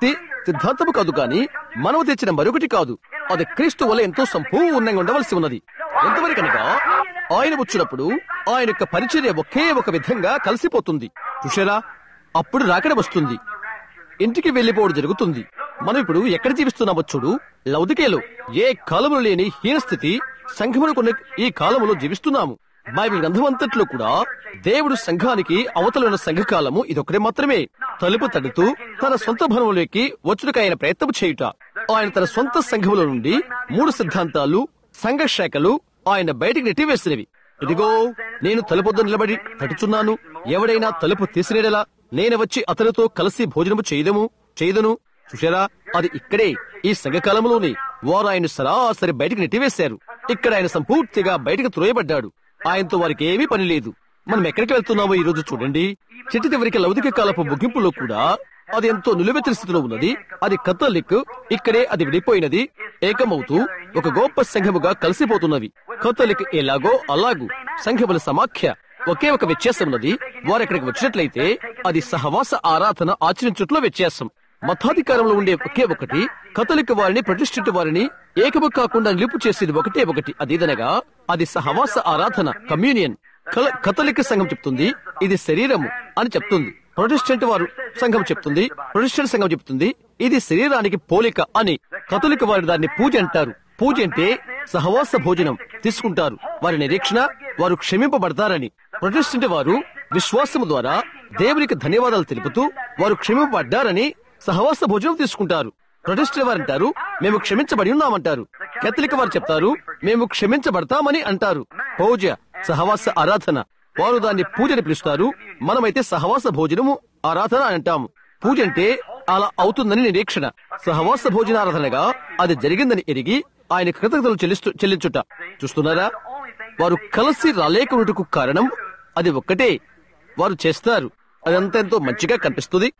సిద్ధాంతము కాదు కాని మనము తెచ్చిన మరొకటి కాదు అది క్రీస్తు వల్ల ఎంతో సంపూర్ణంగా ఉండవలసి ఉన్నది ఎంతవరకనగా ఆయన వచ్చినప్పుడు ఆయన యొక్క పరిచర్య ఒకే ఒక విధంగా కలిసిపోతుంది చూశారా అప్పుడు రాకడ వస్తుంది ఇంటికి వెళ్లిపోవడం జరుగుతుంది మనం ఇప్పుడు ఎక్కడ జీవిస్తున్నామో చూడు లౌదికేలో ఏ కాలములు లేని హీనస్థితి సంఘములు కొన్ని ఈ కాలములో జీవిస్తున్నాము బైబిల్ గ్రంథమంతట్లో కూడా దేవుడు సంఘానికి అవతలైన సంఘకాలము ఇదొకటే మాత్రమే తలుపు తడుతూ తన సొంత భవనంలోకి వచ్చుటకు ఆయన ప్రయత్నం చేయుట ఆయన తన సొంత సంఘముల నుండి మూడు సిద్ధాంతాలు సంఘ శాఖలు ఆయన బయటికి నెట్టివేసినవి ఇదిగో నేను తలుపొద్దు నిలబడి తడుచున్నాను ఎవడైనా తలుపు తీసినేడలా నేను వచ్చి అతనితో కలిసి భోజనము చేయదము చేయదను చూశారా అది ఇక్కడే ఈ సంఘకాలంలోనే వారు ఆయన సరాసరి బయటికి నెట్టివేశారు ఇక్కడ ఆయన సంపూర్తిగా బయటకు త్రోయబడ్డాడు ఆయనతో వారికి ఏమీ పని లేదు మనం ఎక్కడికి వెళ్తున్నామో ఈ రోజు చూడండి చిట్టి చివరికి లౌకిక కాలపు ముగింపులో కూడా అది ఎంతో నిలువెత్తిన స్థితిలో ఉన్నది అది కథలిక్ ఇక్కడే అది విడిపోయినది ఏకమవుతూ ఒక గొప్ప సంఘముగా కలిసిపోతున్నవి కథలిక్ ఎలాగో అలాగూ సంఘముల సమాఖ్య ఒకే ఒక వ్యత్యాసం ఉన్నది వారు ఇక్కడికి వచ్చినట్లయితే అది సహవాస ఆరాధన ఆచరించట్లో వ్యత్యాసం మతాధికారంలో ఉండే ఒకే ఒకటి కథలిక్ వారిని ప్రతిష్ఠిత వారిని ఏకము కాకుండా నిలుపు చేసేది ఒకటే ఒకటి అదేదనగా అది సహవాస ఆరాధన కమ్యూనియన్ కల- కథలిక్ సంఘం చెప్తుంది ఇది శరీరము అని చెప్తుంది ప్రొటెస్టెంట్ వారు సంఘం చెప్తుంది ప్రొటెస్టెంట్ సంఘం చెప్తుంది ఇది శరీరానికి పోలిక అని కథలిక్ వారు దాన్ని పూజ అంటారు పూజ అంటే సహవాస భోజనం తీసుకుంటారు వారి నిరీక్షణ వారు క్షమింపబడతారని ప్రొటెస్టెంట్ వారు విశ్వాసము ద్వారా దేవునికి ధన్యవాదాలు తెలుపుతూ వారు క్షమింపబడ్డారని సహవాస భోజనం తీసుకుంటారు ప్రొటెస్టెంట్ వారు అంటారు మేము క్షమించబడి ఉన్నామంటారు కేథలిక్ వారు చెప్తారు మేము క్షమించబడతామని అంటారు పూజ సహవాస ఆరాధన వారు దాన్ని పూజని పిలుస్తారు మనమైతే సహవాస భోజనము ఆరాధన అని అంటాము పూజ అంటే అలా అవుతుందని నిరీక్షణ సహవాస భోజనారాధనగా అది జరిగిందని ఎరిగి ఆయన కృతజ్ఞతలు చెల్లిస్తూ చెల్లించుట చూస్తున్నారా వారు కలిసి రాలేకున్నట్టుకు కారణం అది ఒక్కటే వారు చేస్తారు అదంతా ఎంతో మంచిగా కనిపిస్తుంది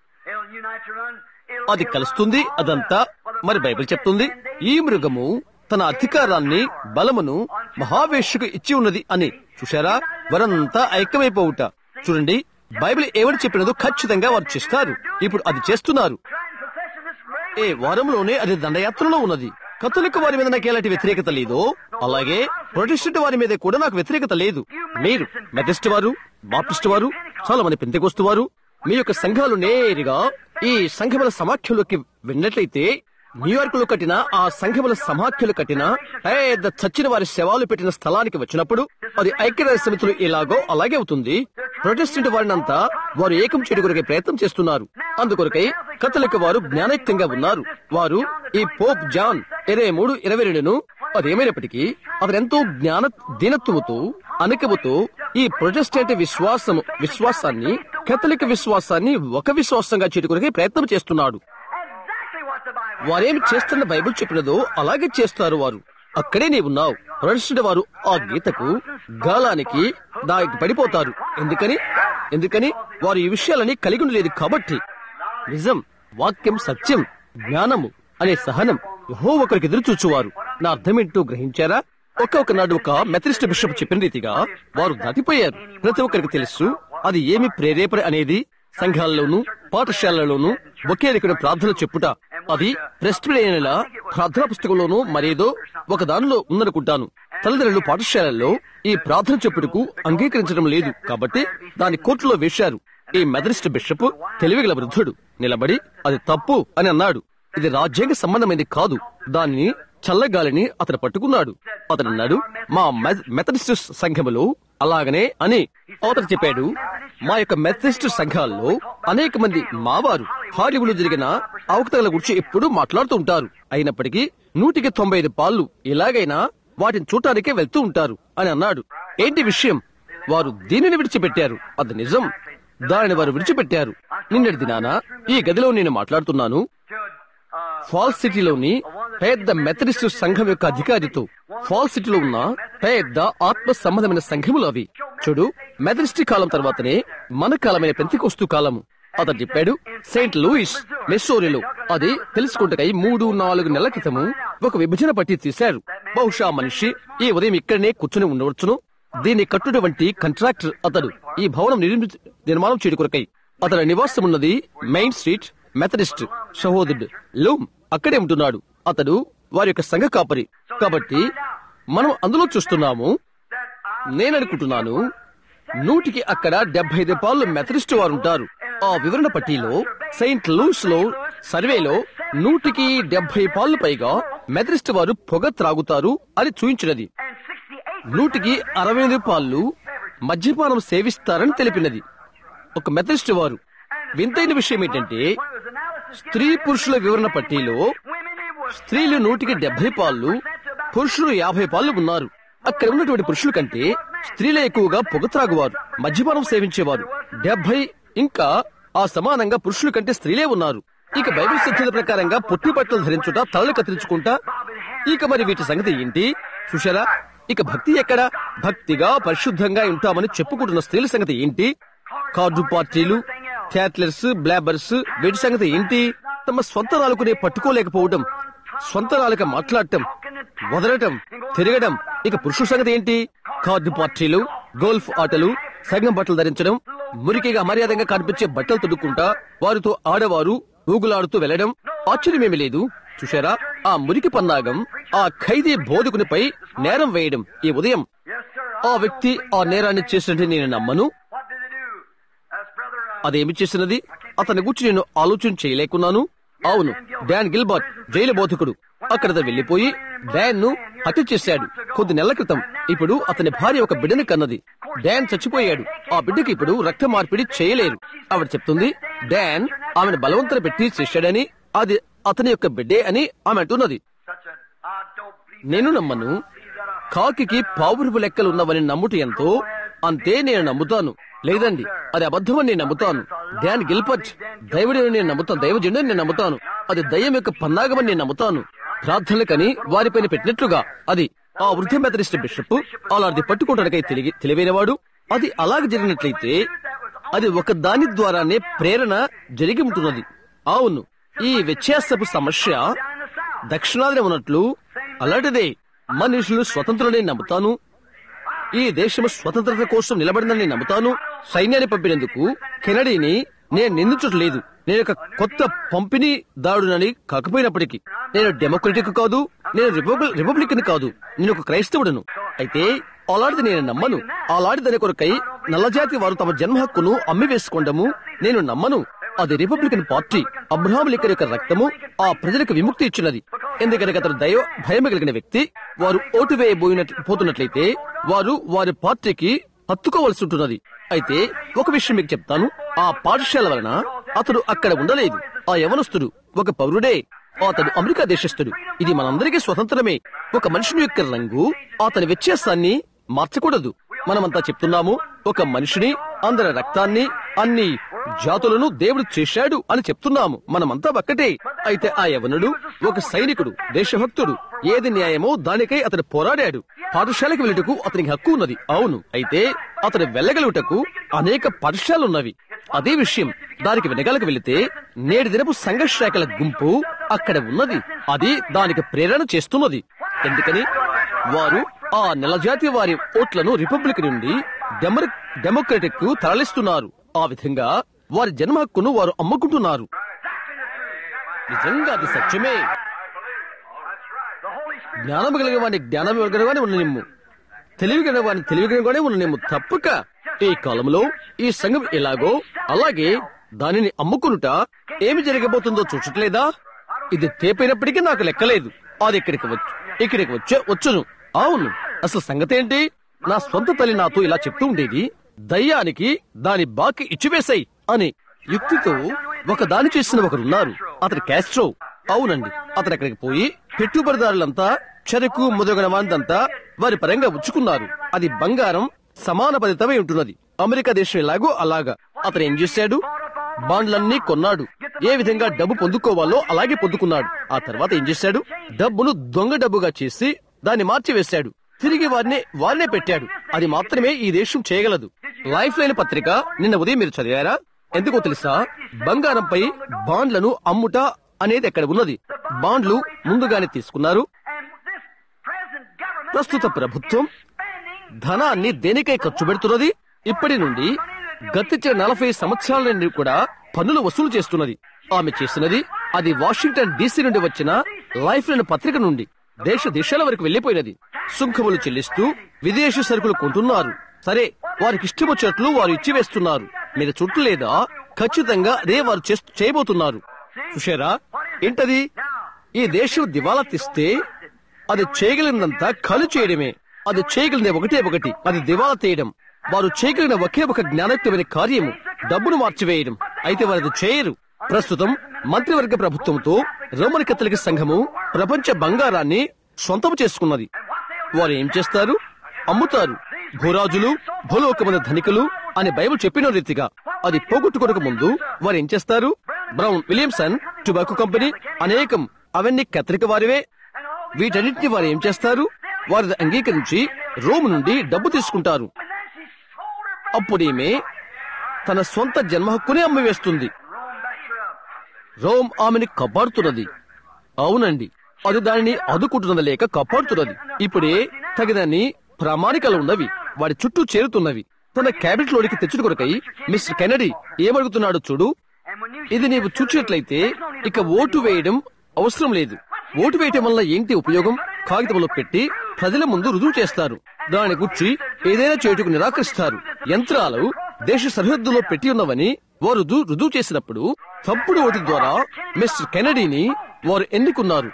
అది కలుస్తుంది అదంతా మరి బైబిల్ చెప్తుంది ఈ మృగము తన అధికారాన్ని బలమును మహావేషకు ఇచ్చి ఉన్నది అని చూశారా వారంతా ఐక్యమైపోవుట చూడండి బైబిల్ ఏమని చెప్పినదో ఖచ్చితంగా వారు చేస్తారు ఇప్పుడు అది చేస్తున్నారు ఏ వారంలోనే అది దండయాత్రలో ఉన్నది కథలిక్ వారి మీద నాకు ఎలాంటి వ్యతిరేకత లేదో అలాగే ప్రొటెస్టెంట్ వారి మీద కూడా నాకు వ్యతిరేకత లేదు మీరు మెథిస్ట్ వారు బాప్టిస్ట్ వారు చాలా మంది పెంతెకొస్తు వారు మీ యొక్క సంఘాలు నేరుగా ఈ సంఘముల సమాఖ్యలోకి వెళ్ళినట్లయితే న్యూయార్క్ లో కట్టిన ఆ సంఘముల సమాఖ్యలు కట్టిన పెద్ద చచ్చిన వారి శవాలు పెట్టిన స్థలానికి వచ్చినప్పుడు అది ఐక్యరాజ్య సమితులు ఎలాగో అలాగే అవుతుంది ప్రొటెస్టెంట్ వారినంతా వారు ఏకం చేయడం కొరకే ప్రయత్నం చేస్తున్నారు అందుకొరకై కథలిక వారు జ్ఞానయుక్తంగా ఉన్నారు వారు ఈ పోప్ జాన్ ఇరవై మూడు ఇరవై రెండును అదేమైనప్పటికీ అతను ఎంతో జ్ఞాన దీనత్వముతో అనకముతో ఈ ప్రొటెస్టెంట్ విశ్వాసము విశ్వాసాన్ని కథలిక విశ్వాసాన్ని ఒక విశ్వాసంగా చేటుకొరకే ప్రయత్నం చేస్తున్నాడు వారేమి చేస్తున్న బైబిల్ చెప్పినదో అలాగే చేస్తారు వారు అక్కడే నీవున్నావు ప్రొటెస్టెంట్ వారు ఆ గీతకు గాలానికి దానికి పడిపోతారు ఎందుకని ఎందుకని వారు ఈ విషయాలని కలిగి ఉండలేదు కాబట్టి నిజం వాక్యం సత్యం జ్ఞానము అనే సహనం యహో ఒకరికి ఎదురు చూచువారు నా అర్థమేంటో గ్రహించారా ఒక్కొక్క నాడు ఒక మెథడిస్ట్ బిషప్ చెప్పిన రీతిగా వారు దాటిపోయారు ప్రతి ఒక్కరికి తెలుసు అది ఏమి ప్రేరేపణ అనేది సంఘాలలోను పాఠశాలలోను ఒకే రకమైన ప్రార్థన చెప్పుట అది ప్రెస్టిడైన ప్రార్థనా పుస్తకంలోనూ మరేదో ఒక దానిలో ఉందనుకుంటాను తల్లిదండ్రులు పాఠశాలల్లో ఈ ప్రార్థన చెప్పుటకు అంగీకరించడం లేదు కాబట్టి దాని కోర్టులో వేశారు ఈ మెథడిస్ట్ బిషప్ తెలివిగల వృద్ధుడు నిలబడి అది తప్పు అని అన్నాడు ఇది రాజ్యాంగ సంబంధమైనది కాదు దానిని చల్లగాలిని అతను పట్టుకున్నాడు అతను అన్నాడు మా మె- మెథడిస్ట్ సంఘములో అలాగనే అని అతను చెప్పాడు మా యొక్క మెథడిస్ట్ సంఘాల్లో అనేక మంది మావారు హాలీవుడ్ జరిగిన అవకతల గురించి ఎప్పుడూ మాట్లాడుతూ ఉంటారు అయినప్పటికీ నూటికి తొంభై ఐదు పాళ్ళు ఎలాగైనా వాటిని చూడటానికే వెళ్తూ ఉంటారు అని అన్నాడు ఏంటి విషయం వారు దీనిని విడిచిపెట్టారు అది నిజం దానిని వారు విడిచిపెట్టారు నిన్నటి దినాన ఈ గదిలో నేను మాట్లాడుతున్నాను ఫాల్ సిటీలోని పెద్ద మెథడిస్ట్ సంఘం యొక్క అధికారితో ఫాల్ సిటీలో ఉన్న పెద్ద ఆత్మ సంబంధమైన సంఘములు అవి చూడు మెథడిస్ట్ కాలం తర్వాతనే మన కాలమైన పెంతికొస్తు కాలము అతను చెప్పాడు సెయింట్ లూయిస్ మెస్సోరిలో అది తెలుసుకుంటకై మూడు నాలుగు నెలల క్రితము ఒక విభజన పట్టి తీశారు బహుశా ఆ మనిషి ఈ ఉదయం ఇక్కడనే కూర్చుని ఉండవచ్చును దీన్ని కట్టుటువంటి కాంట్రాక్టర్ అతడు ఈ భవనం నిర్మి- నిర్మాణం చేయడం కొరకై అతని నివాసం ఉన్నది మెయిన్ స్ట్రీట్ మెథడిస్ట్ సహోదరుడు లూమ్ అక్కడే ఉంటున్నాడు అతడు వారి యొక్క సంఘ కాపరి కాబట్టి మనం అందులో చూస్తున్నాము నేను అనుకుంటున్నాను నూటికి అక్కడ డెబ్బై ఐదు పాలు మెథడిస్ట్ వారు ఉంటారు ఆ వివరణ పట్టీలో సెయింట్ లూస్ లో సర్వేలో నూటికి డెబ్బై పాలు పైగా మెథడిస్ట్ వారు పొగ త్రాగుతారు అని చూయించినది And 68 నూటికి అరవై ఎనిమిది పాళ్ళు మద్యపానం సేవిస్తారని తెలిపినది ఒక మెథడిస్ట్ వారు వింతైన విషయం ఏంటంటే స్త్రీ పురుషుల వివరణ పట్టీలో స్త్రీలు నూటికి డెబ్బై పాళ్ళు పురుషులు యాభై పాళ్ళు ఉన్నారు అక్కడ ఉన్నటువంటి పురుషుల కంటే స్త్రీలే ఎక్కువగా పొగ త్రాగువారు మద్యపానం సేవించేవారు డెబ్బై ఇంకా ఆ సమానంగా పురుషుల కంటే స్త్రీలే ఉన్నారు ఇక బైబిల్ సిద్ధత ప్రకారంగా పొట్టి బట్టలు ధరించుట తలలు కత్తిరించుకుంటా ఇక మరి వీటి సంగతి ఏంటి చూశారా ఇక భక్తి ఎక్కడ భక్తిగా పరిశుద్ధంగా ఉంటామని చెప్పుకుంటున్న స్త్రీల సంగతి ఏంటి కార్డు పార్టీలు క్యాట్లర్స్ బ్లాబర్స్ వీటి సంగతి ఏంటి తమ స్వంత నాలుకనే పట్టుకోలేకపోవడం స్వంత నాలుక మాట్లాడటం వదలటం తిరగడం ఇక పురుషుల సంగతి ఏంటి కార్డు పార్టీలు గోల్ఫ్ ఆటలు సంఘం బట్టలు ధరించడం మురికిగా మర్యాదంగా కనిపించే బట్టలు తొడుక్కుంటా వారితో ఆడవారు ఊగులాడుతూ వెళ్లడం ఆశ్చర్యమేమి లేదు చూశారా ఆ మురికి పన్నాగం ఆ ఖైదీ బోధకునిపై నేరం వేయడం ఈ ఉదయం Yes, sir. ఆ వ్యక్తి ఆ నేరాన్ని చేసినట్టు నేను నమ్మను What did they do? That's brother. Uh, అదేమి చేసినది అతని గురించి నేను ఆలోచన చేయలేకున్నాను అవును డాన్ గిల్బర్ట్ జైలు బోధకుడు అక్కడ అతను వెళ్లిపోయి డాన్ ను హత్య చేశాడు కొద్ది నెలల క్రితం ఇప్పుడు అతని భార్య ఒక బిడ్డని కన్నది డాన్ చచ్చిపోయాడు ఆ బిడ్డకి ఇప్పుడు రక్త మార్పిడి చేయలేరు ఆవిడ చెప్తుంది డాన్ ఆమెను బలవంతన పెట్టి చేశాడని అది అతని యొక్క బిడ్డే అని ఆమె అంటున్నది such a. I don't believe. నేను నమ్మను కాకికి పావురుపు లెక్కలు ఉన్నవని నమ్ముట ఎంతో అంతే నేను నమ్ముతాను లేదండి అది అబద్ధమని నేను నమ్ముతాను డాన్ గిల్పర్ట్ దైవుడని నేను నమ్ముతాను దైవజుడని నేను నమ్ముతాను అది దయ్యం యొక్క పన్నాగమని నేను నమ్ముతాను ప్రార్థనలకని వారిపైన పెట్టినట్లుగా అది ఆ వృద్ధ మెథడిస్ట్ బిషప్ అలాంటి పట్టుకోవడానికై తెలివి తెలివైనవాడు అది అలాగ జరిగినట్లయితే అది ఒక దాని ద్వారానే ప్రేరణ జరిగి ఉంటున్నది అవును ఈ వ్యత్యాసపు సమస్య దక్షిణాదిన ఉన్నట్లు అలాంటిదే మనుషులు స్వతంత్రులని నమ్ముతాను ఈ దేశం స్వతంత్రత కోసం నిలబడిందని నేను నమ్ముతాను సైన్యాన్ని పంపినందుకు కెనడీని నేను నిందించట్లేదు నేను ఒక కొత్త పంపిణీ దాడునని కాకపోయినప్పటికీ నేను డెమోక్రటిక్ కాదు నేను రిపబ్లి- రిపబ్లికన్ కాదు నేను ఒక క్రైస్తవుడను అయితే అలాంటిది నేను నమ్మను అలాంటి దాని కొరకై నల్లజాతి వారు తమ జన్మ హక్కును అమ్మి వేసుకోవడము నేను నమ్మను అది రిపబ్లికన్ పార్టీ అబ్రహాం లిక్కర్ యొక్క రక్తము ఆ ప్రజలకు విముక్తి ఇచ్చినది ఎందుకనగా అతను దైవ భయం కలిగిన వ్యక్తి వారు ఓటు వేయబోయినట్ పోతున్నట్లయితే వారు వారి పార్టీకి హత్తుకోవలసి ఉంటున్నది అయితే ఒక విషయం మీకు చెప్తాను ఆ పాఠశాల వలన అతడు అక్కడ ఉండలేదు ఆ యవనస్తుడు ఒక పౌరుడే అతడు అమెరికా దేశస్థుడు ఇది మనందరికీ స్వతంత్రమే ఒక మనుషుని యొక్క రంగు అతని వ్యత్యాసాన్ని మార్చకూడదు మనమంతా చెప్తున్నాము ఒక మనిషిని అందరి రక్తాన్ని అన్ని జాతులను దేవుడు చేశాడు అని చెప్తున్నాము మనమంతా ఒక్కటే అయితే ఆ యవనుడు ఒక సైనికుడు దేశభక్తుడు ఏది న్యాయమో దానికై అతడు పోరాడాడు పాఠశాలకు వెళ్ళుటకు అతనికి హక్కు ఉన్నది అవును అయితే అతడు వెళ్ళగలుగుటకు అనేక పాఠశాలలున్నవి అదే విషయం దానికి వెనకాలకు వెళితే నేటి దినపు సంఘ శాఖల గుంపు అక్కడ ఉన్నది అది దానికి ప్రేరణ చేస్తున్నది ఎందుకని వారు ఆ నెలజాతి వారి ఓట్లను రిపబ్లిక్ నుండి డెమర- డెమోక్రటిక్ కు తరలిస్తున్నారు ఆ విధంగా వారి జన్మ హక్కును వారు అమ్ముకుంటున్నారు నిజంగా అది సత్యమే The Holy Spirit. జ్ఞానము కలిగిన వాడిని జ్ఞానం కలిగినగానే ఉండనిమ్ము తెలివి కలిగిన వాడిని తెలివి కలిగినగానే ఉండనిమ్ము తప్పక ఈ కాలంలో ఈ సంఘం ఎలాగో అలాగే దానిని అమ్ముకునుట ఏమి జరగబోతుందో చూచట్లేదా ఇది తేపైనప్పటికీ నాకు లెక్కలేదు అది ఇక్కడికి వచ్చు ఇక్కడికి వచ్చే వచ్చును అవును అసలు సంగతి ఏంటి నా సొంత తల్లి నాతో ఇలా చెప్తూ ఉండేది దయ్యానికి దాని బాకి ఇచ్చివేశాయి అని యుక్తితో ఒక దాని చేసిన ఒకరున్నారు అతని క్యాస్ట్రో అవునండి అతను అక్కడికి పోయి పెట్టుబడిదారులంతా చెరకు మొదలైన వారిదంతా వారి పరంగా ఉచ్చుకున్నారు అది బంగారం సమాన ఫలితమై ఉంటున్నది అమెరికా దేశం ఎలాగో అలాగా అతను ఏం చేశాడు బాండ్లన్నీ కొన్నాడు ఏ విధంగా డబ్బు పొందుకోవాలో అలాగే పొందుకున్నాడు ఆ తర్వాత ఏం చేశాడు డబ్బును దొంగ డబ్బుగా చేసి దాన్ని మార్చివేశాడు తిరిగి వారిని వారినే పెట్టాడు అది మాత్రమే ఈ దేశం చేయగలదు లైఫ్ లైన్ పత్రిక నిన్న ఉదయం మీరు చదివారా ఎందుకో తెలుసా బంగారంపై బాండ్లను అమ్ముట అనేది ఎక్కడ ఉన్నది బాండ్లు ముందుగానే తీసుకున్నారు And this present government ప్రస్తుత ప్రభుత్వం spending ధనాన్ని దేనికై ఖర్చు పెడుతున్నది ఇప్పటి నుండి గతించిన నలభై సంవత్సరాల నుండి కూడా పన్నులు వసూలు చేస్తున్నది ఆమె చేసినది అది వాషింగ్టన్ డీసీ నుండి వచ్చిన లైఫ్ లైన్ పత్రిక నుండి దేశ దిశల వరకు వెళ్లిపోయినది సుంకములు చెల్లిస్తూ విదేశీ సరుకులు కొంటున్నారు సరే వారికి ఇష్టం వచ్చినట్లు వారు ఇచ్చివేస్తున్నారు మీద చుట్టూ లేదా ఖచ్చితంగా అదే వారు చేస్- చేయబోతున్నారు చూశారా ఏంటది ఈ దేశం దివాలా తీస్తే అది చేయగలిగినంత ఖలు చేయడమే అది చేయగలిగిన ఒకటే ఒకటి అది దివాలా తీయడం వారు చేయగలిగిన ఒకే ఒక జ్ఞానయుక్తమైన కార్యము డబ్బును మార్చివేయడం అయితే వారు అది చేయరు ప్రస్తుతం మంత్రివర్గ ప్రభుత్వంతో రోమన్ కత్తలిక సంఘము ప్రపంచ బంగారాన్ని సొంతం చేసుకున్నది వారు ఏం చేస్తారు అమ్ముతారు భూరాజులు భూలోకమైన ధనికులు అని బైబిల్ చెప్పిన రీతిగా అది పోగొట్టుకోక ముందు వారు ఏం చేస్తారు బ్రౌన్ విలియమ్సన్ టుబాకో కంపెనీ అనేకం అవన్నీ కత్రిక వారివే వీటన్నిటిని వారు ఏం చేస్తారు వారి అంగీకరించి రోమ్ నుండి డబ్బు తీసుకుంటారు అప్పుడేమే తన సొంత జన్మ హక్కునే అమ్మివేస్తుంది రోమ్ ఆమెని కాపాడుతున్నది అవునండి అది దానిని అదుకుంటున్నది లేక కాపాడుతున్నది ఇప్పుడే తగినన్ని ప్రామాణికాలు ఉన్నవి వాడి చుట్టూ చేరుతున్నవి తన క్యాబినెట్ లోనికి తెచ్చుడు కొరకై మిస్టర్ కెనడీ ఏమడుగుతున్నాడు చూడు ఇది నీవు చూచినట్లయితే ఇక ఓటు వేయడం అవసరం లేదు ఓటు వేయటం వల్ల ఏంటి ఉపయోగం కాగితంలో పెట్టి ప్రజల ముందు రుజువు చేస్తారు దాని గుర్చి ఏదైనా చేయుటకు నిరాకరిస్తారు యంత్రాలు దేశ సరిహద్దులో పెట్టి ఉన్నవని వారు రుజువు రుజువు చేసినప్పుడు తప్పుడు ఓటు ద్వారా మిస్టర్ కెనడీని వారు ఎన్నుకున్నారు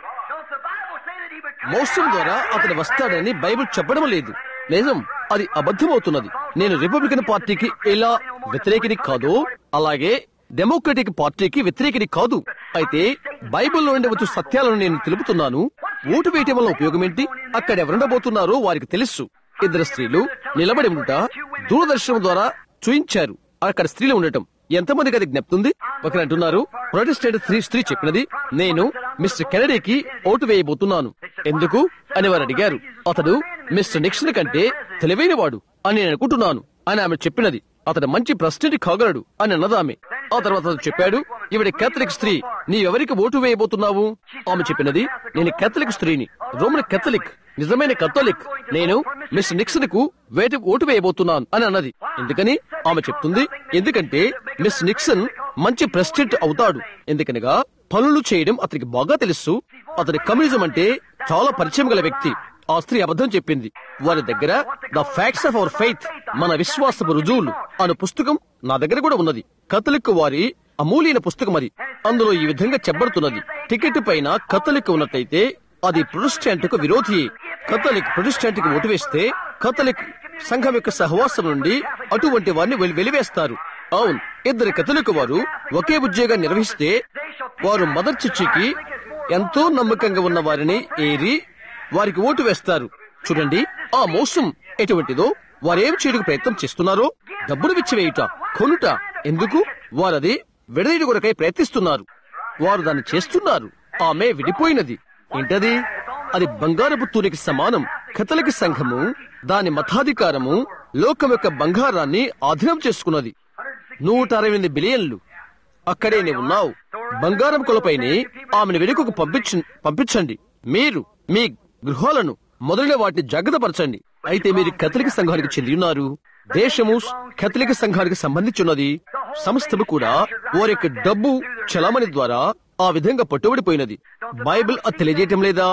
మోసం ద్వారా అతను వస్తాడని బైబిల్ చెప్పడం లేదు నిజం అది అబద్ధమవుతున్నది నేను రిపబ్లికన్ పార్టీకి ఎలా వ్యతిరేకిని కాదో అలాగే డెమోక్రటిక్ పార్టీకి వ్యతిరేకిని కాదు అయితే బైబిల్లో నుండి వచ్చు సత్యాలను నేను తెలుపుతున్నాను ఓటు వేయటం వల్ల ఉపయోగం ఏంటి అక్కడ ఎవరుండబోతున్నారో వారికి తెలుసు ఇద్దరు స్త్రీలు నిలబడి ఉండుట దూరదర్శనం ద్వారా చూయించారు అక్కడ స్త్రీలు ఉండటం ఎంతమందికి అది జ్ఞప్తుంది ఒకరు అంటున్నారు ప్రొటెస్టెంట్ స్త్రీ స్త్రీ చెప్పినది నేను మిస్టర్ కెనడీకి ఓటు వేయబోతున్నాను ఎందుకు అని వారు అడిగారు అతడు మిస్టర్ నిక్సన్ కంటే తెలివైనవాడు అని నేను అనుకుంటున్నాను అని ఆమె చెప్పినది అతడు మంచి ప్రెసిడెంట్ కాగలడు అని అన్నదామె ఆ తర్వాత అతను చెప్పాడు ఈవిడ కేథలిక్ స్త్రీ నీవెవరికి ఓటు వేయబోతున్నావు ఆమె చెప్పినది నేను కేథలిక్ స్త్రీని రోమన్ కేథలిక్ నిజమైన కథోలిక్ నేను మిస్టర్ నిక్సన్ కు వేట ఓటు వేయబోతున్నాను అని అన్నది ఎందుకని ఆమె చెప్తుంది ఎందుకంటే మిస్ నిక్సన్ మంచి ప్రెసిడెంట్ అవుతాడు ఎందుకనగా పనులు చేయడం అతనికి బాగా తెలుసు అతని కమ్యూనిజం అంటే చాలా పరిచయం గల వ్యక్తి ఆ స్త్రీ అబద్ధం చెప్పింది వారి దగ్గర the facts of our faith మన విశ్వాసపు రుజువులు అనే పుస్తకం నా దగ్గర కూడా ఉన్నది కథలిక్ వారి అమూల్యమైన పుస్తకం అది అందులో ఈ విధంగా చెప్పబడుతున్నది టికెట్ పైన కథలిక్ ఉన్నట్లయితే అది ప్రొటెస్టాంట్ కు విరోధి కథలిక్ ప్రొటెస్టాంట్ కి ఓటు వేస్తే కథలిక్ సంఘం యొక్క సహవాసం నుండి అటువంటి వారిని వెలి- వెలివేస్తారు అవును ఇద్దరు కథలిక్ వారు ఒకే ఉద్యోగం నిర్వహిస్తే వారు మదర్ చర్చికి ఎంతో నమ్మకంగా ఉన్న వారిని ఏరి వారికి ఓటు వేస్తారు చూడండి ఆ మోసం ఎటువంటిదో వారేం చేయడానికి ప్రయత్నం చేస్తున్నారో డబ్బులు విచ్చివేయుట కొనుట ఎందుకు వారది విడదీయట కొరకై ప్రయత్నిస్తున్నారు వారు దాన్ని చేస్తున్నారు ఆమె విడిపోయినది ఏంటది అది బంగారపు తూనికి సమానం కథలిక సంఘము దాని మతాధికారము లోకం యొక్క బంగారాన్ని ఆధీనం చేసుకున్నది నూట అరవై ఎనిమిది బిలియన్లు అక్కడే నీవు ఉన్నావు బంగారం కొలపైనే ఆమెను వెనుకకు పంపించ పంపించండి మీరు మీ గృహాలను మొదలైన వాటిని జాగ్రత్తపరచండి అయితే మీరు కథలిక సంఘానికి చెంది ఉన్నారు దేశము కథలిక సంఘానికి సంబంధించున్నది సంస్థలు కూడా వారి యొక్క డబ్బు చలామణి ద్వారా ఆ విధంగా పట్టుబడిపోయినది బైబిల్ అది తెలియజేయటం లేదా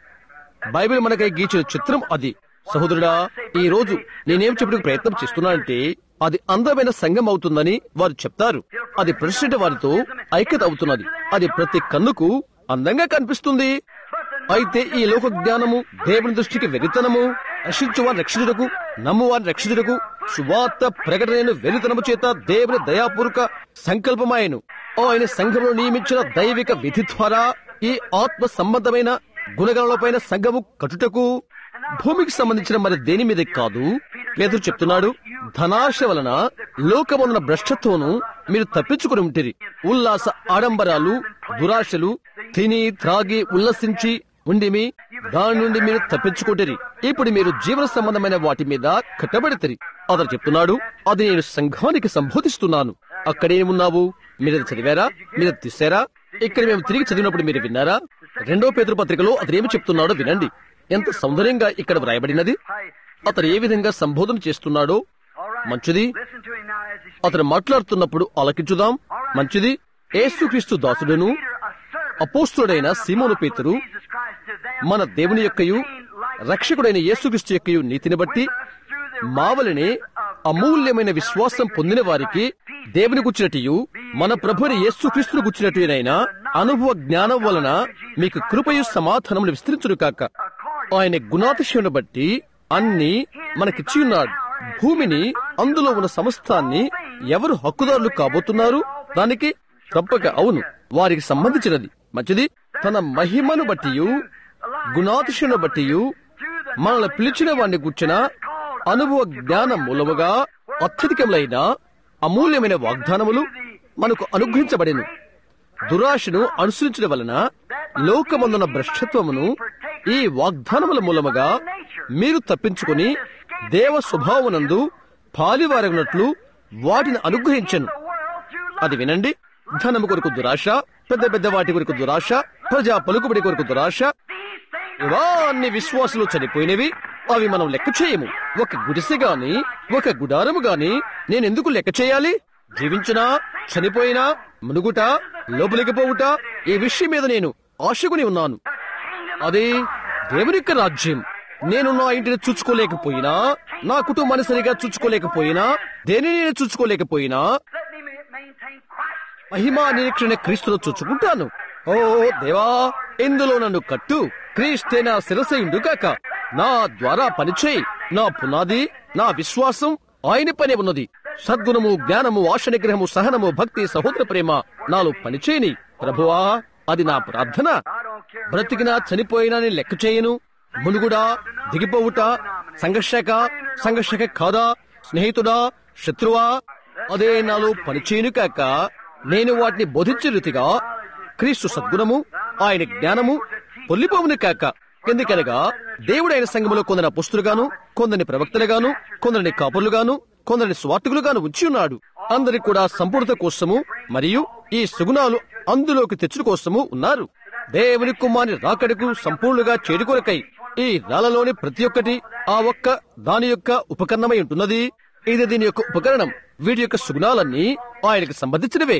బైబిల్ మనకై గీచిన చిత్రం అది సహోదరుడా ఈ రోజు నేనేం చెప్పడానికి ప్రయత్నం చేస్తున్నానంటే అది అందమైన సంఘం అవుతుందని వారు చెప్తారు అది ప్రెసిడెంట్ వారితో ఐక్యత అవుతున్నది అది ప్రతి కన్నుకు అందంగా కనిపిస్తుంది అయితే ఈ లోక జ్ఞానము దేవుని దృష్టికి వెరితనము రక్షించువారి రక్షితుడకు నమ్మువారి రక్షితుడకు సువార్త ప్రకటనను వెరితనము చేత దేవుని దయాపూర్వక సంకల్పమాయను ఆయన సంఘంలో నియమించిన దైవిక విధి ద్వారా ఈ ఆత్మ సంబంధమైన గుణగణలపైన సంఘము కట్టుటకు భూమికి సంబంధించిన మరి దేని మీద కాదు పేదరు చెప్తున్నాడు ధనాశ వలన లోకమున్న భ్రష్టత్వను మీరు తప్పించుకుని ఉంటిరి ఉల్లాస ఆడంబరాలు దురాశలు తిని త్రాగి ఉల్లసించి ఉండిమి దాని నుండి మీరు తప్పించుకుంటారు ఇప్పుడు మీరు జీవన సంబంధమైన వాటి మీద కట్టబడితరి అతను చెప్తున్నాడు అది నేను సంఘానికి సంబోధిస్తున్నాను అక్కడే ఉన్నావు మీరు అది చదివారా మీరు అది తీశారా ఇక్కడ మేము తిరిగి చదివినప్పుడు మీరు విన్నారా రెండో పేదరు పత్రికలో అతను ఏమి చెప్తున్నాడో వినండి ఎంత సౌందర్యంగా ఇక్కడ వ్రాయబడినది అతను ఏ విధంగా సంబోధన చేస్తున్నాడో మంచిది అతను మాట్లాడుతున్నప్పుడు ఆలకించుదాం మంచిది యేసుక్రీస్తు దాసుడును అపోస్తుడైన సీమోను పేతురు మన దేవుని యొక్కయు రక్షకుడైన యేసుక్రీస్తు యొక్కయు నీతిని బట్టి మావలనే అమూల్యమైన విశ్వాసం పొందిన వారికి దేవుని గుచ్చినట్టు మన ప్రభుని యేసుక్రీస్తును గుచ్చినట్టునైనా అనుభవ జ్ఞానం వలన మీకు కృపయు సమాధానములు విస్తరించును కాక ఆయన గుణాతిశయుని బట్టి అన్ని మనకిచ్చి ఉన్నాడు భూమిని అందులో ఉన్న సమస్తాన్ని ఎవరు హక్కుదారులు కాబోతున్నారు దానికి తప్పక అవును వారికి సంబంధించినది మంచిది తన మహిమను బట్టియు గుణాతిశయుని బట్టియు మనల్ని పిలిచిన వాడిని కూర్చిన అనుభవ జ్ఞానం మూలముగా అత్యధికములైన అమూల్యమైన వాగ్దానములు మనకు అనుగ్రహించబడిను దురాశను అనుసరించడం వలన లోకమందున భ్రష్టత్వమును ఈ వాగ్దానముల మూలముగా మీరు తప్పించుకుని దేవ స్వభావమునందు పాలివారగినట్లు వాటిని అనుగ్రహించను అది వినండి ధనము కొరకు దురాశ పెద్ద పెద్ద వాటి కొరకు దురాశ ప్రజా పలుకుబడి కొరకు దురాశ ఇవన్నీ విశ్వాసులు చనిపోయినవి అవి మనం లెక్క చేయము ఒక గుడిసె గాని ఒక గుడారము గాని నేనెందుకు లెక్క చేయాలి జీవించినా చనిపోయినా మునుగుట లోపలికి పోవుట ఈ విషయం మీద నేను ఆశకుని ఉన్నాను అది దేవుని యొక్క రాజ్యం నేను నా ఇంటిని చూచుకోలేకపోయినా నా కుటుంబాన్ని సరిగా చూచుకోలేకపోయినా దేనిని నేను చూచుకోలేకపోయినా మహిమా నిరీక్షణ క్రీస్తును చూచుకుంటాను ఓ దేవా ఇందులో నన్ను కట్టు క్రీస్తే నా శిరసయుండు కాక నా ద్వారా పనిచేయి నా పునాది నా విశ్వాసం ఆయన పనే ఉన్నది సద్గుణము జ్ఞానము ఆశ నిగ్రహము సహనము భక్తి సహోదర ప్రేమ నాలో పనిచేయని ప్రభువా అది నా ప్రార్థన బ్రతికినా చనిపోయినా నేను లెక్క చేయను మునుగుడా దిగిపోవుట సంఘర్షక సంఘర్షక కాదా స్నేహితుడా శత్రువా అదే నాలో పనిచేయను కాక నేను వాటిని బోధించే రీతిగా క్రీస్తు సద్గుణము ఆయన జ్ఞానము పొల్లిపోవును కాక ఎందుకనగా దేవుడైన సంఘములో కొందరు అపుస్తులుగాను కొందరిని ప్రవక్తలుగాను కొందరిని కాపులుగాను కొందరిని స్వార్థకులుగాను ఉంచి ఉన్నాడు అందరికి కూడా సంపూర్ణత కోసము మరియు ఈ సుగుణాలు అందులోకి తెచ్చుట కోసము ఉన్నారు దేవుని కుమారి రాకడకు సంపూర్ణంగా చేరుకొరకై ఈ రాళ్లలోని ప్రతి ఒక్కటి ఆ ఒక్క దాని యొక్క ఉపకరణమై ఉంటున్నది ఇది దీని యొక్క ఉపకరణం వీటి యొక్క సుగుణాలన్నీ ఆయనకు సంబంధించినవే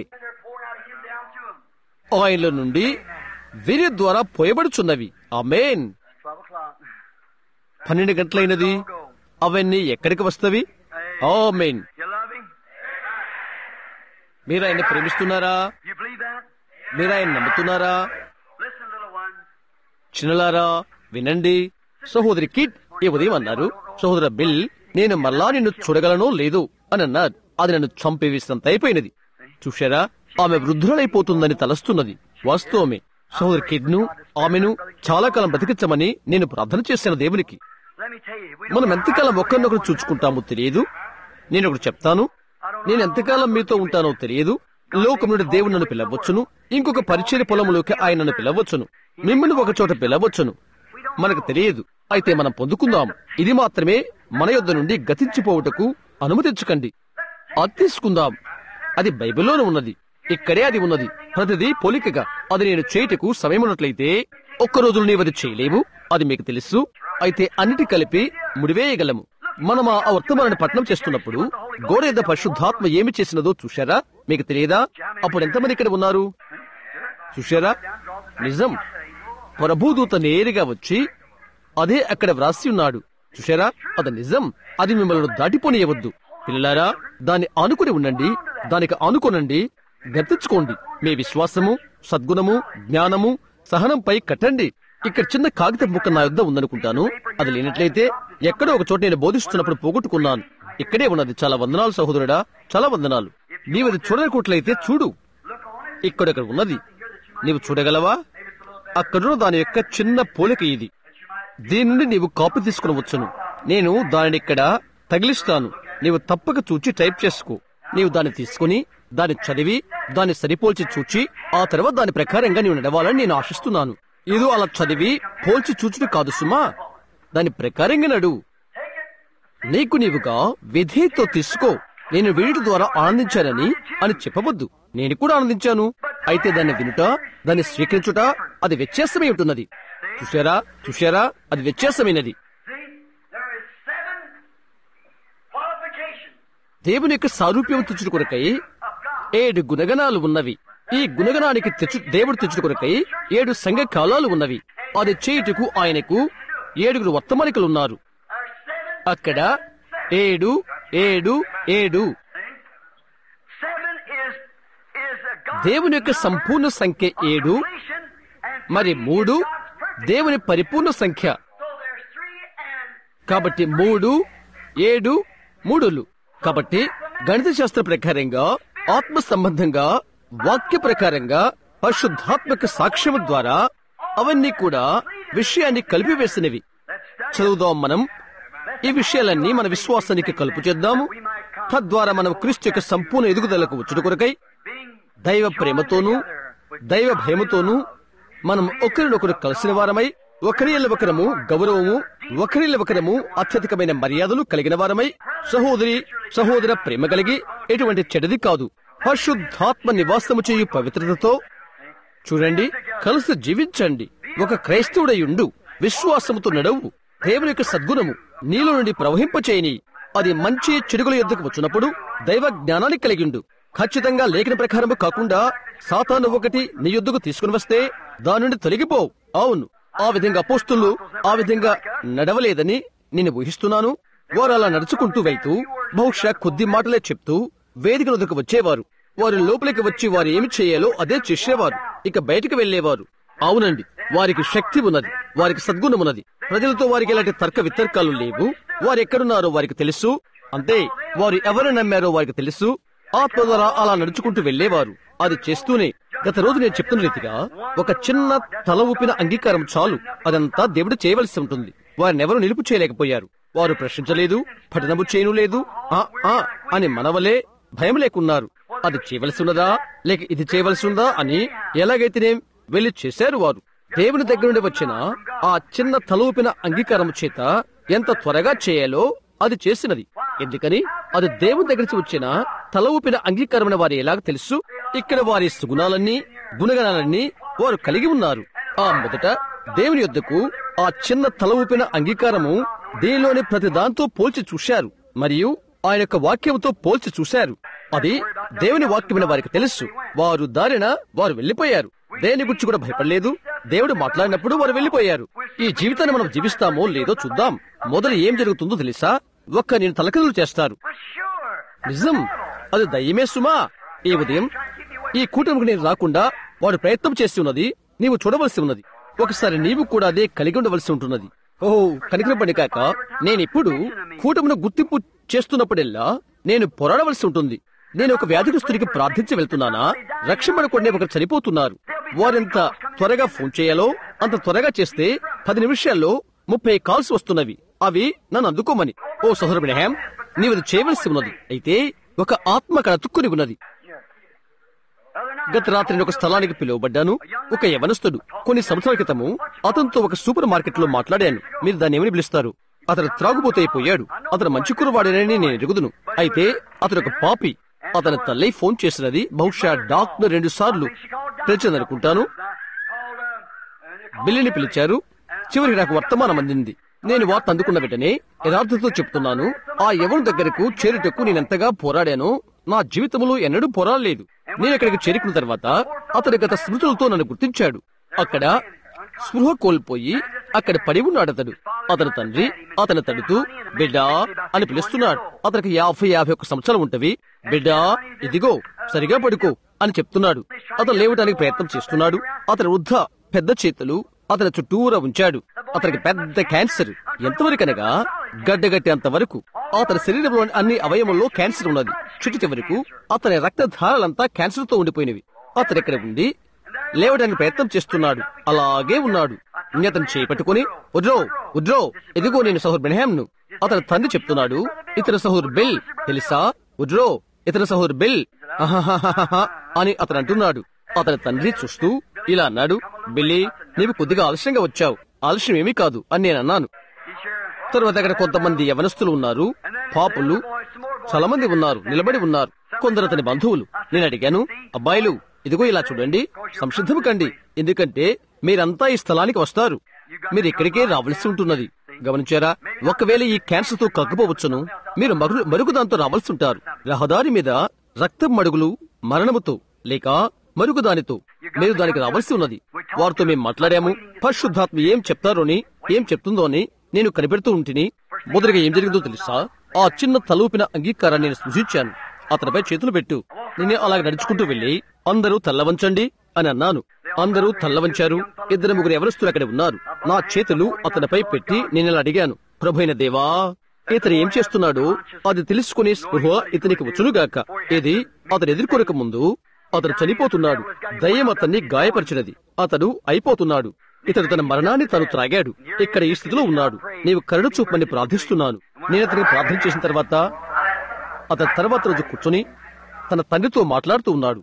ఆయనలో నుండి వీరి ద్వారా పోయబడుచున్నవి ఆమెన్ పన్నెండు గంటలైనది అవన్నీ ఎక్కడికి వస్తవి ఆమెన్ మీరు ఆయన ప్రేమిస్తున్నారా మీరు ఆయన నమ్ముతున్నారా చిన్నలారా వినండి సహోదరి కిట్ ఈ ఉదయం అన్నారు సహోదర బిల్ నేను మళ్ళా నిన్ను చూడగలను లేదు అని అన్నారు అది నన్ను చంపేవేసినంత అయిపోయినది చూశారా ఆమె వృద్ధులైపోతుందని తలస్తున్నది వాస్తవమే సహోదరి కిడ్ ను ఆమెను చాలా కాలం బ్రతికించమని నేను ప్రార్థన చేశాను దేవునికి మనం ఎంతకాలం ఒకరినొకరు చూచుకుంటామో తెలియదు నేను ఒకటి చెప్తాను నేను ఎంతకాలం మీతో ఉంటానో తెలియదు లోకం నుండి దేవుడు నన్ను పిలవచ్చును ఇంకొక పరిచయ పొలంలోకి ఆయన నన్ను పిలవచ్చును మిమ్మల్ని ఒక చోట పిలవచ్చును మనకు తెలియదు అయితే మనం పొందుకుందాం ఇది మాత్రమే మన యొద్ద నుండి గతించిపోవుటకు అనుమతించకండి అది తీసుకుందాం అది బైబిల్లోనే ఉన్నది ఇక్కడే అది ఉన్నది ప్రతిదీ పోలికగా అది నేను చేయుటకు సమయం ఉన్నట్లయితే ఒక్క రోజులు నీవు అది చేయలేవు అది మీకు తెలుసు అయితే అన్నిటి కలిపి ముడివేయగలము మనం ఆ వర్తమానాన్ని పట్నం చేస్తున్నప్పుడు గోడ యొద్ద పరిశుద్ధాత్మ ఏమి చేసినదో చూశారా మీకు తెలియదా అప్పుడు ఎంతమంది ఇక్కడ ఉన్నారు చూశారా నిజం ప్రభుదూత నేరుగా వచ్చి అదే అక్కడ వ్రాసి ఉన్నాడు చూశారా అది నిజం అది మిమ్మల్ని దాటిపోనియవద్దు పిల్లలారా దాన్ని ఆనుకుని ఉండండి దానికి ఆనుకోనండి గర్తించుకోండి మీ విశ్వాసము సద్గుణము జ్ఞానము సహనంపై కట్టండి ఇక్కడ చిన్న కాగితం ముక్క నా యొద్ద ఉందనుకుంటాను అది లేనట్లయితే ఎక్కడో ఒక చోట నేను బోధిస్తున్నప్పుడు పోగొట్టుకున్నాను ఇక్కడే ఉన్నది చాలా వందనాలు సహోదరుడా చాలా వందనాలు నీవు అది చూడనుకోట్లయితే చూడు ఇక్కడక్కడ ఉన్నది నీవు చూడగలవా అక్కడున్న దాని యొక్క చిన్న పోలిక ఇది దీని నుండి నీవు కాపీ తీసుకుని వచ్చును నేను దానిని ఇక్కడ తగిలిస్తాను నీవు తప్పక చూచి టైప్ చేసుకో నీవు దాన్ని తీసుకుని దాన్ని చదివి దాన్ని సరిపోల్చి చూచి ఆ తర్వాత దాని ప్రకారంగా నీవు నడవాలని నేను ఆశిస్తున్నాను ఏదో అలా చదివి పోల్చి చూచుడు కాదు సుమా దాని ప్రకారంగా నడు నీకు నీవుగా విధేయతో తీసుకో నేను వీటి ద్వారా ఆనందించానని అని చెప్పవద్దు నేను కూడా ఆనందించాను అయితే దాన్ని వినుట దాన్ని స్వీకరించుట అది వ్యత్యాసమై ఉంటున్నది చూశారా చూశారా అది వ్యత్యాసమైనది దేవుని యొక్క సారూప్యం తుచుడు కొరకై ఏడు గుణగణాలు ఉన్నవి ఈ గుణగణానికి తెచ్చు దేవుడు తెచ్చుట కొరకై ఏడు సంఘ కాలాలు ఉన్నవి అది చేయుటకు ఆయనకు ఏడుగురు వర్తమానికులు ఉన్నారు There's seven. అక్కడ ఏడు ఏడు ఏడు Seven is is a God దేవుని యొక్క సంపూర్ణ సంఖ్య ఏడు completion, and మరి three మూడు is God's perfect. దేవుని పరిపూర్ణ సంఖ్య So there's three and కాబట్టి మూడు ఏడు మూడులు కాబట్టి గణిత శాస్త్ర ప్రకారంగా ఆత్మ సంబంధంగా వాక్య ప్రకారంగా పరిశుద్ధాత్మక సాక్ష్యం ద్వారా అవన్నీ కూడా విషయాన్ని కలిపివేసినవి let's study. చదువుదాం మనం ఈ విషయాలన్నీ మన విశ్వాసానికి కలుపు చేద్దాము తద్వారా మనం క్రీస్తు యొక్క సంపూర్ణ ఎదుగుదలకు వచ్చుట కొరకై Being దైవ ప్రేమతోనూ దైవ భయముతోనూ మనం ఒకరినొకరు కలిసిన వారమై ఒకరిల ఒకరము గౌరవము ఒకరిల ఒకరము అత్యధికమైన మర్యాదలు కలిగిన వారమై సహోదరి సహోదర ప్రేమ కలిగి ఎటువంటి చెడది కాదు పరిశుద్ధాత్మ నివాసము చేయు పవిత్రతతో చూడండి కలిసి జీవించండి ఒక క్రైస్తవుడయుండు విశ్వాసముతో నడవు దేవుని యొక్క సద్గుణము నీలో నుండి ప్రవహింపచేయని అది మంచి చెడుగుల యొద్దకు వచ్చినప్పుడు దైవ జ్ఞానాన్ని కలిగిండు ఖచ్చితంగా లేఖన ప్రకారము కాకుండా సాతాను ఒకటి నీ యొద్దకు తీసుకుని వస్తే దాని నుండి తొలగిపో అవును ఆ విధంగా అపోస్తులు ఆ విధంగా నడవలేదని నేను ఊహిస్తున్నాను వారు అలా నడుచుకుంటూ వెళ్తూ బహుశా కొద్ది మాటలే చెప్తూ వేదిక వద్దకు వచ్చేవారు వారు లోపలికి వచ్చి వారు ఏమి చేయాలో అదే చేసేవారు ఇక బయటికి వెళ్లేవారు అవునండి వారికి శక్తి ఉన్నది వారికి సద్గుణం ఉన్నది ప్రజలతో వారికి ఎలాంటి తర్క వితర్కాలు లేవు వారు ఎక్కడున్నారో వారికి తెలుసు అంతే వారు ఎవరు నమ్మారో వారికి తెలుసు ఆత్మ ద్వారా అలా నడుచుకుంటూ వెళ్లేవారు అది చేస్తూనే గత రోజు నేను చెప్తున్న రీతిగా ఒక చిన్న తల ఊపిన అంగీకారం చాలు అదంతా దేవుడు చేయవలసి ఉంటుంది వారిని ఎవరు నిలుపు చేయలేకపోయారు వారు ప్రశ్నించలేదు పఠనము చేయను లేదు ఆ ఆ అని మనవలే భయం లేకున్నారు అది చేయవలసి ఉన్నదా లేక ఇది చేయవలసి ఉందా అని ఎలాగైతేనే వెళ్లి చేశారు వారు దేవుని దగ్గర నుండి వచ్చిన ఆ చిన్న తలూపిన అంగీకారం చేత ఎంత త్వరగా చేయాలో అది చేసినది ఎందుకని అది దేవుని దగ్గర నుంచి వచ్చిన తల ఊపిన అంగీకారమైన వారి ఎలాగ తెలుసు ఇక్కడ వారి సుగుణాలన్నీ గుణగణాలన్నీ వారు కలిగి ఉన్నారు ఆ మొదట దేవుని యొద్దకు ఆ చిన్న తల ఊపిన అంగీకారము దీనిలోని ప్రతి దాంతో పోల్చి చూశారు మరియు ఆయన యొక్క వాక్యంతో పోల్చి చూశారు అది దేవుని వాక్యమైన వారికి తెలుసు వారు దారిన వారు వెళ్లిపోయారు దేని గురించి కూడా భయపడలేదు దేవుడు మాట్లాడినప్పుడు వారు వెళ్లిపోయారు ఈ జీవితాన్ని మనం జీవిస్తామో లేదో చూద్దాం మొదలు ఏం జరుగుతుందో తెలుసా ఒక్క నేను తలకిదులు చేస్తారు For sure. నిజం అది దయ్యమే సుమా ఈ ఉదయం ఈ కూటమికి నేను రాకుండా వాడు ప్రయత్నం చేసి ఉన్నది నీవు చూడవలసి ఉన్నది ఒకసారి నీవు కూడా అదే కలిగి ఉండవలసి ఉంటున్నది ఓహో కనికరపడి కాక నేనిప్పుడు కూటమిను గుర్తింపు చేస్తున్నప్పుడెల్లా నేను పోరాడవలసి ఉంటుంది నేను ఒక వ్యాధిగ్రస్తుడికి ప్రార్థించి వెళ్తున్నానా రక్షింపడకుండా ఒకరు చనిపోతున్నారు వారెంత త్వరగా ఫోన్ చేయాలో అంత త్వరగా చేస్తే పది నిమిషాల్లో ముప్పై కాల్స్ వస్తున్నవి అవి నన్ను అందుకోమని ఓ సహోదరుడు హ్యామ్ నీవు అది చేయవలసి ఉన్నది అయితే ఒక ఆత్మ అక్కడ అతుక్కుని ఉన్నది Other night, గత రాత్రి నేను ఒక స్థలానికి పిలువబడ్డాను ఒక యవనస్తుడు కొన్ని సంవత్సరాల క్రితము అతనితో ఒక సూపర్ మార్కెట్ లో మాట్లాడాను మీరు దాన్ని ఏమని పిలుస్తారు అతను త్రాగుబోతే అయిపోయాడు అతను మంచి కురవాడేనని నేను ఎరుగుదును అయితే అతను ఒక పాపి అతని తల్లి ఫోన్ చేసినది బహుశా డాక్టర్ రెండు సార్లు పిలిచిందనుకుంటాను called, uh, and they called బిల్లిని పిలిచారు చివరికి నాకు వర్తమానం అందింది నేను వార్త అందుకున్న వెంటనే యథార్థతో చెప్తున్నాను ఆ యవను దగ్గరకు చేరుటకు నేనెంతగా పోరాడానో నా జీవితంలో ఎన్నడూ పోరాడలేదు నేను అక్కడికి చేరుకున్న తర్వాత అతని గత స్మృతులతో నన్ను గుర్తించాడు అక్కడ స్పృహ కోల్పోయి అక్కడ పడి ఉన్నాడు అతడు అతని తండ్రి అతని తడుతూ బిడ్డా అని పిలుస్తున్నాడు అతనికి యాభై యాభై ఒక్క సంవత్సరాలు ఉంటవి బిడ్డా ఇదిగో సరిగా పడుకో అని చెప్తున్నాడు అతను లేవటానికి ప్రయత్నం చేస్తున్నాడు అతని వృద్ధ పెద్ద చేతులు అతని చుట్టూరా ఉంచాడు అతనికి పెద్ద క్యాన్సర్ ఎంతవరకనగా గడ్డగట్టేంత వరకు అతని శరీరంలోని అన్ని అవయవంలో క్యాన్సర్ ఉన్నది చుట్టు చివరకు అతని రక్తధారాలంతా క్యాన్సర్ తో ఉండిపోయినవి అతను ఇక్కడ ఉండి లేవడానికి ప్రయత్నం చేస్తున్నాడు అలాగే ఉన్నాడు ఇంకా అతను చేపట్టుకుని ఉద్రో ఉద్రో ఎదుగో నేను సహోర్ బెనహాంను అతని తండ్రి చెప్తున్నాడు ఇతర సహోర్ బిల్ తెలుసా ఉద్రో ఇతర సహోర్ బిల్ అహహహహహ అని అతను అంటున్నాడు అతని తండ్రి చూస్తూ ఇలా అన్నాడు బిల్లి నీవు కొద్దిగా ఆలస్యంగా వచ్చావు ఆలస్యం ఏమీ కాదు అని నేను అన్నాను He's your తరువాత అక్కడ కొంతమంది యవనస్తులు ఉన్నారు పాపులు చాలా మంది ఉన్నారు నిలబడి ఉన్నారు కొందరు అతని బంధువులు నేను అడిగాను అబ్బాయిలు ఇదిగో ఇలా చూడండి సంసిద్ధము కండి ఎందుకంటే మీరంతా ఈ స్థలానికి వస్తారు మీరు ఇక్కడికే రావాల్సి ఉంటున్నది గమనించారా ఒకవేళ ఈ క్యాన్సర్ తో కక్కుపోవచ్చును మీరు మరు మరుగు దాంతో రావాల్సి ఉంటారు రహదారి మీద రక్తం మడుగులు మరణముతో లేక మరొక దానితో మీరు దానికి రావాల్సి ఉన్నది వారితో మేము మాట్లాడాము పరిశుద్ధాత్మ ఏం చెప్తారో అని ఏం చెప్తుందో అని నేను కనిపెడుతూ ఉంటిని మొదటిగా ఏం జరిగిందో తెలుసా ఆ చిన్న తలూపిన అంగీకారాన్ని నేను సూచించాను అతనిపై చేతులు పెట్టు నేను అలాగ నడుచుకుంటూ వెళ్లి అందరూ తల్లవంచండి అని అన్నాను అందరూ తల్లవంచారు ఇద్దరు ముగ్గురు ఎవరస్తులు అక్కడ ఉన్నారు నా చేతులు అతనిపై పెట్టి నేను ఇలా అడిగాను ప్రభైన దేవా ఇతను ఏం చేస్తున్నాడో అది తెలుసుకునే స్పృహ ఇతనికి వచ్చునుగాక ఇది అతను ఎదుర్కొనక ముందు అతను చనిపోతున్నాడు దయ్యం అతన్ని గాయపరిచినది అతడు అయిపోతున్నాడు ఇతడు తన మరణాన్ని తను త్రాగాడు ఇక్కడ ఈ స్థితిలో ఉన్నాడు నీవు కరుణ చూపమని ప్రార్థిస్తున్నాను నేను అతనికి ప్రార్థన చేసిన తర్వాత అతని తర్వాత రోజు కూర్చొని తన తండ్రితో మాట్లాడుతూ ఉన్నాడు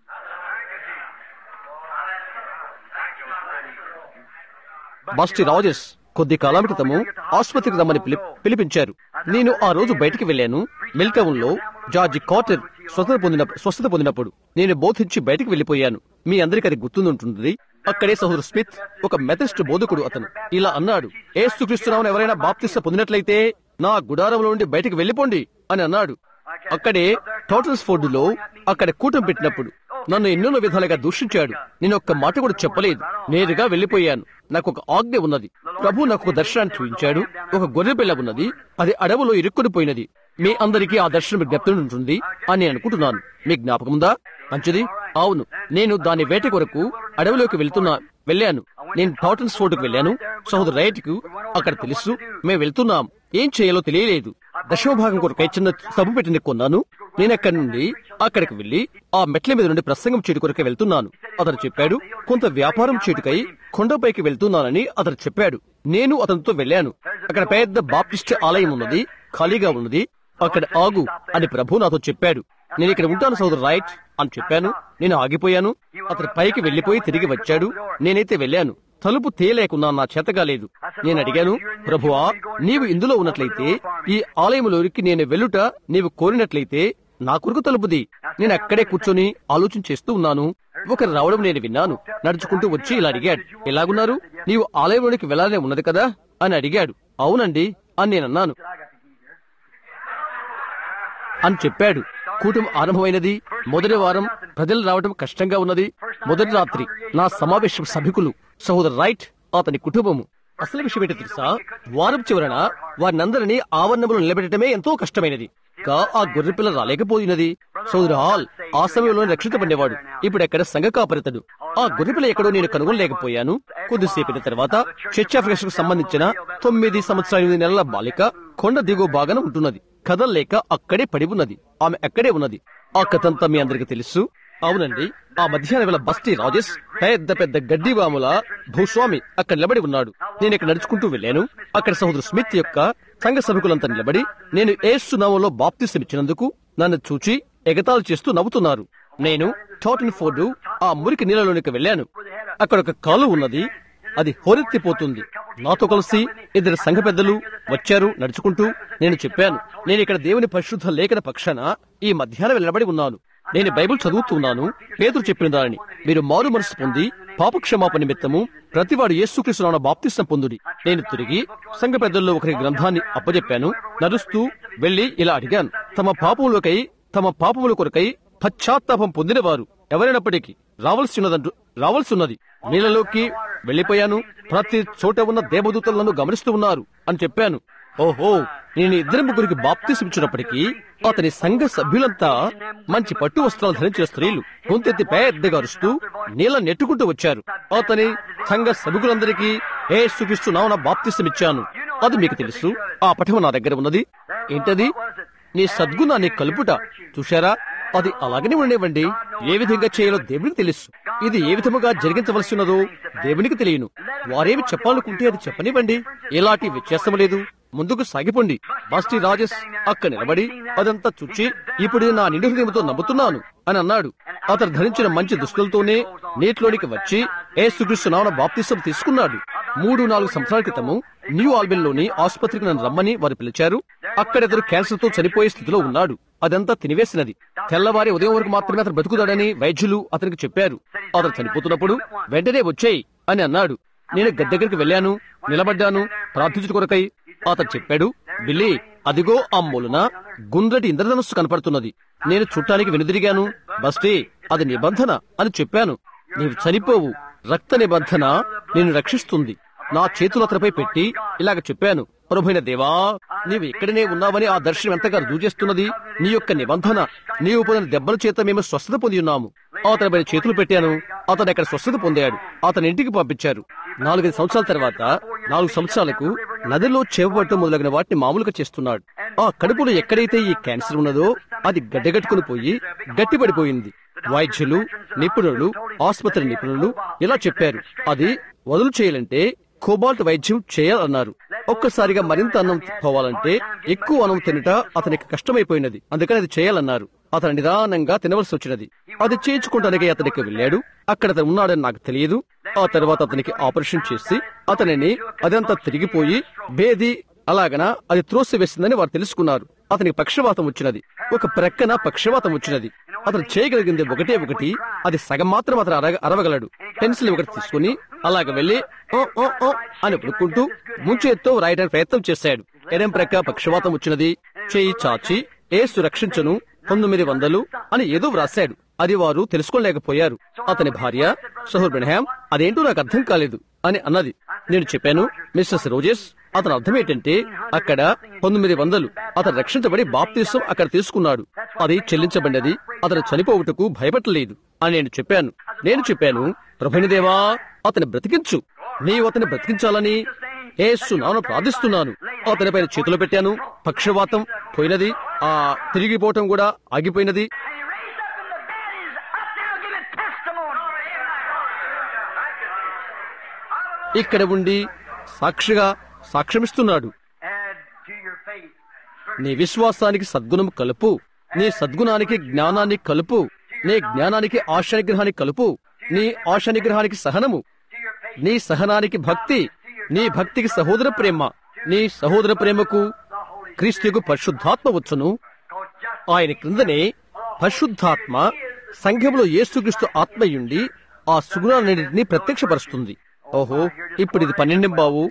బాస్టి రాజెస్ కొద్ది కాలం క్రితము ఆసుపత్రికి రమ్మని పిలి- పిలిపించారు నేను ఆ రోజు బయటికి వెళ్ళాను మెల్టౌన్ లో జార్జి కాటర్ స్వస్థత పొందిన స్వస్థత పొందినప్పుడు నేను బోధించి బయటికి వెళ్లిపోయాను మీ అందరికీ అది గుర్తుంటుంది అక్కడే సహోదరు స్మిత్ ఒక మెథడిస్ట్ బోధకుడు అతను ఇలా అన్నాడు ఏసుక్రీస్తునామని ఎవరైనా బాప్తిస్త పొందినట్లయితే నా గుడారంలో నుండి బయటికి వెళ్లిపోండి అని అన్నాడు అక్కడే టోటల్స్ ఫోర్డ్ లో అక్కడ కూటం పెట్టినప్పుడు నన్ను ఎన్నెన్నో విధాలుగా దూషించాడు నేను ఒక్క మాట కూడా చెప్పలేదు నేరుగా వెళ్లిపోయాను నాకు ఒక ఆజ్ఞ ఉన్నది ప్రభు నాకు ఒక దర్శనాన్ని చూపించాడు ఒక గొర్రె పిల్ల ఉన్నది అది అడవులో ఇరుక్కుని పోయినది మీ అందరికీ ఆ దర్శనం జ్ఞప్తం ఉంటుంది అని నేను అనుకుంటున్నాను మీ జ్ఞాపకం ఉందా మంచిది అవును నేను దాని వేట కొరకు అడవిలోకి వెళ్తున్నా వెళ్ళాను నేను టాటన్స్ ఫోర్ట్కు వెళ్ళాను సహోదరు రైట్ కు అక్కడ తెలుసు మేము వెళ్తున్నాం ఏం చేయాలో తెలియలేదు దశమభాగం కొరకై చిన్న సభ పెట్టిన కొన్నాను నేను అక్కడి నుండి అక్కడికి వెళ్లి ఆ మెట్ల మీద నుండి ప్రసంగం చేటు కొరకై వెళ్తున్నాను అతను చెప్పాడు కొంత వ్యాపారం చేటుకై కొండపైకి వెళ్తున్నానని అతను చెప్పాడు నేను అతనితో వెళ్ళాను అక్కడ పెద్ద బాప్టిస్ట్ ఆలయం ఉన్నది ఖాళీగా ఉన్నది అక్కడ ఆగు అని ప్రభు నాతో చెప్పాడు నేను ఇక్కడ ఉంటాను సోదరు రైట్ అని చెప్పాను నేను ఆగిపోయాను అతను పైకి వెళ్లిపోయి తిరిగి వచ్చాడు నేనైతే వెళ్ళాను తలుపు తేలేకున్నా నా చేతగా లేదు నేను అడిగాను ప్రభువా నీవు ఇందులో ఉన్నట్లయితే ఈ ఆలయంలోనికి నేను వెళ్ళుట నీవు కోరినట్లయితే నా కొరకు తలుపుది నేను అక్కడే కూర్చొని ఆలోచన చేస్తూ ఉన్నాను ఒకరు రావడం నేను విన్నాను నడుచుకుంటూ వచ్చి ఇలా అడిగాడు ఎలాగున్నారు నీవు ఆలయంలోనికి వెళ్ళాలనే ఉన్నది కదా అని అడిగాడు అవునండి అని నేను అన్నాను అని చెప్పాడు కూటమి ఆరంభమైనది మొదటి వారం ప్రజలు రావడం కష్టంగా ఉన్నది మొదటి రాత్రి నా సమావేశం సభికులు సహోదరు రైట్ అతని కుటుంబము అసలు విషయం ఏంటో తెలుసా వారం చివరన వారినందరినీ ఆవరణంలో నిలబెట్టడమే ఎంతో కష్టమైనది కా ఆ గొర్రెపిల్ల రాలేకపోయినది సోదరు హాల్ ఆ సమయంలో రక్షించబడినవాడు ఇప్పుడు ఎక్కడ సంఘ కాపరితడు ఆ గొర్రెపిల్ల ఎక్కడో నేను కనుగొనలేకపోయాను కొద్దిసేపటి తర్వాత చర్చ్ ఆఫ్ కు సంబంధించిన తొమ్మిది సంవత్సరాల ఎనిమిది నెలల బాలిక కొండ దిగువ భాగాన ఉంటున్నది కదల్లేక అక్కడే పడి ఉన్నది ఆమె అక్కడే ఉన్నది ఆ కథంతా మీ అందరికి తెలుసు అవునండి ఆ మధ్యాహ్న వేళ బస్టీ రాజేష్ పెద్ద పెద్ద గడ్డివాముల భూస్వామి అక్కడ నిలబడి ఉన్నాడు నేను ఇక్కడ నడుచుకుంటూ వెళ్ళాను అక్కడ సహోదరు స్మిత్ యొక్క సంఘ సభకులంతా నిలబడి నేను ఏసునామంలో బాప్తిసం ఇచ్చినందుకు నన్ను చూచి ఎగతాళి చేస్తూ నవ్వుతున్నారు నేను టాటన్ ఫోర్డు ఆ మురికి నీళ్ళలోనికి వెళ్ళాను అక్కడ ఒక కాలు ఉన్నది అది హోరెత్తిపోతుంది నాతో కలిసి ఇద్దరు సంఘ పెద్దలు వచ్చారు నడుచుకుంటూ నేను చెప్పాను నేను ఇక్కడ దేవుని పరిశుద్ధ లేఖన పక్షాన ఈ మధ్యాహ్నం నిలబడి ఉన్నాను నేను బైబిల్ చదువుతున్నాను పేదరు చెప్పిన దానిని మీరు మారు మనసు పొంది పాపక్షమాపణ నిమిత్తము ప్రతివాడు యేసుక్రీస్తున్న బాప్తిసం పొందుడి నేను తిరిగి సంఘ పెద్దల్లో ఒకరి గ్రంథాన్ని అప్పజెప్పాను నడుస్తూ వెళ్లి ఇలా అడిగాను తమ పాపములకై తమ పాపముల కొరకై పశ్చాత్తాపం పొందినవారు ఎవరైనప్పటికీ రావాల్సి ఉన్నదంటూ రావాల్సి ఉన్నది నీళ్ళలోకి వెళ్లిపోయాను ప్రతి చోట ఉన్న దేవదూతలను గమనిస్తూ ఉన్నారు అని చెప్పాను ఓహో నేను ఇద్దరు ముగ్గురికి బాప్తిసం ఇచ్చినప్పటికీ అతని సంఘ సభ్యులంతా మంచి పట్టు వస్త్రాలు ధరించిన స్త్రీలు గొంతెత్తి పెద్దగా అరుస్తూ నీళ్ళ నెట్టుకుంటూ వచ్చారు అతని సంఘ సభ్యులందరికీ ఏ చూపిస్తున్నావు బాప్తిసం ఇచ్చాను అది మీకు తెలుసు ఆ పఠం నా దగ్గర ఉన్నది ఏంటది నీ సద్గుణాన్ని కలుపుట చూశారా అది అలాగనే ఉండేవండి ఏ విధంగా చేయాలో దేవునికి తెలుసు ఇది ఏ విధముగా జరిగించవలసి ఉన్నదో దేవునికి తెలియను వారేమి చెప్పాలనుకుంటే అది చెప్పనివ్వండి ఎలాంటి వ్యత్యాసం లేదు ముందుకు సాగిపోండి బాస్టి రాజేష్ అక్కడ నిలబడి అదంతా చుచ్చి ఇప్పుడు నా నిండు హృదయంతో నమ్ముతున్నాను అని అన్నాడు అతను ధరించిన మంచి దుస్తులతోనే నీటిలోనికి వచ్చి ఏ సుకృష్ణ బాప్తిసం తీసుకున్నాడు మూడు నాలుగు సంవత్సరాల క్రితము న్యూ ఆల్బెన్లోని ఆసుపత్రికి నన్ను రమ్మని వారు పిలిచారు అక్కడ ఇతను క్యాన్సర్ తో చనిపోయే స్థితిలో ఉన్నాడు అదంతా తినివేసినది తెల్లవారి ఉదయం వరకు మాత్రమే అతను బ్రతుకుతాడని వైద్యులు అతనికి చెప్పారు అతను చనిపోతున్నప్పుడు వెంటనే వచ్చేయి అని అన్నాడు నేను గద్దె దగ్గరికి వెళ్ళాను నిలబడ్డాను ప్రార్థించుట కొరకై అతను చెప్పాడు బిల్లి అదిగో ఆ మూలన గుండ్రటి ఇంద్రధనస్సు కనపడుతున్నది నేను చుట్టానికి వెనుదిరిగాను బస్టే అది నిబంధన అని చెప్పాను నీవు చనిపోవు రక్త నిబంధన నిన్ను రక్షిస్తుంది నా చేతులు అతనిపై పెట్టి ఇలాగ చెప్పాను ప్రభుైన దేవా నీవు ఇక్కడనే ఉన్నావని ఆ దర్శనం ఎంతగా రుజువు చేస్తున్నది నీ యొక్క నిబంధన నీవు పొందిన దెబ్బల చేత మేము స్వస్థత పొంది ఉన్నాము అతనిపై చేతులు పెట్టాను అతను అక్కడ స్వస్థత పొందాడు అతని ఇంటికి పంపించారు నాలుగైదు సంవత్సరాల తర్వాత నాలుగు సంవత్సరాలకు నదిలో చేపబట్టం మొదలగిన వాటిని మామూలుగా చేస్తున్నాడు ఆ కడుపులో ఎక్కడైతే ఈ క్యాన్సర్ ఉన్నదో అది గడ్డగట్టుకుని పోయి గట్టిపడిపోయింది వైద్యులు నిపుణులు ఆసుపత్రి నిపుణులు ఇలా చెప్పారు అది వదులు చేయాలంటే కోబాల్ట్ వైద్యం చేయాలన్నారు ఒక్కసారిగా మరింత అన్నం పోవాలంటే ఎక్కువ అన్నం తినట అతనికి కష్టమైపోయినది అందుకని అది చేయాలన్నారు అతను నిదానంగా తినవలసి వచ్చినది అది చేయించుకోవడానికి అతనికి వెళ్ళాడు అక్కడ అతను ఉన్నాడని నాకు తెలియదు ఆ తర్వాత అతనికి ఆపరేషన్ చేసి అతనిని అదంతా తిరిగిపోయి బేది అలాగనా అది త్రోసివేసిందని వారు తెలుసుకున్నారు అతనికి పక్షవాతం వచ్చినది ఒక ప్రక్కన పక్షవాతం వచ్చినది అతను చేయగలిగింది ఒకటే ఒకటి అది సగం మాత్రం అతను అరగ అరవగలడు పెన్సిల్ ఒకటి తీసుకుని అలాగ వెళ్లి ఓ ఓ ఓ అని పుడుకుంటూ ముంచేత్తో రాయడానికి ప్రయత్నం చేశాడు ఎడం ప్రక్క పక్షవాతం వచ్చినది చేయి చాచి ఏసు రక్షించను పంతొమ్మిది వందలు అని ఏదో వ్రాశాడు అది వారు తెలుసుకోలేకపోయారు అతని భార్య షహూర్ బ్రహ్యాం అదేంటో నాకు అర్థం కాలేదు అని అన్నది నేను చెప్పాను మిస్సెస్ రోజెస్ అతని అర్థం ఏంటంటే అక్కడ పంతొమ్మిది వందలు అతను రక్షించబడి బాప్తీసం అక్కడ తీసుకున్నాడు అది చెల్లించబడినది అతను చనిపోవుటకు భయపడలేదు అని నేను చెప్పాను నేను చెప్పాను ప్రభునిదేవా అతని బ్రతికించు నీవు అతని బ్రతికించాలని ఏసు నాను ప్రార్థిస్తున్నాను అతనిపైన చేతులు పెట్టాను పక్షవాతం పోయినది ఆ తిరిగిపోవటం కూడా ఆగిపోయినది And he raised up from the dead and is up there giving testimony. ఇక్కడ ఉండి సాక్షిగా సాక్ష్యమిస్తున్నాడు Add to your faith. నీ విశ్వాసానికి సద్గుణం కలుపు నీ సద్గుణానికి జ్ఞానాన్ని కలుపు నీ జ్ఞానానికి ఆశానిగ్రహానికి కలుపు నీ ఆశానిగ్రహానికి సహనము To your faith. నీ సహనానికి భక్తి నీ భక్తికి సహోదర ప్రేమ నీ సహోదర ప్రేమకు క్రీస్తుకు పరిశుద్ధాత్మ వచ్చును Cause just ఆయన క్రిందనే పరిశుద్ధాత్మ సంఘంలో యేసుక్రీస్తు ఆత్మయుండి ఆ సుగుణాలన్నింటినీ ప్రత్యక్షపరుస్తుంది ఓహో ఇప్పుడు ఇది పన్నెండు బావు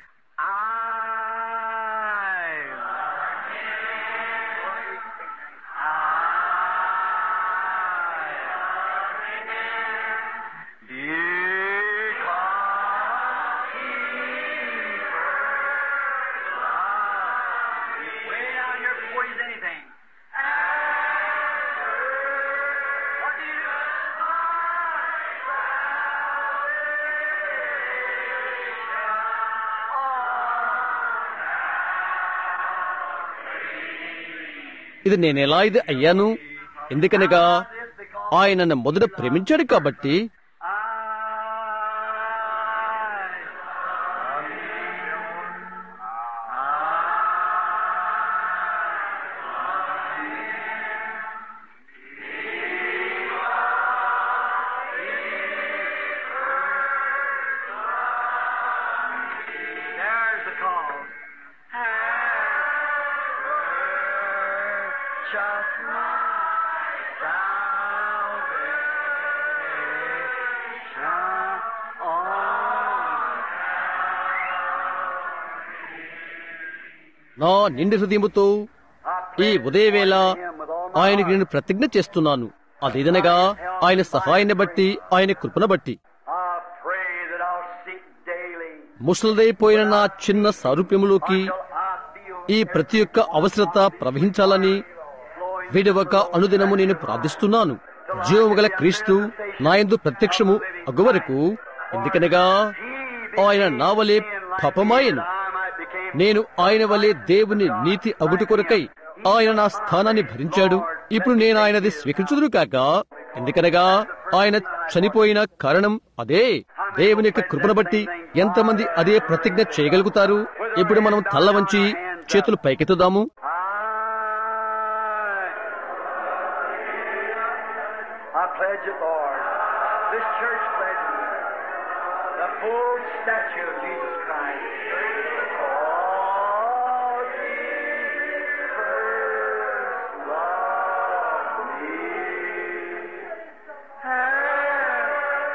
What do you do? ఇది నేను ఎలా ఇది అయ్యాను ఎందుకనగా ఆయన నన్ను మొదట ప్రేమించాడు కాబట్టి There's the call. Just my salvation on నా నిండి హృదయముతో ఈ ఉదయవేళ ఆయనకి నేను ప్రతిజ్ఞ చేస్తున్నాను అదేదనగా ఆయన సహాయాన్ని బట్టి ఆయన కృపను బట్టి I pray that I'll seek daily ముసలిదైపోయిన నా చిన్న సారూప్యములోకి till I feel ఈ ప్రతి ఒక్క అవసరత ప్రవహించాలని విడవక అనుదినము నేను ప్రార్థిస్తున్నాను జీవము గల క్రీస్తు నాయందు ప్రత్యక్షము అగువరకు ఎందుకనగా ఆయన నా వలె పాపమాయను I might become నేను ఆయన వలె దేవుని నీతి అగుటి కొరకై ఆయన నా స్థానాన్ని భరించాడు ఇప్పుడు నేను ఆయనది స్వీకరించుదును కాక ఎందుకనగా ఆయన చనిపోయిన కారణం అదే దేవుని యొక్క కృపను బట్టి ఎంతమంది అదే ప్రతిజ్ఞ చేయగలుగుతారు ఇప్పుడు మనం తల్ల వంచి చేతులు పైకెత్తుదాము I, I pledge it, Lord. This church pledges the full statue of Jesus Christ. Oh, Jesus first loved me and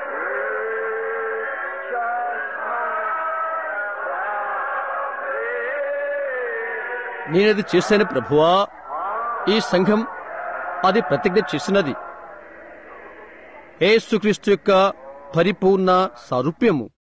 purchased my నేనది చేశాను ప్రభువా ఈ సంఘం అది ప్రతిజ్ఞ చేసినది యేసుక్రీస్తు యొక్క పరిపూర్ణ సారూప్యము